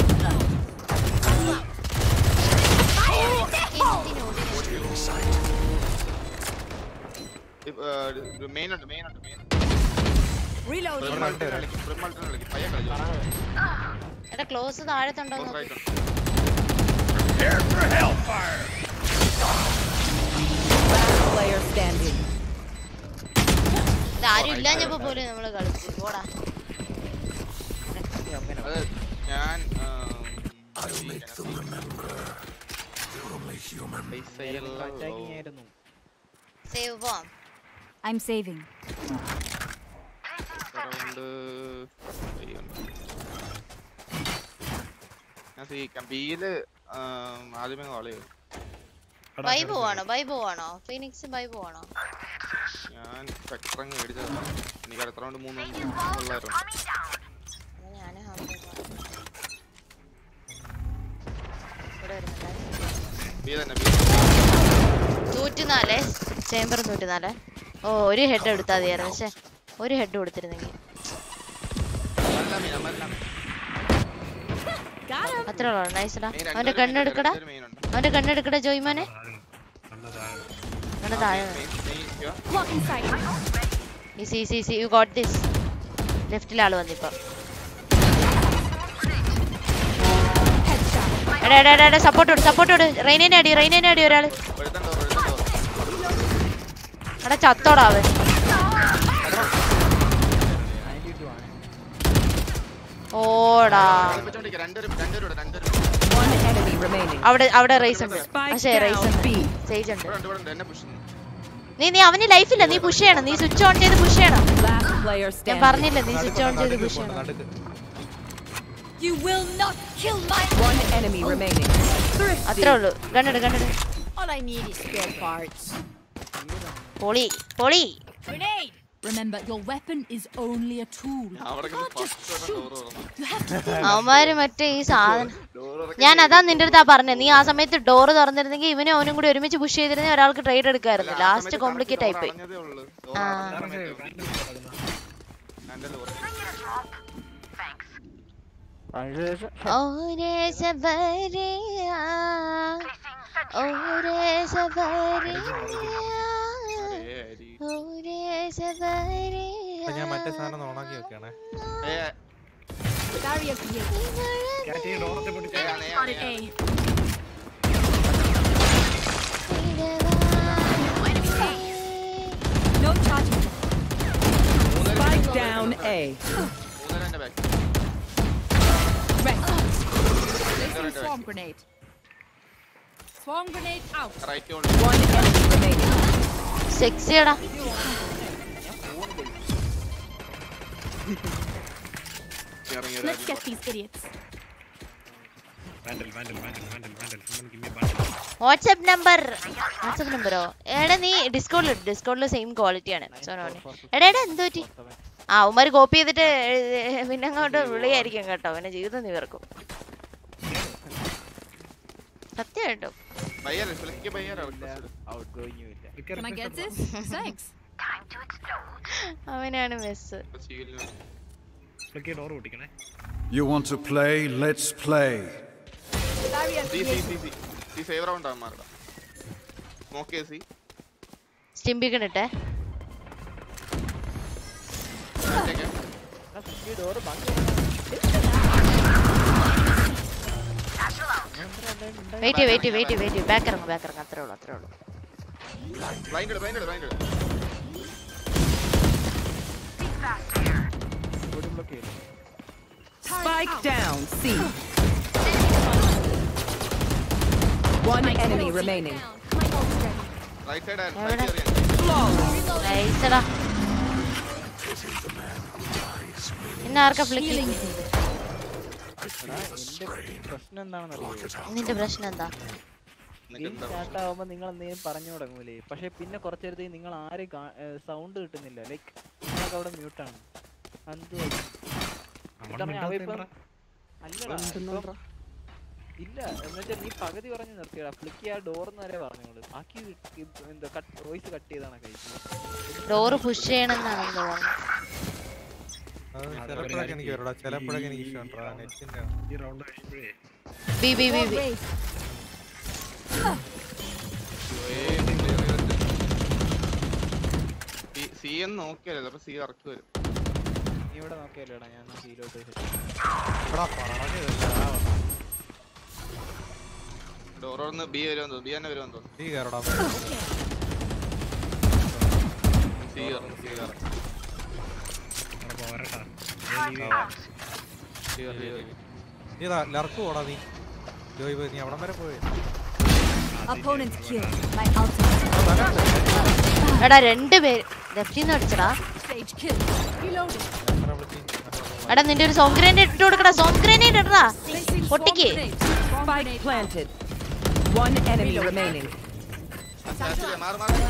മെയിൻ ഉണ്ട് മെയിൻ ഉണ്ട് മെയിൻ Reloading. പ്രിമൾട്ടിന് കളിക്കും പ്രിമൾട്ടിന് കളിക്കും പയ്യ കളിക്കും എടാ ക്ലോസ് താഴത്തുണ്ടോ ക്ലോസ് നോക്ക് റൈറ്റ് Last player standing. ഇത് ആരും ഇല്ലാഞ്ഞപ്പോ പോലും നമ്മള് കളിച്ചു പോടാ അത് ഞാൻ I'll make them remember. The only human. Attacking ആയിരുന്നു. സേവ് പോവാം I'm saving. അറൗണ്ട് ഞാൻ സീക്കാം ബിയില് ആദ്യമേ കോൾ ചെയ്തു ബൈ പോവാണോ ബൈ പോവാണോ ഫീനിക്സ് ബൈ പോവാണോ ഞാൻ സ്പെക്ട്രം മേടിച്ചത് എനിക്ക് അടുത്ത റൗണ്ട് മൂന്ന് ഉള്ളായിരുന്നു എന്നാ ഞാന് ഹാഫ് ഇവിടെ വരുന്നുണ്ടേ ബി തന്നെ ബി നൂറ്റിനാല് ചേംബർ നൂറ്റിനാല് ഓ ഒരു ഹെഡ് എടുത്താൽ മതിയായിരുന്നു പക്ഷെ ഒരു ഹെഡ് കൊടുത്തിരുന്നെങ്കിൽ മല്ല മീൻ മല്ല Got him. അത്ര ഉള്ളു നൈസടാ മെയിൻ അവന്റെ രണ്ടൊരു കണ്ണെടുക്കടാ രണ്ടൊരു മെയിൻ ഉണ്ട് അവന്റെ കണ്ണെടുക്കടാ ജോയ്മാനെ അവന്റെ താഴെ മെയിൻ മെയിൻ ഇരിക്കുക. Blocking sight. C C C you got this ലെഫ്റ്റിൽ ആള് വന്നിപ്പോ എടാ എടാ എടാ, എടാ സപ്പോർട്ട് കൊടു സപ്പോർട്ട് കൊടു റെയിനെ അടി റെയിനെ അടി ഒരാള് ഒരുത്തൻ door, ഒരുത്തൻ door. എടാ ചത്തോടാ അവൻ ഓടാ കൈ വെച്ചോണ്ടിരിക്കുക. രണ്ടുപേരും രണ്ടുപേരും ഇവിടെ, രണ്ടുപേരും One enemy remaining. അവിടെ അവിടെ റേസ് ഉണ്ട് Spike പക്ഷേ റേസ് down ഉണ്ട് B. സ്റ്റേജ് ഉണ്ട് ഇവിടെ ഉണ്ട്, ഇവിടെ ഉണ്ട്. എന്നെ push ചെയ്യുന്നു. നീ നീ അവന് ലൈഫില്ല നീ പുഷ് ചെയ്യണം നീ സ്വിച്ച് ഓൺ ചെയ്ത് പുഷ് ചെയ്യണം Last player ഞാൻ standing. പറഞ്ഞില്ല നീ സ്വിച്ച് ഓൺ ചെയ്ത് പുഷ് ചെയ്യണം നടുക്ക് You will not kill my. One enemy remaining. Thrifty. അത്രേ ഉള്ളൂ കണ്ടിട് കണ്ടിട് All I need is spare parts. പൊളി പൊളി Grenade. Remember, your weapon is only a tool. അവിടെ കിടന്ന് first വട്ടം door തുറന്നു. You have to. അവന്മാര് മറ്റേ ഈ സാധനം Door തുറക്കാൻ ഞാൻ അതാ നിന്റെ അടുത്താ പറഞ്ഞത് നീ ആ സമയത്ത് ഡോറ് തുറന്നിരുന്നെങ്കിൽ ഇവനും അവനും കൂടി ഒരുമിച്ച് പുഷ് ചെയ്തിരുന്നെങ്കിൽ ഒരാൾക്ക് ട്രേഡ് എടുക്കായിരുന്നു അല്ല, ആ ലാസ്റ്റ് സമയത്ത് കോംപ്ലിക്കേറ്റ് door ആയിപ്പോയി അടഞ്ഞതേ ഉള്ളൂ. Door ആ. അടഞ്ഞ സമയത്ത് രണ്ടല്ലേ തുറന്നു. അതിനുശേഷം ഓരേ സവരിയ ഓരേ സവരിയ അരേ അരി. ഓരേ അപ്പൊ ഞാൻ മറ്റേ സാധനം ഓണാക്കി വെക്കണേ Barrier created. കാറ്റി ഡോറത്തെ പൊട്ടിച്ച Enemy spotted A. No charging. Spike down A. മൂന്നര എന്റെ back Placing swarm grenade. Swarm grenade out. Right One enemy remaining. സെക്സിയടാ ഇറങ്ങി Let's get these idiots. Vandal Vandal Vandal Vandal Vandal someone give me a bundle. WhatsApp number WhatsApp നമ്പറോ എടാ നീ ഡിസ്കൗണ്ടിൽ ഡിസ്കൗണ്ടിൽ same quality ആണ് സോനോന് എടാ എടാ എന്ത് പറ്റി ആ ഉമാര് കോപ്പി ചെയ്തിട്ട് എഴുതി- പിന്നെ അങ്ങോട്ട് വിളിയായിരിക്കും കേട്ടോ പിന്നെ ജീവിതം നിവർക്കും സത്യം കേട്ടോ ബയ്യർ ഫ്ലിക്ക് ബയ്യർ ഔട്ട് ഗോയിങ്ങും ഇല്ല Can I get this? Thanks. അവനാണ് മെസ്സ് ഫ്ലിക്കി ഡോർ പൊട്ടിക്കണേ You want to play? Let's play. Barrier C C created. C C C save round ആവുമാരുടെ സ്മോക്ക് സി സ്റ്റിംബിക്കണിട്ടെ door wait wait wait wait back ഇറങ്ങും back ഇറങ്ങും അത്രേ ഉള്ളൂ അത്രേ ഉള്ളൂ ബ്ലൈൻഡ് ബ്ലൈൻഡ് ബ്ലൈൻഡ് ബ്ലോക്ക് ചെയ്തു Spike down C. One enemy remaining. Right side എവിടെ? Flawless. നൈസടാ പിന്നെ ആർക്കാ ഫ്ലിക്ക് എടാ, എന്റെ പ്രശ്നം എന്താണെന്ന് അറിയോ നിന്റെ പ്രശ്നം എന്താ ഗെയിം സ്റ്റാർട്ട് ആവുമ്പോ നിങ്ങൾ എന്തെങ്കിലും പറഞ്ഞു തുടങ്ങൂലേ പക്ഷെ പിന്നെ കുറച്ചു നേരത്തേക്ക് നിങ്ങൾ ആരും സൗണ്ട് കിട്ടുന്നില്ല ലൈക്ക് നിങ്ങൾക്ക് അവിടെ മ്യൂട്ടാണ് എന്തുവാ അവയിപ്പം അല്ലടാ ഇപ്പം ഇല്ല എന്നുവെച്ചാൽ നീ പകുതി പറഞ്ഞു നിർത്തിയടാ ഫ്ലിക്ക് ആ ഡോർന്ന് വരെ പറഞ്ഞോളൂ ബാക്കി ഇത് എന്താ കട്ട് വോയിസ് കട്ട് ചെയ്താണ് കഴിച്ചത് ഡോറ് പുഷ് ചെയ്യണമെന്നാണ് തോന്നുന്നത് അത് ചിലപ്പോഴൊക്കെ എനിക്ക് വരൂടാ ചിലപ്പോഴൊക്കെ എനിക്ക് ഇഷ്ടമുണ്ടാ നെറ്റിന്റെ ഈ റൗണ്ട് കഴിയുമ്പോഴേ B B B B C എന്ന് നോക്കിയല്ലോ അപ്പൊ സി കറക്റ്റ് വരും നീ ഇവിടെ നോക്കിയല്ലേടാ ഞാൻ സീലോട്ട് എടാ പറഞ്ഞില്ല ഡോർ ഒന്ന് ബി വരുമെന്ന് തോന്നുന്നു ബി തന്നെ വരുമെന്ന് തോന്നുന്നു നീ കയറടാ സി കയറും സി കയറും പോരട്ടാ സി കയറും സി കയറും നീ ഇതാ ലർക്ക് പോടാ നീ ജോയ് പോയി നീ അവിടം വരെ പോയി Opponent killed. My ultimate. എടാ രണ്ട് പേര് ലെഫ്റ്റിൽ നിന്ന് അടിച്ചടാ Stage kill. Reloading. എത്ര വിളിച്ച് എടാ നിന്റെ ഒരു സോം ഗ്രനേഡ് ഇട്ട് കൊടുക്കടാ സോം ഗ്രനേഡ് ഇടടാ Placing swarm പൊട്ടിക്ക് grenade. Swarm Spike grenade. planted. One enemy remaining. മാറി മാറി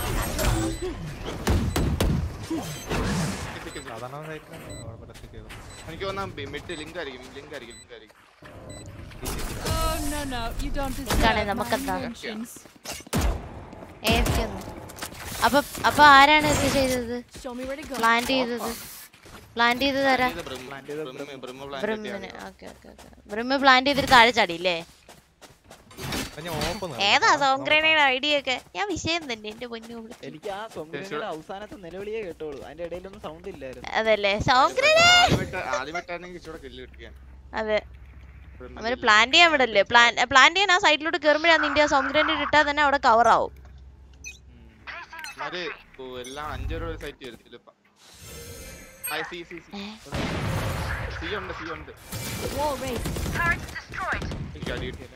സാധാരണ സൈറ്റിലാണ് കുഴപ്പമില്ല stick ചെയ്തു. എനിക്ക് തോന്നാ മിഡ് ലിങ്ക് ആയിരിക്കും ലിങ്ക് ആയിരിക്കും ലിങ്ക് ആയിരിക്കും Oh no no, you don't deserve ഇതാണ് my നമുക്കെന്താ? mentions. ഏതൊക്കെയൊന്ന് അപ്പൊ അപ്പൊ ആരാണ് ഇത് ചെയ്തത് Show me where to go. Plan ചെയ്തത് പ്ലാൻ ചെയ്തത് ആരാ ബ്രിമ്മിന് okay okay okay Brim plan ചെയ്തിട്ട് താഴെ ചാടിയില്ലേ അത് ഞാൻ ഓപ്പൺ ഏതാ സോം ഗ്രനേഡ് ഐഡിയ ഒക്കെ ഞാൻ വിഷയം തന്നെ എന്റെ പൊന്നു വിളിച്ച്. എനിക്ക് ആ സൊങ്കിന്റെ അവസാനത്തെ നിലവിളിയേ കേട്ടോളൂ അതിന്റെ ഇടയിലൊന്നും സൗണ്ട് ഇല്ലായിരുന്നു അതല്ലേ സോം ഗ്രനേഡ് ആദ്യമായിട്ടാണെങ്കിൽ ഇച്ചിരി കില്ല് കിട്ടിയാൻ അതെ അവര് പ്ലാൻ ചെയ്യാൻ വിടല്ലേ പ്ലാൻ പ്ലാൻ ചെയ്യാൻ ആ സൈഡിലോട്ട് കയറുമ്പോഴാണ് നിന്റെ സോം ഗ്രനേഡ് ഇട്ടാൽ തന്നെ അവിടെ കവർ ആവും അവര് ഓ, എല്ലാം അഞ്ചൊരു സൈറ്റ് വരത്തില്ല ഇപ്പൊ ആ, സി സി സി സി ഉണ്ട് സി ഉണ്ട് Wall raised. എനിക്ക് അടി കിട്ടിയില്ല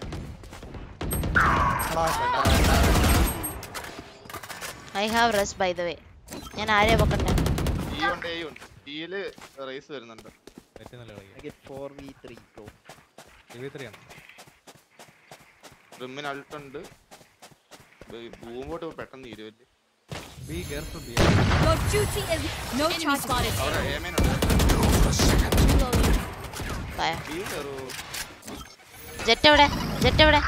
I have rest by the way ഞാൻ ആരെയാ പൊക്കണ്ടേ സി ഉണ്ട് എ ഉണ്ട് സിയില് റേസ് വരുന്നുണ്ട് നെറ്റ് നല്ല കളിക്കാം എനിക്ക് ഫോർ വി ത്രീ ബ്രോ ഇവ ഇത്രയാണ് റിമ്മിന് അൾട്ടുണ്ട് ഭൂമ്പോട്ട് പെട്ടെന്ന് തീരുവല്ലേ B careful B Your duty is no enemy spotted. അവിടെ ഏമേനുണ്ട് ബി കയറൂ ജെറ്റ് എവിടെ ജെറ്റ് എവിടെ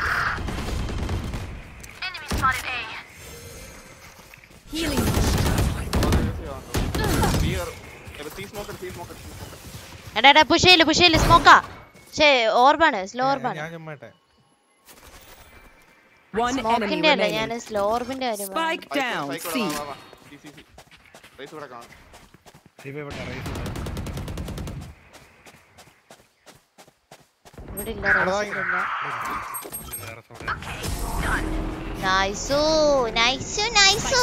Healing. ബി കയറും C smoker C smoker C smoker എടാ എടാ പുഷ് ചെയ്യില്ല പുഷ് ചെയ്യില്ല സ്മോക്കാ ശേ ഓർബാണ് സ്ലോ ഓർബാണ് ഞാൻ ചുമ്മാട്ടെ One enemy സ്മോക്കിന്റെ അല്ല remaining. ഞാൻ സ്ലോ ഓർബിന്റെ കാര്യം Spike down. C. C C C Raze ഇവിടെ കാണും ശിവ ഇവിടെ റൈസ് ഇവിടെ ഇല്ല റൈസ് ഇല്ല വേറെ സോണ നൈസു നൈസു നൈസു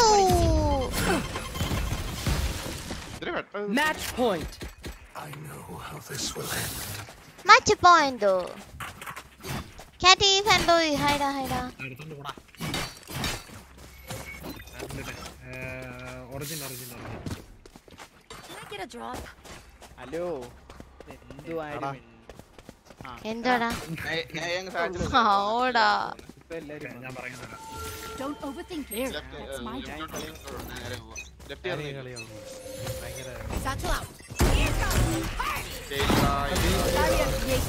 ഇതിന് പെട്ടെന്ന് Match point. I know how this will end. Match point കാറ്റി ഫാൻബോയ് ഹൈഡാ ഹൈഡാ എടുത്തോണ്ട് പോടാ origin origin origin Can I get a drop? Hello എന്തു ആരും ആ എന്താടാ ഞാൻ- ഞാൻ അങ്ങ് സാറ്റിൽ ഓടാ ഇപ്പൊ എല്ലാരും ഞാൻ പറയുന്നില്ല Don't overthink it. Left It's my turn. നേരെ പോവാം ലെഫ്റ്റ് ഞാൻ ഈ ഇറങ്ങി കളിയുള്ളൂ ഭയങ്കര Satchel out. ആരുമില്ലടാ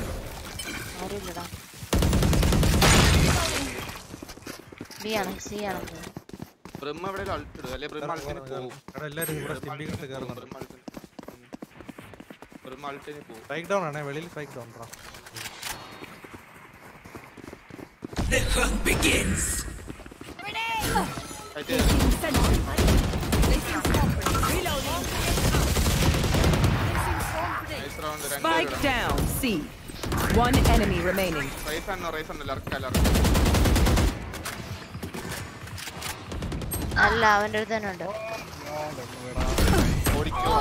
ബി ആണ് സി ആണ് ബ്രിമ്മ എവിടെ അൾട്ട് ഇടും അല്ലെ ബ്രിമ്മ അൾട്ടിന് പോവും എടാ എല്ലാരും ഇവിടെ സ്റ്റിമ്പിങ്ങിട്ട് കയറുന്നുണ്ട് ബ്രിമ്മ അൾട്ടിന് ബ്രിമ്മ അൾട്ടിന് പോവും സ്ട്രൈക്ക് ഡൗൺ ആണേ വെളിയിൽ സ്ട്രൈക്ക് ഡൗൺ റാ The hunt begins. ആയിട്ട് നൈസ് റൗണ്ട് രണ്ട് Spike down. C. One enemy remaining. Raze ആണോ റൈസ് ആണോ ലർക്ക് ലർക്ക് അല്ല അവന്റെ അടുത്ത് തന്നെ ഉണ്ട് ഓടിക്കോ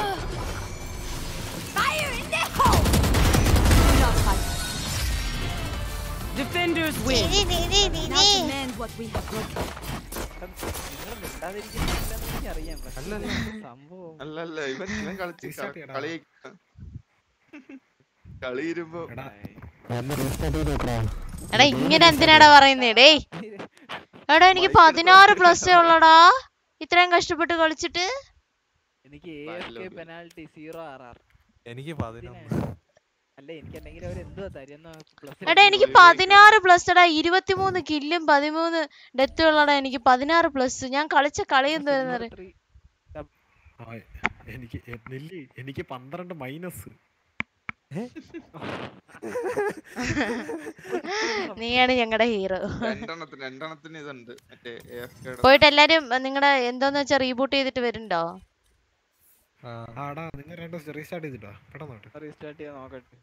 Fire in the hole! Enough fight. Defenders win. Now demand what we have broken. നിങ്ങൾ മിണ്ടാതിരിക്കുന്നില്ലെന്ന് എനിക്കറിയാം പക്ഷേ അല്ലല്ല. സംഭവം അല്ല അല്ല ഇവൻ ഇവൻ കളിച്ച് Restart ചെയ്യടാ. കളി കളി ഇരുമ്പോ എടാ എടാ ഇങ്ങനെ എന്തിനാടാ പറയുന്നേ ഡേയ് എടാ എനിക്ക് പതിനാറ് പ്ലസ് ഉള്ളടാ ഇത്രയും കഷ്ടപ്പെട്ട് കളിച്ചിട്ട് എനിക്ക് A F K penalty zero R R എനിക്ക് പതിനൊന്ന് അല്ല എനിക്ക് അല്ലെങ്കിൽ അവർ എന്തുവാ തരുന്ന പ്ലസ് എടാ എനിക്ക് പതിനാറ് പ്ലസ് എടാ ഇരുപത്തിമൂന്ന് കില്ലും പതിമൂന്ന് ഡെത്തും ഉള്ളടാ എനിക്ക് പതിനാറ് പ്ലസ് ഞാൻ കളിച്ച കളി എന്ത് വരുന്നത് ആ, എനിക്ക് എ- നെല്ലി എനിക്ക് പന്ത്രണ്ട് മൈനസ് നീയാണ് ഞങ്ങളുടെ ഹീറോ രണ്ടെണ്ണത്തിന് രണ്ടെണ്ണത്തിന് ഇതുണ്ട് മറ്റേ AFK യുടെ. പോയിട്ട് എല്ലാരും നിങ്ങളുടെ എന്തോന്ന് വെച്ചാ റീബൂട്ട് ചെയ്തിട്ട് വരുന്നുണ്ടോ ആടാ നിങ്ങൾ രണ്ട് റീസ്റ്റാർട്ട് ചെയ്തിട്ടോ പെട്ടെന്നോട്ട് റീസ്റ്റാർട്ട് ചെയ്യാൻ നോക്കട്ടെ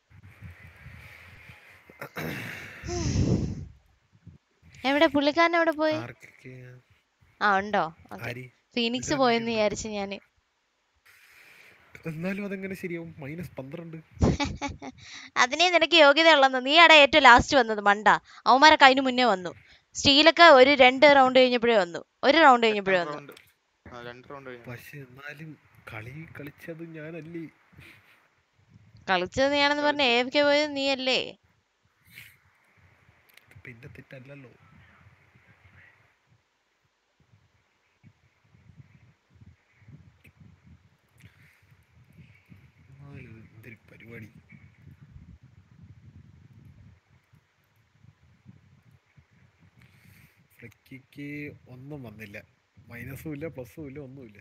എവിടെ പുള്ളിക്കാരൻ എവിടെ പോയി ആർക്കൊക്കെ ആ ഉണ്ടോ Okay. ആരി ഫീനിക്സ് പോയെന്ന് വിചാരിച്ചു ഞാന് എന്നാലും അതെങ്ങനെ ശരിയാവും മൈനസ് പന്ത്രണ്ട് അതിനെ നിനക്ക് യോഗ്യത ഉള്ളന്ന് നീ അവിടെ ഏറ്റവും ലാസ്റ്റ് വന്നത് മണ്ട അവന്മാരൊക്കെ അതിന് മുന്നേ വന്നു സ്റ്റീലൊക്കെ ഒരു രണ്ട് റൗണ്ട് കഴിഞ്ഞപ്പോഴേ വന്നു ഒരു റൗണ്ട് കഴിഞ്ഞപ്പോഴേ വന്നു round. ആ, രണ്ട് റൗണ്ട് കഴിഞ്ഞു പക്ഷെ എന്നാലും കളി കളിച്ചത് ഞാനല്ലേ കളിച്ചത് നീയാണെന്ന് പറഞ്ഞ എ എഫ് കെ പോയത് നീയല്ലേ പിന്നെ തെറ്റല്ലല്ലോ എന്നാലും ഇത് എന്തൊരു പരിപാടി ഫ്ലക്കിക്ക് ഒന്നും വന്നില്ല മൈനസും ഇല്ല പ്ലസും ഇല്ല ഒന്നുമില്ല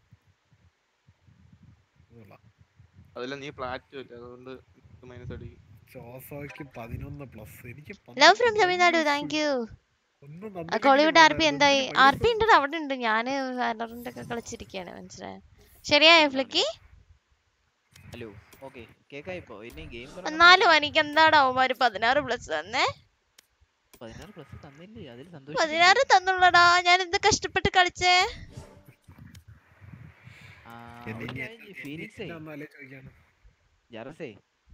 അത് കൊള്ളാം. അതില്ല നീ പ്ലാറ്റും ഇല്ല അതുകൊണ്ട് മൈനസ് അടിക്കും ജോസോയ്ക്ക് പതിനൊന്ന് പ്ലസ് എനിക്ക് love from Tamil Nadu thank you ഒന്നും കോളിവുഡ് ആർ പി എന്തായി ആർ പി ഉണ്ട് അവിടെ ഉണ്ട് ഞാന് വാലറിന്റെ ഒക്കെ കളിച്ചിരിക്കുകയാണ് മനസ്സിലായോ ശരിയായോ ഫ്ലിക്കി ഹലോ ഓക്കെ കേക്കായി ഇപ്പോ ഇനി ഗെയിം എന്നാലും എനിക്ക് എന്താടാ അവന്മാര് പതിനാറ് പ്ലസ് തന്നേ പതിനാറ് പ്ലസ് തന്നില്ലേ അതിൽ സന്തോഷം പതിനാറ് തന്നുള്ളടാ ഞാൻ എന്ത് കഷ്ടപ്പെട്ട് കളിച്ചേ ഫീനിക്സേ ജറസേ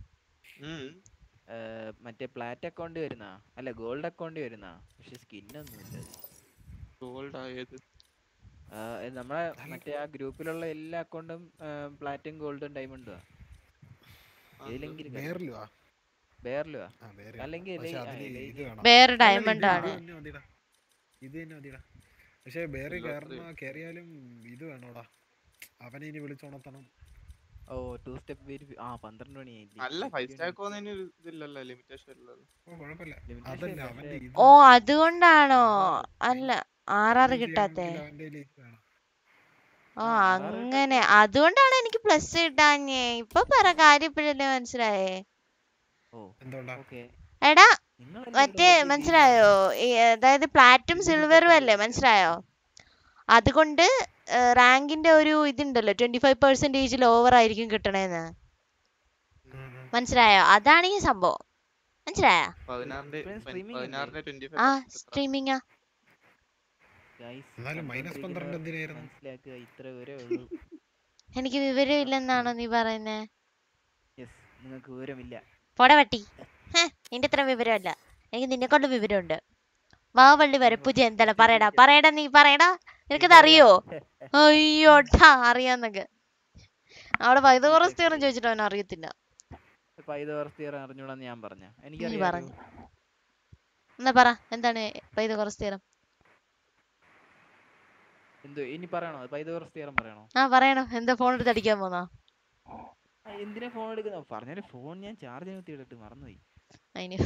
മറ്റേ പ്ലാറ്റ് അക്കൗണ്ട് വരുന്ന അല്ല ഗോൾഡ് അക്കൗണ്ട് വരുന്ന പക്ഷെ സ്കിന്നൊന്നുമില്ല ഗോൾഡ് ആയത് നമ്മളെ മറ്റേ ആ ഗ്രൂപ്പിലുള്ള എല്ലാ അക്കൗണ്ടും പ്ലാറ്റും ഗോൾഡും ഡയമണ്ടും ഏതിലെങ്കിലും ബെയറിലുവാ? ബെയറിലുവാ ആ, ബെയറിൽ. അല്ലെങ്കിൽ പക്ഷെ എലൈ- ആ, അതില് എലൈ- ഇത് വേണം. ബെയർ അല്ല, ഡയമണ്ട് ഇത് ആണ്. ഇത് തന്നെ മതിടാ. ഇത് തന്നെ മതിടാ പക്ഷെ ബേറി കയറുന്ന കയറിയാലും ഇത് വേണോടാ അവനെ ഇനി വിളിച്ചുണർത്തണം ഓ ടു സ്റ്റെപ്പ് വെരിഫി ആ പന്ത്രണ്ട് മണിയായില്ലേ അല്ല ഫൈവ് സ്റ്റാക്ക് പോകുന്നതിന് ഒരു ഇതില്ലല്ലോ ലിമിറ്റേഷൻ ഇല്ലല്ലോ ഓ കുഴപ്പമില്ല Limitation അതല്ല ഇല്ല, അവന്റെ പക്ഷേ- ഇത് ഓ അതുകൊണ്ടാണോ അല്ല ആറാറ് കിട്ടാത്തെ അവന്റെ കയ്യില് ഇത് വേണം. ഓ അങ്ങനെ അതുകൊണ്ടാണ് എനിക്ക് പ്ലസ് കിട്ടാഞ്ഞേ ഇപ്പൊ പറ കാര്യം ഇപ്പോഴല്ലേ മനസ്സിലായേ എന്തുകൊണ്ടാ എടാ മറ്റേ മനസ്സിലായോ ഈ അതായത് പ്ലാറ്റും സിൽവറും അല്ലേ മനസ്സിലായോ അതുകൊണ്ട് റാങ്കിന്റെ ഒരു ഇതുണ്ടല്ലോ ട്വന്റി ഫൈവ് പെർസെന്റേജിൽ ഓവർ ആയിരിക്കും കിട്ടണേന്ന് മനസ്സിലായോ അതാണ് ഈ സംഭവം മനസ്സിലായോ പതിനാറിന്റെ പതിനാറിന്റെ ട്വന്റി ആ ഫൈവ് സ്ട്രീമിങ്ങാ Guys, എന്നാലും minus പന്ത്രണ്ട് എന്തിനായിരുന്നു? മനസ്സിലാക്കുക ഇത്ര വരെ ഉള്ളൂ എനിക്ക് വിവരമില്ലെന്നാണോ നീ പറയുന്നേ യെസ് നിങ്ങൾക്ക് വിവരമില്ല പോടെ വട്ടി ഹേ, നിന്റെ ഇത്ര വിവരമല്ല എനിക്ക് നിന്നെ കൊണ്ട് വിവരമുണ്ട് വാവള്ളി വരപ്പൂജ എന്താണ് പറയടാ പറയടാ നീ പറയടാ നിനക്കത് അറിയോ അയ്യോട്ടാ അറിയാന്നൊക്കെ അവിടെ വൈദ്യകുറസ് തീർന്ന് ചോദിച്ചിട്ട് അവൻ അറിയത്തില്ല പൈതവർത്തിയർ അറിഞ്ഞൂടാന്ന് ഞാൻ പറഞ്ഞ നീ എനിക്കറിയാം പറഞ്ഞു എന്നാ പറ എന്താണ് വൈദ്യകുറസ് തീരം എന്തോ ഇനി പറയണോ പൈതവർത്തിയറും പറയണോ ആ പറയണോ എന്താ ഫോൺ എടുത്ത് അടിക്കാൻ പോന്നാ ആ, എന്തിനാ ഫോൺ എടുക്കുന്ന പറഞ്ഞാല് ഫോൺ ഞാൻ ചാർജ് കുത്തിയിട്ടിട്ട് മറന്നുപോയി അതിന്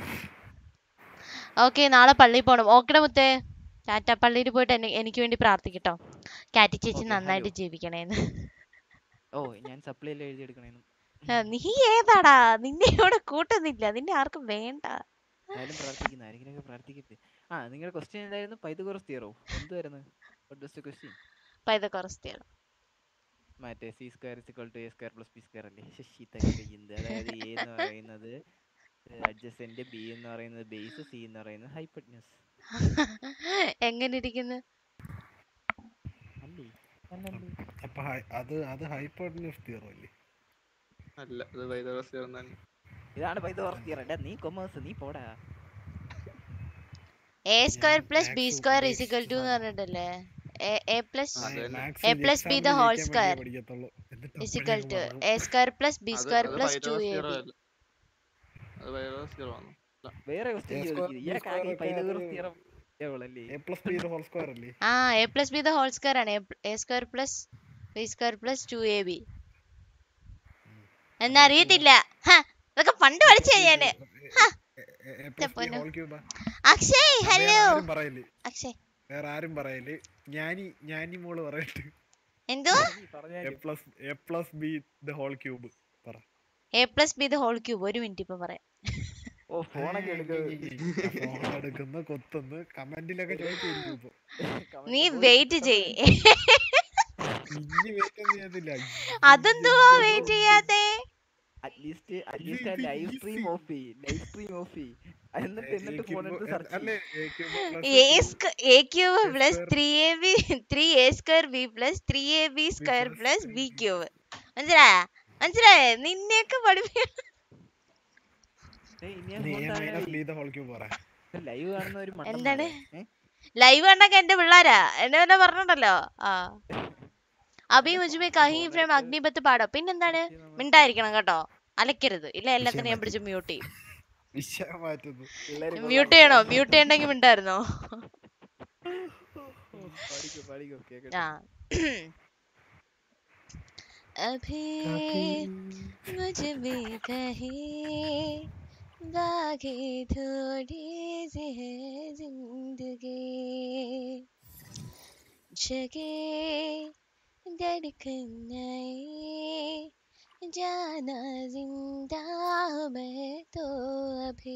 ഓക്കെ നാളെ പള്ളിയിൽ പോണം ഓക്കെടാ മുത്തേ ടാറ്റ പള്ളിയിൽ പോയിട്ട് എന്നെ എനിക്ക് വേണ്ടി പ്രാർത്ഥിക്കട്ടോ കാറ്റി ചേച്ചി Okay, നന്നായിട്ട് hello. ജീവിക്കണേന്ന് ഓ ഞാൻ സപ്ലൈ എല്ലാം എഴുതിയെടുക്കണേന്ന് ആ, നീ ഏതാടാ നിന്നെ ഇവിടെ കൂട്ടുന്നില്ല നിന്നെ ആർക്കും വേണ്ട ആരും പ്രാർത്ഥിക്കുന്ന ആരെങ്കിലുമൊക്കെ പ്രാർത്ഥിക്കട്ടെ ആ നിങ്ങളുടെ ക്വസ്റ്റ്യൻ എന്തായിരുന്നു പൈതകോറസ് തിയറോ എന്തുവായിരുന്നു ക്വസ്റ്റ്യൻ പൈതക്കുറസ് തീരം മറ്റേ C square is equal to A square plus B square അല്ലേ ശശി തകഴിയുന്നത് അതായത് എ എന്ന് പറയുന്നത് അഡ്ജസെന്റ് ബി എന്ന് പറയുന്നത് ബേസ് സി എന്ന് പറയുന്നത് ഹൈപ്പറ്റ്നസ് എങ്ങനെ ഇരിക്കുന്നു അല്ലേ അല്ലല്ലേ അപ്പൊ ഹൈ- അത് അത് ഹൈപ്പോട്ടനസ് തിയറോ അല്ലേ അല്ല അത് വൈദ്യവസ്ഥ തന്നെ ഇതാണ് പൈതകോറസ് തിയർ എടാ നീ കൊമേഴ്സ് നീ പോടാ A square plus B maths square ഉപദേശിച്ച ഇസിക്കൽ ടു എന്ന് പറഞ്ഞിട്ടല്ലേ എ പ്ലസ് അത് തന്നെ. A plus B the whole square പഠിക്കത്തുള്ളൂ എന്നിട്ട് ഇസിക്കൽ അപ്പോഴേ ടു അങ്ങ് എ സ്ക്വയർ പ്ലസ് ബി അത് സ്ക്വയർ അത് പ്ലസ് ടു എ വൈദ്യവസ്ഥ ബി അത് വൈദ്യവസ്ഥ ആണ് വേറെ ക്വസ്റ്റ്യൻ A square, ചോദിക്കുന്നത് B ഇയാൾക്ക് square ആകെ ഒക്കെ പൈതകോറസ് അത് തിയറം അല്ലേ A plus B whole square അല്ലേ ആ A plus B the whole square ആണ് A square plus B square plus two A B എന്നാ അറിയത്തില്ല ഹ, ഇതൊക്കെ പണ്ട് പഠിച്ച ഞാന് ഹ, എ പ്ലസ് ബി പൊന്നു. ഹോൾ ക്യൂബാ അക്ഷയ് വേറെ ഹലോ ആരും പറയല്ലേ അക്ഷയ് വേറെ ആരും പറയല്ലേ ഞാനി ഞാനി മോള് പറയട്ടെ എന്തോ A plus A plus B the whole cube പറ A plus B the whole cube ഒരു മിനിറ്റ് ഇപ്പൊ പറയാം ഓ ഫോണൊക്കെ ഫോൺ എടുക്കുന്നു കൊത്തുന്നു കമന്റിലൊക്കെ ചോദിച്ചിരിക്കും ഇപ്പൊ നീ വെയിറ്റ് ചെയ് ഇനി വെയിറ്റ് ഒന്നും ചെയ്യത്തില്ല അതെന്തുവാ വെയിറ്റ് ചെയ്യാത്തെ അറ്റ്ലീസ്റ്റ് അറ്റ്ലീസ്റ്റ് ആ ലൈവ് സ്ട്രീം ഓഫ് ചെയ്യ് ലൈവ് സ്ട്രീം ഓഫ് ചെയ്യ് എന്നിട്ട് എന്നിട്ട് ഫോൺ എടുത്ത് സെർച്ച് അല്ലേ A cube plus three A B three A square B plus three A B square plus B cube മനസ്സിലായ മനസ്സിലായേ നിന്നെയൊക്കെ പഠിപ്പിക്കണം നീ A minus B the whole cube പറ ലൈവ് കാണുന്ന ഒരു എന്താണ് മണ്ടന്മാരാ. ഏ? ലൈവ് കണ്ടൊക്കെ എന്റെ പിള്ളേരാ എന്നെ വല്ല പറഞ്ഞിട്ടുണ്ടല്ലോ ആ അഭി മുജ്മെ കഹി ഫ്രം അഗ്നിപത്ത് പാടോ പിന്നെന്താണ് മിണ്ടായിരിക്കണം കേട്ടോ അലക്കരുത് ഇല്ല എല്ലാത്തിനും ഞാൻ പിടിച്ച് മ്യൂട്ട് ചെയ്യും വിഷയം മാറ്റുന്നു മ്യൂട്ട് ചെയ്യണോ മ്യൂട്ട് ചെയ്യണ്ടെങ്കിൽ മിണ്ടായിരുന്നോ പാടിക്കോ പാടിക്കോ കേക്കട്ടെ ആ अभी मुझ में कहीं बाकी थोड़ी सी है जिंदगी जगे धड़कन नई जाना जिंदा हूँ मैं तो अभी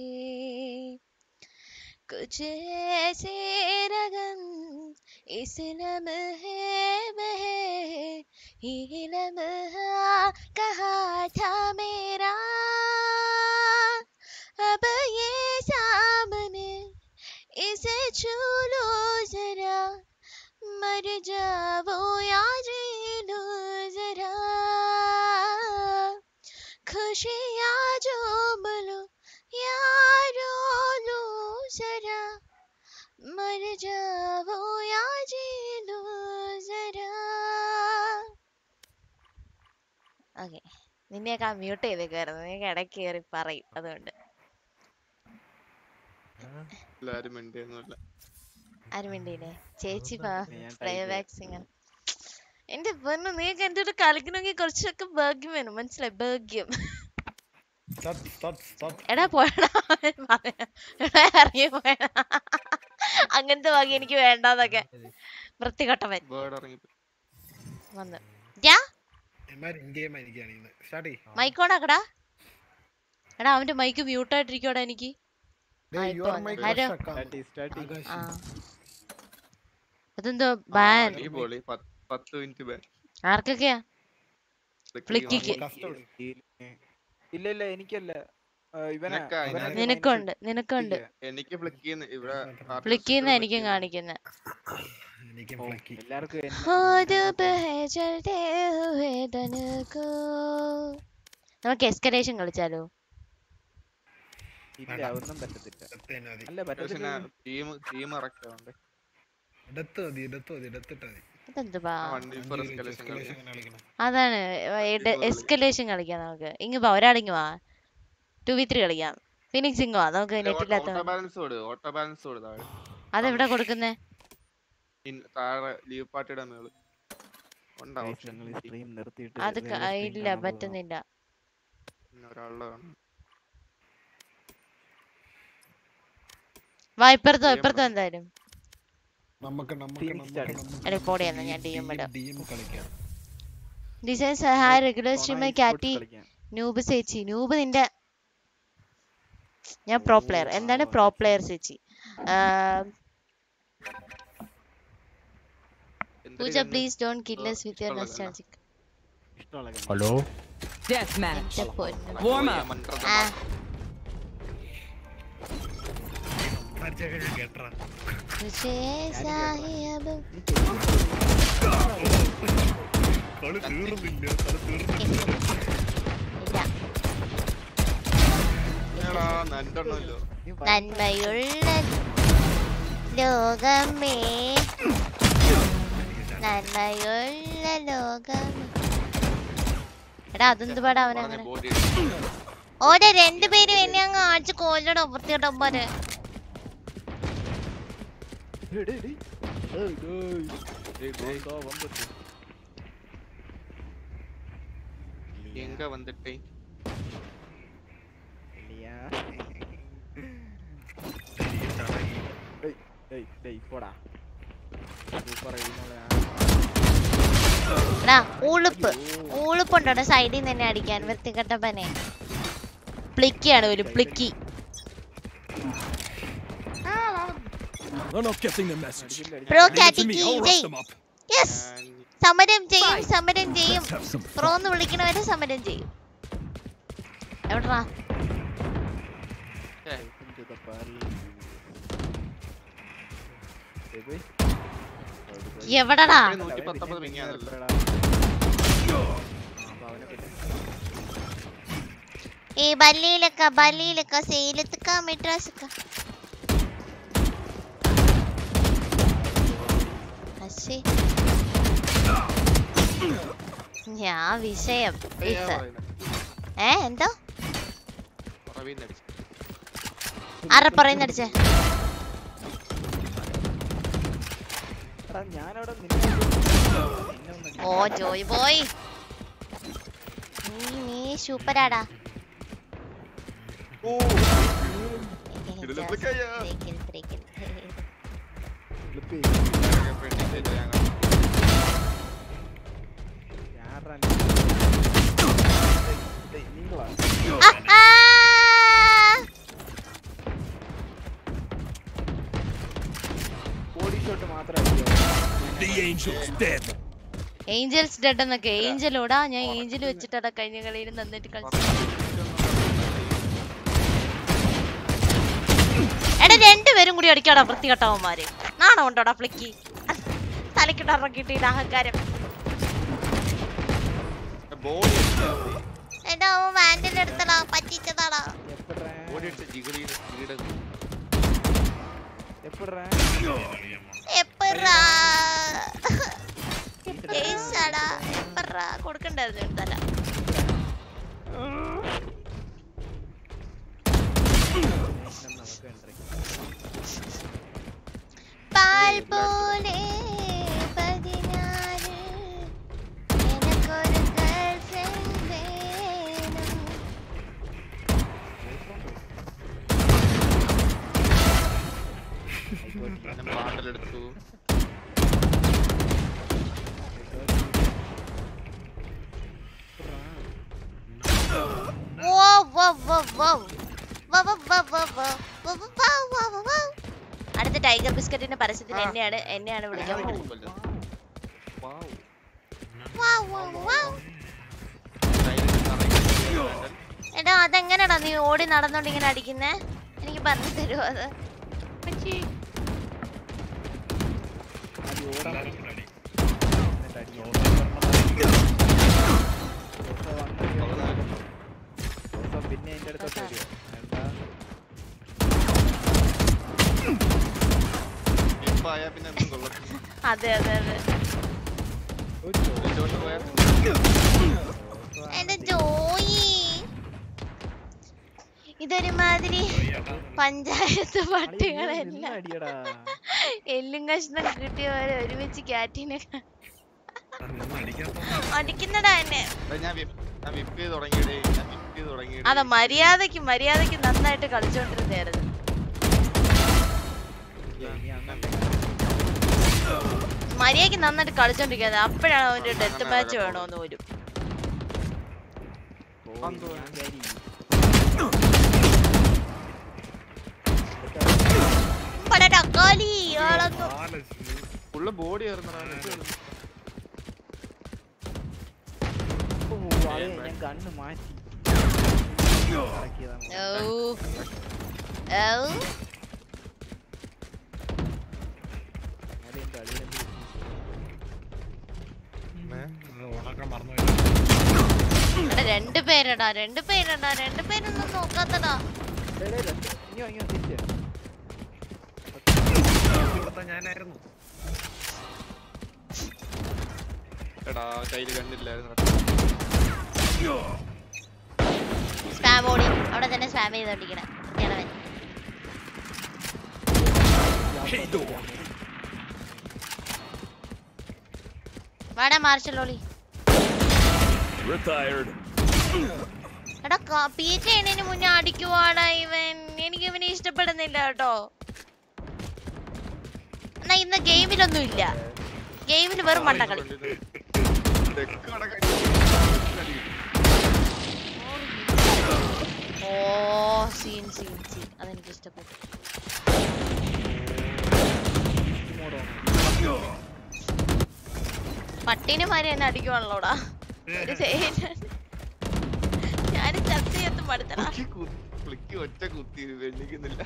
कुछ ऐसे रगम इस लम्हे में ये लम्हा कहाँ था मेरा अब ये सामने इसे छू लो जरा मर जाओ या जी लो जरा खुशियाँ जो लो यारो लो जरा मर जाओ या जी लो जरा ഓക്കെ നിന്നെയൊക്കെ മ്യൂട്ട് ചെയ്തേക്കായിരുന്നു നീ ഇടയ്ക്ക് കയറി പറയും അതുകൊണ്ട് എല്ലാരും മിണ്ടിയൊന്നുമില്ല ആരും വേണ്ടിയില്ലേ ചേച്ചി ഞാൻ type പ്ലേ ചെയ്യാം. ബാക്ക് സിംഗർ എന്റെ പൊന്നു നീക്ക് എന്റെ ഒരു കളിക്കണമെങ്കിൽ കുറച്ചൊക്കെ ഭാഗ്യം വേണം മനസ്സിലായി ഭാഗ്യം Stop, stop, stop. എടാ പോയടാ പറയാ. എടാ ഇറങ്ങി പോയടാ അങ്ങനത്തെ ഭാഗ്യം എനിക്ക് വേണ്ടാന്നൊക്കെ വൃത്തികെട്ടവൻ വേർഡ് ഇറങ്ങി വന്ന് യാ ഇവന്മാര് in game ആയിരിക്കുകയാണ് ഇന്ന്. Start ചെയ്യ്. മൈക്ക് ഓൺ ആക്കടാ എടാ അവന്റെ മൈക്ക് മ്യൂട്ട് ആയിട്ടിരിക്കോടാ എനിക്ക് ആ, ഡേയ്, ഇപ്പൊ your വന്നു. mic ഹലോ was stuck ആണ്. Start ചെയ്യ്, start ചെയ്യ്. ആകാശ്. ആ അതെന്തോ ബാൻ അടിപൊളി പത്ത് പത്ത് മിനിറ്റ് ബാൻ ആർക്കൊക്കെയാ ഫ്ലിക്കിക്ക് ഇല്ല ഇല്ല എനിക്കല്ല ആ, ഇവനാ നിനക്കാ, ഇവനാ നിനക്ക്. നിനക്കുണ്ട് നിനക്കുണ്ട് എനിക്ക് ഫ്ലിക്ക് ചെയ്യുന്ന ഇവിടെ ഫ്ലിക്കിന്ന് എനിക്കും കാണിക്കുന്നെ എനിക്കും ഓ, ഫ്ലക്കി എല്ലാവർക്കും എന്നെ खुद बह चलते हुए तन को നമുക്ക് എസ്കലേഷൻ കളിച്ചാലോ ഇല്ല ഒന്നും പറ്റത്തില്ല അല്ല പറ്റത്തില്ല ടീം ടീം ഇറക്കാണ്ട് ഇടത്ത് മതി ഇടത്ത് മതി ഇടത്തിട്ടാ മതി അതെന്തുവാ വണ്ടി ഫോർ എസ്കലേഷൻ escalation എങ്ങനെ കളിക്കണം അതാണ് എസ്കലേഷൻ കളിക്കാം നമുക്ക് ഇങ്ങ് വാ ഒരാളിങ്ങ് വാ ടു വി ത്രീ കളിക്കാം ഫിനിക്സ് ഇങ്ങ് വാ നമുക്ക് നെറ്റ് ഇല്ലാത്ത ഓട്ടോ ബാലൻസ് കൊടു ഓട്ടോ ബാലൻസ് കൊടു താഴെ അതെവിടെ കൊടുക്കുന്നേ ഇൻ- താഴെ ലീവ് പാർട്ടിയുടെ മേള് ഉണ്ടാവും നിങ്ങൾ സ്ട്രീം നിർത്തിയിട്ട് അത് ക- വേറെ stream ഇല്ല കാണാൻ പോവാം. പറ്റുന്നില്ല പിന്നെ ഒരാളുടെ കാണും വാ ഇപ്പുറത്തോ ഇപ്പുറത്തോ എന്തായാലും നമുക്ക് നമുക്ക് Phoenix നമുക്ക് Stadium. നമുക്ക് എടി പോടി എന്നാ ഞാൻ DM ഇടാം. ടീം കളിക്കാം designs hi regular streamer Fortnite കാറ്റി കളിക്കാം. നൂബ് ചേച്ചി നൂബ് നിന്റെ ഞാൻ പ്രോ പ്ലെയർ എന്താണ് പ്രോ പ്ലെയർ ചേച്ചി പൂജ എന്തൊരു പ്ലീസ് ഡോണ്ട് കിൽ ഓ, us with your ഇഷ്ടമുള്ള nostalgic ഇഷ്ടമുള്ള game. Hello Deathmatch. എന്റെ പൊന്നു Warm പോയി, up. മന്ത്രം ആ സംസാരിച്ചൊക്കെ ഞാൻ കേട്ടറാ तुझे साहिब കളി തീർന്നില്ല കളി തീർന്നില്ല ഇല്ല എടാ, രണ്ടെണ്ണമല്ലോ നീ പറ- നന്മയുള്ള ലോകമേ നന്മയുള്ള ലോകമേ എടാ അതെന്ത് പാടാ അവൻ പറഞ്ഞ അങ്ങനെ ബോഡി ഓരെ രണ്ടുപേരും എന്നെ അങ്ങ് അടിച്ച് കൊല്ലടോ വൃത്തിയോട്ടൊമ്പത് എടി, എടി. ഏയ്, ഏയ്. ഏയ്, ദോ, വന്നിട്ട്. എങ്ക വന്നിട്ടേ ഇല്ലയാ. ഏയ്, ഏയ്, ഡേയ്, പോടാ. സൂപ്പർ എയിമുള്ള ആ. എടാ ഉളുപ്പ് ഉളുപ്പുണ്ടോ സൈഡിൽ നിന്ന് തന്നെ അടിക്കാൻ വൃത്തികെട്ടപ്പനെ പ്ലിക്കിയാണ് ഒരു പ്ലിക്കി They're not getting the message. അടിച്ചില്ല, പ്രോ Leave it to കാറ്റിക്ക് me. I'll ജയ് rush them up. യെസ് സമരം ചെയ്യും സമരം ചെയ്യും പ്രോ എന്ന് വിളിക്കണവരെ സമരം ചെയ്യും എവിടാ Welcome to the party. ഏയ്, പോയി. എവിടടാ അല്ല, നൂറ്റി അവൻ പത്തൊമ്പത് പിന്നെ പിങ്ങിയാണല്ലോ. നിർത്തടാ. ആ, അപ്പൊ അവനെ പിന്നെ ഏ ബല്ലിയിലൊക്കെ ബല്ലിയിലൊക്കെ സേലത്തൊക്കെ മെഡ്രാസൊക്കെ അശ്ശേ ഞാൻ വിഷയം ഇത്. ഏ എന്തോ ആര പറയുന്നടിച്ചേ എടാ, ഞാനവിടെ നിന്നെ നിന്നെ ഒന്ന് ഓ ജോയ് ബോയ് നീ നീ സൂപ്പറാടാ ഇതില് പിടിക്കായ്യാ. flip ചെയ്യ്. ഞാനെടാ നീ- ഡേയ്, ഡേയ്, നീ വാ. ബോഡി ഷോട്ട് മാത്രം The angel's dead. Angels dead എന്നൊക്കെ ഏഞ്ചലോടാ ഞാൻ ഏഞ്ചൽ വെച്ചിട്ടാ കഴിഞ്ഞ കളിയിൽ നന്നായിട്ട് കളിച്ചു എടാ രണ്ടുപേരും കൂടി അടിക്കാടാ വൃത്തികെട്ടവന്മാര് നാണം ഉണ്ടോടാ ഫ്ലിക്കി തലക്കിട്ട് ഇറക്കിട്ട് അഹങ്കാരം ബോഡി എടാ അവൻ വാൻഡിൽ എടുത്തടാ പറ്റിച്ചതാടാ എപ്പടാ ബോഡി അടിച്ച ജിഗിളി സ്പീഡ് എപ്പടാ എപ്പറാ ഏസാടാ എപ്പറാ കൊടുക്കണ്ടായിരുന്നു എടുത്തല നമുക്ക് എൻട്രി പാൽ പോലെ പതിനാറ് എനക്കൊരു ഗേൾഫ്രണ്ട് വേണം പാട്ടിലെടുത്തു വോ വോ വോ വോ വോ വോ വോ വോ വോ വോ വോ വോ വോ വോ. അടുത്ത ടൈഗർ ബിസ്ക്കറ്റിന്റെ പരസ്യത്തിന് എന്നെയാണ് എന്നെയാണ് വിളിക്കാൻ പോകുന്നത് വാവ്. Wow, wow, wow. എടാ അതെങ്ങനെടാ നീ ഓടി നടന്നോണ്ട് ഇങ്ങനെ അടിക്കുന്നേ എനിക്ക് പറഞ്ഞു തരുമോ അത് അച്ഛി. ആദ്യം ഓടാൻ എല്ലാവരും പറ്റും. കൂടെ അടി. എന്നിട്ട് അടിക്കണം. ജോസഫ് വന്ന് ജോസഫ് പിന്നെ എന്റെ അടുത്തോട്ട് വരുമോ വേണ്ട ഇപ്പൊ ആയാ പിന്നെ ഒന്നും കൊള്ളത്തില്ല അതെ അതെ അതെ വിളിച്ചോണ്ട് പോയാ എന്റെ ജോയി ഇതൊരുമാതിരി പഞ്ചായത്ത് പട്ടികളെല്ലാം അടിയടാ എല്ലും കഷ്ണം കിട്ടിയവരെ ഒരുമിച്ച് കാറ്റീനെ അത് നിന്ന് അടിക്കാത്ത അടിക്കുന്നടാ എന്നെ എടാ, ഞാൻ whip- ഞാൻ വിപ്പ് ചെയ്ത് തുടങ്ങിയിടേ ഞാൻ വിപ്പ് ചെയ്ത് തുടങ്ങിയിടേ അതാ മര്യാദക്ക് മര്യാദക്ക് നന്നായിട്ട് കളിച്ചോണ്ടിരുന്നായിരുന്നു ഇനി അങ്ങനെ മര്യാദക്ക് നന്നായിട്ട് കളിച്ചോണ്ടിരിക്കുന്നത് അപ്പോഴാണ് അവന്റെ ഡെത്ത് മാച്ച് വേണോന്ന് പോലും ഓ, ഞാൻ കയറി. പല ടക്കാലി ആളൊന്നും ഫുള്ള് ബോഡി കയറുന്നടാ ഓ, അതെ, ഞാൻ കണ്ണ് മാറ്റി ഇറക്കിയതാണ്. ഓ ഓ ആരെയും കളിയിലെന്ത് പറ്റി? ഉണക്കം മറന്നു എടാ രണ്ട് പേരടാ രണ്ട് പേരടാ രണ്ട് പേരൊന്നും നോക്കാത്തടാ ഡേ, ഡേ, ഡേ, ഇങ്ങോ, ഇങ്ങോ, തിരിച്ച്. ഇവിടുത്തെ ഞാനായിരുന്നു എടാ കയ്യില് കണ്ടില്ലായിരുന്നു സ്പാം ഓടി അവിടെ തന്നെ സ്പാം ചെയ്തോണ്ടിരിക്കണേ വൃത്തിയാണവൻ വാടാ മാർഷലോളി Retired. എടാ പീറ്റ എണ്ണീന് മുന്നേ അടിക്കുവാടാ ഇവൻ എനിക്ക് ഇവനെ ഇഷ്ടപ്പെടുന്നില്ല കേട്ടോ എന്നാ ഇന്ന് ഗെയിമിലൊന്നും ഇല്ല ഗെയിമിൽ വെറും മണ്ടക്കളി ഓ സീൻ സീൻ സീൻ അതെനിക്ക് ഇഷ്ടപ്പെട്ടു പട്ടീനുമാരി എന്നെ അടിക്കുവാണല്ലോടാ ഒരു ഞാൻ ചർച്ച ചെയ്ത് മടുത്തടാ ക്ലിക്ക് ഒറ്റ കുത്തി വെള്ളിക്കുന്നില്ല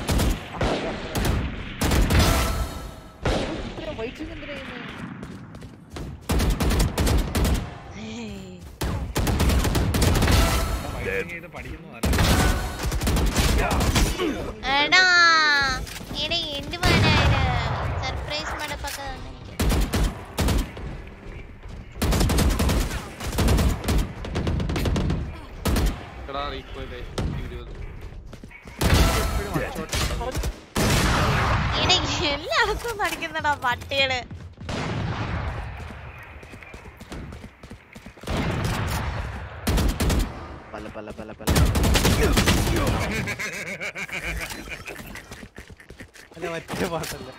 ഇത്ര വൈറ്റിംഗ് എന്തിനാ ചെയ്യുന്നെ? ഫൈറ്റിംഗ് ചെയ്ത് പഠിക്കുന്നതല്ല എടാ എടാ എന്ത് വേണായത് സർപ്രൈസ് മടപ്പൊക്കെ തന്നെ എനിക്ക് എടാ റീക്കോയിലെ ഇരുപത് എടാ എല്ലായിടത്തും അടിക്കുന്നടാ പട്ടികള് പല പല പല പല അല്ല മറ്റേ പാട്ടല്ല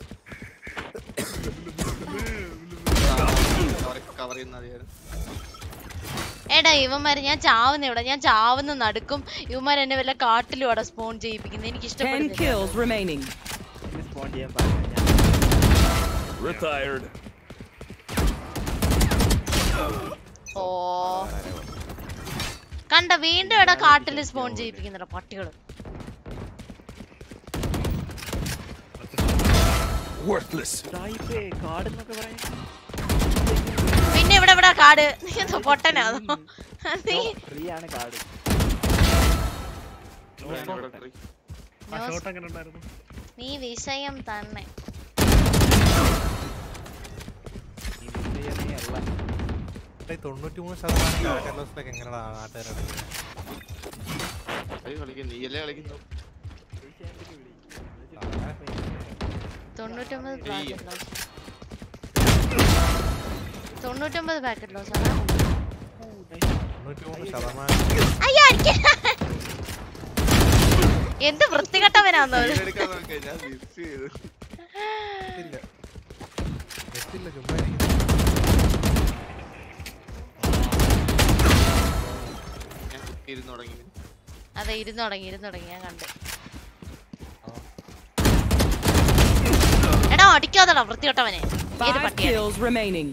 കവർ ചെയ്യുന്ന മതിയായിരുന്നു എടാ ഇവന്മാര് ഞാൻ ചാവുന്ന ഇവിടെ ഞാൻ ചാവുന്ന നടുക്കും ഇവന്മാർ എന്നെ വല്ല കാട്ടിലും അവിടെ സ്പോൺ ചെയ്യിപ്പിക്കുന്നത് എനിക്ക് 10 ഇഷ്ടപ്പെടുന്നില്ല kills remaining. സ്പോൺ ചെയ്യാൻ പറഞ്ഞു ഞാൻ Retired. ഓ കണ്ട വീണ്ടും ഇവിടെ കാട്ടിൽ സ്പോൺ ചെയ്യിപ്പിക്കുന്നുണ്ടോ പട്ടികള് Worthless. സായിപ്പേ കാടെന്നൊക്കെ പറയാൻ പിന്നെ ഇവിടെ ഇവിടെ കാട് നീ എന്തോ പൊട്ടനാണോ നീ ഫ്രീ ആണ് കാട് ആ ഷോട്ട് എങ്ങനെ ഉണ്ടായിരുന്നു നീ വിഷയം തന്നെ ഈ വിജയമേ അല്ല ഈ തൊണ്ണൂറ്റി മൂന്ന് ശതമാനം കാറ്റലോസിലൊക്കെ എങ്ങനെയാ നാട്ടുകാരുടെ കളിക്കുന്നു നീയല്ലേ കളിക്കുന്നു തൊണ്ണൂറ്റൊമ്പത് ഈ- പാക്കറ്റ് ലോസ് തൊണ്ണൂറ്റൊമ്പത് പാക്കറ്റ് ലോസ് ആണ് തൊണ്ണൂറ്റി മൂന്ന് ശതമാനം അയ്യോ അടിക്ക എന്ത് വൃത്തികെട്ടവനാന്നോ അവര്? എടുക്കാൻ നോക്കിയാ ഞാൻ മിസ് ചെയ്തു ഇല്ല എത്തില്ല ചുമ്മാ ഇരിക്കുന്നു. ഞാൻ കുത്തിയിരുന്ന് തുടങ്ങി അതെ ഇരുന്ന് തുടങ്ങി ഇരുന്ന് തുടങ്ങി ഞാൻ കണ്ടു എടാ അടിക്കാതെടാ വൃത്തികെട്ടവനെ ഏത് Five പട്ടിയാണ് kills remaining.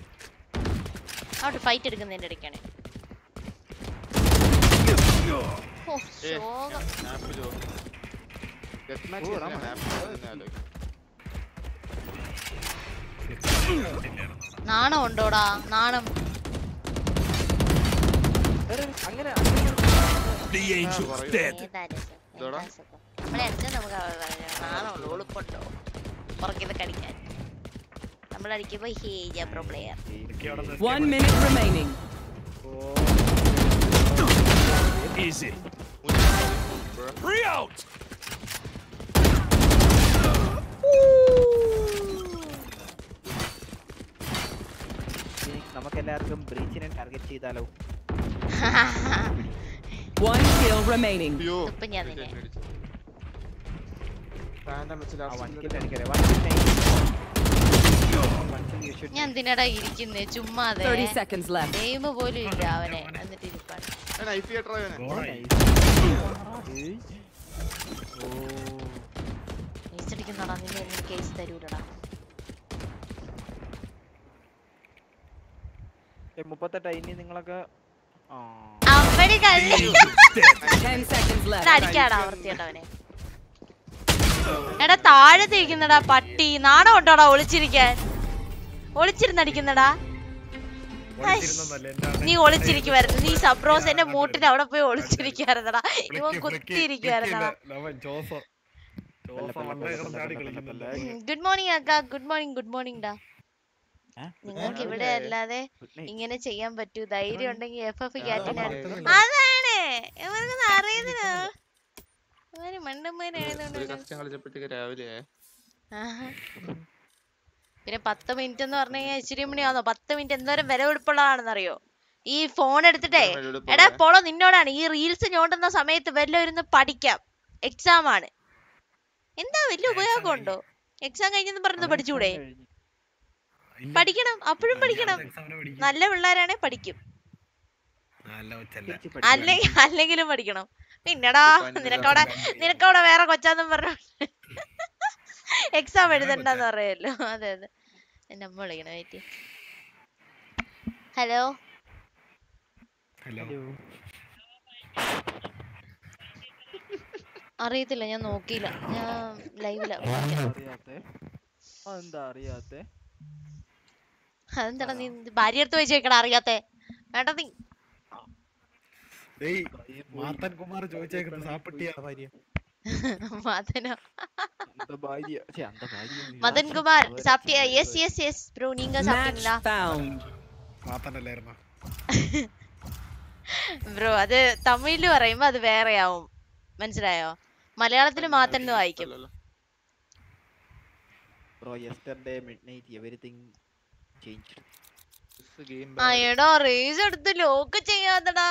അവിടെ ഫൈറ്റ് എടുക്കുന്നതിന്റെ ഇടയ്ക്കാണ് ഓ ഏ, ശോകം നാപ്പ് ജോ. Death match ഓ, എന്തിനാ നമ്മ- നാപ്പ് എന്ന് ആലോചിക്കും. നാണം ഉണ്ടോടാ നാണം അങ്ങനെ The angel's dead. ഏതാ രസം? ഇതോടാ? എന്താ സുഖം? നമ്മളെ അടിച്ചാൽ നമുക്ക് അവ- പറയാം, നാണമുണ്ടോ ഉളുപ്പുണ്ടോ പുറകിന്ന് കടിക്കാൻ നമ്മളടിക്കുമ്പോ ഹേജ pro player One minute remaining. Easy. Free out. നമുക്ക് എല്ലാവർക്കും ബ്രീച്ചിനെ ടാർഗറ്റ് ചെയ്താലോ One kill remaining. അയ്യോ, ഇപ്പൊ ഞാൻ ഇത് നിന്നെ. എന്നെ അടിച്ചു. Random വെച്ച് ആ last വൺ kill കിൽ എടുക്കാം. അടിക്കല്ലേ one kill one kill you should ഞാൻ എന്തിനാടാ ഇരിക്കുന്നേ ചുമ്മാതെ 30 seconds left. ഗെയിം പോലും ഇല്ല അവനെ എന്നിട്ട് ഇരിപ്പാണ് ഏ, knife ചെയ്യട്ടെടാ ഇവനെ. അടിക്കുന്നടാ നിന്നെ എനിക്ക് കേസ് തരൂലടാ മുപ്പത്തെട്ട് ഇനി നിങ്ങളൊക്കെ ആ അവര് കള്ളി Ten seconds left. ഇത് അടിക്കാടാ വൃത്തിയുണ്ടവനെ എടാ താഴെ തിരിക്കുന്നടാ പട്ടി നാണം ഉണ്ടോടാ ഒളിച്ചിരിക്കാൻ ഒളിച്ചിരുന്നടിക്കുന്നടാ നീ ഒളിച്ചിരിക്കുവായിരുന്നു നീ സബ്രോസിന്റെ മൂട്ടിന് അവിടെ പോയി ഒളിച്ചിരിക്കുവായിരുന്നടാ ഇവൻ കുത്തിയിരിക്കുവായിരുന്നടാ ജോസഫ് ജോസഫ് മണ്ടേ കിടന്ന് ചാടി കളിക്കുന്നില്ല ഗുഡ് മോർണിംഗ് അക്ക ഗുഡ് മോർണിംഗ് ഗുഡ് മോർണിംഗ് ഡാ നിങ്ങൾക്ക് ഇവിടെ അല്ലാതെ ഇങ്ങനെ ചെയ്യാൻ പറ്റൂ ധൈര്യം ഉണ്ടെങ്കിൽ എഫ് എഫ് ക്യാറ്റിന് അതാണ് ഇവർക്ക് അറിയുന്നില്ല ഇവര് ഒരു മണ്ടന്മാരായതുകൊണ്ട് കഷ്ടം കളിച്ചപ്പോഴത്തേക്ക് രാവിലെ ആഹാ. പിന്നെ പത്ത് മിനിറ്റ് എന്ന് പറഞ്ഞു കഴിഞ്ഞാൽ ഇച്ചിരി മണിയാണോ പത്ത് മിനിറ്റ് എന്തോരം വിലപിടിപ്പുള്ളതാണെന്നറിയോ ഈ ഫോൺ എടുത്തിട്ടേ എന്തോരം വിലപിടിപ്പുള്ളതാ? എടാ പോളോ നിന്നോടാണ് ഈ റീൽസ് ഞോണ്ടുന്ന സമയത്ത് വല്ലതും ഇരുന്ന് പഠിക്കാം എക്സാം ആണ് എന്താ വലിയ ഉപയോഗം ഉണ്ടോ എക്സാം കഴിഞ്ഞെന്ന് പറഞ്ഞത് പഠിച്ചൂടെ പഠിക്കണം അപ്പോഴും പഠിക്കണം നല്ല പിള്ളേരാണെ പഠിക്കും നല്ല കൊച്ചല്ല അല്ലെങ്കിൽ അല്ലെങ്കിലും പഠിക്കണം പിന്നെടാ നിനക്കവിടെ നിനക്കവിടെ വേറെ കൊച്ചാന്നും പറഞ്ഞു എക്സാം എഴുതണ്ടെന്ന് പറയല്ലോ അതെ അതെ എന്റെ അമ്മ വിളിക്കണം വെയിറ്റ് ഹലോ ഹലോ അറിയത്തില്ല ഞാൻ നോക്കിയില്ല ഞാൻ ലൈവില അറിയാത്തെ അതെന്താ അറിയാത്തെ അതെന്താടാ നീ ഭാര്യ അടുത്ത് വെച്ച് വെക്കടാ അറിയാത്തെ വേണ്ട നീ ഡേയ് മാത്തൻ കുമാർ ചോദിച്ചേക്കുന്നത് സാപ്പിട്ടിയാ മദനോ അന്ത ഭാര്യ ഛെ, അന്ത ഭാര്യ മദൻ കുമാർ സാപ്പിട്ടിയ യെസ് യെസ് യെസ് ബ്രോ നീങ്ക Match സാപ്പിട്ടീங்களா found. മാത്തനല്ലായിരുന്നോ ബ്രോ അത് തമിഴില് പറയുമ്പോ അത് വേറെയാവും മനസ്സിലായോ മലയാളത്തിൽ മാത്രം എന്ന് വായിക്കും bro yesterday midnight everything changed game ആ എടാ റേസ് എടുത്ത് ലോക്ക് ചെയ്യാതടാ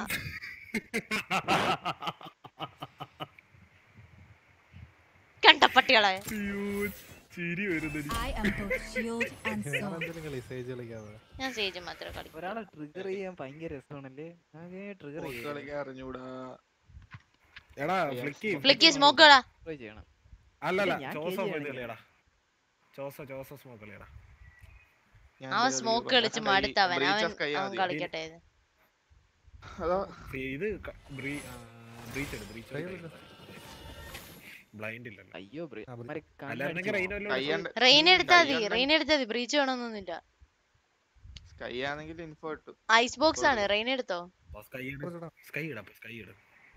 കണ്ടപ്പട്ടികളെ അയ്യോ ചിരി വരുന്നത് I am both shield and sword. ഞാൻ സേജ് മാത്രമേ കളിക്കൂ ഒരാളെ ട്രിഗർ ചെയ്യാൻ ഭയങ്കര രസമാണല്ലേ ആകെ ട്രിഗർ കളിക്കാൻ അറിഞ്ഞൂടാ എടാ ഫ്ലിക്കി ഫ്ലിക്കി സ്മോക്കുകളാ ചെയ്യണം അല്ലല്ല ഞാൻ ചോസഫ് KG ഇത് ആണെങ്കിൽ. കളിയടാ ചോസ ചോസ സ്മോക്ക് കളിയടാ അവൻ സ്മോക്ക് കളിച്ച് മടുത്തവൻ അവൻ അവൻ കളിക്കട്ടെ ഇത് ഇത് ബ്രീച്ച് എടു ബ്രീച്ച് ബ്ലൈൻഡ് ഇല്ലല്ലോ അയ്യോ ബ്രോ അല്ലായിരുന്നെങ്കിൽ റെയിൻ കയ്യാണ്ട് റെയിൻ എടുത്താ മതി റെയിൻ എടുത്താ മതി ബ്രീച്ച് വേണമെന്നൊന്നുമില്ല സ്കൈ ആണെങ്കിൽ ഇൻഫോ ഇട്ടു ഐസ് ബോക്സ് ആണ് റെയിൻ എടുത്തോ സ്കൈ സ്കൈ ഇടാ സ്കൈ ഇടാ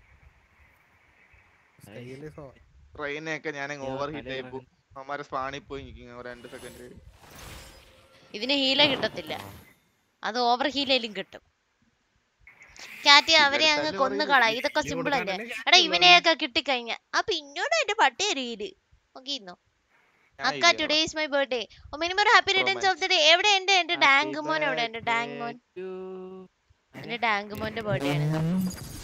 ട്രെയിനൊക്കെ ഞാൻ അയ്യോ, ഓവർ ഹീറ്റ് തലേ ആയി പോകും അവന്മാരെ സ്പാണിൽ പോയി നിൽക്കും ഒരു രണ്ട് സെക്കൻഡ് ഇതിന് ഹീല കിട്ടത്തില്ല അത് ഓവർ ഹീലേലും കിട്ടും കാറ്റി അവരെ അങ്ങ് ഇതെടുത്താലും കൊന്നു പറയില്ല. കള ഈ- ഇതൊക്കെ ഈ സിമ്പിൾ അല്ലേ കൊടുക്കാനല്ലേ എടാ ഇവനെയൊക്കെ കിട്ടിക്കഴിഞ്ഞ അപ്പൊ ഇന്നോട് എന്റെ പട്ടി അറിയില് നോക്കിയിരുന്നോ അക്ക ടുഡേ ഇസ് മൈ ബർത്ത്ഡേ ഓ minimum happy returns of the day എവിടെ എന്റെ എന്റെ ഡാങ്ക് മോൻ എവിടെ എന്റെ ഡാങ്ക് മോൻ എന്റെ ഡാങ്ക് മോന്റെ ബർത്ത്ഡേ ആണ്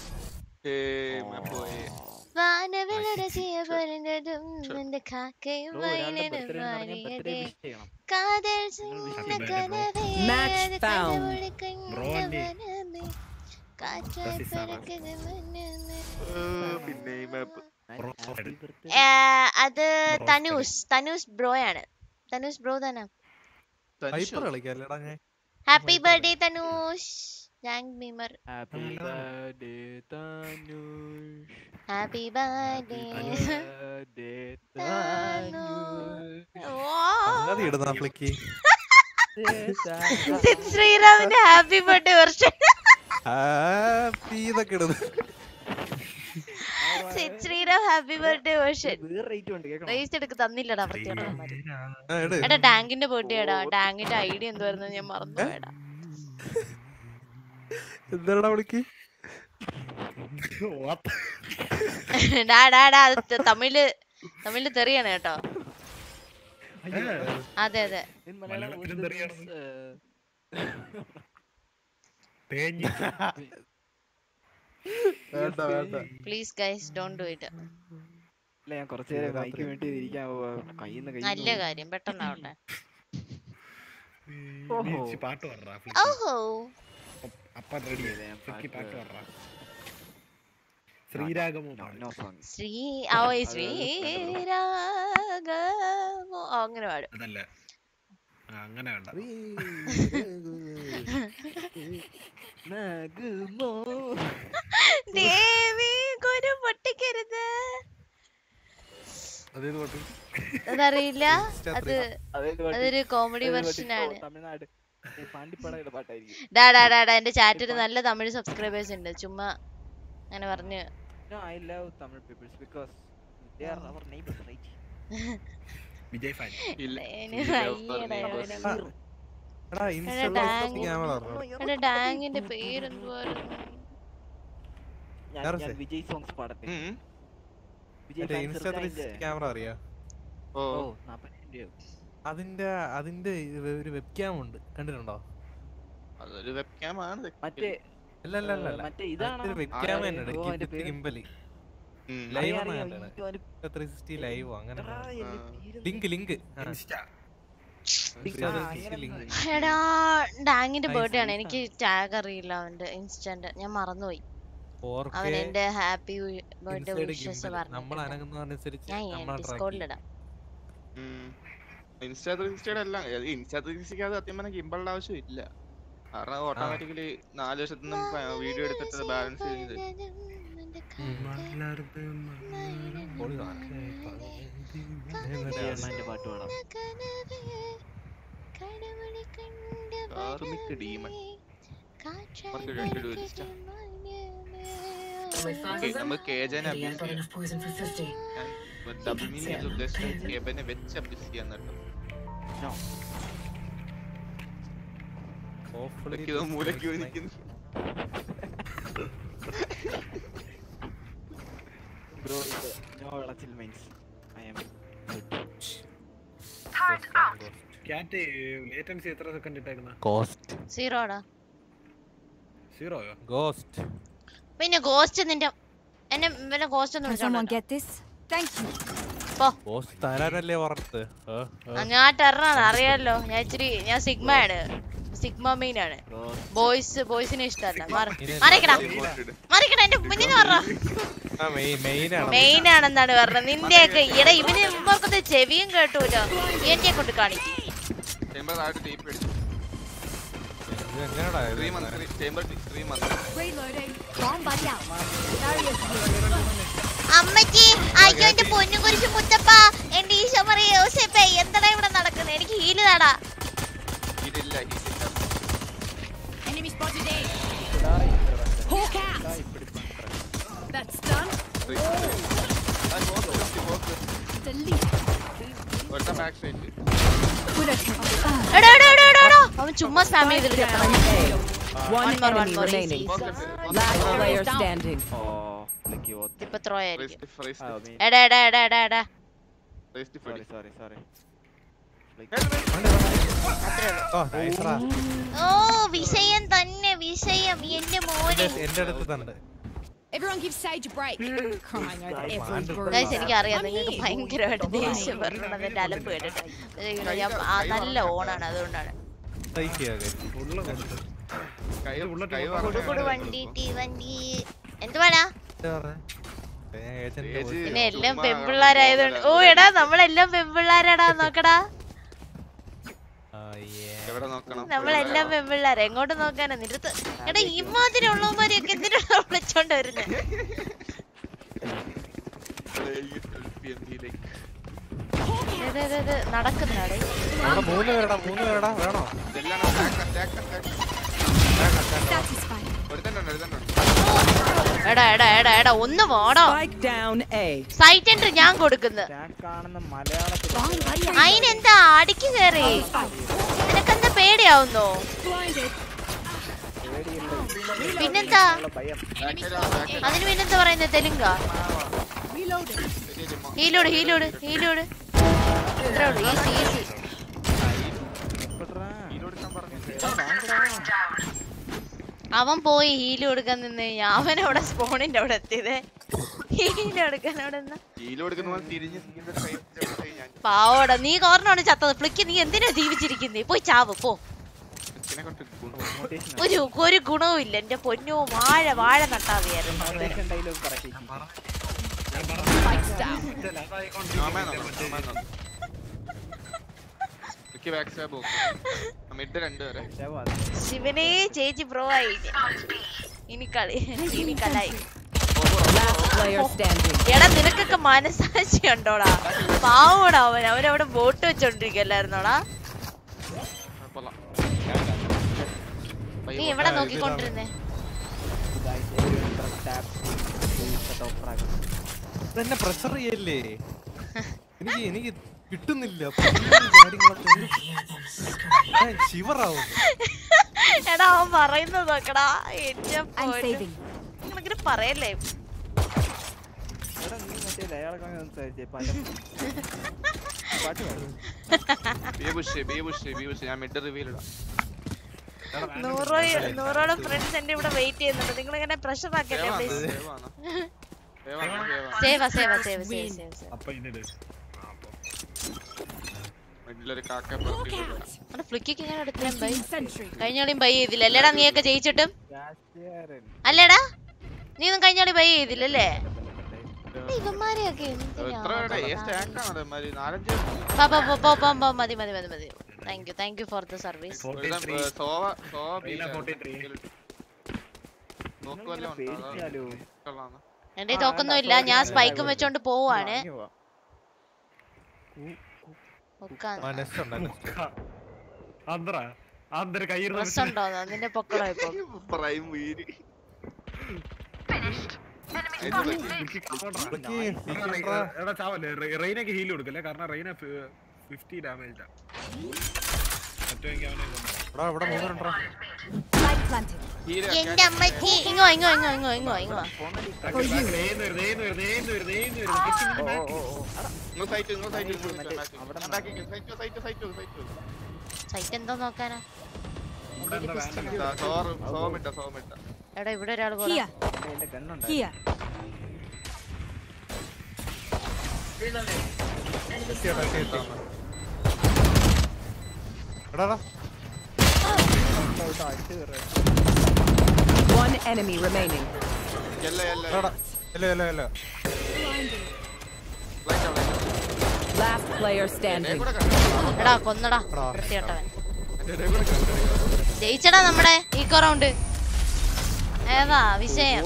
പോയി വാനവിലരസിയ പറഞ്ഞതും എന്റെ കാക്കയും ബ്രോ ഒരാളുടെ വയലിനും ബർത്ത്ഡേ എന്ന് പറഞ്ഞാൽ ബർത്ത്ഡേ മാറിയതേ വിഷ് ചെയ്യണം കാതൽ wish ചിന്ന ചെയ്യണം. കനവേ Match അത് found. കനവുള്ള Bro, കണ്ണുടെ Andy. മനമേ, കാറ്റാൽ That is Sama. പറക്കുന്ന മനമേ. പിന്നെ ഈ മാപ്പ് ബ്രോ ഏ, അത് തനൂസ് തനൂസ് ബ്രോ ആണ് തനൂസ് ബ്രോ തന്നെ ഹൈപ്പർ കളിക്കാല്ലേടാ ഞാൻ happy birthday Tanush thank memer happy birthday Tanush happy birthday birthday സംഗതി ഇടുന്ന ഫ്ലിക്ക് സിദ് ശ്രീറാമിന്റെ ഹാപ്പി ബർത്ത്ഡേ വർഷം ഹാപ്പി ഇതൊക്കെ ഇടുന്നു Sid Sriram happy birthday version വേറെ റേറ്റ് ഉണ്ട് കേൾക്കണം റേസ് എടുക്ക് തന്നില്ലടാ വൃത്തിയോടന്മാര് ആ, ഇട്. എടാ ടാങ്കിന്റെ ബർത്ത്ഡേ എടാ ടാങ്കിന്റെ ഐഡിയ എന്തുവായിരുന്നു ഞാൻ മറന്നുപോയടാ എന്താടാ വിളിക്ക് ഡാ ഡാ ഡാ അത് ത- തമിഴില് തമിഴില് തെറിയാണ് കേട്ടോ അതെ അതെ In Malayalam, what is the means, uh, തേഞ്ഞ് വേണ്ട വേണ്ട please guys don't do it ഇല്ല ഞാൻ കുറച്ചു നേരം മൈക്ക് വേണ്ടി ഇരിക്കാൻ പോവാ. കയ്യിന്ന് കയ്യിന്ന് നല്ല പോയി. കാര്യം പെട്ടെന്നാവട്ടെ ഓഹോ. നീ പാട്ട് പറ ഓഹോ അപ്പൻ റെഡി ഞാൻ ഫ്ലിക്കി പാട്ട് പാട്ട് പറ ശ്രീരാഗമോ പാട് No song. ശ്രീ ഓ ശ്രീരാഗമോ ഓ, അങ്ങനെ പാടും അതല്ല ആ, അങ്ങനെ വേണ്ട നഗുമോ. ദേവി കുരു പൊട്ടിക്കരുത് അതേത് പാട്ട് അതറിയില്ല അത് അതേത് പാട്ട്? അതൊരു കോമഡി അതേത് പാട്ട്? വെർഷൻ ഓ, ആണ് തമിഴ്നാട് ഏ, പാണ്ടിപ്പടയുടെ പാട്ടായിരിക്കും ഡാ ഡാ ഡാ ഡാ എന്റെ ചാറ്റിൽ നല്ല തമിഴ് സബ്സ്ക്രൈബേഴ്സ് ഉണ്ട് ചുമ്മാ അങ്ങനെ പറഞ്ഞ് No, I love Tamil peoples because they are our neighbors, right? Vijay fan ഇല്ല ഏന് ഇല്ല, വയ്യടാ പറഞ്ഞേ. ഇവനെ. എടാ എടാ ഇൻസ്റ്റ ടാങ് ക്യാമറ പറഞ്ഞു എടാ ടാങ്ങിന്റെ പേരെന്തുവായിരുന്നു ഞാൻ വേറെ ഞാൻ സെ- വിജയ് സോങ്സ് പാടട്ടെ ഉം. വിജയ് മറ്റേ fans ഇൻസ്റ്റ ഒക്കെ അതിന്റെ- ക്യാമറ അറിയാ ഓ ഓ നാപ്പതിനായിരം രൂപ അതിന്റെ അതിന്റെ ഇത് ഒരു വെബ് ക്യാം ഉണ്ട് കണ്ടിട്ടുണ്ടോ അതൊരു വെബ് ക്യാം ആണ് മറ്റേ അല്ല അല്ല അല്ല അല്ല മറ്റേ ഇതാണോ? വെബ് ആ, ക്യാം ഓ, തന്നെ അതിന്റെ പേര്? കിമ്പലി ഉം. ലൈവ് അറിയാം, ആണ് അറിയാം. കണ്ടത് അയ്യോ, അതിന്റെ- ത്രീ സിക്സ്റ്റി ലൈവോ അങ്ങനെ എടാ, എന്റെ പേര് ലിങ്ക് ലിങ്ക് ഇൻസ്റ്റ ലിങ്ക് ആ, ആ, അങ്ങനെ ലിങ്ക്. ഒന്ന് എടാ ടാങ്ങിന്റെ Nice, ബർത്ത്ഡേ ആണ് nice എനിക്ക് ടാഗ് അറിയില്ല അവന്റെ ഇൻസ്റ്റന്റ് ഞാൻ മറന്നുപോയി ഫോർ അവൻ കെ എന്റെ happy birthday inside wishes gimbal നമ്മൾ പറഞ്ഞു അനങ്ങുന്നതനുസരിച്ച് ഞാൻ നമ്മളെ ട്രാക്ക് ഡിസ്കോഡിലിടാം ഇൻസ്റ്റാ ത്രീ സിക്സ്റ്റിയുടെ എല്ലാം ഇൻസ്റ്റാ ത്രീ സിക്സ്റ്റിക്ക് അത് സത്യം പറഞ്ഞാൽ ഗിംബളുടെ ആവശ്യം ഇല്ല കാരണം ഓട്ടോമാറ്റിക്കലി നാല് വർഷത്തിൽ നിന്നും വീഡിയോ എടുത്തിട്ട് ബാലൻസ് ചെയ്ത് അണ്ണാന്റെ പാട്ട് പാടാം കാർമിക് ഡീമൺ അവർക്ക് രണ്ട് രൂപ ഇഷ്ടം Only five of them? നമുക്ക് കേജനെ Pity I've abuse got enough poison for 50. ഞാൻ ഡബിൾ മീനിങ് അല്ല ഉദ്ദേശിച്ചത് കേബനെ വെച്ച് അബ്യൂസ് ചെയ്യാൻ കേട്ടോ No. ഇതൊക്കെ ഇതോ മൂലയ്ക്ക് ഒരിക്കുന്നു Bro, ഇത് no വിളച്ചിൽ means I am cat latency എത്ര സെക്കൻഡ് ഇട്ടേക്കുന്ന കോസ്റ്റ് സീറോടാ സീറോയോ ഗോസ്റ്റ് പിന്നെ ഗോസ്റ്റ് നിന്റെ എന്നെ വല്ല ഗോസ്റ്റ് ഒന്ന് Can someone വിളിച്ചോണ്ടോ get this? Thank you. പോ ഗോസ്റ്റ് തരാനല്ലേ പറഞ്ഞത് ഏ, ഏ. ആ, ഞാൻ ടെററാണ് അറിയാലോ ഞാൻ ഇച്ചിരി ഞാൻ സിഗ്മ ആണ് സിഗ്മ മെയിൻ ആണ് ബോയ്സ് ബോയ്സിനെ ഇഷ്ടമല്ല മറിക്കടാ മറിക്കടാ എന്റെ മുന്നിൽ പറഞ്ഞ ആ മെയിൻ മെയിൻ ആണ് മെയിൻ ആണെന്നാണ് പറഞ്ഞത് നിന്റെയൊക്കെ ഇട ഇവന് ഇവർക്കൊക്കെ ചെവിയും കേട്ടൂലോ എന്റെ കൊണ്ട് കാണിക്കും ചേമ്പർ താഴെ ടീപ്പ് അടിച്ചു ഇത് എങ്ങനെയാടാ ഇത്? Three month Chamber three month Reloading. Bomb buddy out. അമ്മച്ചി അയ്യോ എന്റെ പൊന്നും കുരിശ് മുത്തപ്പ എന്റെ ഈശോ പറയോ യോസേപ്പേ എന്താടാ ഇവിടെ നടക്കുന്നത് എനിക്ക് ഹീല് താടാ ഇതില്ല ഇതില്ല Enemy spotted A. Hawk out. That's done. Delete. ഒറ്റ ബാക്ക് സൈഡ് എടാ എടാ എടാ എടാ എടാ അവൻ ചുമ്മാ സ്പാം ചെയ്തിട്ട് ചെത്തണം One One more, one enemy more, remaining. easy. Last player Down. standing. ഓ ലക്കി ഓത്ത് ഇപ്പൊ ത്രോ ആയിരിക്കും ഫ്രൈസ് ആ ഫ്രൈസ് മീൻ എടാ എടാ എടാ എടാ എടാ ഫ്രൈസ് സോറി സോറി സോറി അത്രേ ഉള്ളൂ ഓ നൈസറാ ഓ വിഷയം തന്നെ വിഷയം എന്റെ മോനെ എന്റെ അടുത്ത് തന്നെ Everyone give Sage a break. Crying over every bruise. Guys എനിക്ക് അറിയാം I'm നിങ്ങൾക്ക് here. ഭയങ്കരമായിട്ട് ദേഷ്യം വരണം അതിന്റെ അലമ്പ് കേട്ടിട്ട് ഇത് ഞാൻ ആ നല്ല ഓണാണ് അതുകൊണ്ടാണ് സഹിക്കുക കൈ bullet കൈ ഇപ്പൊ കുടു കുടു പറഞ്ഞു വണ്ടി ടീ വണ്ടി എന്തുവാടാ ഞാൻ ഏജന്റ് ഏജ് പോയി. പിന്നെ എല്ലാം ചുമ്മാ പെമ്പിള്ളാരായതുകൊണ്ട് ഓ എടാ നമ്മളെല്ലാം പെമ്പിള്ളാരാടാ നോക്കടാ ആ, ഈ എവിടെ നോക്കണം നമ്മളെല്ലാം പെമ്പിള്ളാരെ എങ്ങോട്ട് നോക്കാനാ നിരത്ത് എടാ ഇമാതിരി ഉള്ളവന്മാരെയൊക്കെ എന്തിനാണ് വിളിച്ചോണ്ട് വരുന്നത് നടക്കുന്നാടേ അവിടെ മൂന്ന് പേരടാ മൂന്ന് പേരടാ വേണോ ഇതെല്ലാം ഒരുത്തണ്ടുണ്ട് ഒരുത്തണ്ടുണ്ട് എടാ എടാ എടാ എടാ ഒന്ന് പോടോ Spike down A. Site entry ഞാൻ കൊടുക്കുന്നു കാണുന്ന മലയാളത്തിൽ അതിനെന്താ അടിക്ക് കേറി നിനക്കെന്താ പേടിയാവുന്നോ പിന്നെന്താ അതിന് പിന്നെന്താ പറയുന്നത് തെലുങ്ക ഹീലോട് ഹീലോട് ഹീലോട് ഇത്രേ ഉള്ളൂ ഈസി ഈസി അവൻ പോയി ഹീല് കൊടുക്കാൻ നിന്ന് അവൻ അവിടെ സ്പോണിന്റെ അവിടെ എത്തിയത് ഹീല് കൊടുക്കാൻ അവിടെ നിന്ന് ഹീല് കൊടുക്കുന്ന പോലെ തിരിഞ്ഞ് ഇതിന്റെ side ല് പോയി ഞാൻ പാവോടാ നീ കോർണാണ് ചത്തത് ഫ്ലിക്ക് നീ എന്തിനാ ജീവിച്ചിരിക്കുന്നേ പോയി ചാവ് പോ ഇതിനെ കൊണ്ട് ഗുണം. ഒരു ഒരു ഗുണവും ഇല്ല എന്റെ പൊന്നു വാഴ വാഴ നട്ടാവിയായിരുന്നു ഡയലോഗ് പറയും നോമേ നോക്കണം, നോമേ നോക്കണം. എനിക്ക് back stab നോക്ക്. mid രണ്ട് വരെ ശിവനെ ചേച്ചി ബ്രോ ആയി ഇനി കളി ഇനി കലായി Last player standing. എടാ നിനക്കൊക്കെ മനസാക്ഷി ഉണ്ടോടാ പാവോടാ അവൻ അവനവിടെ ബോട്ട് വെച്ചോണ്ടിരിക്കല്ലായിരുന്നോടാ കൊള്ളാം. നീ എവിടെ നോക്കിക്കൊണ്ടിരുന്നേ ഇതെന്നെ പ്രഷർ ചെയ്യല്ലേ എനിക്ക് എനിക്ക് കിട്ടുന്നില്ല ശിവറാവും എടാ അവൻ പറയുന്നത് നോക്കടാ എന്റെ നിങ്ങളിങ്ങനെ പറയല്ലേ എടാ നീ മറ്റേ അയാളെ സംസാരിച്ചേ പല പാട്ട് പാടും B push B push B push ഞാൻ മിഡ് റിവീൽ ഇടാം നൂറോ നൂറോളം ഫ്രണ്ട്സ് എന്റെ ഇവിടെ വെയിറ്റ് ചെയ്യുന്നുണ്ട് നിങ്ങൾ ഇങ്ങനെ പ്രഷർ ആക്കല്ലേ സേവാണ്, പ്ലീസ് സേവാണ്. സേവാണ്, സേവാണ്. സേവ സേവ സേവ സേവ സേവ സേവ അപ്പൊ ഇതില് മിഡിലൊരു കാക്ക പറത്തി വിടുക. അവിടെ ഫ്ലിക്കിക്ക് ഇങ്ങനെ എടുത്തില്ല ബൈ കഴിഞ്ഞ കളിയും ബൈ ചെയ്തില്ല അല്ലേടാ നീയൊക്കെ ജയിച്ചിട്ടും അല്ലേടാ നീ ഒന്നും കഴിഞ്ഞ കളി ബൈ ചെയ്തില്ലല്ലേ എടാ, ഇവന്മാരെയൊക്കെ എന്തിനാ എത്ര പേരുടെ ഏ stack ആണ് അതേമാതിരി? നാലഞ്ച് പോ, പോ, പോ, പോ, പോ, പോ, മതി മതി മതി മതി thank you thank you for the service ഒരുത്തൻ, ഏ, സോവ സോവ ബി റീന 43. നോക്കുവല്ലോ പേടിച്ചാലോ എന്റെ തോക്കൊന്നും ഇല്ല ഞാൻ സ്പൈക്കും വെച്ചോണ്ട് പോവാണ് ഒക്കാൻ ആന്ധ്ര ആന്ധ്ര കയ്യിരുന്ന ഡ്രസ് ഉണ്ടോ നിന്റെ പൊക്കളോ ഇപ്പൊ പ്രൈം വീര് എടാ ചാവല്ലേ റെ- റെയിനൊക്കെ ഹീൽ കൊടുക്കല്ലേ കാരണം റെയിന ഫിഫ്റ്റി ഡാമേജാ മറ്റേ ഇവിടെ മൂന്നുണ്ടോ എന്റെ അമ്മച്ചി ഇങ്ങോ ഇങ്ങോ ഇങ്ങോ ഇങ്ങോ ഇങ്ങോ ഇങ്ങോ നിങ്ങൾ സൈറ്റ് നിങ്ങൾ site site site site site site എന്തോ നോക്കാനാ സോറ് സോമിട്ട സോമിട്ട എടാ ഇവിടെ ഒരാൾ പോടാ Here. Here. എടാ One enemy remaining. യെല്ല യെല്ല എടാ ഇല്ല ഇല്ല ഇല്ല Last player standing. എടാ കൊന്നടാ വൃത്തികെട്ടവൻ ജയിച്ചടാ നമ്മുടെ ഈക്കോ റൗണ്ട് ഏതാ വിഷയം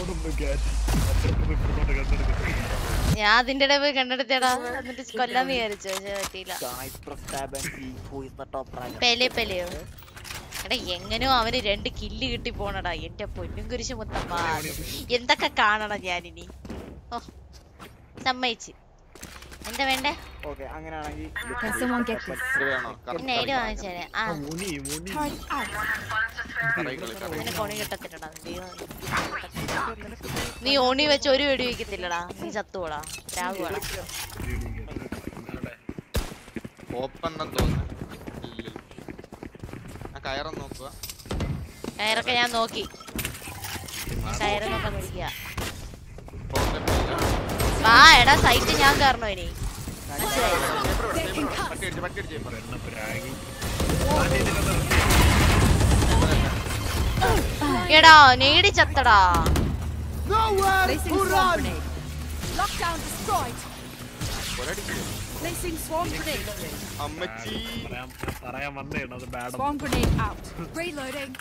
ഞാൻ അതിന്റെ ഇടയിൽ പോയി കണ്ടെടുത്തേടാ എന്നിട്ട് കൊല്ലാന്ന് വിചാരിച്ചു പക്ഷെ പറ്റിയില്ല പെലെ പെലയോ എടാ എങ്ങനെയോ അവന് രണ്ട് കില്ല് കിട്ടി പോണടാ എന്റെ പൊന്നും കുരിശ് മുത്തമ്മ എന്തൊക്കെ കാണണം ഞാനിനി ഓ സമ്മയിച്ച് എന്താ വേണ്ടേ ഓക്കെ അങ്ങനെയാണെങ്കിൽ Can someone get this? ഇത് വേണോ പിന്നെ എഴുതി വാങ്ങിച്ചേരെ ആ മുനി മുനി Turret out. നിനക്ക് ഓണി കിട്ടത്തില്ലടാ ദൈവം. നീ ഓണി വെച്ച് ഒരു വെടി വെക്കത്തില്ലടാ നീ ചത്തുപോടാ രാഘുവാടാ ഓപ്പൺ ഉണ്ടെന്ന് തോന്നുന്നു ഇല്ലില്ല. ആ കയറം നോക്കുക കയറൊക്കെ ഞാൻ നോക്കി ഞാൻ കയറ് നോക്കാൻ വിളിക്കുക വാ എടാ സൈറ്റ് ഞാൻ കയറണോ ഇനി മനസ്സിലായി പട്ടി അടിച്ച് പട്ടി അടിച്ച് എടാ നേടി ചത്തടാ Placing swarm grenade. Lockdown destroyed. ഒരടിക്ക് Placing swarm grenade. അമ്മച്ചി പറയാൻ പറയാൻ വന്നേണ് അത് bad Swarm grenade out. Reloading.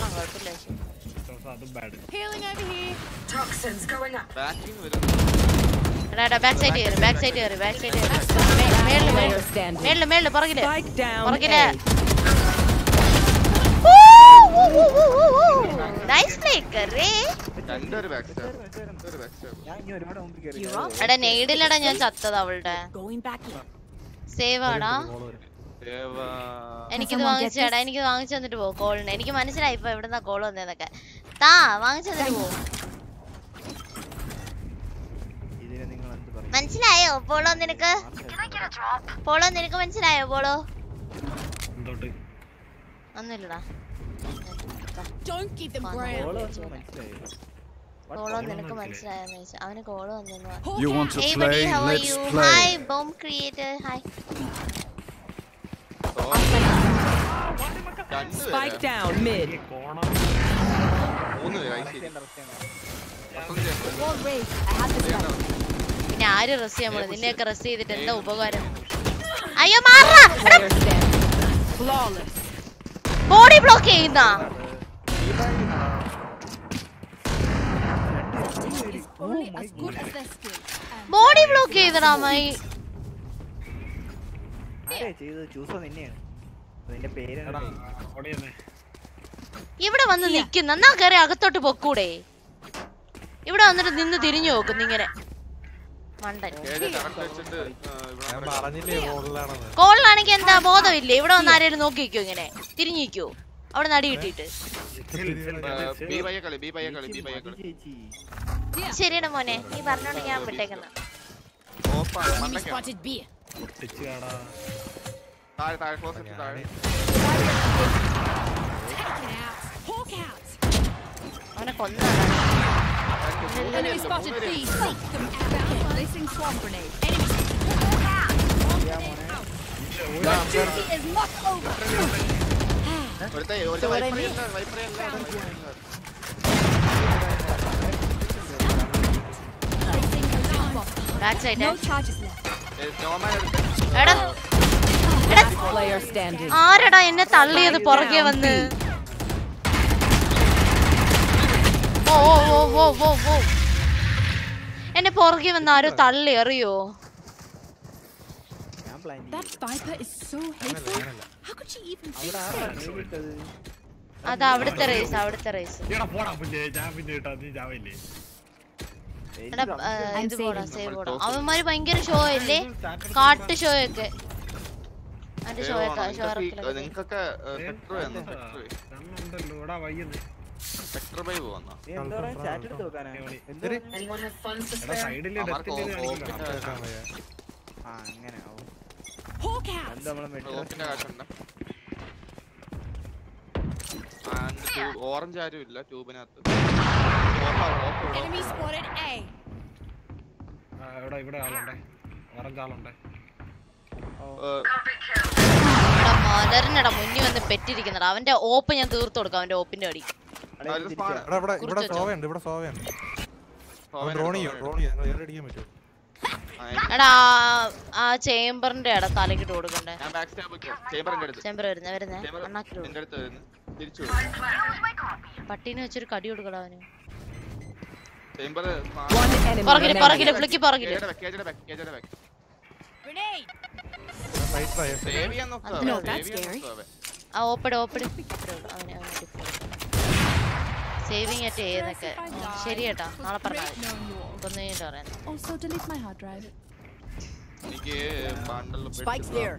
അതും bad Healing over here. Toxins going up. ബാക്കിൽ വരുന്നു എടാ എടാ ബാക്ക് സൈഡ് കയറി ബാക്ക് സൈഡ് കയറി ബാക്ക് സൈഡ് കയറി മേളില് മേളില് മേളില് മേളില് പുറകില് Spike down. പുറകില് A. നൈസ് ബ്രേക്കറേ രണ്ടൊരു ബാക്ക് സ്റ്റാബ് ഒരു ബാക്ക് സ്റ്റാബ് ഞാൻ ഇനി ഒരുപാട് മുമ്പിൽ കയറി You up? എടാ നെയ്ഡിലടാ ഞാൻ ചത്തത് അവളുടെ Going back in. സേവ് ആടാ ദേവാ എനിക്കിത് Someone get വാങ്ങിച്ചേടാ എനിക്ക് വാങ്ങിച്ചു തന്നിട്ട് പോ കോളിന് എനിക്ക് മനസ്സിലായി ഇപ്പൊ എവിടുന്നാ കോൾ വന്നതൊക്കെ താ വാങ്ങിച്ചു തന്നിട്ട് പോ ഇതിനെ നിങ്ങൾ എന്ത് പറയും മനസ്സിലായോ പോളോ നിനക്ക് പോളോ നിനക്ക് മനസ്സിലായോ പോളോ എന്തോട്ട് ഒന്നുമില്ലടാ Don't give them all ground. വന്ന് മനസ്സിലായി കോളോ നിനക്ക് മനസ്സിലായോന്ന് ചോദിച്ചു അവന് കോള് വന്നു You want to Hey play? buddy, how are Let's you? play. Hi, bomb creator. Hi. Spike down mid. മൂന്ന് പേര് Aishwarya Wall raised. I have this gun. പിന്നെ ആര് റെസ് ചെയ്യാൻ പോണത് നിന്നെയൊക്കെ റെസ് ചെയ്തിട്ട് എന്താ ഉപകാരം അയ്യോ മാറാ Player standing. Flawless. Body block ചെയ്യുന്ന Is only as good as their skill. And body block ചെയ്തടാ മൈ ആരാ ചെയ്തത് ചൂസോ നിന്നെയാണ് അതിന്റെ പേര് ഓടിയെന്നെ ഇവിടെ വന്ന് നിക്കുന്ന എന്നാ കയറി അകത്തോട്ട് പൊക്കൂടെ ഇവിടെ വന്നിട്ട് നിന്ന് തിരിഞ്ഞു നോക്കുന്നു ഇങ്ങനെ മണ്ടൻ ഏഴ് കറക്റ്റ് വെച്ചിട്ട് ആ, ഇവിടെ ഞാൻ പറഞ്ഞില്ലേ ബോർഡിലാണെന്ന് കോളിലാണെങ്കിൽ എന്താ ബോധമില്ലേ ഇവിടെ വന്ന് ആരെങ്കിലും നോക്കി നിൽക്കോ ഇങ്ങനെ തിരിഞ്ഞു നിൽക്കോ അവിടെ നടി കിട്ടിയിട്ട് ബി പയ്യ കളി ബി പയ്യ കളി ബി പയ്യ കളി ചേച്ചി ശരിയുടെ മോനെ നീ പറഞ്ഞോണ്ട് ഞാൻ വിട്ടേക്കുന്ന ഓപ്പാണ് enemy മണ്ടയ്ക്കാണ് spotted B. പൊട്ടിച്ച് കാടാ താഴെ താഴെ ക്ലോസ് താഴെ Taken out. Hawk out. അവനെ കൊന്നാ Enemy spotted B. Take them out. Placing swarm grenade. Enemy. Your duty is not over. ഒരുത്ത ഒരുത്ത വൈപ്പറേ ഇല്ല വൈപ്പറേ ഇല്ല Placing alarm bot. Back side No charges left. നോമാൻ എടുത്ത് എടാ എടാ Player standing. ആരടാ എന്നെ തള്ളിയത് പുറകെ വന്ന് ഓ ഓ ഓ ഓ ഓ ഓ എന്നെ പുറകെ വന്ന് ആരോ തള്ളി അറിയോ ഞാൻ plan That Viper is so hateful. How could she even think that? ചെയ്തത് അത് അവിടുത്തെ റേസ് അവിടുത്തെ റേസ് എടാ പോടാ പിന്നെ ഞാൻ പിന്നെ കേട്ടാ നീ ജാവില്ലേ എടാ ആ, ഇത് പോടാ സേവ് പോടാ അവന്മാര് ഭയങ്കര ഷോ അല്ലേ കാട്ട് ഷോ ഒക്കെ അതിന്റെ ഷോ ഒക്കെ ഷോ ഇറക്കലൊക്കെ നിങ്ങൾക്കൊക്കെ സെക്ടർ വന്നു സെക്ടർ കണ്ണുണ്ടല്ലോ എടാ വയ്യുന്നേ സെക്ടർ ബൈ പോവാ നീ എന്താ പറയാ ചാറ്റ് എടുത്ത് നോക്കാനാ എന്ത് Anyone have funds to എടാ spare? സൈഡില് അവർക്ക് ഡെത്തിന്റെ ഓപ്പിന്റെ ആ അങ്ങനെ ഓ. Hawk out. എന്താ നമ്മളെ മെട്രോ ഓപ്പിന്റെ കാശുണ്ട് ഓറഞ്ച് ആരും ഇല്ല ട്യൂബിനകത്ത് Enemy spotted A. എവിടെ ഇവിടെ ആളുണ്ടേ ഓറഞ്ച് ആളുണ്ടേ എടാ മലറിനടാ മുന്നിൽ വന്ന് പെറ്റിരിക്കുന്നടാ അവന്റെ ഓപ്പ് ഞാൻ തീർത്തു കൊടുക്കാം അവന്റെ ഓപ്പിന്റെ അടി എടാ ഇവിടെ ഇവിടെ കുറിച്ച് വെച്ചോ. സോവയുണ്ട് ഇവിടെ സോവയുണ്ട് ഡ്രോൺ ചെയ്യോ ഡ്രോൺ ചെയ്യോ നിങ്ങൾ അടിക്കാൻ പറ്റുമോ എടാ ആ- ആ ചേംബറിന്റെ എടാ തലക്കിട്ട് കൊടുക്കണ്ടേ ഞാൻ ബാക്ക് സ്റ്റാബ് ചേമ്പറിന്റെ അടുത്ത് ചേംബർ വരുന്നേ വരുന്നേ ചേമ്പർ അണ്ണാക്കിട്ട് എന്റെ അടുത്ത് വരുന്നു തിരിച്ചു പട്ടീനെ വെച്ചൊരു കടി കൊടുക്കടാ അവന് ചേമ്പർ One enemy പുറകില് remaining. പുറകില് ഫ്ലിക്ക് പുറകില് കേജയുടെ ബാക്ക് കേജയുടെ ബാക്ക് Grenade. സേവ് ചെയ്യാൻ നോക്കുക No, സേവ് that's ചെയ്യാൻ scary. നോക്കുക അവൻ. ആ ഓപ്പട് ഓപ്പട് അവനെ അവനെ സേവിങ് ആയിട്ട് ചെയ്യുന്നൊക്കെ ശരി കേട്ടാ നാളെ പറഞ്ഞാൽ Knowing you all. കൊന്നു കഴിഞ്ഞിട്ട് പറയാം Also, delete my hard drive. എനിക്ക് ബണ്ടിൽ Spikes there.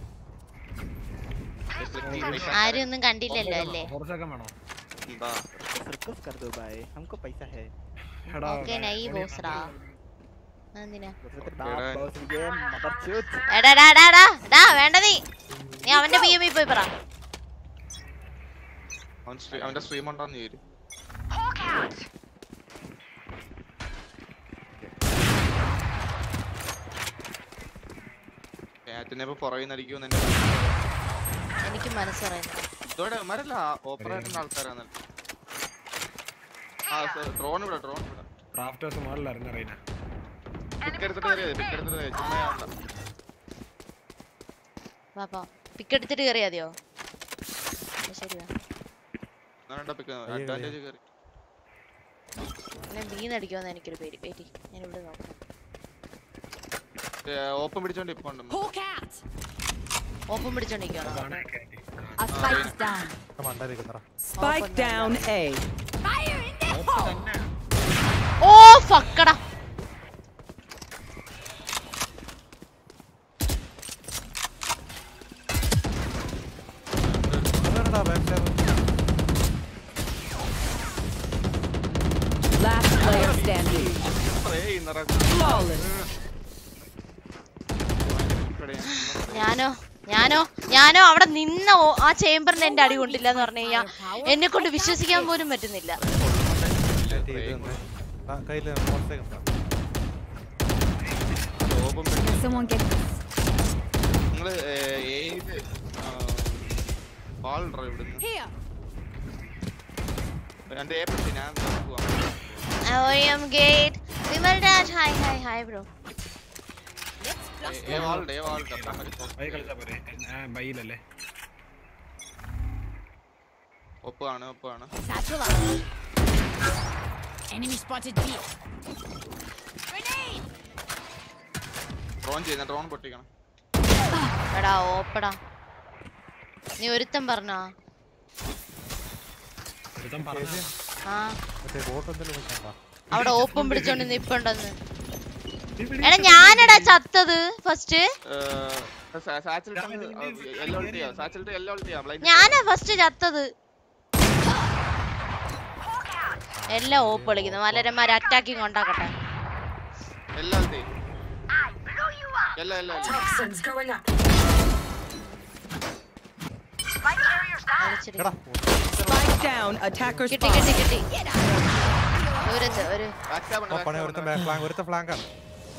ആരും ഒന്നും കണ്ടില്ലല്ലോ അല്ലേ കുറച്ചൊക്കെ വേണോ സർക്കസ് കർ ദോ ഭായ് हमको पैसा है എടാ ഓക്കെ നൈ ബോസ്റാ എന്തിനാ बॉस गेम मदर चूत എടാ ഡാ ഡാ ഡാ ഡാ വേണ്ട നീ നീ അവന്റെ പി എം പോയി പറ അവൻ stream- അവന്റെ സ്ട്രീം ഉണ്ടോന്ന് ചോദിച്ചു കാറ്റിനെ ഇപ്പൊ പുറകിൽ നടിക്കുമെന്ന് എന്റെ എനിക്ക് മനസ്സറിയുന്നു ഇതോടെ മരല്ല ഓപ്പറേറ്ററിന്റെ ആൾക്കാരാണ് ആ ഡ്രോൺ ഇവിടെ ഡ്രോൺ ഇവിടെ ക്രാഫ്റ്റേഴ്സ് മുകളിൽ ഇറങ്ങറിയുന്ന പിക്ക് എടുത്തിട്ട് കയറിയത് പിക്ക് എടുത്തിട്ട് കയറി. ചുമ്മാ ആവണ്ട. വാ പോ പിക്ക് എടുത്തിട്ട് കയറിയാ മതിയോ ആ, ശരിയാ എന്നാ പിക്ക് അഡ്വാൻറ്റേജ് കയറി എന്നെ വീന്നടിക്കുമെന്ന് എനിക്കൊരു പേര് പേര് ഞാൻ ഇവിടെ നോക്കാം ഓപ്പൺ പിടിച്ചോണ്ട് ഇപ്പൊ ഉണ്ട് Hawk out! ഓപ്പൺ പിടിച്ചോണ്ടിരിക്കണോ Our spike is down. മണ്ടായിരിക്കുന്നറ Spike down A. Fire in the hole! ഓ ഫക്കടാ Last player standing. Flawless. ഞാനോ ഞാനോ ഞാനോ അവിടെ നിന്ന ഓ- ആ ചേമ്പറിന് എന്റെ അടി കൊണ്ടില്ല എന്ന് പറഞ്ഞു കഴിഞ്ഞാ എന്നെ കൊണ്ട് വിശ്വസിക്കാൻ പോലും പറ്റുന്നില്ല കയ്യില് ഓപ്പൺ Someone get this. നിങ്ങള് ഏത് ബാൾ ഉണ്ടോ ഇവിടുന്ന് Here! എന്റെ ഏ പിടിച്ച് ഞാൻ പോവാം OEM gate Vimal Raj hi hi hi bro ഏ വാൾ ഉണ്ട് ഏ വാൾ ഉണ്ട് അപ്പം മതി ബൈ കളിച്ചാ പോരെ ആ ബൈയിലല്ലേ ഒപ്പാണ് ഒപ്പാണ് Satchel out. Enemy spotted B. Grenade! Drone ചെയ്യുന്ന ഡ്രോൺ പൊട്ടിക്കണം എടാ ഓപ്പടാ നീ ഒരുത്തൻ പറഞ്ഞോ ഒരുത്തൻ പറഞ്ഞ ആ മറ്റേ ബോട്ട് എന്തെങ്കിലും വെക്കണ്ട അവിടെ ഓപ്പൺ പിടിച്ചോണ്ട് നിപ്പുണ്ടെന്ന് എടാ ഞാനെടാ ചത്തത് ഫസ്റ്റ് സാച്ചൽ എല്ലോ ടിയാ സാച്ചൽ എല്ലോ ടിയാ ബ്ലൈൻഡ് ഞാനാ ഫസ്റ്റ് ചത്തത് എല്ലാം ഓപ്പ് കളിക്കുന്നു മലരന്മാർ അറ്റാക്കിങ് ഉണ്ടാക്കട്ടെ എല്ലോ ടി എല്ലോ എല്ലോ Toxins going up. കളിച്ചിട്ട് Spike down. Attacker കിട്ടി spawn. കിട്ടി കിട്ടി ദൂരത്ത് ഒരു പണി ഒരുത്ത ഫ്ലാങ്ക് ഒരുത്ത ഫ്ലാങ്ക് ആണ്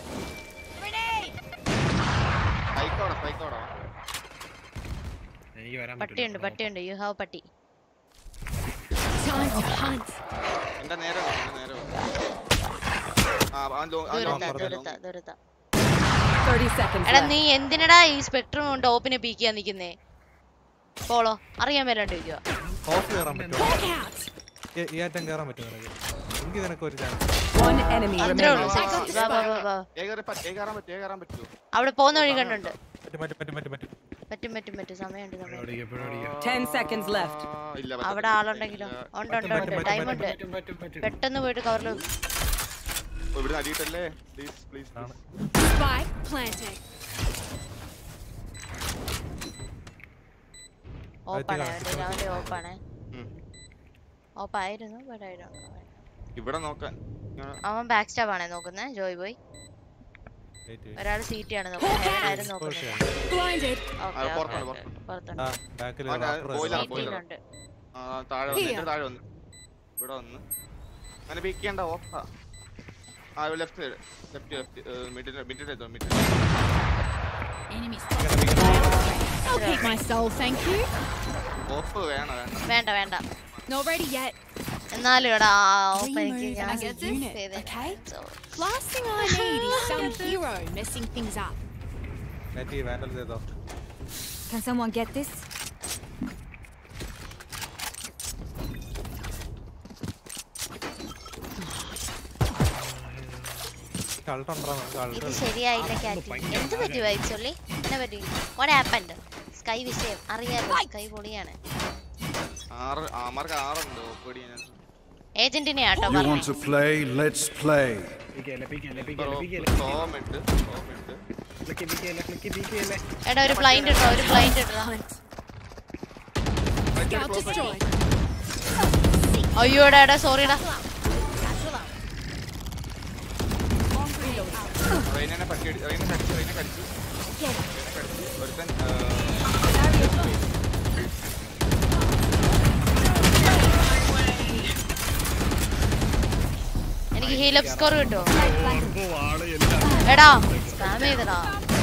സ്പൈക്കോടാ സ്പൈക്കോടാ എനിക്ക് വരാൻ പട്ടിയുണ്ട് പട്ടിയുണ്ട് യു ഹാവ് പട്ടി Time to hunt. എന്റെ നേരെ വാ, എന്റെ നേരെ വാ. ആ അവൻ ലോ- അവൻ ദൂരത്താ long ആയിരുന്നു. ദൂരത്താ ദൂരത്താ 30 seconds എടാ left. നീ എന്തിനടാ ഈ സ്പെക്ട്രം കൊണ്ട് ഓപ്പിനെ പീക്കാൻ നിക്കുന്നേ പോളോ അറിയാൻ മേലാണ്ടിരിക്കുക ഓഫ് കയറാൻ പറ്റുമോ Hawk out! ഈ- ഈ ആറ്റം കയറാൻ പറ്റുമോ നിനക്ക് എങ്കിൽ നിനക്ക് ഒരു ചാൻസ് One enemy അത്രേ ഉള്ളൂ remaining. സെക്സ്. വാ, വാ, വാ, വാ. ഏ കയറി പറ്റ- ഏ കയറാൻ പറ്റുമോ ഏ കയറാൻ പറ്റുമോ അവിടെ പോകുന്ന വഴി കണ്ടുണ്ട് പറ്റും പറ്റും പറ്റും പറ്റും പറ്റും പറ്റും പറ്റും പറ്റും സമയമുണ്ട് സമയം ഓടിക്കാം എപ്പോഴും ഓടിക്കാം 10 seconds left. ആ, ഇല്ല അവിടെ പറ്റത്തില്ല. ആളുണ്ടെങ്കിലോ ഉണ്ട് ഉണ്ട് പറ്റും, ഉണ്ട് പറ്റും, ടൈം പറ്റും, ഉണ്ട് പറ്റും പറ്റും പറ്റും പെട്ടെന്ന് പോയിട്ട് കവറിൽ ഓ, ഇവിടുന്ന് അടിയിട്ടല്ലേ പ്ലീസ് പ്ലീസ് ആണ് Spike planted. ഓപ്പാണ് കാണാം. അവന്റെ അവന്റെ ഓപ്പാണ് ഉം. ഓപ്പായിരുന്നു but I don't know. ഇവിടെ നോക്കാൻ ഇങ്ങനെ അവൻ ബാക്ക് സ്റ്റാബ് ആണ് നോക്കുന്നത് ജോയ് ബോയ് വെയിറ്റ് വെയിറ്റ് ഒരാൾ സി ടി ആണ് നോക്കുന്നത് ഹെവൻ ആയിരുന്നു നോക്കുന്നത് Blinded. ഓക്കെ ആ, പുറത്താണ്, ഓക്കെ പുറത്താണ്. പുറത്തുണ്ട് ആ ബാക്കിൽ അവൻ ആ boiler, സി boiler. ടിയിലുണ്ട് ആ, താഴെ വന്ന് എന്റെ താഴെ വന്ന് ഇവിടെ വന്ന് അങ്ങനെ പിക്ക് ചെയ്യണ്ട ഓഫാ ആ left side left left middle middle എത്തോ middle Enemy spotted. I'll keep my soul, thank you. Off വേണം വേണം വേണ്ട വേണ്ട Not ready yet. എന്നാലും എടാ ഓപ്പ് We എനിക്ക് move ഞാൻ as a unit, ചെയ്തേനെ. okay? So, Last thing I need is some hero messing things up. നെറ്റ് വാൻഡൽ ചെയ്തോ Can someone get this? കളട്ടുണ്ടോ നമുക്ക് ഇത് കളട്ട് ശരിയായില്ല കാറ്റി എന്ത് പറ്റി വൈച്ചുള്ളി എന്നെ പറ്റി വാട്ട് ഹാപ്പൻഡ് സ്കൈ വിഷയം അറിയാലോ സ്കൈ പൊളിയാണ് ആറ് ആമാർക്ക് ആറുണ്ട് ഓഫ് അടിയാൻ ഏജന്റിനെ ആട്ടോ You want to പറഞ്ഞു play? Let's play. പിക്കല്ലേ പിക്കല്ലേ പിക്കല്ലേ പിക്കല്ലേ സോം ഉണ്ട് സോം ഉണ്ട് ക്ലിക്ക് പിക്കല്ലേ ക്ലിക്ക് പിക്കല്ലേ എടാ ഒരു ബ്ലൈൻഡ് ഇട്ടോ ഒരു ബ്ലൈൻഡ് ഇട്ടോ Scout destroyed. അയ്യോ എടാ എടാ സോറിടാ റെയിനെ പറ്റി റെയിനെ കടിച്ചു റെയിനെ കടിച്ചു റെയിനെ കടിച്ചു ഒരുത്തൻ എനിക്ക് ഹീൽ അപ്പ് സ്കോർ കിട്ടുമോ ഓ ആള് എല്ലാം എടാ സ്പാം ചെയ്തടാ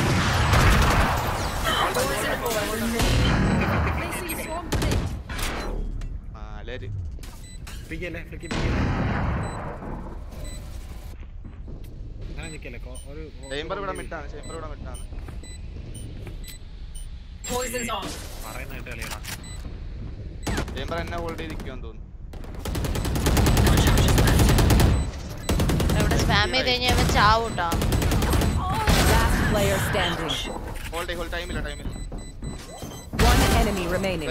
നാലര് പിക്കല്ലേ ക്ലിക്ക് പിക്കല്ലേ അങ്ങനെ നിക്കല്ലേ കൊ- ഒരു ചേംബർ ഇവിടെ മിട്ടാണ് ചേംബർ ഇവിടെ മിട്ടാണ് Poison's off. പറയുന്ന കേട്ട് കളിയടാ ചേംബർ എന്നെ ഹോൾഡ് ചെയ്തിരിക്കുമെന്ന് തോന്നുന്നു ഇവിടെ സ്പാം ചെയ്ത് കഴിഞ്ഞാൽ ഇവൻ ചാവും ട്ടോ Last player standing. Hold hold ടൈമില്ല ടൈമില്ല One enemy remaining.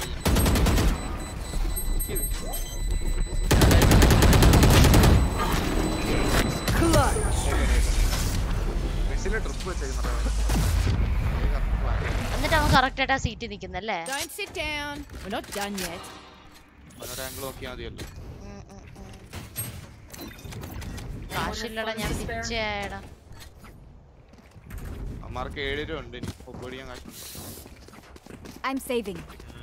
മെസ്സിലെ ട്രിപ്പ് വെച്ചേക്കുന്ന എന്നിട്ട് അവൻ കറക്റ്റ് ആയിട്ട് ആ സീറ്റിൽ നിൽക്കുന്നല്ലേ Don't sit down. We're not done yet. അവനൊരു ആംഗിൾ നോക്കിയാൽ മതിയല്ലോ കാശില്ലടാ ഞാൻ പിച്ചയായടാ അമ്മമാർക്ക് ഏഴ് രൂപ ഉണ്ട് ഇനി ഒപ്പടിയാൻ കാശുണ്ട് I'm saving.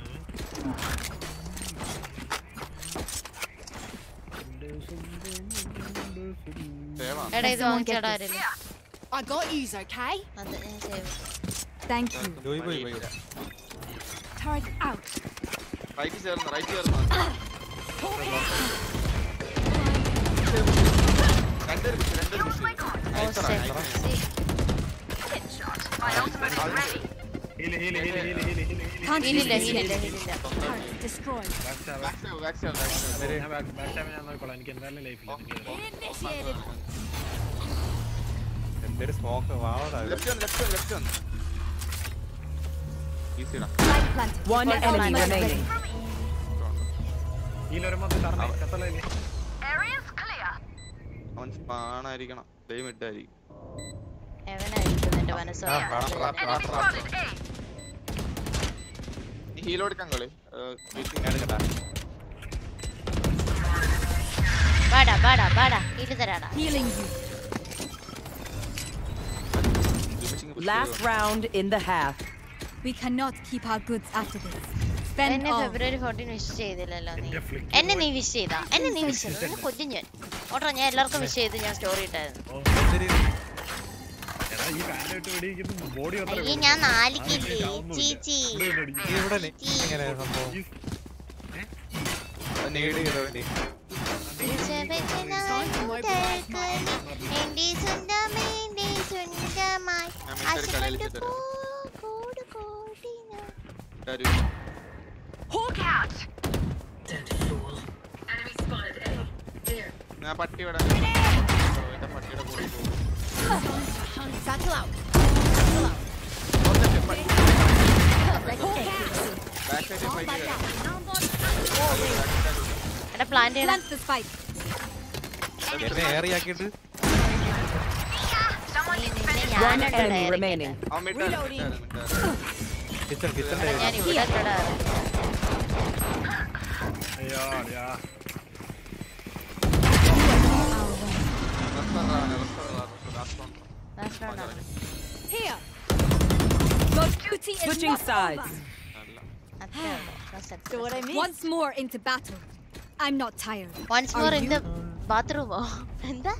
സേവാ എടാ ഇത് Someone വാങ്ങിച്ചടാ get ആരെങ്കിലും I got yous, okay? അത് ഞാൻ സേവ് Thank you. ജോയി പോയി പോയി Turret out. റൈറ്റ് ചേർന്ന് റൈറ്റ് ചേർന്ന് രണ്ടൊരു പുഷ് രണ്ടൊരു push heal heal heal heal heal heal Can't use ഹീലില്ല this ഹീലില്ല yet. ഹീലില്ല Turret destroyed. ഞാൻ back- back stab ഞാൻ നോക്കിക്കോളാം എനിക്ക് എന്തായാലും ലൈഫില്ല Initiated. എന്തൊരു സ്മോക്ക് വാവടാ ഇത്. ലെഫ്റ്റ് വന്ന് ലെഫ്റ്റ് വന്ന് ലെഫ്റ്റ് വന്ന് ഈസിടാ Light planted. One enemy remaining. Heal വരുമ്പോ അത് തരണേ കത്തല്ലേ അവൻ സ്പാണായിരിക്കണം ദൈവം ഇട്ടായിരിക്കും എവനായിരിക്കും എന്റെ മനസ്സ് ആ, കാണാം, കാണാം, കാണാം, കാണാം. നീ ഹീൽ കൊടുക്കാൻ കളി ഞാൻ എടുക്കട്ടാ ബാടാ ബാടാ ബാടാ ഹീല് തരാടാ Healing you. Last round in the half. We cannot keep our goods after this. Spend എന്നെ all. ഫെബ്രുവരി ഫോർട്ടീൻ വിഷ് ചെയ്തില്ലല്ലോ നീ എന്റെ flick എന്നെ നീ വിഷ് ചെയ്താ എന്നെ നീ വിഷ് ചെയ്തു നിന്നെ കൊല്ലും ഞാൻ ഓട്ടോ ഞാൻ എല്ലാവർക്കും വിഷ് ചെയ്ത് ഞാൻ സ്റ്റോറി ഇട്ടായിരുന്നു എടാ ഈ പാന്റ് ഇട്ട് വെടിയിക്കുന്ന ബോഡി അയ്യേ ഞാൻ നാലിക്കില്ലേ ചീച്ചി നീ ഇവിടെ നി- എങ്ങനെ സംഭവം നേടി എന്റെ സ്വന്തം എന്റെ സ്വന്തമായി ഞാൻ മിസ്റ്റർ കളിയിൽ ആശ തരാം കോട് കോടിന തരൂ Dead fool. Enemy spotted A. Here. ഞാൻ പട്ടി വിടാൻ എന്റെ പട്ടിയുടെ കൂടെ പോകും Satchel out. ബാക്ക് സൈഡിൽ ഫൈറ്റ് ചെയ്യാം എടാ പ്ലാൻ ചെയ്യണം Plant the spike. എന്നെ ഏറിയാക്കിയിട്ട് One enemy remaining. അവൻ മിട്ടാണ് മിട്ടാണ് മിട്ടാണ് കിച്ചൺ കിച്ചണിന്റെ ഞാൻ ഇവിടെ ഇട്ടടാ അയ്യോ അടിയാ റെസ്റ്റോറന്റ് റെസ്റ്റോറന്റ് Last round ആണ്. Here. Your duty is Switching not sides. over. അത്രേ ഉള്ളൂ. That's it. So what I mean? Once more into battle. I'm not tired. Once more in the bathroom ഓ എന്താ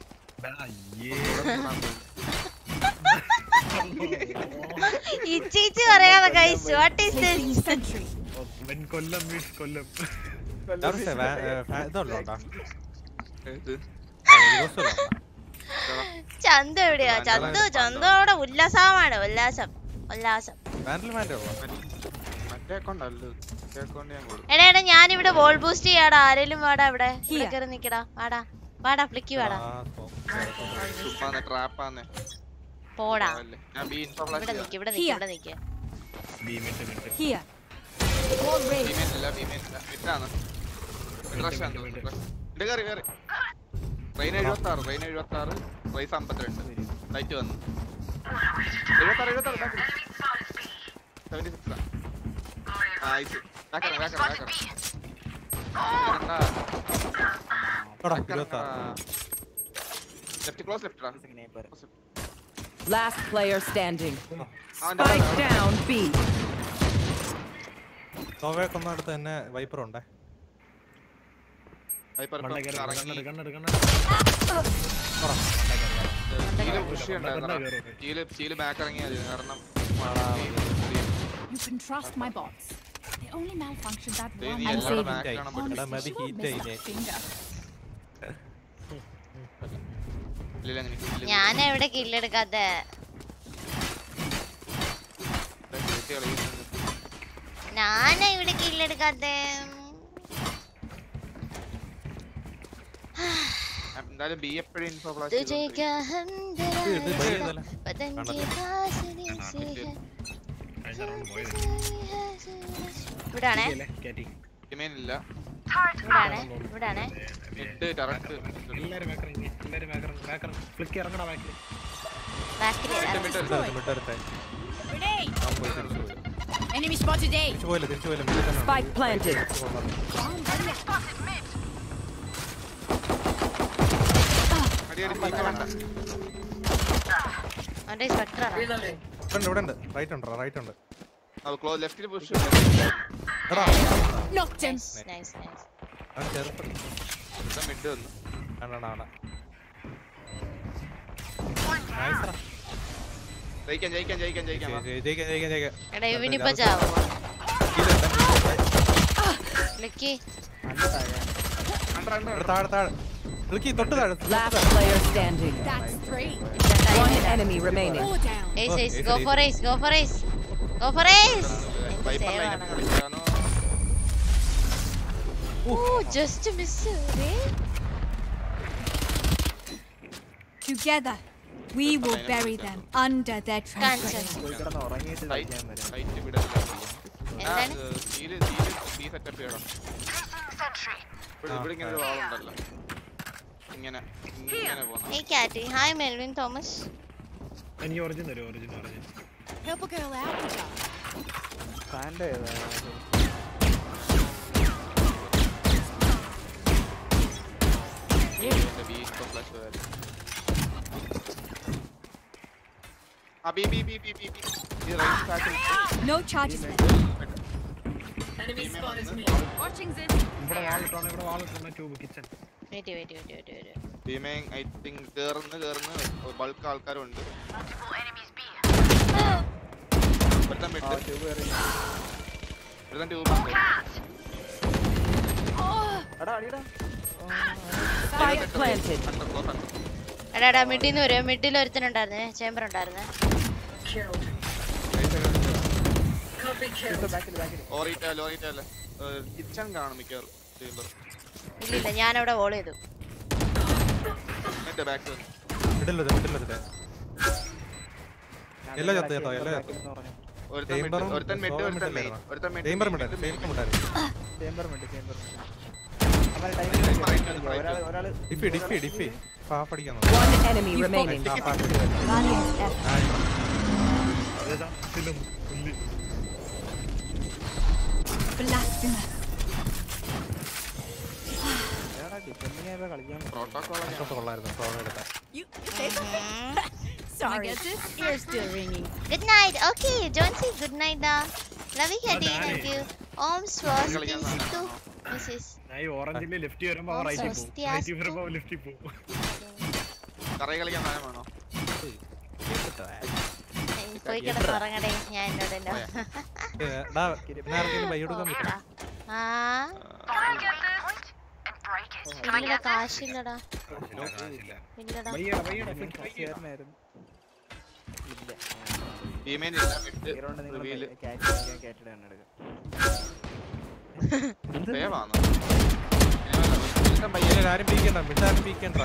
ഇച്ചീച്ച് പറയാതെ കഴിച്ചു what is this Sentry. When Kollam means Kollam ഡാർസേ, വാ- ഏ, ഫാ- ഇതുള്ളോണ്ടാ? ഇത് ദിവസമല്ലോ. ചന്തു എവിടെയാ ചന്തു ചന്തു അവിടെ ഉല്ലാസമാണ് ഉല്ലാസം ഉല്ലാസം വാൻഡൽമാൻ്റെ ഉള്ളോ? മറ്റേ അക്കൗണ്ട് അല്ല മറ്റേ അക്കൗണ്ട് ഞാൻ കൊടുക്കും എടാ എടാ ഞാനിവിടെ ബോൾ ബൂസ്റ്റ് ചെയ്യാടാ ആരേലും വാടാ ഇവിടെ ഇവിടെ Here. കയറി നിക്കടാ വാടാ വാടാ ഫ്ലിക്കി വാടാ ആ, സ്മോക്ക്. ചുമ്മാ ട്രാപ്പാന്ന് പോടാ ഞാൻ ബി ഇൻഫോ ഇവിടെ ഫ്ലാഷ് നിക്ക് ഇവിടെ നിക്ക് Here. ഇവിടെ നിക്ക് ഭീമിട്ട് മിട്ട് Here. All raised. ബീമേറ്റില്ല ബീമേറ്റില്ല മിറ്റാണ് റഷാണ് ഇത് കയറി കയറി ട്രെയിൻ എഴുപത്തി ആറ് ട്രെയിൻ എഴുപത്തി ആറ് റൈസ് അമ്പത്തിരണ്ട് ലൈറ്റ് വന്നു എഴുപത്തി ആറ് എഴുപത്തി ആറ് സെവൻറ്റി സിക്സ് ആ ഐസ് ബാക്കറ ബാക്കറ ബാക്കറ എടാ, ഇരുപത്താറ്. Left close left Last player standing. അവന്റെ Spike down B. സോവയെ കൊന്നടുത്ത് തന്നെ വൈപ്പർ ഉണ്ടേ ഹൈപ്പർ മണ്ട കയറി ഇറങ്ങി കണ്ണട് കണ്ണട് കണ്ണട് സ്റ്റീല് പുഷ് കണ്ണ ഉണ്ടായിരുന്നു കയറി സ്റ്റീല് സ്റ്റീല് ബാക്ക് ഇറങ്ങിയാൽ മതി കാരണം You can trust my bots. They only malfunction that they, one നീ time. എല്ലാവരുടെ saving. back കാണാൻ On എടാ, പറ്റും മതി sure heat miss ആയില്ലേ? that finger. ഇല്ല അങ്ങനെ ഇല്ല ഞാൻ എവിടെ കില്ലെടുക്കാത്ത ഞാനാ ഇവിടെ കില്ലെടുക്കാത്ത എന്തായാലും ബി എപ്പോഴും ഇൻഫോ तुझे क्या हम तेरा ഇത് buy ചെയ്തല്ലേ? बदन വേണ്ട. के पास से है കഴിഞ്ഞ റൗണ്ട് പോയത് ഇവിടാണേ കാറ്റി ഇല്ല ഇവിടാണേ ഇവിടാണേ മിഡ് ടറക്ട് എല്ലാരും ബാക്കർ എല്ലാരും ബാക്കർ ബാക്കർ ഫ്ലിക്ക് ഇറങ്ങടാ ബാക്കിൽ ബാക്കിൽ മിട്ടെടുത്തേ Grenade! അവൻ പോയി തിരിച്ചു പോയി Enemy spotted A. തിരിച്ചു പോയില്ല തിരിച്ചു പോയില്ല മിഡിൽ തന്നെ ഉണ്ട്. Spike planted. അടി അടി പീക്ക് വേണ്ട അവന്റെ സ്പെക്ടറാണ് Reloading. ഇവിടെ ഉണ്ട് ഇവിടെ ഉണ്ട് റൈറ്റ് ഉണ്ട് റൈറ്റ് ഉണ്ട് അത് ക്ലോസ് ലെഫ്റ്റിൽ പുഷ് എടാ Knocked him. നൈസ് നൈസ് അവൻ ചെറുപ്പം മിഡ് വന്നു കണ്ടടാ അവിടെ നൈസ് ജയിക്കാൻ ജയിക്കാൻ ജയിക്കാൻ ജയിക്കാൻ വാ. ജയിക്കാം ജയിക്കാം ജയിക്കാം എടാ ഇവനിപ്പോ ചാവും ലക്കി ഇവിടെ താഴെ താഴെ വിളിക്ക് തൊട്ട് താഴെ Last player standing. That's three. One enemy remaining. Four down. Ace, Oh, ace, ace, go ace. for ace, go for ace. Go for ace. എന്ത് വൈപ്പർ save ലൈനപ്പ് ആണ്. കളിക്കാനോ Ooh, just miss it. Together, we will bury them under their transgression. പോയി കിടന്ന് ഉറങ്ങിയിട്ട് കളിക്കാൻ വരാം site വിടല്ല എന്താണ്? Seal seal B setup ചെയ്യണം ഇവിടെ ഇവിടെ ഇങ്ങനെ ഒരു വാളുണ്ടല്ലോ ഇങ്ങനെ ഇങ്ങനെ പോകുന്നു Hey, Catty. Hi, Melvin Thomas. എനിക്ക് ഒറിജിൻ തരും origin origin Help a girl out, Pika. ഫാൻ്റെ ഏതാ ഇതിന്റെ ബി ഇപ്പൊ ഫ്ലാഷ് വരും ആ B B B B B B ഈ റൈറ്റ് സ്റ്റാർട്ടിൽ No charges left. Enemy spotted me. Watching this. ഇവിടെ വാളിട്ടാണ് ഇവിടെ വാളിട്ടാണ് tube kitchen Wait, wait, wait, wait, wait. wait. ടീമേ ഐ തിങ്ക് കേറുന്ന കേറുന്ന ബൾക്ക് ആൾക്കാരുണ്ട് ഒരുത്തൻ വിട്ട് ട്യൂബ് കയറി ഒരുത്തൻ ട്യൂബ് ഉണ്ട് എടാ അടിയടാ Spike planted. Under close under എടാ എടാ മിഡിൽ നിന്ന് വരും മിഡിൽ ഒരുത്തനുണ്ടായിരുന്നേ ചേംബർ ഉണ്ടായിരുന്നേ Killed. Copy killed. ബാക്കിൽ ബാക്കിൽ ഓറിറ്റ ലോറിറ്റ അല്ലേ കിച്ചൺ കാണും മിക്കവാറും ചേമ്പർ ഇല്ല ഇല്ല ഞാൻ അവിടെ വോൾ ചെയ്തു എന്റെ ബാക്ക് മിഡിലത് മിഡിലത് എല്ലാം ചത്ത് കേട്ടോ എല്ലാം ചത്ത് ഒരുത്തൻ മിഡ് ചേമ്പറും ഒരുത്തൻ മിഡ് സോളം ഒരുത്തൻ മെയിൻ മിഡിലായിരുന്നു. ഒരുത്തൻ മിഡ് ചേമ്പർ മിഡായിരുന്നു ചേമ്പർ മിഡായിരുന്നു ചേമ്പർ മിണ്ട് ചേമ്പർ മിണ്ട് അവരെ ടൈം ഒരാൾ ഒരാൾ ഡിഫി ഡിഫി ഡിഫി ഹാഫ് അടിക്കാൻ One enemy remaining. Valiant effort. അതേതാ ഫിലിം പുല്ലി Blasphemous. എടാ ഡിഫെൻഡിങ് കളിക്കാൻ പ്രോട്ടോകോൾ കൊള്ളായിരുന്നു സോളം എടുത്താൽ You, you say something? Sorry. Get this? Ears still ringing. Good night. Okay, Jonesy, good night da. Love you, Catty. Daddy. Thank you. Om Swastistu. Mrs. ഞാൻ ഈ ഓറഞ്ചിന്റെ left വരുമ്പോ അവൻ റൈറ്റിൽ പോകും സ്വസ്തിയാസ്തു. റൈറ്റിൽ വരുമ്പോ അവൻ ലെഫ്റ്റിൽ പോകും കറയി കളിക്കാൻ സാധനം വേണോ ഏയ്, പോയി കിടന്ന് ഉറങ്ങടേ ഞാൻ എന്നോടല്ലോ ആർക്കെങ്കിലും ബൈ കൊടുക്കാൻ പറ്റും ആ ഇല്ലടാ കാശില്ലടാ ഇല്ലടാ വയ്യടാ വയ്യടാ ഫ്ലിക്ക് വയ്യടാ ചേർന്നായിരുന്നു ഇല്ല ടീമേൻ ഇല്ല മിഡ് ഹീറോണ്ട് നിങ്ങൾ റിവീല് കാറ്റ് കാറ്റഡ് ആണ് എടുക്കുക സേവാണ് ഒരുത്തൻ പയ്യൻ ആരും പീക്കണ്ട മിഡാരും പീക്കണ്ട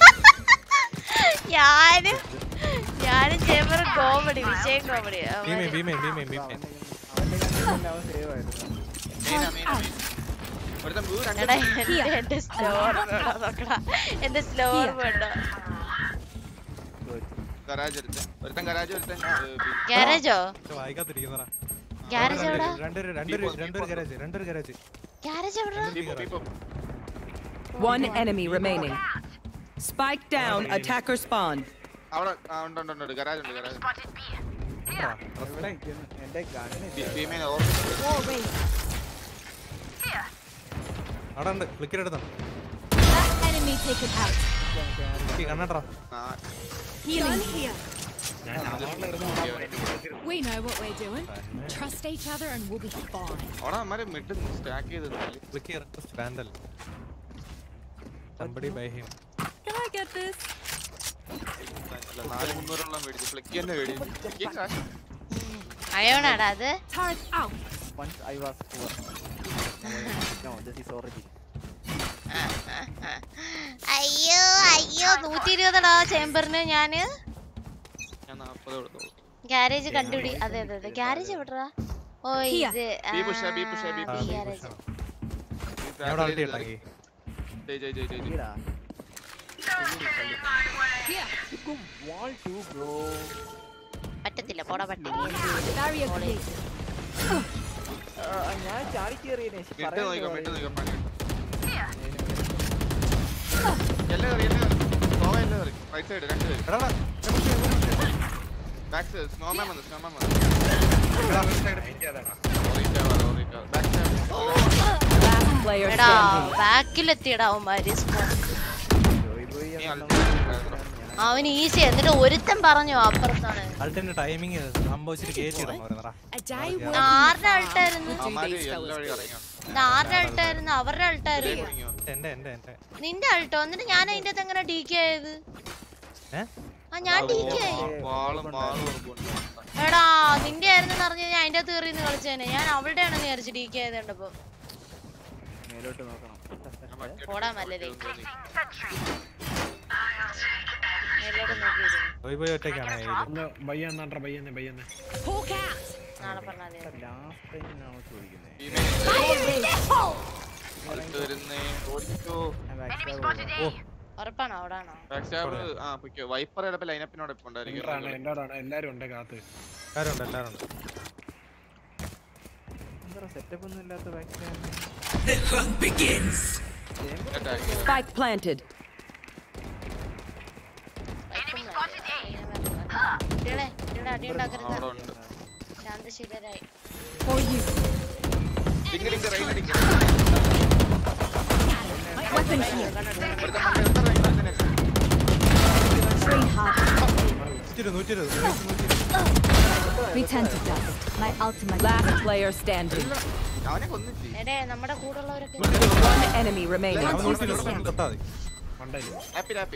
ഞാനും ഞാനും ചേമ്പറും കോമഡി വിഷയം കോമഡി ഭീമേ ഭീമേ ഭീമേ ഭീമേ അവന്റെ കണ്ടിട്ട് അവൻ സേവ് ആയിരുന്നു മെയിനാ മെയിനാ മെയിൻ ഒരുത്തൻ ബ്ലൂ രണ്ട് എടാ എന്റെ എന്റെ സ്ലോർ നോക്കടാ എന്റെ സ്ലോർ വേണ്ട ഗരാജ് ഒരുത്തൻ ഒരുത്തൻ ഗരാജ് ഒരുത്തൻ ഗാരേജോ വായിക്കാത്തിരിക്കുന്നതാ ഗാരേജ് എവിടാ രണ്ടൊരു രണ്ടൊരു രണ്ടൊരു ഗരാജ് രണ്ടൊരു ഗരാജ് ഗാരേജ് എവിടാ പീപ്പോ പീപ്പോ One enemy remaining. Spike down. Attacker spawn. അവിടെ ആ, ഉണ്ട് ഉണ്ട് ഉണ്ട് ഗരാജ് ഉണ്ട് ഗരാജ് ഇവിടെ നിൽക്കുന്നു. എന്റെ ഗണ്ണില്ല ടീമേൻ War raid. അവിടെ ഉണ്ട് ക്ലിക്കർ എടുത്തോ Enemy taken out. കണ്ണട്ടാ Healing here. ഞാൻ സാധാരണ ഇരുന്ന് We know what we're doing. Trust each other and we'll be fine. അവിടെ അമ്മമാര് മിഡ് സ്റ്റാക്ക് ചെയ്ത് ക്ലിക്കർ സ്പാൻഡൽ somebody buy him Can I get this? അല്ല, നാല് മുന്നൂറോളം മേടിച്ചു ഫ്ലിക്കി തന്നെ മേടിച്ചു ഫ്ലിക്കി കാശ് അയോണാടാ അത് Once I was poor. no, this is origin. അയ്യോ അയ്യോ നൂറ്റി ഇരുപതടാ ചേമ്പറിന് ഞാന് ഞാൻ നാപ്പത് കൊടുത്തോളൂ ഗ്യാരേജ് കണ്ടുപിടി അതെ അതെ അതെ ഗ്യാരേജ് എവിടെടാ ഓ Here. ഇത് B push B push B push garage ഞാൻ ഇവിടെ അൾട്ടി ഇട്ടാക്കി ജയ് ജയ് ജയ് ജയ് ജയ് Here. Here. Wall two, bro. പറ്റത്തില്ല പോടാ പട്ടി Barrier created. ആ, ഞാൻ ചാടി കയറിയതിനെ മിഡ് നോക്കിക്കോ മിഡ് നോക്കിക്കോ പണി എല്ലാം കയറി എല്ലാം കയറി സ്നോമ എല്ലാം കയറി റൈറ്റ് സൈഡ് രണ്ട് പേര് ബാക്ക് സൈഡ് സ്നോമാൻ വന്നു സ്നോമാൻ വന്നു ബാക്ക് സൈഡ് Last player എടാ standing. ബാക്കിലെത്തിയടാ അവന്മാര് നീ അൾട്ടിമേറ്റ് അവൻ ഈസി എന്നിട്ട് ഒരുത്തൻ പറഞ്ഞു അപ്പുറത്താണ് അൾട്ടിന്റെ ടൈമിങ് സംഭവിച്ചിട്ട് കയറ്റിയിടാൻ പറയുന്നടാ A day ഇത് won't ആരുടെ അൾട്ടായിരുന്നു അവന്മാര് എല്ലാ വഴി ഇറങ്ങിയോ ഇത് ആരുടെ അൾട്ടായിരുന്നു അവരുടെ അൾട്ടായിരുന്നു എന്റെ എന്റെ എന്റെ നിന്റെ അൾട്ടോ എന്നിട്ട് ഞാൻ അതിന്റെ അകത്ത് എങ്ങനെ ഡി കെ ആയത് ഏ? ആ ഞാൻ ഡി കെ ആയി വാളും വാളും ഉറപ്പുണ്ട് എടാ നിന്റെ ആയിരുന്നു പറഞ്ഞു ഞാൻ അതിന്റെ അകത്ത് കയറിന്ന് കളിച്ചേനെ ഞാൻ അവളുടെ ആണെന്ന് വിചാരിച്ചു ഡി കെ ആയത് കണ്ടപ്പോ മേലോട്ട് നോക്കണം പോടാ മല്ലരെ മേലോട്ട് നോക്കിയിരുന്നു പോയി പോയി ഒറ്റയ്ക്കാണ് കയ്യില്. ഒന്ന് ബയ്യ എന്നാട്ര ബയ്യന്നെ ബയ്യന്നെ Hawk out. നാളെ പറഞ്ഞാൽ മതി ലാസ്റ്റ് ടൈമിനാണോ ചോദിക്കുന്നത് അടുത്ത് വരുന്നേ ഓടിക്കോ ഓ ഉറപ്പാണോ അവിടെ ആണോ ബാക്ക് സ്റ്റാബ് ആ പൊയ്ക്കോ വൈപ്പർ ചിലപ്പോ ലൈനപ്പിനോട് ഇപ്പൊ ഉണ്ടായിരിക്കും എന്റാണ് എന്റോടാണ് എല്ലാരും ഉണ്ട് കാത്ത് എല്ലാരും ഉണ്ട് എല്ലാരും ഉണ്ട് എന്താ സെറ്റപ്പ് ഒന്നും ഇല്ലാത്ത vaccine The hunt begins. Spike planted. കുട്ടികളെ കുട്ടികളെ അടി ഉണ്ടാക്കരുത് അവിടെ ഉണ്ട് ശാന്തശീലരായി For you. ലിങ്ക് ലിങ്ക് റൈൻ അടിക്കും Weapon here. ഇവിടുത്തെ മണ്ട എത്ര റൈൻ തന്നെ Train hard. നൂറ്റിരുപത് നൂറ്റിരുപത് നൂറ്റി Return to dust. My ultimate. Last player standing. അവനെ കൊന്നില്ലേ എടേ നമ്മുടെ കൂടെ ഉള്ളവരൊക്കെ One enemy remaining. അവൻ നൂറ്റിരുപത് തൊട്ടാ മതി മണ്ടയില്ല ഹാപ്പി ഹാപ്പി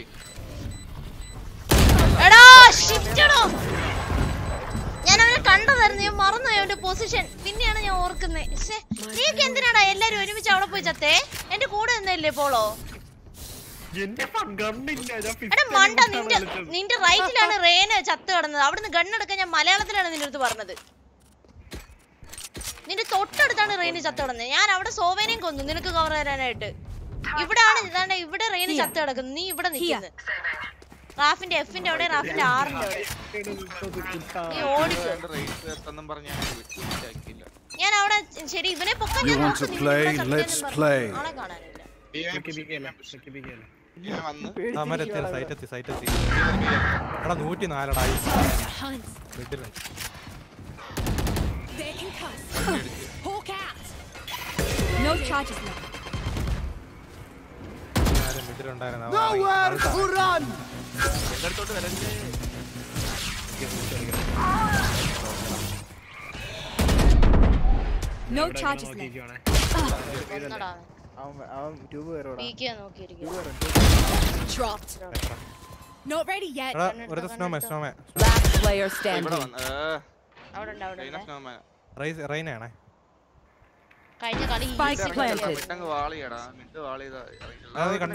എടാ ഷിഫ്റ്റടോ ഞാൻ അവനെ കണ്ടതായിരുന്നു ഞാൻ മറന്നു അവന്റെ പൊസിഷൻ പിന്നെയാണ് ഞാൻ ഓർക്കുന്നത് പക്ഷേ നീയൊക്കെ എന്തിനാടാ എല്ലാരും ഒരുമിച്ച് അവിടെ പോയി ചത്തേ എന്റെ കൂടെ നിന്നല്ലേ പോളോ എന്റെ കണ്ണില്ല ഞാൻ എടാ pistol മണ്ട കൊണ്ടാണ് നിന്റെ കളിച്ചത്. നിന്റെ റൈറ്റിലാണ് റേന ചത്ത് കിടന്നത് അവിടുന്ന് ഗണ്ണെടുക്കാൻ ഞാൻ മലയാളത്തിലാണ് നിന്റെ അടുത്ത് പറഞ്ഞത് നിന്റെ തൊട്ടടുത്താണ് റെയിന് ചത്ത് കിടന്നത് ഞാൻ അവിടെ സോവേനെയും കൊന്നു നിനക്ക് കവർ തരാനായിട്ട് ഇവിടാണ് ഇതാണ്ട് ഇവിടെ റെയിന് ചത്ത് കിടക്കുന്നത് നീ ഇവിടെ നിൽക്കുന്നത് റാഫിന്റെ എഫിന്റെ അവിടെ റാഫിന്റെ ആറിന്റെ അവിടെ നീ ഓടിക്കോ റേസ് എത്തെന്നും പറഞ്ഞ് ഞാൻ വിട്ടില്ല ഞാൻ അവിടെ ശരി ഇവനെ പൊക്കാൻ You ഞാൻ want to നോക്കുന്നു, play? ഇവിടെ ചത്തേന്നും Let's പറഞ്ഞു. play. ആളെ കാണാനില്ല ചെക്കി പിക്കല്ലേ, ചെക്കി പിക്കല്ലേ. ഞാൻ വന്ന് ആ മരം എത്തി സൈറ്റ് എത്തി സൈറ്റ് എത്തി എടാ നൂറ്റി നാലടാ Hunt. വീട്ടിലുണ്ട് They're concussed. Hawk out. No charges left. ആരും വീട്ടിലുണ്ടായിരുന്നു Nowhere to run! എന്റെ അടുത്തോട്ട് വരല്ലേ No ഇവിടെ charges ഇങ്ങനെ left. നോക്കിയിരിക്കുവാണേ. കൊന്നടാ അവൻ. അവൻ അവൻ ട്യൂബ് കയറോടാ പീക്കിയാ നോക്കിയിരിക്കും Dropped. Not ready yet. എടാ ഒരു സ്നോമേ സ്നോമേ Last player ഇവിടെ standing. വന്ന് അവിടെ ഉണ്ട് അവിടെ റൈന ഉണ്ട് സ്നോമാൻ റൈസ് റൈനാണേ കഴിഞ്ഞ കളി Spike easy planted. കളിയാ. മിട്ടങ്ങ് വാളിയടാ മിട്ട് വാളി ചെയ്താ അത് നീ കണ്ടു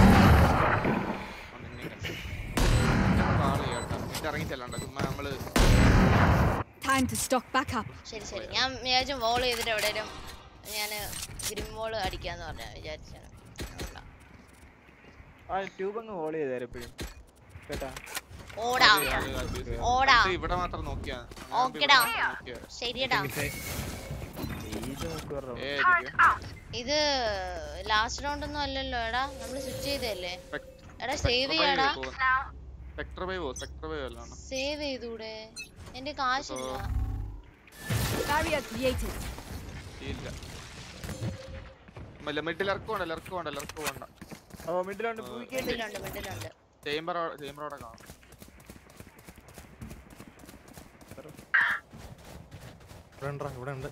വാളി കേട്ടാ മിട്ട് ഇറങ്ങി ചെല്ലണ്ട ചുമ്മാ നമ്മള് Time to stock back up. ശരി ശരി ഞാൻ വിചാരിച്ചു വോൾ ചെയ്തിട്ട് എവിടെയും ഞാൻ ഗ്രിം വോൾ അടിക്കാന്ന് പറഞ്ഞ വിചാരിച്ചാണ് ആ ട്യൂബ് അങ്ങ് ഹോൾ ചെയ്തേരെ എപ്പോഴും കേട്ടാ ഓടാ ഓടാ മിട്ട് ഇവിടെ മാത്രം നോക്കിയാ ഞാൻ ഓക്കെടാ ഇവിടെ മാത്രം നോക്കിയാ. ശരിയടാ ഇത് നോക്കി പറഞ്ഞോ ഏ ഇരിക്കും. ഇത് ലാസ്റ്റ് റൗണ്ട് ഒന്നും അല്ലല്ലോ എടാ നമ്മൾ സ്വിച്ച് ചെയ്തല്ലേ Spec- എടാ സേവ് Spectre ചെയ്യാടാ Wave പോകും. Spectre Wave പോകും, Spectre Wave അല്ലാണോ? സേവ് ചെയ്തൂടെ എന്റെ കാശില്ല Barrier created. ഇല്ല മല്ല മിഡിൽ ഇറക്കം ഉണ്ടല്ലോ ഇറക്കം ഉണ്ടല്ലോ ഇറക്കം വേണ്ട ഓ മിഡിലുണ്ട് പൂയിക്കേണ്ടി മിഡിലുണ്ട് മിഡിലുണ്ട് ചേംബർ ചേംബറോടെ കാണും ഇവിടെ ഉണ്ടോ ഇവിടെ ഉണ്ട്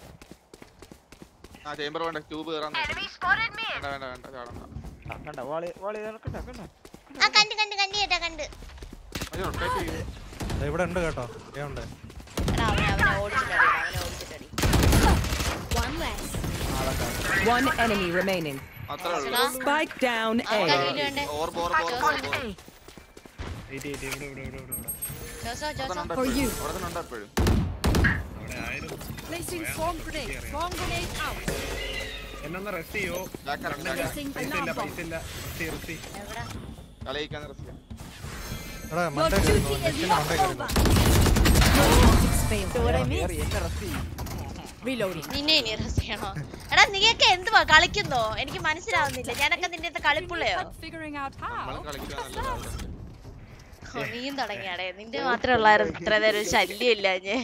ആ ചേംബർ വേണ്ട ട്യൂബ് കയറാൻ നോക്ക്. വേണ്ട വേണ്ട വേണ്ട ചാടണ്ട കണ്ട വാളി വാളി ഇറക്കണ്ട കണ്ട ആ കണ്ട് കണ്ട് കണ്ട് ചേട്ടാ കണ്ട് അത് റൊട്ടേറ്റ് ചെയ്ത് ദേ ഇവിടെ ഉണ്ട് കേട്ടോ ഏ ഉണ്ട് എടാ അവനെ അവനെ ഓടിച്ചിട്ടടി അവനെ ഓടിച്ചിട്ടടി One less. One enemy remaining. അത്രേ ഉള്ളൂ Spike down ആൾക്കാർ A. വീട്ടിൽ വേണ്ടേ ഓർ bore bore bore bore wait ചെയ്തിട്ട് ഇവിടെ ഇവിടെ ഇവിടെ ഇവിടെ ഇവിടെ ജോസോ ജോസോ അവിടെ For you. തന്നെ ഉണ്ട് എപ്പോഴും അവിടെ ആയിരുന്നു Placing swarm grenade. Swarm grenade out. എന്നൊന്ന് റെസ്റ്റ് ചെയ്യോ ബാക്ക് ഇറങ്ങി ബാക്ക് Placing പൈസ ഇല്ല alarm bomb. പൈസ ഇല്ല റെസ്റ്റ് റെസ്റ്റ് എവിടാ കളിയിക്കാൻ റെസ്റ്റ് എടാ Your മണ്ടേ duty is നെറ്റിന്റെ not മണ്ടേ over. കയറി Your tactics failed. കേറി എന്നെ റെസ്റ്റ് ചെയ്യും Reloading. നിന്നെ ഇനി റെസ്റ്റ് ചെയ്യണോ എടാ നീയൊക്കെ എന്തുവാ കളിക്കുന്നോ എനിക്ക് മനസ്സിലാവുന്നില്ല ഞാനൊക്കെ നിന്റെ അടുത്ത് കളിപ്പുള്ളയോ Figuring out നമ്മൾ how. കളിക്കാന്നല്ല ഓ, നീയും തുടങ്ങിയാടേ നിന്റെ മാത്രമേ ഉള്ളായിരുന്നു ഇത്ര നേരം ഒരു ശല്യം ഇല്ല ഞാൻ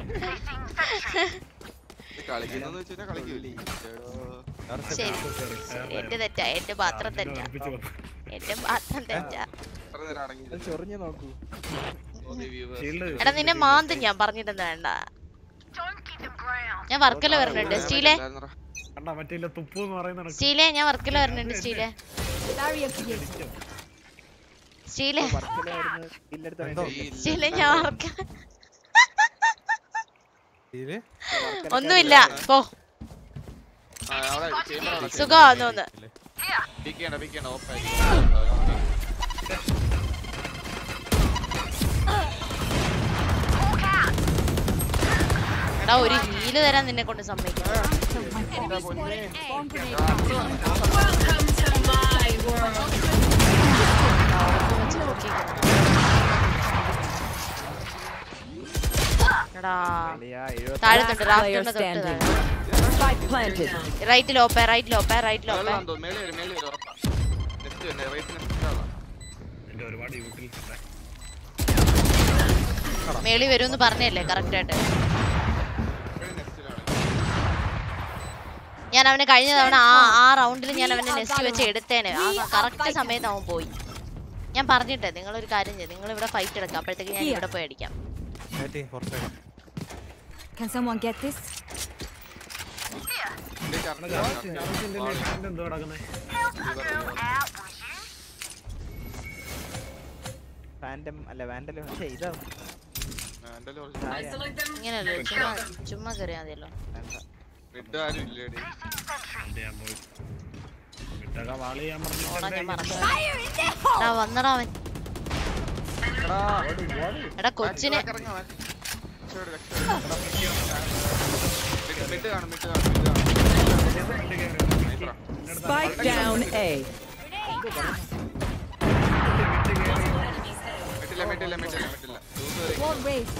കളിക്കുന്നെന്ന് വെച്ചാൽ കളിക്കൂലേ ശരി ശരി, എന്റെ തെറ്റാ എന്റെ പാത്രം തെറ്റാ എന്റെ പാത്രം തെറ്റാ എത്ര നേരം അടങ്ങി അത് ചൊറിഞ്ഞു നോക്കൂ എടാ നിന്നെ മാന്തും ഞാൻ പറഞ്ഞിട്ടൊന്നും വേണ്ട ഞാൻ വർക്കല വരുന്നുണ്ട് സ്റ്റീലെ കണ്ടാ മറ്റേ ഇല്ല തുപ്പു എന്ന് പറയുന്ന സ്റ്റീലെ ഞാൻ വർക്കല വരുന്നുണ്ട് സ്റ്റീലെ Barrier created. സ്റ്റീലെ വർക്കിലായിരുന്നു ഇല്ലെടുത്ത എന്തോ? സ്റ്റീലെ ഞാൻ വർക്ക ഇതില് ഒന്നുമില്ല പോ സുഖമാണോ ഒന്ന് പിക്കേണ്ട പിക്കേണ്ട ഓപ്പായി എടാ ഒരു ഹീല് തരാൻ നിന്നെ കൊണ്ട് സമ്മതിക്കും Enemy spotted A. Swarm grenade Welcome to my world. എടാ കളിയാ എഴുപത്തി താഴത്തുണ്ട് Last player റാഫ്റ്ററിന്റെ തൊട്ട് standing. താഴെ Spike planted. റൈറ്റ് ലോപ്പേ റൈറ്റ് ലോപ്പേ റൈറ്റ് ലോപ്പേ മേലെ വരും മേലെ വരും ഉറപ്പാ നെക്സ്റ്റ് തന്നെ റേറ്റ് നെക്സ്റ്റ് എന്റെ ഒരുപാട് യൂട്ടിലിറ്റി മേളി വരുമെന്ന് പറഞ്ഞല്ലേ കറക്റ്റ് ആയിട്ട് ഞാൻ അവനെ കഴിഞ്ഞ തവണ ആ ആ റൗണ്ടിൽ ഞാൻ അവനെ നെസ്റ്റ് വെച്ച് എടുത്തേനെ ആ കറക്റ്റ് സമയത്ത് അവൻ പോയി ഞാൻ പറഞ്ഞിട്ടേ നിങ്ങൾ ഒരു കാര്യം ചെയ്യും നിങ്ങൾ ഇവിടെ ഫൈറ്റ് എടുക്കാം അപ്പോഴത്തേക്ക് ഞാൻ ഇവിടെ പോയി അടിക്കാം കയറ്റി പുറത്തേക്ക് Can someone get this? എന്തോ കിടക്കുന്നേ ഫാൻറ്റം അല്ല വാൻഡലും പക്ഷേ ഇതാ I select them. ഇങ്ങനെയല്ലേ ചുമ്മാ ചുമ്മാ കയറിയാൽ മതിയല്ലോ റെഡ് ആരും ഇല്ലേടി എന്റെ ഞാൻ പോയി വിട്ടക വാളി ഞാൻ പറഞ്ഞു ഓടാ ഞാൻ മറന്നു എടാ വന്നടാ അവൻ എടാ കൊച്ചിനെ മിഡ് കാണും മിഡ് കാണും മിഡ് കാണും Spike down A. മിഡില്ല മിഡില്ല മിഡില്ല മിഡില്ല Wall raised.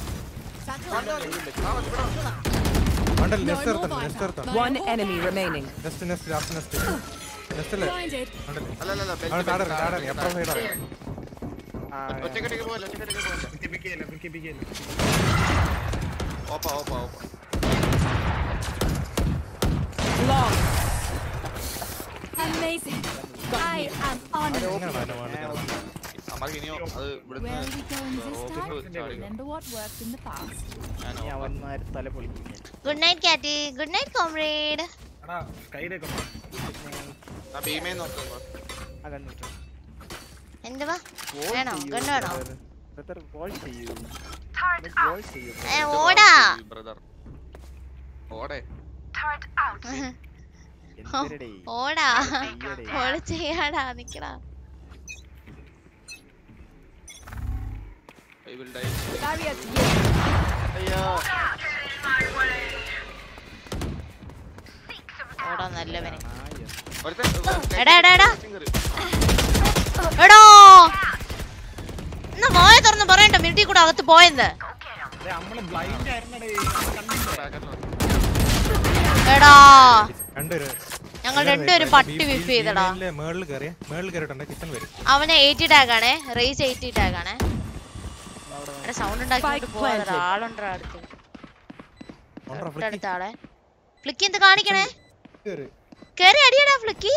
മണ്ടൽ നെസ്റ്റ് നിർത്തണം നെസ്റ്റ് നിർത്തണം One enemy remaining. Nest nest last nest nest അല്ലേ Blinded. മണ്ടല്ലേ അല്ല അല്ല അവിടെ താഴെ ഇറങ്ങ്, താഴെ ഇറങ്ങ്, അപ്പുറം സൈഡ് ഇറങ്ങ്. ഒറ്റക്കടിക്ക് പോലെ ഒറ്റക്കടിക്ക് പോലെ പിക്കിപ്പിക്കല്ലേ പിക്കിപ്പിക്കല്ലേ ഓപ്പാ ഓപ്പാ ഓപ്പാ Long. Amazing. I am honored. ഇങ്ങനെയാണോ അതിനെ വേണ്ടത്? അമ്മക്ക് ഇനിയോ അത് ഇവിടുന്ന് Where are we going this office time? ചാടി Remember what worked in the past. ഞാൻ ഇനി അവന്മാർ തല പൊളിക്കും good night Katie good night comrade എടാ സ്കൈലേക്ക് ആ ഭീമേ നോക്കുമ്പോ ആ കണ്ടിട്ട് എന്തുവാ വേണോ ഗണ്ണ് വേണോ വോൾ ചെയ്യൂ വോൾ ചെയ്യൂ ഏ, ഓടാ ബ്രദർ ഓടെ എന്തിരടേ ഓടാ ചെയ്യടേ. ഓള് ചെയ്യാടാ നിക്കടാ I will die Barrier created. അയ്യോ ഓടാ നല്ലവനെ ഒരുത്തൻ എടാ എടാ എടാ എടോ എന്നാ മോയെ തുറന്ന് പറയണ്ട മിനിറ്റിൽ കൂടെ അകത്ത് പോയെന്ന് നമ്മള് ബ്ലൈൻഡ് ആയിരുന്നടേ എടാ രണ്ടുപേര് ഞങ്ങൾ രണ്ടുപേരും പട്ടി വിഫ് ചെയ്തടാ മേളിൽ കയറിയ മേളിൽ കയറിയിട്ടുണ്ട് കിച്ചൺ വരും അവന് എയ്റ്റി ടാഗ് ആണേ റേസ് എയ്റ്റി ടാഗ് ആണേ സൗണ്ട് ഉണ്ടാക്കിയിട്ട് Spike പോവാ planted. ആളുണ്ടോ അടുത്ത് ഉണ്ടോ, ഫ്ലിക്കി? തൊട്ടടുത്ത ആളെ ഫ്ലിക്കി എന്ത് കാണിക്കണേ കേറ്. കേറി അടിയടാ ഫ്ലിക്കി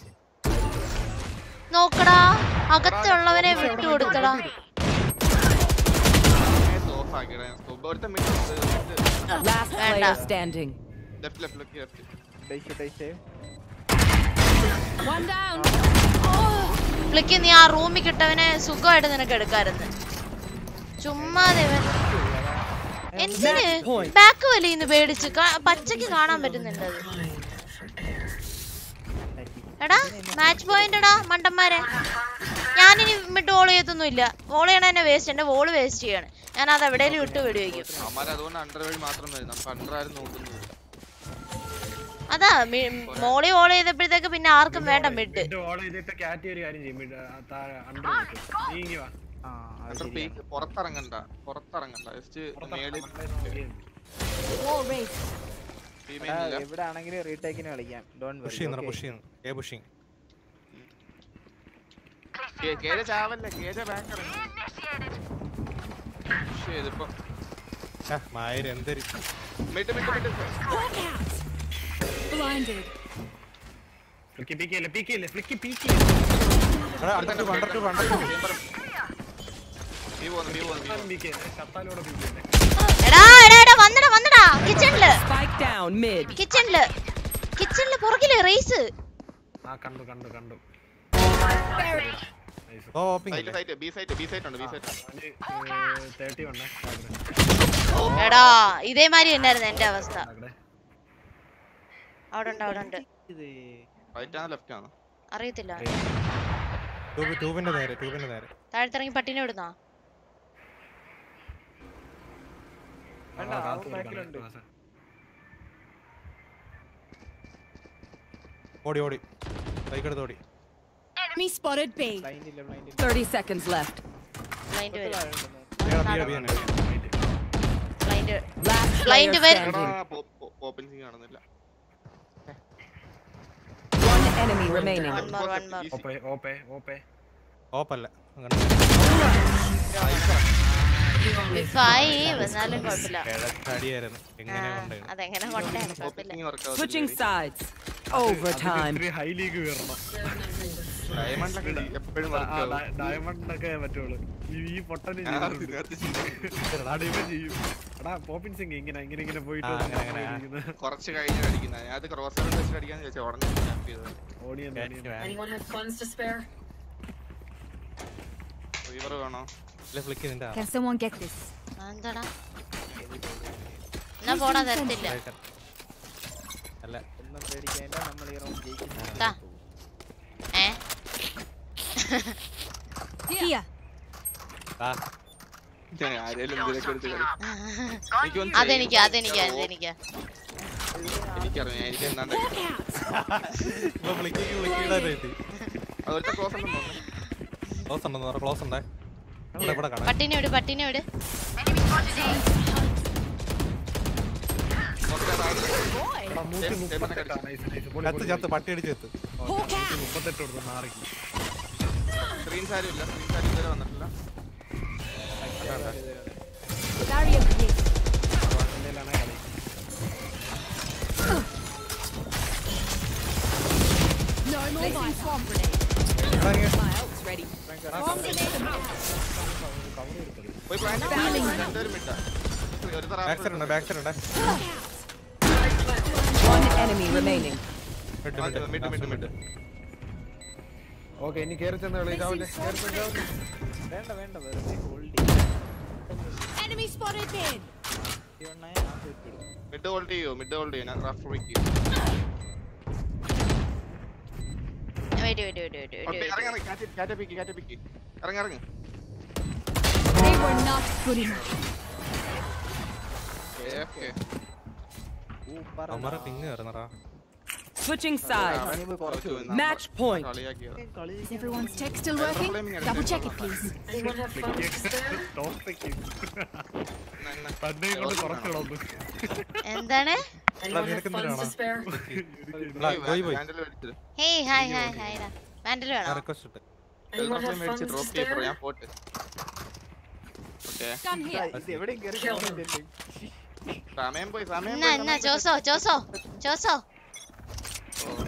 നോക്കടാ അകത്തുള്ളവനെ വിട്ടു കൊടുക്കടാ ഓഫ് ആക്കിടാ ഒരുത്തൻ Last വേണ്ട. player standing. Left left left left ഡൈസ് ഡൈസ് One down. ഫ്ലിക്ക് നീ ആ റൂമിൽ കിട്ടവനെ സുഖമായിട്ട് നിനക്ക് എടുക്കായിരുന്നു ചുമ്മാതെ ഇവൻ എന്തിന് ബാക്ക് വലിയുന്നു പേടിച്ച് കാ- പച്ചക്ക് കാണാൻ പറ്റുന്നുണ്ട് അത് എടാ മാച്ച് പോയിന്റ് എടാ മണ്ടന്മാരെ ഞാനിനി മിഡ് വോൾ ചെയ്തൊന്നുമില്ല വോൾ ചെയ്യണ തന്നെ വേസ്റ്റ് എന്റെ വോള് വേസ്റ്റ് ചെയ്യാണ് ഞാൻ അത് എവിടെയെങ്കിലും ഇട്ട് വെടിവെക്കും അവന്മാർ അതുകൊണ്ട് അണ്ടർ വഴി മാത്രം വരും നമുക്ക് അണ്ടർ ആരും നോക്കുന്നില്ല അതാ മി- മോളി വോൾ ചെയ്തപ്പോഴത്തേക്ക് പിന്നെ ആർക്കും വേണ്ട മിഡ് മിഡ് ഓൾ ചെയ്തിട്ട് കാറ്റ് ഒരു കാര്യം ചെയ്യും മിഡ് അണ്ടർ നീ ഇങ്ങി വാ അണ്ടർ പീക്ക് പുറത്തിറങ്ങണ്ട പുറത്തിറങ്ങണ്ട ജസ്റ്റ് മേളിൽ Wall raised. female ആ, ഇല്ല. ഇവിടെ ആണെങ്കിൽ റീടേക്കിന് കളിക്കാം ഡോൺ പുഷ് ചെയ്യുന്നു പുഷ് ചെയ്യുന്നു ഏ പുഷിങ് കേ- കേര ചാവല്ലേ കേര ബാക്ക് ഇറങ്ങി പുഷ് ചെയ്തിപ്പോ മായര് എന്തൊരു മിഡ് മിഡ് മിഡ് Blinded. ഫ്ലിക്കി പീക്കിയല്ലേ പീക്കിയല്ലേ ഫ്ലിക്കി പീക്കി under two under two under two B പോകുന്നു ബി പോകുന്നു ബി പോകുന്നു പീക്കിയല്ലേ കത്താലോടെ പീക്കിയല്ലേ എടാ എടാ എടാ വന്നടാ വന്നടാ കിച്ചണില് Spike down mid. കിച്ചണില് കിച്ചണില് പുറകില് റേസ് ആ കണ്ടു കണ്ടു കണ്ടു ഓ ഓപ്പിംഗ് site site B site B site ഉണ്ട് ബി സൈറ്റ് തേർട്ടി വണ്ണേ എടാ ഇതേമാതിരി തന്നെയായിരുന്നു എന്റെ അവസ്ഥ അവിടെ ഉണ്ട് അവിടെ ഉണ്ട് റൈറ്റ് ആണോ ലെഫ്റ്റ് ആണോ അറിയത്തില്ല ട്യൂബ് ട്യൂബിന്റെ നേരെ ട്യൂബിന്റെ നേരെ താഴത്തിറങ്ങി പട്ടിനെ വിടുന്നോ ഓടി ഓടി ബൈക്ക് എടുത്ത് ഓടി Enemy spotted B. 30 seconds left. Blind വരും ബിയുടെ ബിയുടെ ബിയുടെ ബ്ലൈൻഡ് Last ബ്ലൈൻഡ് player വരും standing. ഓപ്പൺ സിംഗ് കാണുന്നില്ല One enemy remaining. One more, one more. ഓപ്പേ ഓപ്പേ ഓപ്പേ ഓപ്പല്ല ഫൈവ് എന്നാലും കുഴപ്പമില്ല അടിയായിരുന്നു എങ്ങനെ ആ, കൊണ്ടേ അതെങ്ങനെ കൊണ്ടാണ് കുഴപ്പമില്ല Switching sides. Overtime. High league കയറണം ഡയമണ്ടിലൊക്കെ എപ്പോഴും ഡയമണ്ടിനൊക്കെ പറ്റുള്ളൂ ഈ ഈ പൊട്ടന് ആ, ചെയ്തിട്ടുണ്ട്. ഇതിനകത്ത് ചെയ്യും. എടാ, ഇവൻ ചെയ്യും എടാ പോപ്പിൻ സിംഗ് ഇങ്ങനെ ഇങ്ങനെ ഇങ്ങനെ പോയിട്ട് ആ, അങ്ങനെ, അങ്ങനെ, ആ. ഇരിക്കുന്ന കുറച്ച് കഴിഞ്ഞ് അടിക്കുന്ന ഞാൻ അത് ക്രോസർ വെച്ചിട്ട് അടിക്കാന്ന് ചോദിച്ചാൽ ഉടനെ സ്നാപ്പ് ചെയ്തത് onion onion Anyone have funds to spare? River വേണോ ഫ്ലിക്ക് നിന്റെ Can someone get this? ആ, എന്താടാ എന്നാ പോടാ തരത്തില്ല അല്ല ഒന്നും പേടിക്കേണ്ട നമ്മൾ ഈ റൗണ്ട് ജയിക്കും ദാ. ഏ Here. ആ ഞാൻ ആരേലും എന്തിനൊക്കെ എടുത്ത് കളി എനിക്ക് ഒന്ന് അതെനിക്ക് ചെയ്യ്. അതെനിക്ക് അതെനിക്ക് എനിക്കറിയാം എനിക്ക് എന്താണ്ട് ഇപ്പൊ ഫ്ലിക്ക് ഫ്ലിക്കിയുടെ കിട്ടി അതൊരുത്ത ക്ലോസ് ഉണ്ടെന്ന് തോന്നുന്നു ക്ലോസ് ഉണ്ടെന്ന് പറ ക്ലോസ് ഉണ്ടേ ഇവിടെ ഇവിടെ കാണാം പട്ടിനെ വിട് പട്ടിനെ വിട് എടാ, നൂറ്റി മുപ്പത്തെട്ടാ, nice, nice. പൊളി, ചത്ത് പൊളി, ചത്ത് പട്ടി അടിച്ച് ചത്ത് നൂറ്റി മുപ്പത്തെട്ട് കൊടുത്തു നാറിക്ക് സ്ക്രീൻസ് ആരും ഇല്ല സ്ക്രീൻസ് ആരും ഇതുവരെ വന്നിട്ടില്ല Barrier created. വാണ്ടയിലാണ് കളി No more Placing swamp grenade. My ult's ready. Bomb grenade out. പോയി പ്ലാൻ രണ്ടുപേരും വിട്ടാ ഒരു ബാക്ക് സൈഡ് ഉണ്ട് ബാക്ക് സൈഡ് ഉണ്ട് One enemy remaining. Mid mid mid mid mid okay ഇനി കേറി ചെന്ന് കളി ഇതാവില്ലേ കേറി ചെന്ന് ഇതാവില്ലേ? വേണ്ട വേണ്ട വെറുതെ ഹോൾഡ് Enemy spotted mid. ചെയ്യണേ ഞാൻ പോയിട്ടിടും മിഡ് ഹോൾഡ് ചെയ്യോ മിഡ് ഹോൾഡ് ചെയ്യോ ഞാൻ ക്രാഫ്റ്റ് വയ്ക്കും വെയിറ്റ് വെയിറ്റ് വെയിറ്റ് വെയിറ്റ് ഇറങ്ങി വെയിറ്റ് ഇറങ്ങി കാറ്റ് കാറ്റ് പിക്ക് കാറ്റ് പിക്ക് ഇറങ്ങി ഇറങ്ങി They were not good enough. Okay super അമര പിങ് കയറുന്നടാ Switching sides. Match point. കളിയാക്കിയത് Is everyone's tech still working? Double check it, please. Anyone have funds to spare? Topic തന്നെ കൊണ്ട് കുറച്ചുള്ളൂ എന്താണ് Anyone have funds to spare? പോയി പോയി handle മേടിച്ചത് hey hi hi hi ഡാ മാൻഡൽ വേണോ റിക്വസ്റ്റ് ഇട്ട് Anyone have മേടിച്ച് funds to ഡ്രോപ്പ് ചെയ്യപ്പോ spare? ഞാൻ പോട്ട് ഓക്കെ Gun here. ഇത് എവിടെയും കയറി Kill him. പോകുന്നില്ലല്ലോ. സമയം പോയി സമയം എന്നാ പോയി, എന്നാ സമയം ജോസോ ജോസോ ജോസോ പോയി.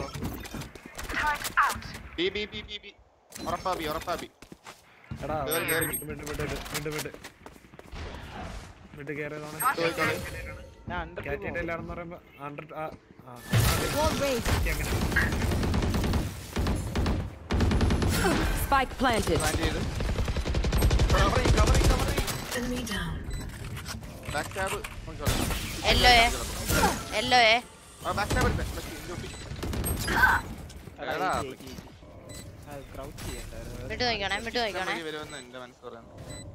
B B B B B ഉറപ്പാ ബി ഉറപ്പാ ബി എടാ കേറി, കേറി. Mid mid mid mid mid കയറിയതാണ് ചോദിച്ചോളൂ ഞാൻ under two കാറ്റിന്റെ പോകും. എല്ലാണെന്ന് പറയുമ്പോ അണ്ടർ ആ ആ Wall raised. അങ്ങനെ Spike planted. പ്ലാൻ ചെയ്ത് കവർ ചെയ്യ് കവർ ചെയ്യ് കവർ ചെയ്യ് Enemy down. Back tab yellow A yellow A ആ ബാക്ക് ടാബ് എടുത്തേ ബാക്ക് ഇഞ്ചോട്ടി എടാ ക്രൗച്ച് ചെയ്യണ്ടായിരുന്നു വിട്ടു നോക്കണേ വിട്ടു നോക്കണേ വഴി വരുമെന്ന് എന്റെ മനസ്സ് പറയുന്നു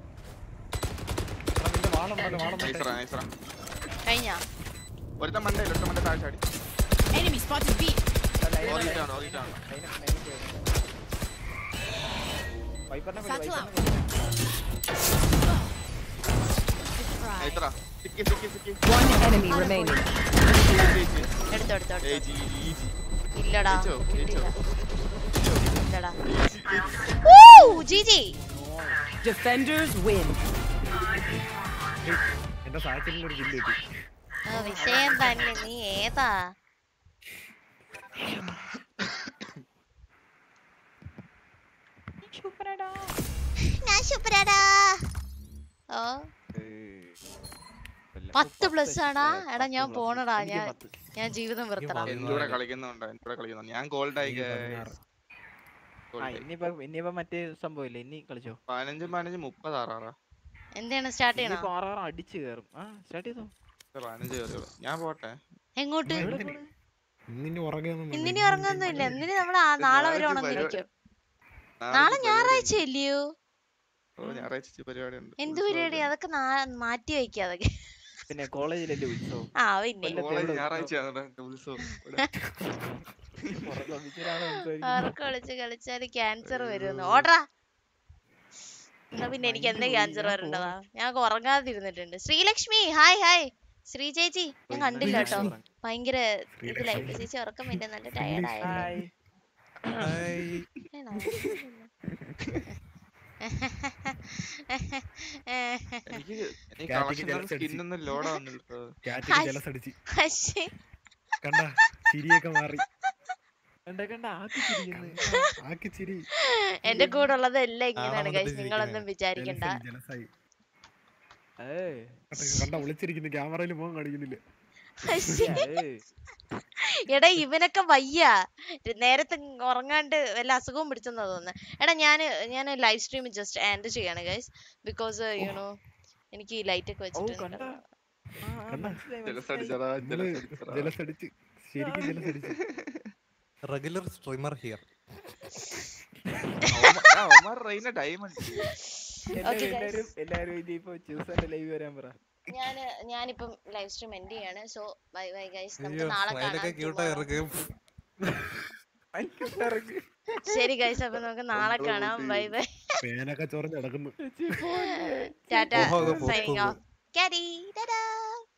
നിന്റെ വാളുണ്ടല്ലോ വാളം നൈസറാ നൈസറാ കഴിഞ്ഞാ ഒരുത്തൻ മണ്ടയിൽ ഒരുത്തൻ മണ്ടേ താഴെ ചാടി Enemy spotted B. ഓടിയിട്ടാണ് ഓടിയിട്ടാണ് വൈപ്പറിനെ Satchel out. നൈസറാ Sikki Sikki Sikki One enemy remaining. എടുത്തോ എടുത്തോ ഏയ് എടുത്തോ ജി ഈജി ഇല്ലടാ ജയിച്ചോ? കിട്ടിയില്ല ജയിച്ചോ? ഇല്ലടാ ഈജി ഈജി Woo! GG. Defenders win. എന്റെ സാഹചര്യത്തിൽ ഒരു കില്ല് കിട്ടി ഓ, വിഷയം തന്നെ നീ ഏതാ ഞാൻ സൂപ്പറാടാ ഓ പത്ത് പ്ലസ് ആടാ എടാ ഞാൻ പോണടാ ഞാൻ ഞാൻ ജീവിതം വെറുത്തടാ എന്റെ കൂടെ കളിക്കുന്നുണ്ടോ എന്റെ കൂടെ കളിക്കുന്നുണ്ട് ഞാൻ ഗോൾഡ് ആയി guys. Gold ആ ആയി. ഇനിയിപ്പോ ഇനിയിപ്പോ മറ്റേ സംഭവം ഇല്ലേ ഇനി കളിച്ചോ പതിനഞ്ചും പതിനഞ്ചും മുപ്പത് ആറാറാ എന്താണ് സ്റ്റാർട്ട് ചെയ്യണോ ഇനിയിപ്പോ ആറാറ് അടിച്ച് കയറും ആ സ്റ്റാർട്ട് ചെയ്തോ പതിനഞ്ച് കയറിയുള്ളൂ ഞാൻ പോട്ടെ എങ്ങോട്ട് ഇന്നിനി ഉറങ്ങുന്നു ഇന്നിനി ഉറങ്ങൊന്നുമില്ല ഇന്നിനി നമ്മൾ നാളെ വരെ ഉണർന്നിരിക്കും നാളെ ഞായറാഴ്ച ഇല്ലയോ ഓ ഞായറാഴ്ച ഇച്ചിരി പരിപാടി ഉണ്ട് എന്ത് പരിപാടി അതൊക്കെ നാ- മാറ്റി വെക്കുക അതൊക്കെ പിന്നെ കോളേജിലല്ലേ ഉത്സവം ആ പിന്നെ കോളേജ് ഞായറാഴ്ചയാണ് ഉത്സവം ഇവിടെ. ആർക്ക് കളിച്ച് കളിച്ചാല് ക്യാൻസർ വരുമെന്ന് ഓടാ എന്നാ പിന്നെ എനിക്ക് എന്താ ക്യാൻസർ വരേണ്ടതാ ഞാൻ ഉറങ്ങാതിരുന്നിട്ടുണ്ട് ശ്രീലക്ഷ്മി ഹായ് ഹായ് ശ്രീ ചേച്ചി ഞാൻ കണ്ടില്ല കേട്ടോ ഭയങ്കര ഇതിലായി ചേച്ചി ഉറക്കം വരും നല്ല ടയർഡ് ആയല്ലേ ഏതാ? എനിക്ക് എനിക്ക് കാറ്റിക്ക് കളക്ഷൻ ജലസ് സ്കിൻ ഒന്നും ലോഡ് ആവുന്നില്ല കാറ്റിക്ക് ജലസ് അടിച്ച് അശ്ശേ. കണ്ട ചിരിയൊക്കെ മാറി കണ്ട കണ്ട ആക്കി ചിരിക്കുന്നു ആക്കി ചിരി എന്റെ കൂടെ ഉള്ളത് എല്ലാം ആളെ ഇങ്ങനെയാണ് വന്നിട്ട് ഗൈസ് നിങ്ങളൊന്നും വിചാരിക്കണ്ട ജലസായി ഏയ് കണ്ട വിളിച്ചിരിക്കുന്നു ക്യാമറയിൽ പോകാൻ കാണിക്കുന്നില്ല അശ്ശേ. ഏയ് എടാ ഇവനൊക്കെ വയ്യ നേരത്തെ ഉറങ്ങാണ്ട് വല്ല അസുഖവും പിടിച്ചെന്നാ തോന്നുന്നത് എടാ ഞാൻ ഞാൻ ലൈവ് സ്ട്രീം ജസ്റ്റ് എൻഡ് ചെയ്യാണ് ഗൈസ് ബിക്കോസ് യുനോ എനിക്ക് ഈ ലൈറ്റ് ഒക്കെ വെച്ചിട്ട് കണ്ട ഉണ്ടല്ലോ. ആ, ആ, മനസ്സിലായി, ജലസ് മനസ്സിലായി. അടിച്ചടാ നമ്മള് ജലസ് അടിച്ചടാ ജലസ് അടിച്ച് ശരിക്കും ജലസ് അടിച്ച് റെഗുലർ സ്ട്രീമർ ഹിയർ അവന്മാർ റെയിന ഡയമണ്ട് Okay, എല്ലാരും guys. എല്ലാരും എല്ലാരും ഇനിയിപ്പോ ചൂസന്റെ ലൈവ് വരാൻ പറ ഞാൻ ഞാനിപ്പം ലൈവ് സ്ട്രീം എൻഡ് ചെയ്യാണ് സോ ബൈ ബൈ ഗൈസ് നമുക്ക് അയ്യോ നാളെ സ്മൈലൊക്കെ കാണാം ക്യൂട്ടായി tomorrow. ഇറക്കും ശരി ഗൈസ് അപ്പൊ നമുക്ക് നാളെ കാണാം ബൈ ബൈ പേനൊക്കെ ചൊറഞ്ഞ് നടക്കുന്നു ടാറ്റ പോകാം, സൈനിങ് പോകാം. ഓഫ് കാരി ടാറ്റാ